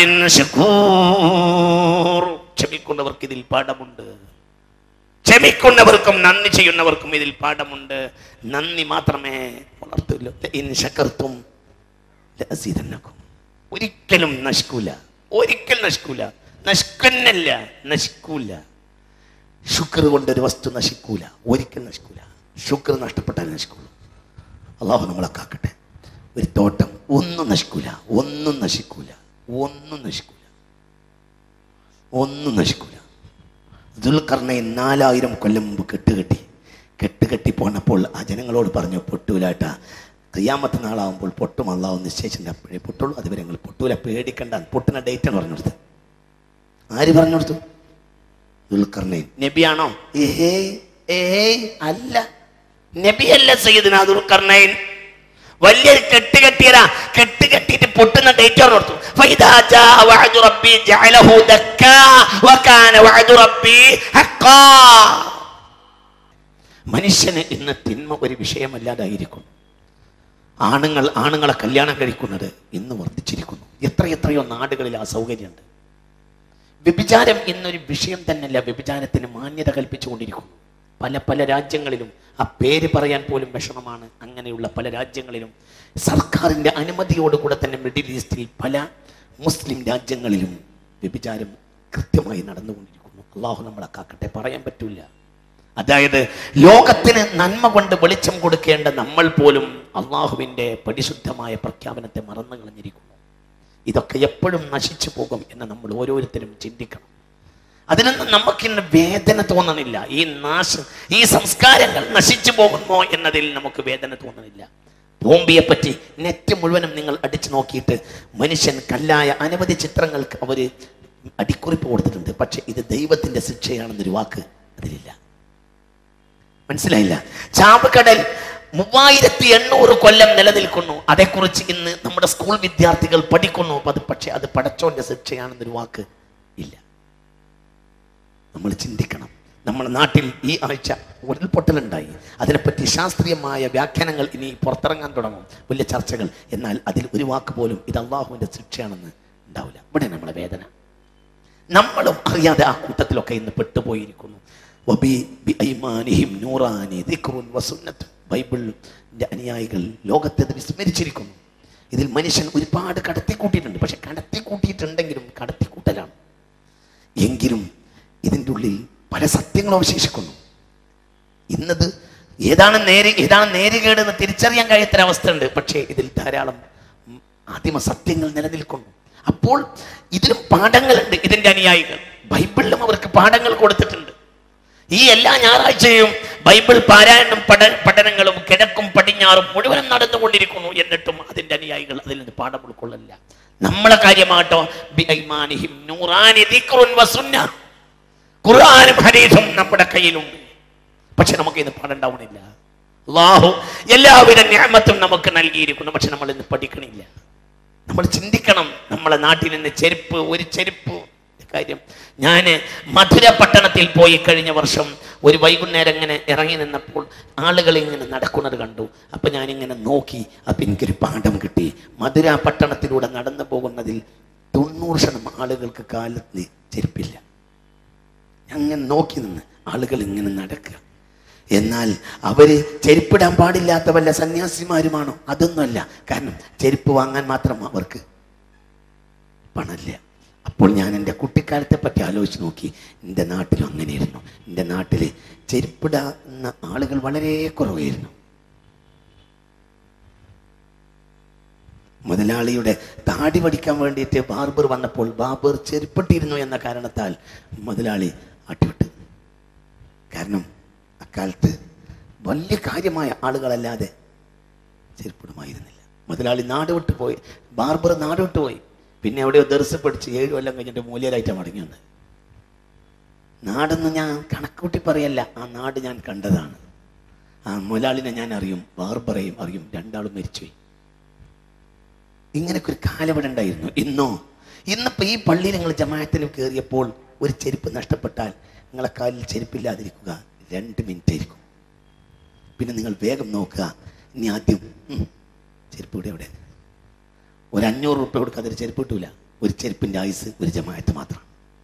شكور ക്ഷമിക്കുന്നവർക്ക് ഇതിൽ പാഠമുണ്ട് ക്ഷമിക്കുന്നവർക്കും നന്ദി ചെയ്യുന്നവർക്കും ഇതിൽ പാഠമുണ്ട് നന്ദി മാത്രമേ വളർത്തുള്ളൂ ഇൻ ശകർത്തും ലഅസീദന്നക്കും. ഒരിക്കലും നശിക്കൂല ഒരിക്കലും നശിക്കൂല നശിക്കുന്നല്ല നശിക്കൂല ശുക്ർ കൊണ്ട് ഒരു വസ്തു നശിക്കൂല ഒരിക്കലും നശിക്കൂല ശുക്ർ നഷ്ടപ്പെട്ടാൽ നശിക്കുള്ളൂ അള്ളാഹു നമ്മളെ കാക്കട്ടെ ഒരു തോട്ടം ഒന്നും നശിക്കൂല ഒന്നും നശിക്കൂല ഒന്നും നശിക്കൂല ഒന്നും നശിക്കൂല ദുൽഖർണയൻ നാലായിരം കൊല്ലം മുമ്പ് കെട്ടുകെട്ടി കെട്ടുകെട്ടി പോണപ്പോൾ ആ ജനങ്ങളോട് പറഞ്ഞു പൊട്ടൂലാട്ട കയ്യാമത്തെ നാളാവുമ്പോൾ പൊട്ടും അള്ളാഹു നിശ്ചയിച്ചിട്ടുണ്ട് അപ്പോഴേ പൊട്ടുള്ളൂ അതുവരെ ഞങ്ങൾ പൊട്ടൂല പേടിക്കണ്ട പൊട്ടുന്ന ഡേറ്റാണ് പറഞ്ഞു കൊടുത്തത് ആര് പറഞ്ഞു കൊടുത്തു ദുൽഖർണൈൻ നബിയാണോ ഏഹേ ഏഹേ അല്ല നബിയല്ല സയ്യിദ്ന ദുൽഖർണൈൻ വലിയൊരു കെട്ട് കെട്ടിയതാ കെട്ട് കെട്ടി കിട്ടിയിട്ട് പൊട്ടുന്ന ഡേറ്റ് ഓർമ്മ കൊടുത്തു فإذا جاء وعد ربي جعله دكا وكان وعد ربي حقا മനുഷ്യന് ഇന്ന് തിന്മ ഒരു വിഷയമല്ലാതായിരിക്കും ആണുങ്ങൾ ആണുങ്ങളെ കല്യാണം കഴിക്കുന്നത് ഇന്ന് വർദ്ധിച്ചിരിക്കുന്നു എത്ര എത്രയോ നാടുകളിൽ ആ സൗകര്യമുണ്ട് വ്യഭിചാരം ഇന്നൊരു വിഷയം തന്നെയല്ല വ്യഭിചാരത്തിന് മാന്യത കൽപ്പിച്ചുകൊണ്ടിരിക്കുന്നു പല പല രാജ്യങ്ങളിലും ആ പേര് പറയാൻ പോലും വിഷമമാണ് അങ്ങനെയുള്ള പല രാജ്യങ്ങളിലും സർക്കാരിൻ്റെ അനുമതിയോടുകൂടെ തന്നെ മിഡിൽ ഈസ്റ്റിൽ പല മുസ്ലിം രാജ്യങ്ങളിലും വ്യഭിചാരം കൃത്യമായി നടന്നുകൊണ്ടിരിക്കുന്നു അള്ളാഹു നമ്മളെ കാക്കട്ടെ പറയാൻ പറ്റൂല അതായത് ലോകത്തിന് നന്മ കൊണ്ട് വെളിച്ചം കൊടുക്കേണ്ട നമ്മൾ പോലും അള്ളാഹുവിൻ്റെ പരിശുദ്ധമായ പ്രഖ്യാപനത്തെ മറന്നു കളഞ്ഞിരിക്കുന്നു ഇതൊക്കെ എപ്പോഴും നശിച്ചു പോകും എന്ന് നമ്മൾ ഓരോരുത്തരും ചിന്തിക്കണം അതിനൊന്നും നമുക്കിന്ന് വേദന തോന്നണില്ല ഈ നാശം ഈ സംസ്കാരങ്ങൾ നശിച്ചു പോകുമോ എന്നതിൽ നമുക്ക് വേദന തോന്നണില്ല ബോംബിയെ പറ്റി നെറ്റ് മുഴുവനും നിങ്ങൾ അടിച്ചു നോക്കിയിട്ട് മനുഷ്യൻ കല്ലായ അനവധി ചിത്രങ്ങൾക്ക് അവർ അടിക്കുറിപ്പ് കൊടുത്തിട്ടുണ്ട് പക്ഷെ ഇത് ദൈവത്തിന്റെ ശിക്ഷയാണെന്നൊരു വാക്ക് അതിലില്ല മനസ്സിലായില്ല ചാവുകടൽ മൂവായിരത്തി എണ്ണൂറ് കൊല്ലം നിലനിൽക്കുന്നു അതേക്കുറിച്ച് ഇന്ന് നമ്മുടെ സ്കൂൾ വിദ്യാർത്ഥികൾ പഠിക്കുന്നു അപ്പൊ അത് പക്ഷെ അത് പടച്ചോന്റെ ശിക്ഷയാണെന്നൊരു വാക്ക് ഇല്ല നമ്മൾ ചിന്തിക്കണം നമ്മുടെ നാട്ടിൽ ഈ ആഴ്ച ഉരുൾപൊട്ടലുണ്ടായി അതിനെപ്പറ്റി ശാസ്ത്രീയമായ വ്യാഖ്യാനങ്ങൾ ഇനി പുറത്തിറങ്ങാൻ തുടങ്ങും വലിയ ചർച്ചകൾ എന്നാൽ അതിൽ ഒരു വാക്ക് പോലും ഇത് അള്ളാഹുവിന്റെ ശിക്ഷയാണെന്ന് ഉണ്ടാവില്ല ഇവിടെ നമ്മളെ വേദന നമ്മളും അറിയാതെ ആ കൂട്ടത്തിലൊക്കെ ഇന്ന് പെട്ടുപോയിരിക്കുന്നു വബി ബിഐമാനിഹിം നൂറാനി ദിക്റുൻ വസുന്നത്ത് ബൈബിളിന്റെ അനുയായികൾ ലോകത്തെ അത് വിസ്മരിച്ചിരിക്കുന്നു ഇതിൽ മനുഷ്യൻ ഒരുപാട് കടത്തിക്കൂട്ടിയിട്ടുണ്ട് പക്ഷെ കടത്തിക്കൂട്ടിയിട്ടുണ്ടെങ്കിലും കടത്തിക്കൂട്ടലാണ് എങ്കിലും ഇതിൻ്റെ ഉള്ളിൽ പല സത്യങ്ങളും അവശേഷിക്കുന്നു ഇന്നത് ഏതാണ് നേര് ഏതാണ് നേരുകേട് എന്ന് തിരിച്ചറിയാൻ കഴിയാത്തൊരവസ്ഥ ഉണ്ട് പക്ഷേ ഇതിൽ ധാരാളം ഉം, ആദിമ സത്യങ്ങൾ നിലനിൽക്കുന്നു അപ്പോൾ ഇതിലും പാഠങ്ങളുണ്ട് ഇതിന്റെ അനുയായികൾ ബൈബിളിലും അവർക്ക് പാഠങ്ങൾ കൊടുത്തിട്ടുണ്ട് ഈ എല്ലാ ഞായറാഴ്ചയും ബൈബിൾ പാരായണം പഠ പഠനങ്ങളും കിഴക്കും പടിഞ്ഞാറും മുഴുവനും നടന്നുകൊണ്ടിരിക്കുന്നു എന്നിട്ടും അതിന്റെ അനുയായികൾ അതിൽ നിന്ന് പാഠം ഉൾക്കൊള്ളില്ല നമ്മളെ കാര്യമാട്ടോ ബിഐമാനിഹിം നൂറാനി ദിക്റുൻ വസുന്ന ഖുർആനും ഹദീസും നമ്മുടെ കയ്യിലുണ്ട് പക്ഷെ നമുക്ക് ഇന്ന് പാടുണ്ടാവണില്ല അള്ളാഹു എല്ലാവിധ ഞാമത്തും നമുക്ക് നൽകിയിരിക്കുന്നു പക്ഷെ നമ്മൾ ഇന്ന് പഠിക്കണില്ല നമ്മൾ ചിന്തിക്കണം നമ്മളെ നാട്ടിൽ നിന്ന് ചെരുപ്പ് ഒരു ചെരുപ്പ് കാര്യം ഞാൻ മധുര പട്ടണത്തിൽ പോയി കഴിഞ്ഞ വർഷം ഒരു വൈകുന്നേരം ഇങ്ങനെ ഇറങ്ങി നിന്നപ്പോൾ ആളുകൾ ഇങ്ങനെ നടക്കുന്നത് കണ്ടു അപ്പൊ ഞാനിങ്ങനെ നോക്കി അപ്പൊ എനിക്കൊരു പാഠം കിട്ടി മധുര പട്ടണത്തിലൂടെ നടന്നു പോകുന്നതിൽ തൊണ്ണൂറ് ശതമാനം ആളുകൾക്ക് കാലത്ത് ചെരുപ്പില്ല അങ്ങനെ നോക്കി നിന്ന് ആളുകൾ ഇങ്ങനെ നടക്കുക എന്നാൽ അവര് ചെരുപ്പിടാൻ പാടില്ലാത്ത വല്ല സന്യാസിമാരുമാണോ അതൊന്നുമല്ല കാരണം ചെരുപ്പ് വാങ്ങാൻ മാത്രം അവർക്ക് പണമില്ല അപ്പോൾ ഞാൻ എൻ്റെ കുട്ടിക്കാലത്തെ പറ്റി ആലോചിച്ച് നോക്കി എൻ്റെ നാട്ടിലും അങ്ങനെയായിരുന്നു എൻ്റെ നാട്ടിൽ ചെരുപ്പിടുന്ന ആളുകൾ വളരെ കുറവായിരുന്നു മുതലാളിയുടെ താടി പഠിക്കാൻ വേണ്ടിയിട്ട് ബാർബർ വന്നപ്പോൾ ബാർബർ ചെരുപ്പിട്ടിരുന്നു എന്ന കാരണത്താൽ മുതലാളി അട്ടിവിട്ടു കാരണം അക്കാലത്ത് വലിയ കാര്യമായ ആളുകളല്ലാതെ ചെരുപ്പിടുമായിരുന്നില്ല മുതലാളി നാട് വിട്ട് പോയി ബാർബർ നാട് വിട്ട് പോയി പിന്നെ എവിടെയോ ദർസ് പഠിച്ച് ഏഴ് കൊല്ലം കഴിഞ്ഞിട്ട് മൂല്യരായിട്ട് മടങ്ങി വന്നത് നാടെന്ന് ഞാൻ കണക്കൂട്ടി പറയല്ല ആ നാട് ഞാൻ കണ്ടതാണ് ആ മുതലാളിനെ ഞാൻ അറിയും ബാർബറയും അറിയും രണ്ടാളും മരിച്ചുപോയി ഇങ്ങനെയൊക്കെ ഒരു കാലവിടെ ഉണ്ടായിരുന്നു ഇന്നോ ഇന്നിപ്പോ ഈ പള്ളിയിൽ നിങ്ങൾ ജമാഅത്തിന് കയറിയപ്പോൾ ഒരു ചെരുപ്പ് നഷ്ടപ്പെട്ടാൽ നിങ്ങളെ കാലിൽ ചെരുപ്പില്ലാതിരിക്കുക രണ്ട് മിനിറ്റ് ആയിരിക്കും പിന്നെ നിങ്ങൾ വേഗം നോക്കുക ഇനി ആദ്യം ഉം, ചെരുപ്പ് ഇവിടെ എവിടെ ഒരു അഞ്ഞൂറ് റുപ്യ കൊടുക്കാതെ ഒരു ചെരുപ്പ് കിട്ടൂല ഒരു ചെരുപ്പിന്റെ ആയുസ് ഒരു ജമാഅത്ത് മാത്രം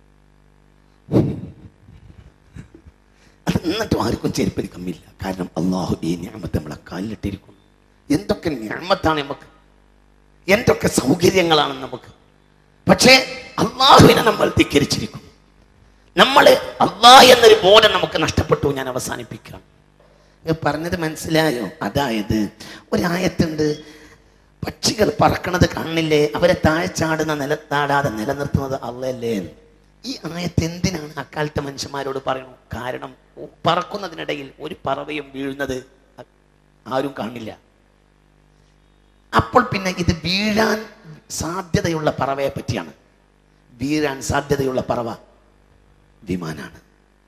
അത് എന്നിട്ടും ആർക്കും ചെരുപ്പിന് കമ്മിയില്ല കാരണം അള്ളാഹു ഈ ഞാമത്തെ നമ്മളെ കാലിലിട്ടിരിക്കുന്നു എന്തൊക്കെ ഞാമത്താണ് നമുക്ക് എന്തൊക്കെ സൗകര്യങ്ങളാണ് നമുക്ക് പക്ഷേ അള്ളാഹുവിനെ നമ്മൾ ധിക്കരിച്ചിരിക്കുന്നു നമ്മൾ അള്ളാഹ് എന്നൊരു ബോധം നമുക്ക് നഷ്ടപ്പെട്ടു ഞാൻ അവസാനിപ്പിക്കാം ഇത് പറഞ്ഞത് മനസ്സിലായോ അതായത് ഒരായത്തുണ്ട് പക്ഷികൾ പറക്കണത് കാണില്ലേ അവരെ താഴ്ചാടുന്ന നിലത്താടാതെ നിലനിർത്തുന്നത് അള്ളയല്ലേ എന്ന്. ഈ ആയത്ത് എന്തിനാണ് അക്കാലത്തെ മനുഷ്യന്മാരോട് പറയണു കാരണം ഉ- പറക്കുന്നതിനിടയിൽ ഒരു പറവയും വീഴുന്നത് അ- ആരും കാണില്ല അപ്പോൾ പിന്നെ ഇത് വീഴാൻ സാധ്യതയുള്ള പറവയെ പറ്റിയാണ് വീഴാൻ സാധ്യതയുള്ള പറവ വിമാനാണ്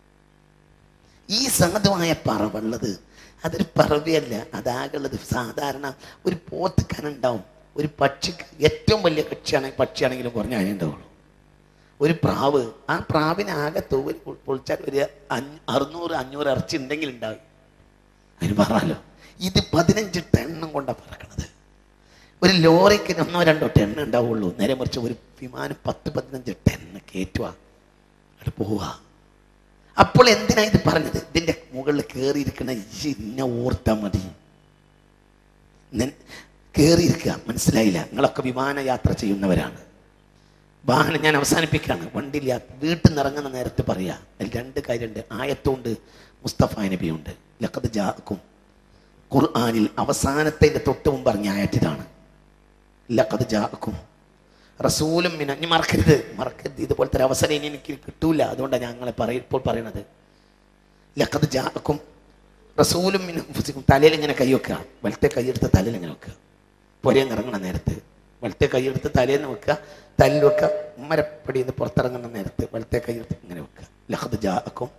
ഈ സാധുവായ പറവുള്ളത് അതൊരു പറവയല്ല അതാകുള്ളത് സാധാരണ ഒരു പോത്ത് കനുണ്ടാവും ഒരു പക്ഷിക്ക് ഏറ്റവും വലിയ കക്ഷിയാണെങ്കിൽ പക്ഷിയാണെങ്കിലും കുറഞ്ഞ അതിനെ ഉണ്ടാവുള്ളൂ ഒരു പ്രാവ് ആ പ്രാവിന് ആകെ തൂവൽ പൊ- പൊളിച്ചാൽ ഒരു അഞ്ഞ് അറുന്നൂറ് അഞ്ഞൂറ് ഇറച്ചി ഉണ്ടെങ്കിൽ ഉണ്ടാവും അതിന് പറയാലോ ഇത് പതിനഞ്ച് ടെണ്ണം കൊണ്ടാണ് പറക്കണത് ഒരു ലോറിക്ക് ഒന്നോ രണ്ടോ ടെണ്ണ് ഉണ്ടാവുള്ളൂ നേരെ മറിച്ച് ഒരു വിമാനം പത്ത് പതിനഞ്ച് ടെണ്ണ് കയറ്റുക അത് പോവുക അപ്പോൾ എന്തിനാ ഇത് പറഞ്ഞത് ഇതിന്റെ മുകളിൽ കയറിയിരിക്കുന്ന ഈ ഇന്നെ ഓർത്താൽ മതി കയറിയിരിക്കുക മനസ്സിലായില്ല നിങ്ങളൊക്കെ വിമാനയാത്ര ചെയ്യുന്നവരാണ് വാഹനം ഞാൻ അവസാനിപ്പിക്കുകയാണ് വണ്ടിയിൽ യാത്ര വീട്ടിൽ നിന്ന് ഇറങ്ങുന്ന നേരത്ത് പറയാ അതിൽ രണ്ട് കാര്യമുണ്ട് ആയത്തുണ്ട് മുസ്തഫ നബിയുണ്ട് ലക്കത് ജാക്കും ഖുർആാനിൽ അവസാനത്തെ തൊട്ട് മുമ്പ് പറഞ്ഞ ആയത്തിതാണ് ലക്കത് ജാക്കും റസൂലും മിന ഇനി മറക്കരുത് മറക്കരുത് ഇതുപോലത്തെ ഒരു അവസരം ഇനി എനിക്ക് കിട്ടൂല അതുകൊണ്ടാണ് ഞങ്ങളെ പറയ ഇപ്പോൾ പറയണത് ലക്കത് ജാക്കും റസൂലും മിന അൻഫുസിക്കും തലയിൽ ഇങ്ങനെ കൈ വെക്കുക വലത്തെ കൈയെടുത്ത് തലയിൽ ഇങ്ങനെ വെക്കുക പുരയിൽ ഇറങ്ങണ നേരത്ത് വലത്തെ കൈയെടുത്ത് തലേന്ന് വെക്കുക തല്ലിൽ വെക്കുക ഉമ്മരപ്പടിയിൽ നിന്ന് പുറത്തിറങ്ങുന്ന നേരത്ത് വലത്തെ കൈയെടുത്ത് ഇങ്ങനെ വെക്കുക ലഹദ് ജാഅക്കും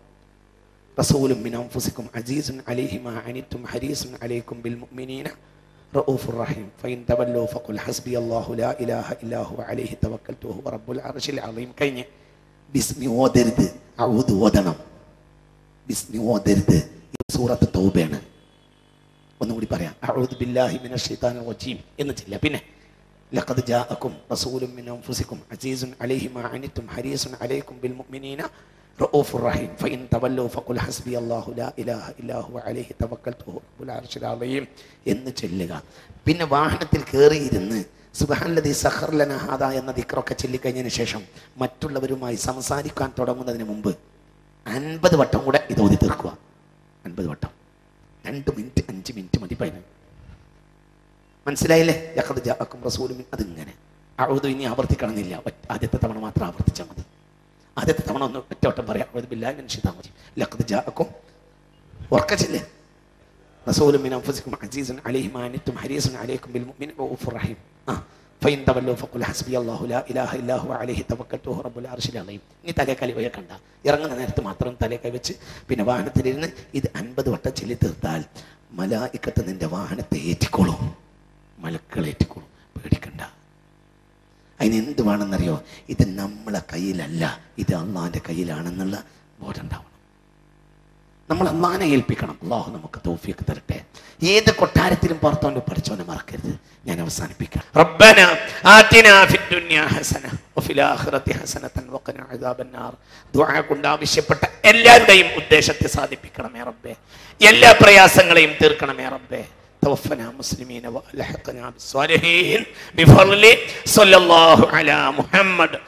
റസൂലും മിൻ അൻഫുസിക്കും അസീസുൻ അലൈഹി മാ അനിത്തും ഹരീസുൻ അലൈക്കും ബിൽ മുഅ്മിനീന റഊഫുർ റഹീം ഫൈൻ തവല്ലു ഫഖുൽ ഹസ്ബി അല്ലാഹു ലാ ഇലാഹ ഇല്ലാ ഹുവ അലൈഹി തവക്കൽതു വഹുവ റബ്ബുൽ അർശിൽ അളീം കഴിഞ്ഞ് ബിസ്മി ഓതരുത് അഊദ് ഓതണം ബിസ്മി ഓതരുത് ഇത് സൂറത്ത് തൗബയാണ് ഒന്നും കൂടി പറയാം അഊദു ബില്ലാഹി മിനശ് ശൈത്താനിർ റജീം എന്ന് ചില്ല പിന്നെ ലഖദ് ജാഅക്കും റസൂലും മിൻ അൻഫുസിക്കും അസീസുൻ അലൈഹി മാ അനിത്തും ഹരീസുൻ അലൈക്കും ബിൽ മുഅ്മിനീന റഊഫുർ റഹീം ഫഇൻ തവല്ലു ഫഖുൽ ഹസ്ബി അല്ലാഹു ലാ ഇലാഹ ഇല്ലാ ഹുവ അലൈഹി തവക്കൽതു റബ്ബുൽ അർശിൽ അളീം എന്ന് ചൊല്ലുക പിന്നെ വാഹനത്തിൽ കയറിയിരുന്ന് സുബ്ഹാനല്ലദീ സഖർ ലനാ ഹാദാ എന്ന ദിക്റൊക്കെ ചൊല്ലിക്കഴിഞ്ഞതിന് ശേഷം മറ്റുള്ളവരുമായി സംസാരിക്കാൻ തുടങ്ങുന്നതിന് മുമ്പ് അൻപത് വട്ടം കൂടെ ഇത് ഓതി തീർക്കുക അൻപത് വട്ടം രണ്ട് മിനിറ്റ് അഞ്ച് മിനിറ്റ് മതി പതിന് മനസ്സിലായില്ലേ ലഖദ് ജാഅക്കും റസൂലും അതിങ്ങനെ അഴുതു ഇനി ആവർത്തിക്കണമെന്നില്ല ഒറ്റ- ആദ്യത്തെ തവണ മാത്രം ആവർത്തിച്ചാൽ മതി ആദ്യത്തെ തവണ ഒന്ന് ഒറ്റവട്ടം പറയാം അഴുതു ബില്ലാഹി മിനശ് ശൈത്താനിർ റജീം ലഖദ് ജാഅക്കും ഉറക്കച്ചില്ലേ റസൂലും മിൻ അൻഫുസിക്കും അസീസുൻ അലൈഹി മാ അനിത്തും ഹരീസുൻ അലൈക്കും ബിൽ മുഅ്മിനീന റഊഫുർ റഹീം ആ ഫൈൻ തവല്ലു ഫഖുൽ ഹസ്ബി അല്ലാഹു ലാ ഇലാഹ ഇല്ലാ ഹുവ അലൈഹി തവക്കൽതു വഹുവ റബ്ബുൽ അർശിൽ അളീം ഇനി തലേ കൈ വെക്കണ്ട ഇറങ്ങുന്ന നേരത്ത് മാത്രം തലേ കൈ വെച്ച് പിന്നെ വാഹനത്തിലിരുന്ന് ഇത് അൻപത് വട്ടം ചൊല്ലി തീർത്താൽ മലായിക്കത്ത് നിന്റെ വാഹനത്തെ ഏറ്റിക്കോളും മലക്കൾ ഏറ്റിക്കോളും പേടിക്കണ്ട അതിന് എന്ത് വേണമെന്നറിയോ ഇത് നമ്മളെ കയ്യിലല്ല ഇത് അള്ളാഹിന്റെ കയ്യിലാണെന്നുള്ള ബോധം ഉണ്ടാവണം നമ്മൾ അള്ളാഹിനെ ഏൽപ്പിക്കണം അള്ളാഹു നമുക്ക് തോഫിയൊക്കെ തരട്ടെ ഏത് കൊട്ടാരത്തിലും പുറത്തോണ്ട് പഠിച്ചോനെ മറക്കരുത് ഞാൻ അവസാനിപ്പിക്കാം റബ്ബന ആതിനാ ഫിദ് ദുനിയാ ഹസന വഫിൽ ആഖിറതി ഹസനതൻ വഖിന അദാബന്നാർ ദുആ കൊണ്ട് ആവശ്യപ്പെട്ട എല്ലാവരുടെയും ഉദ്ദേശത്തെ സാധിപ്പിക്കണമേ റബ്ബേ എല്ലാ പ്രയാസങ്ങളെയും തീർക്കണമേ റബ്ബേ توفنا مسلمين والحقنا بالصالحين بفضل صلى الله على محمد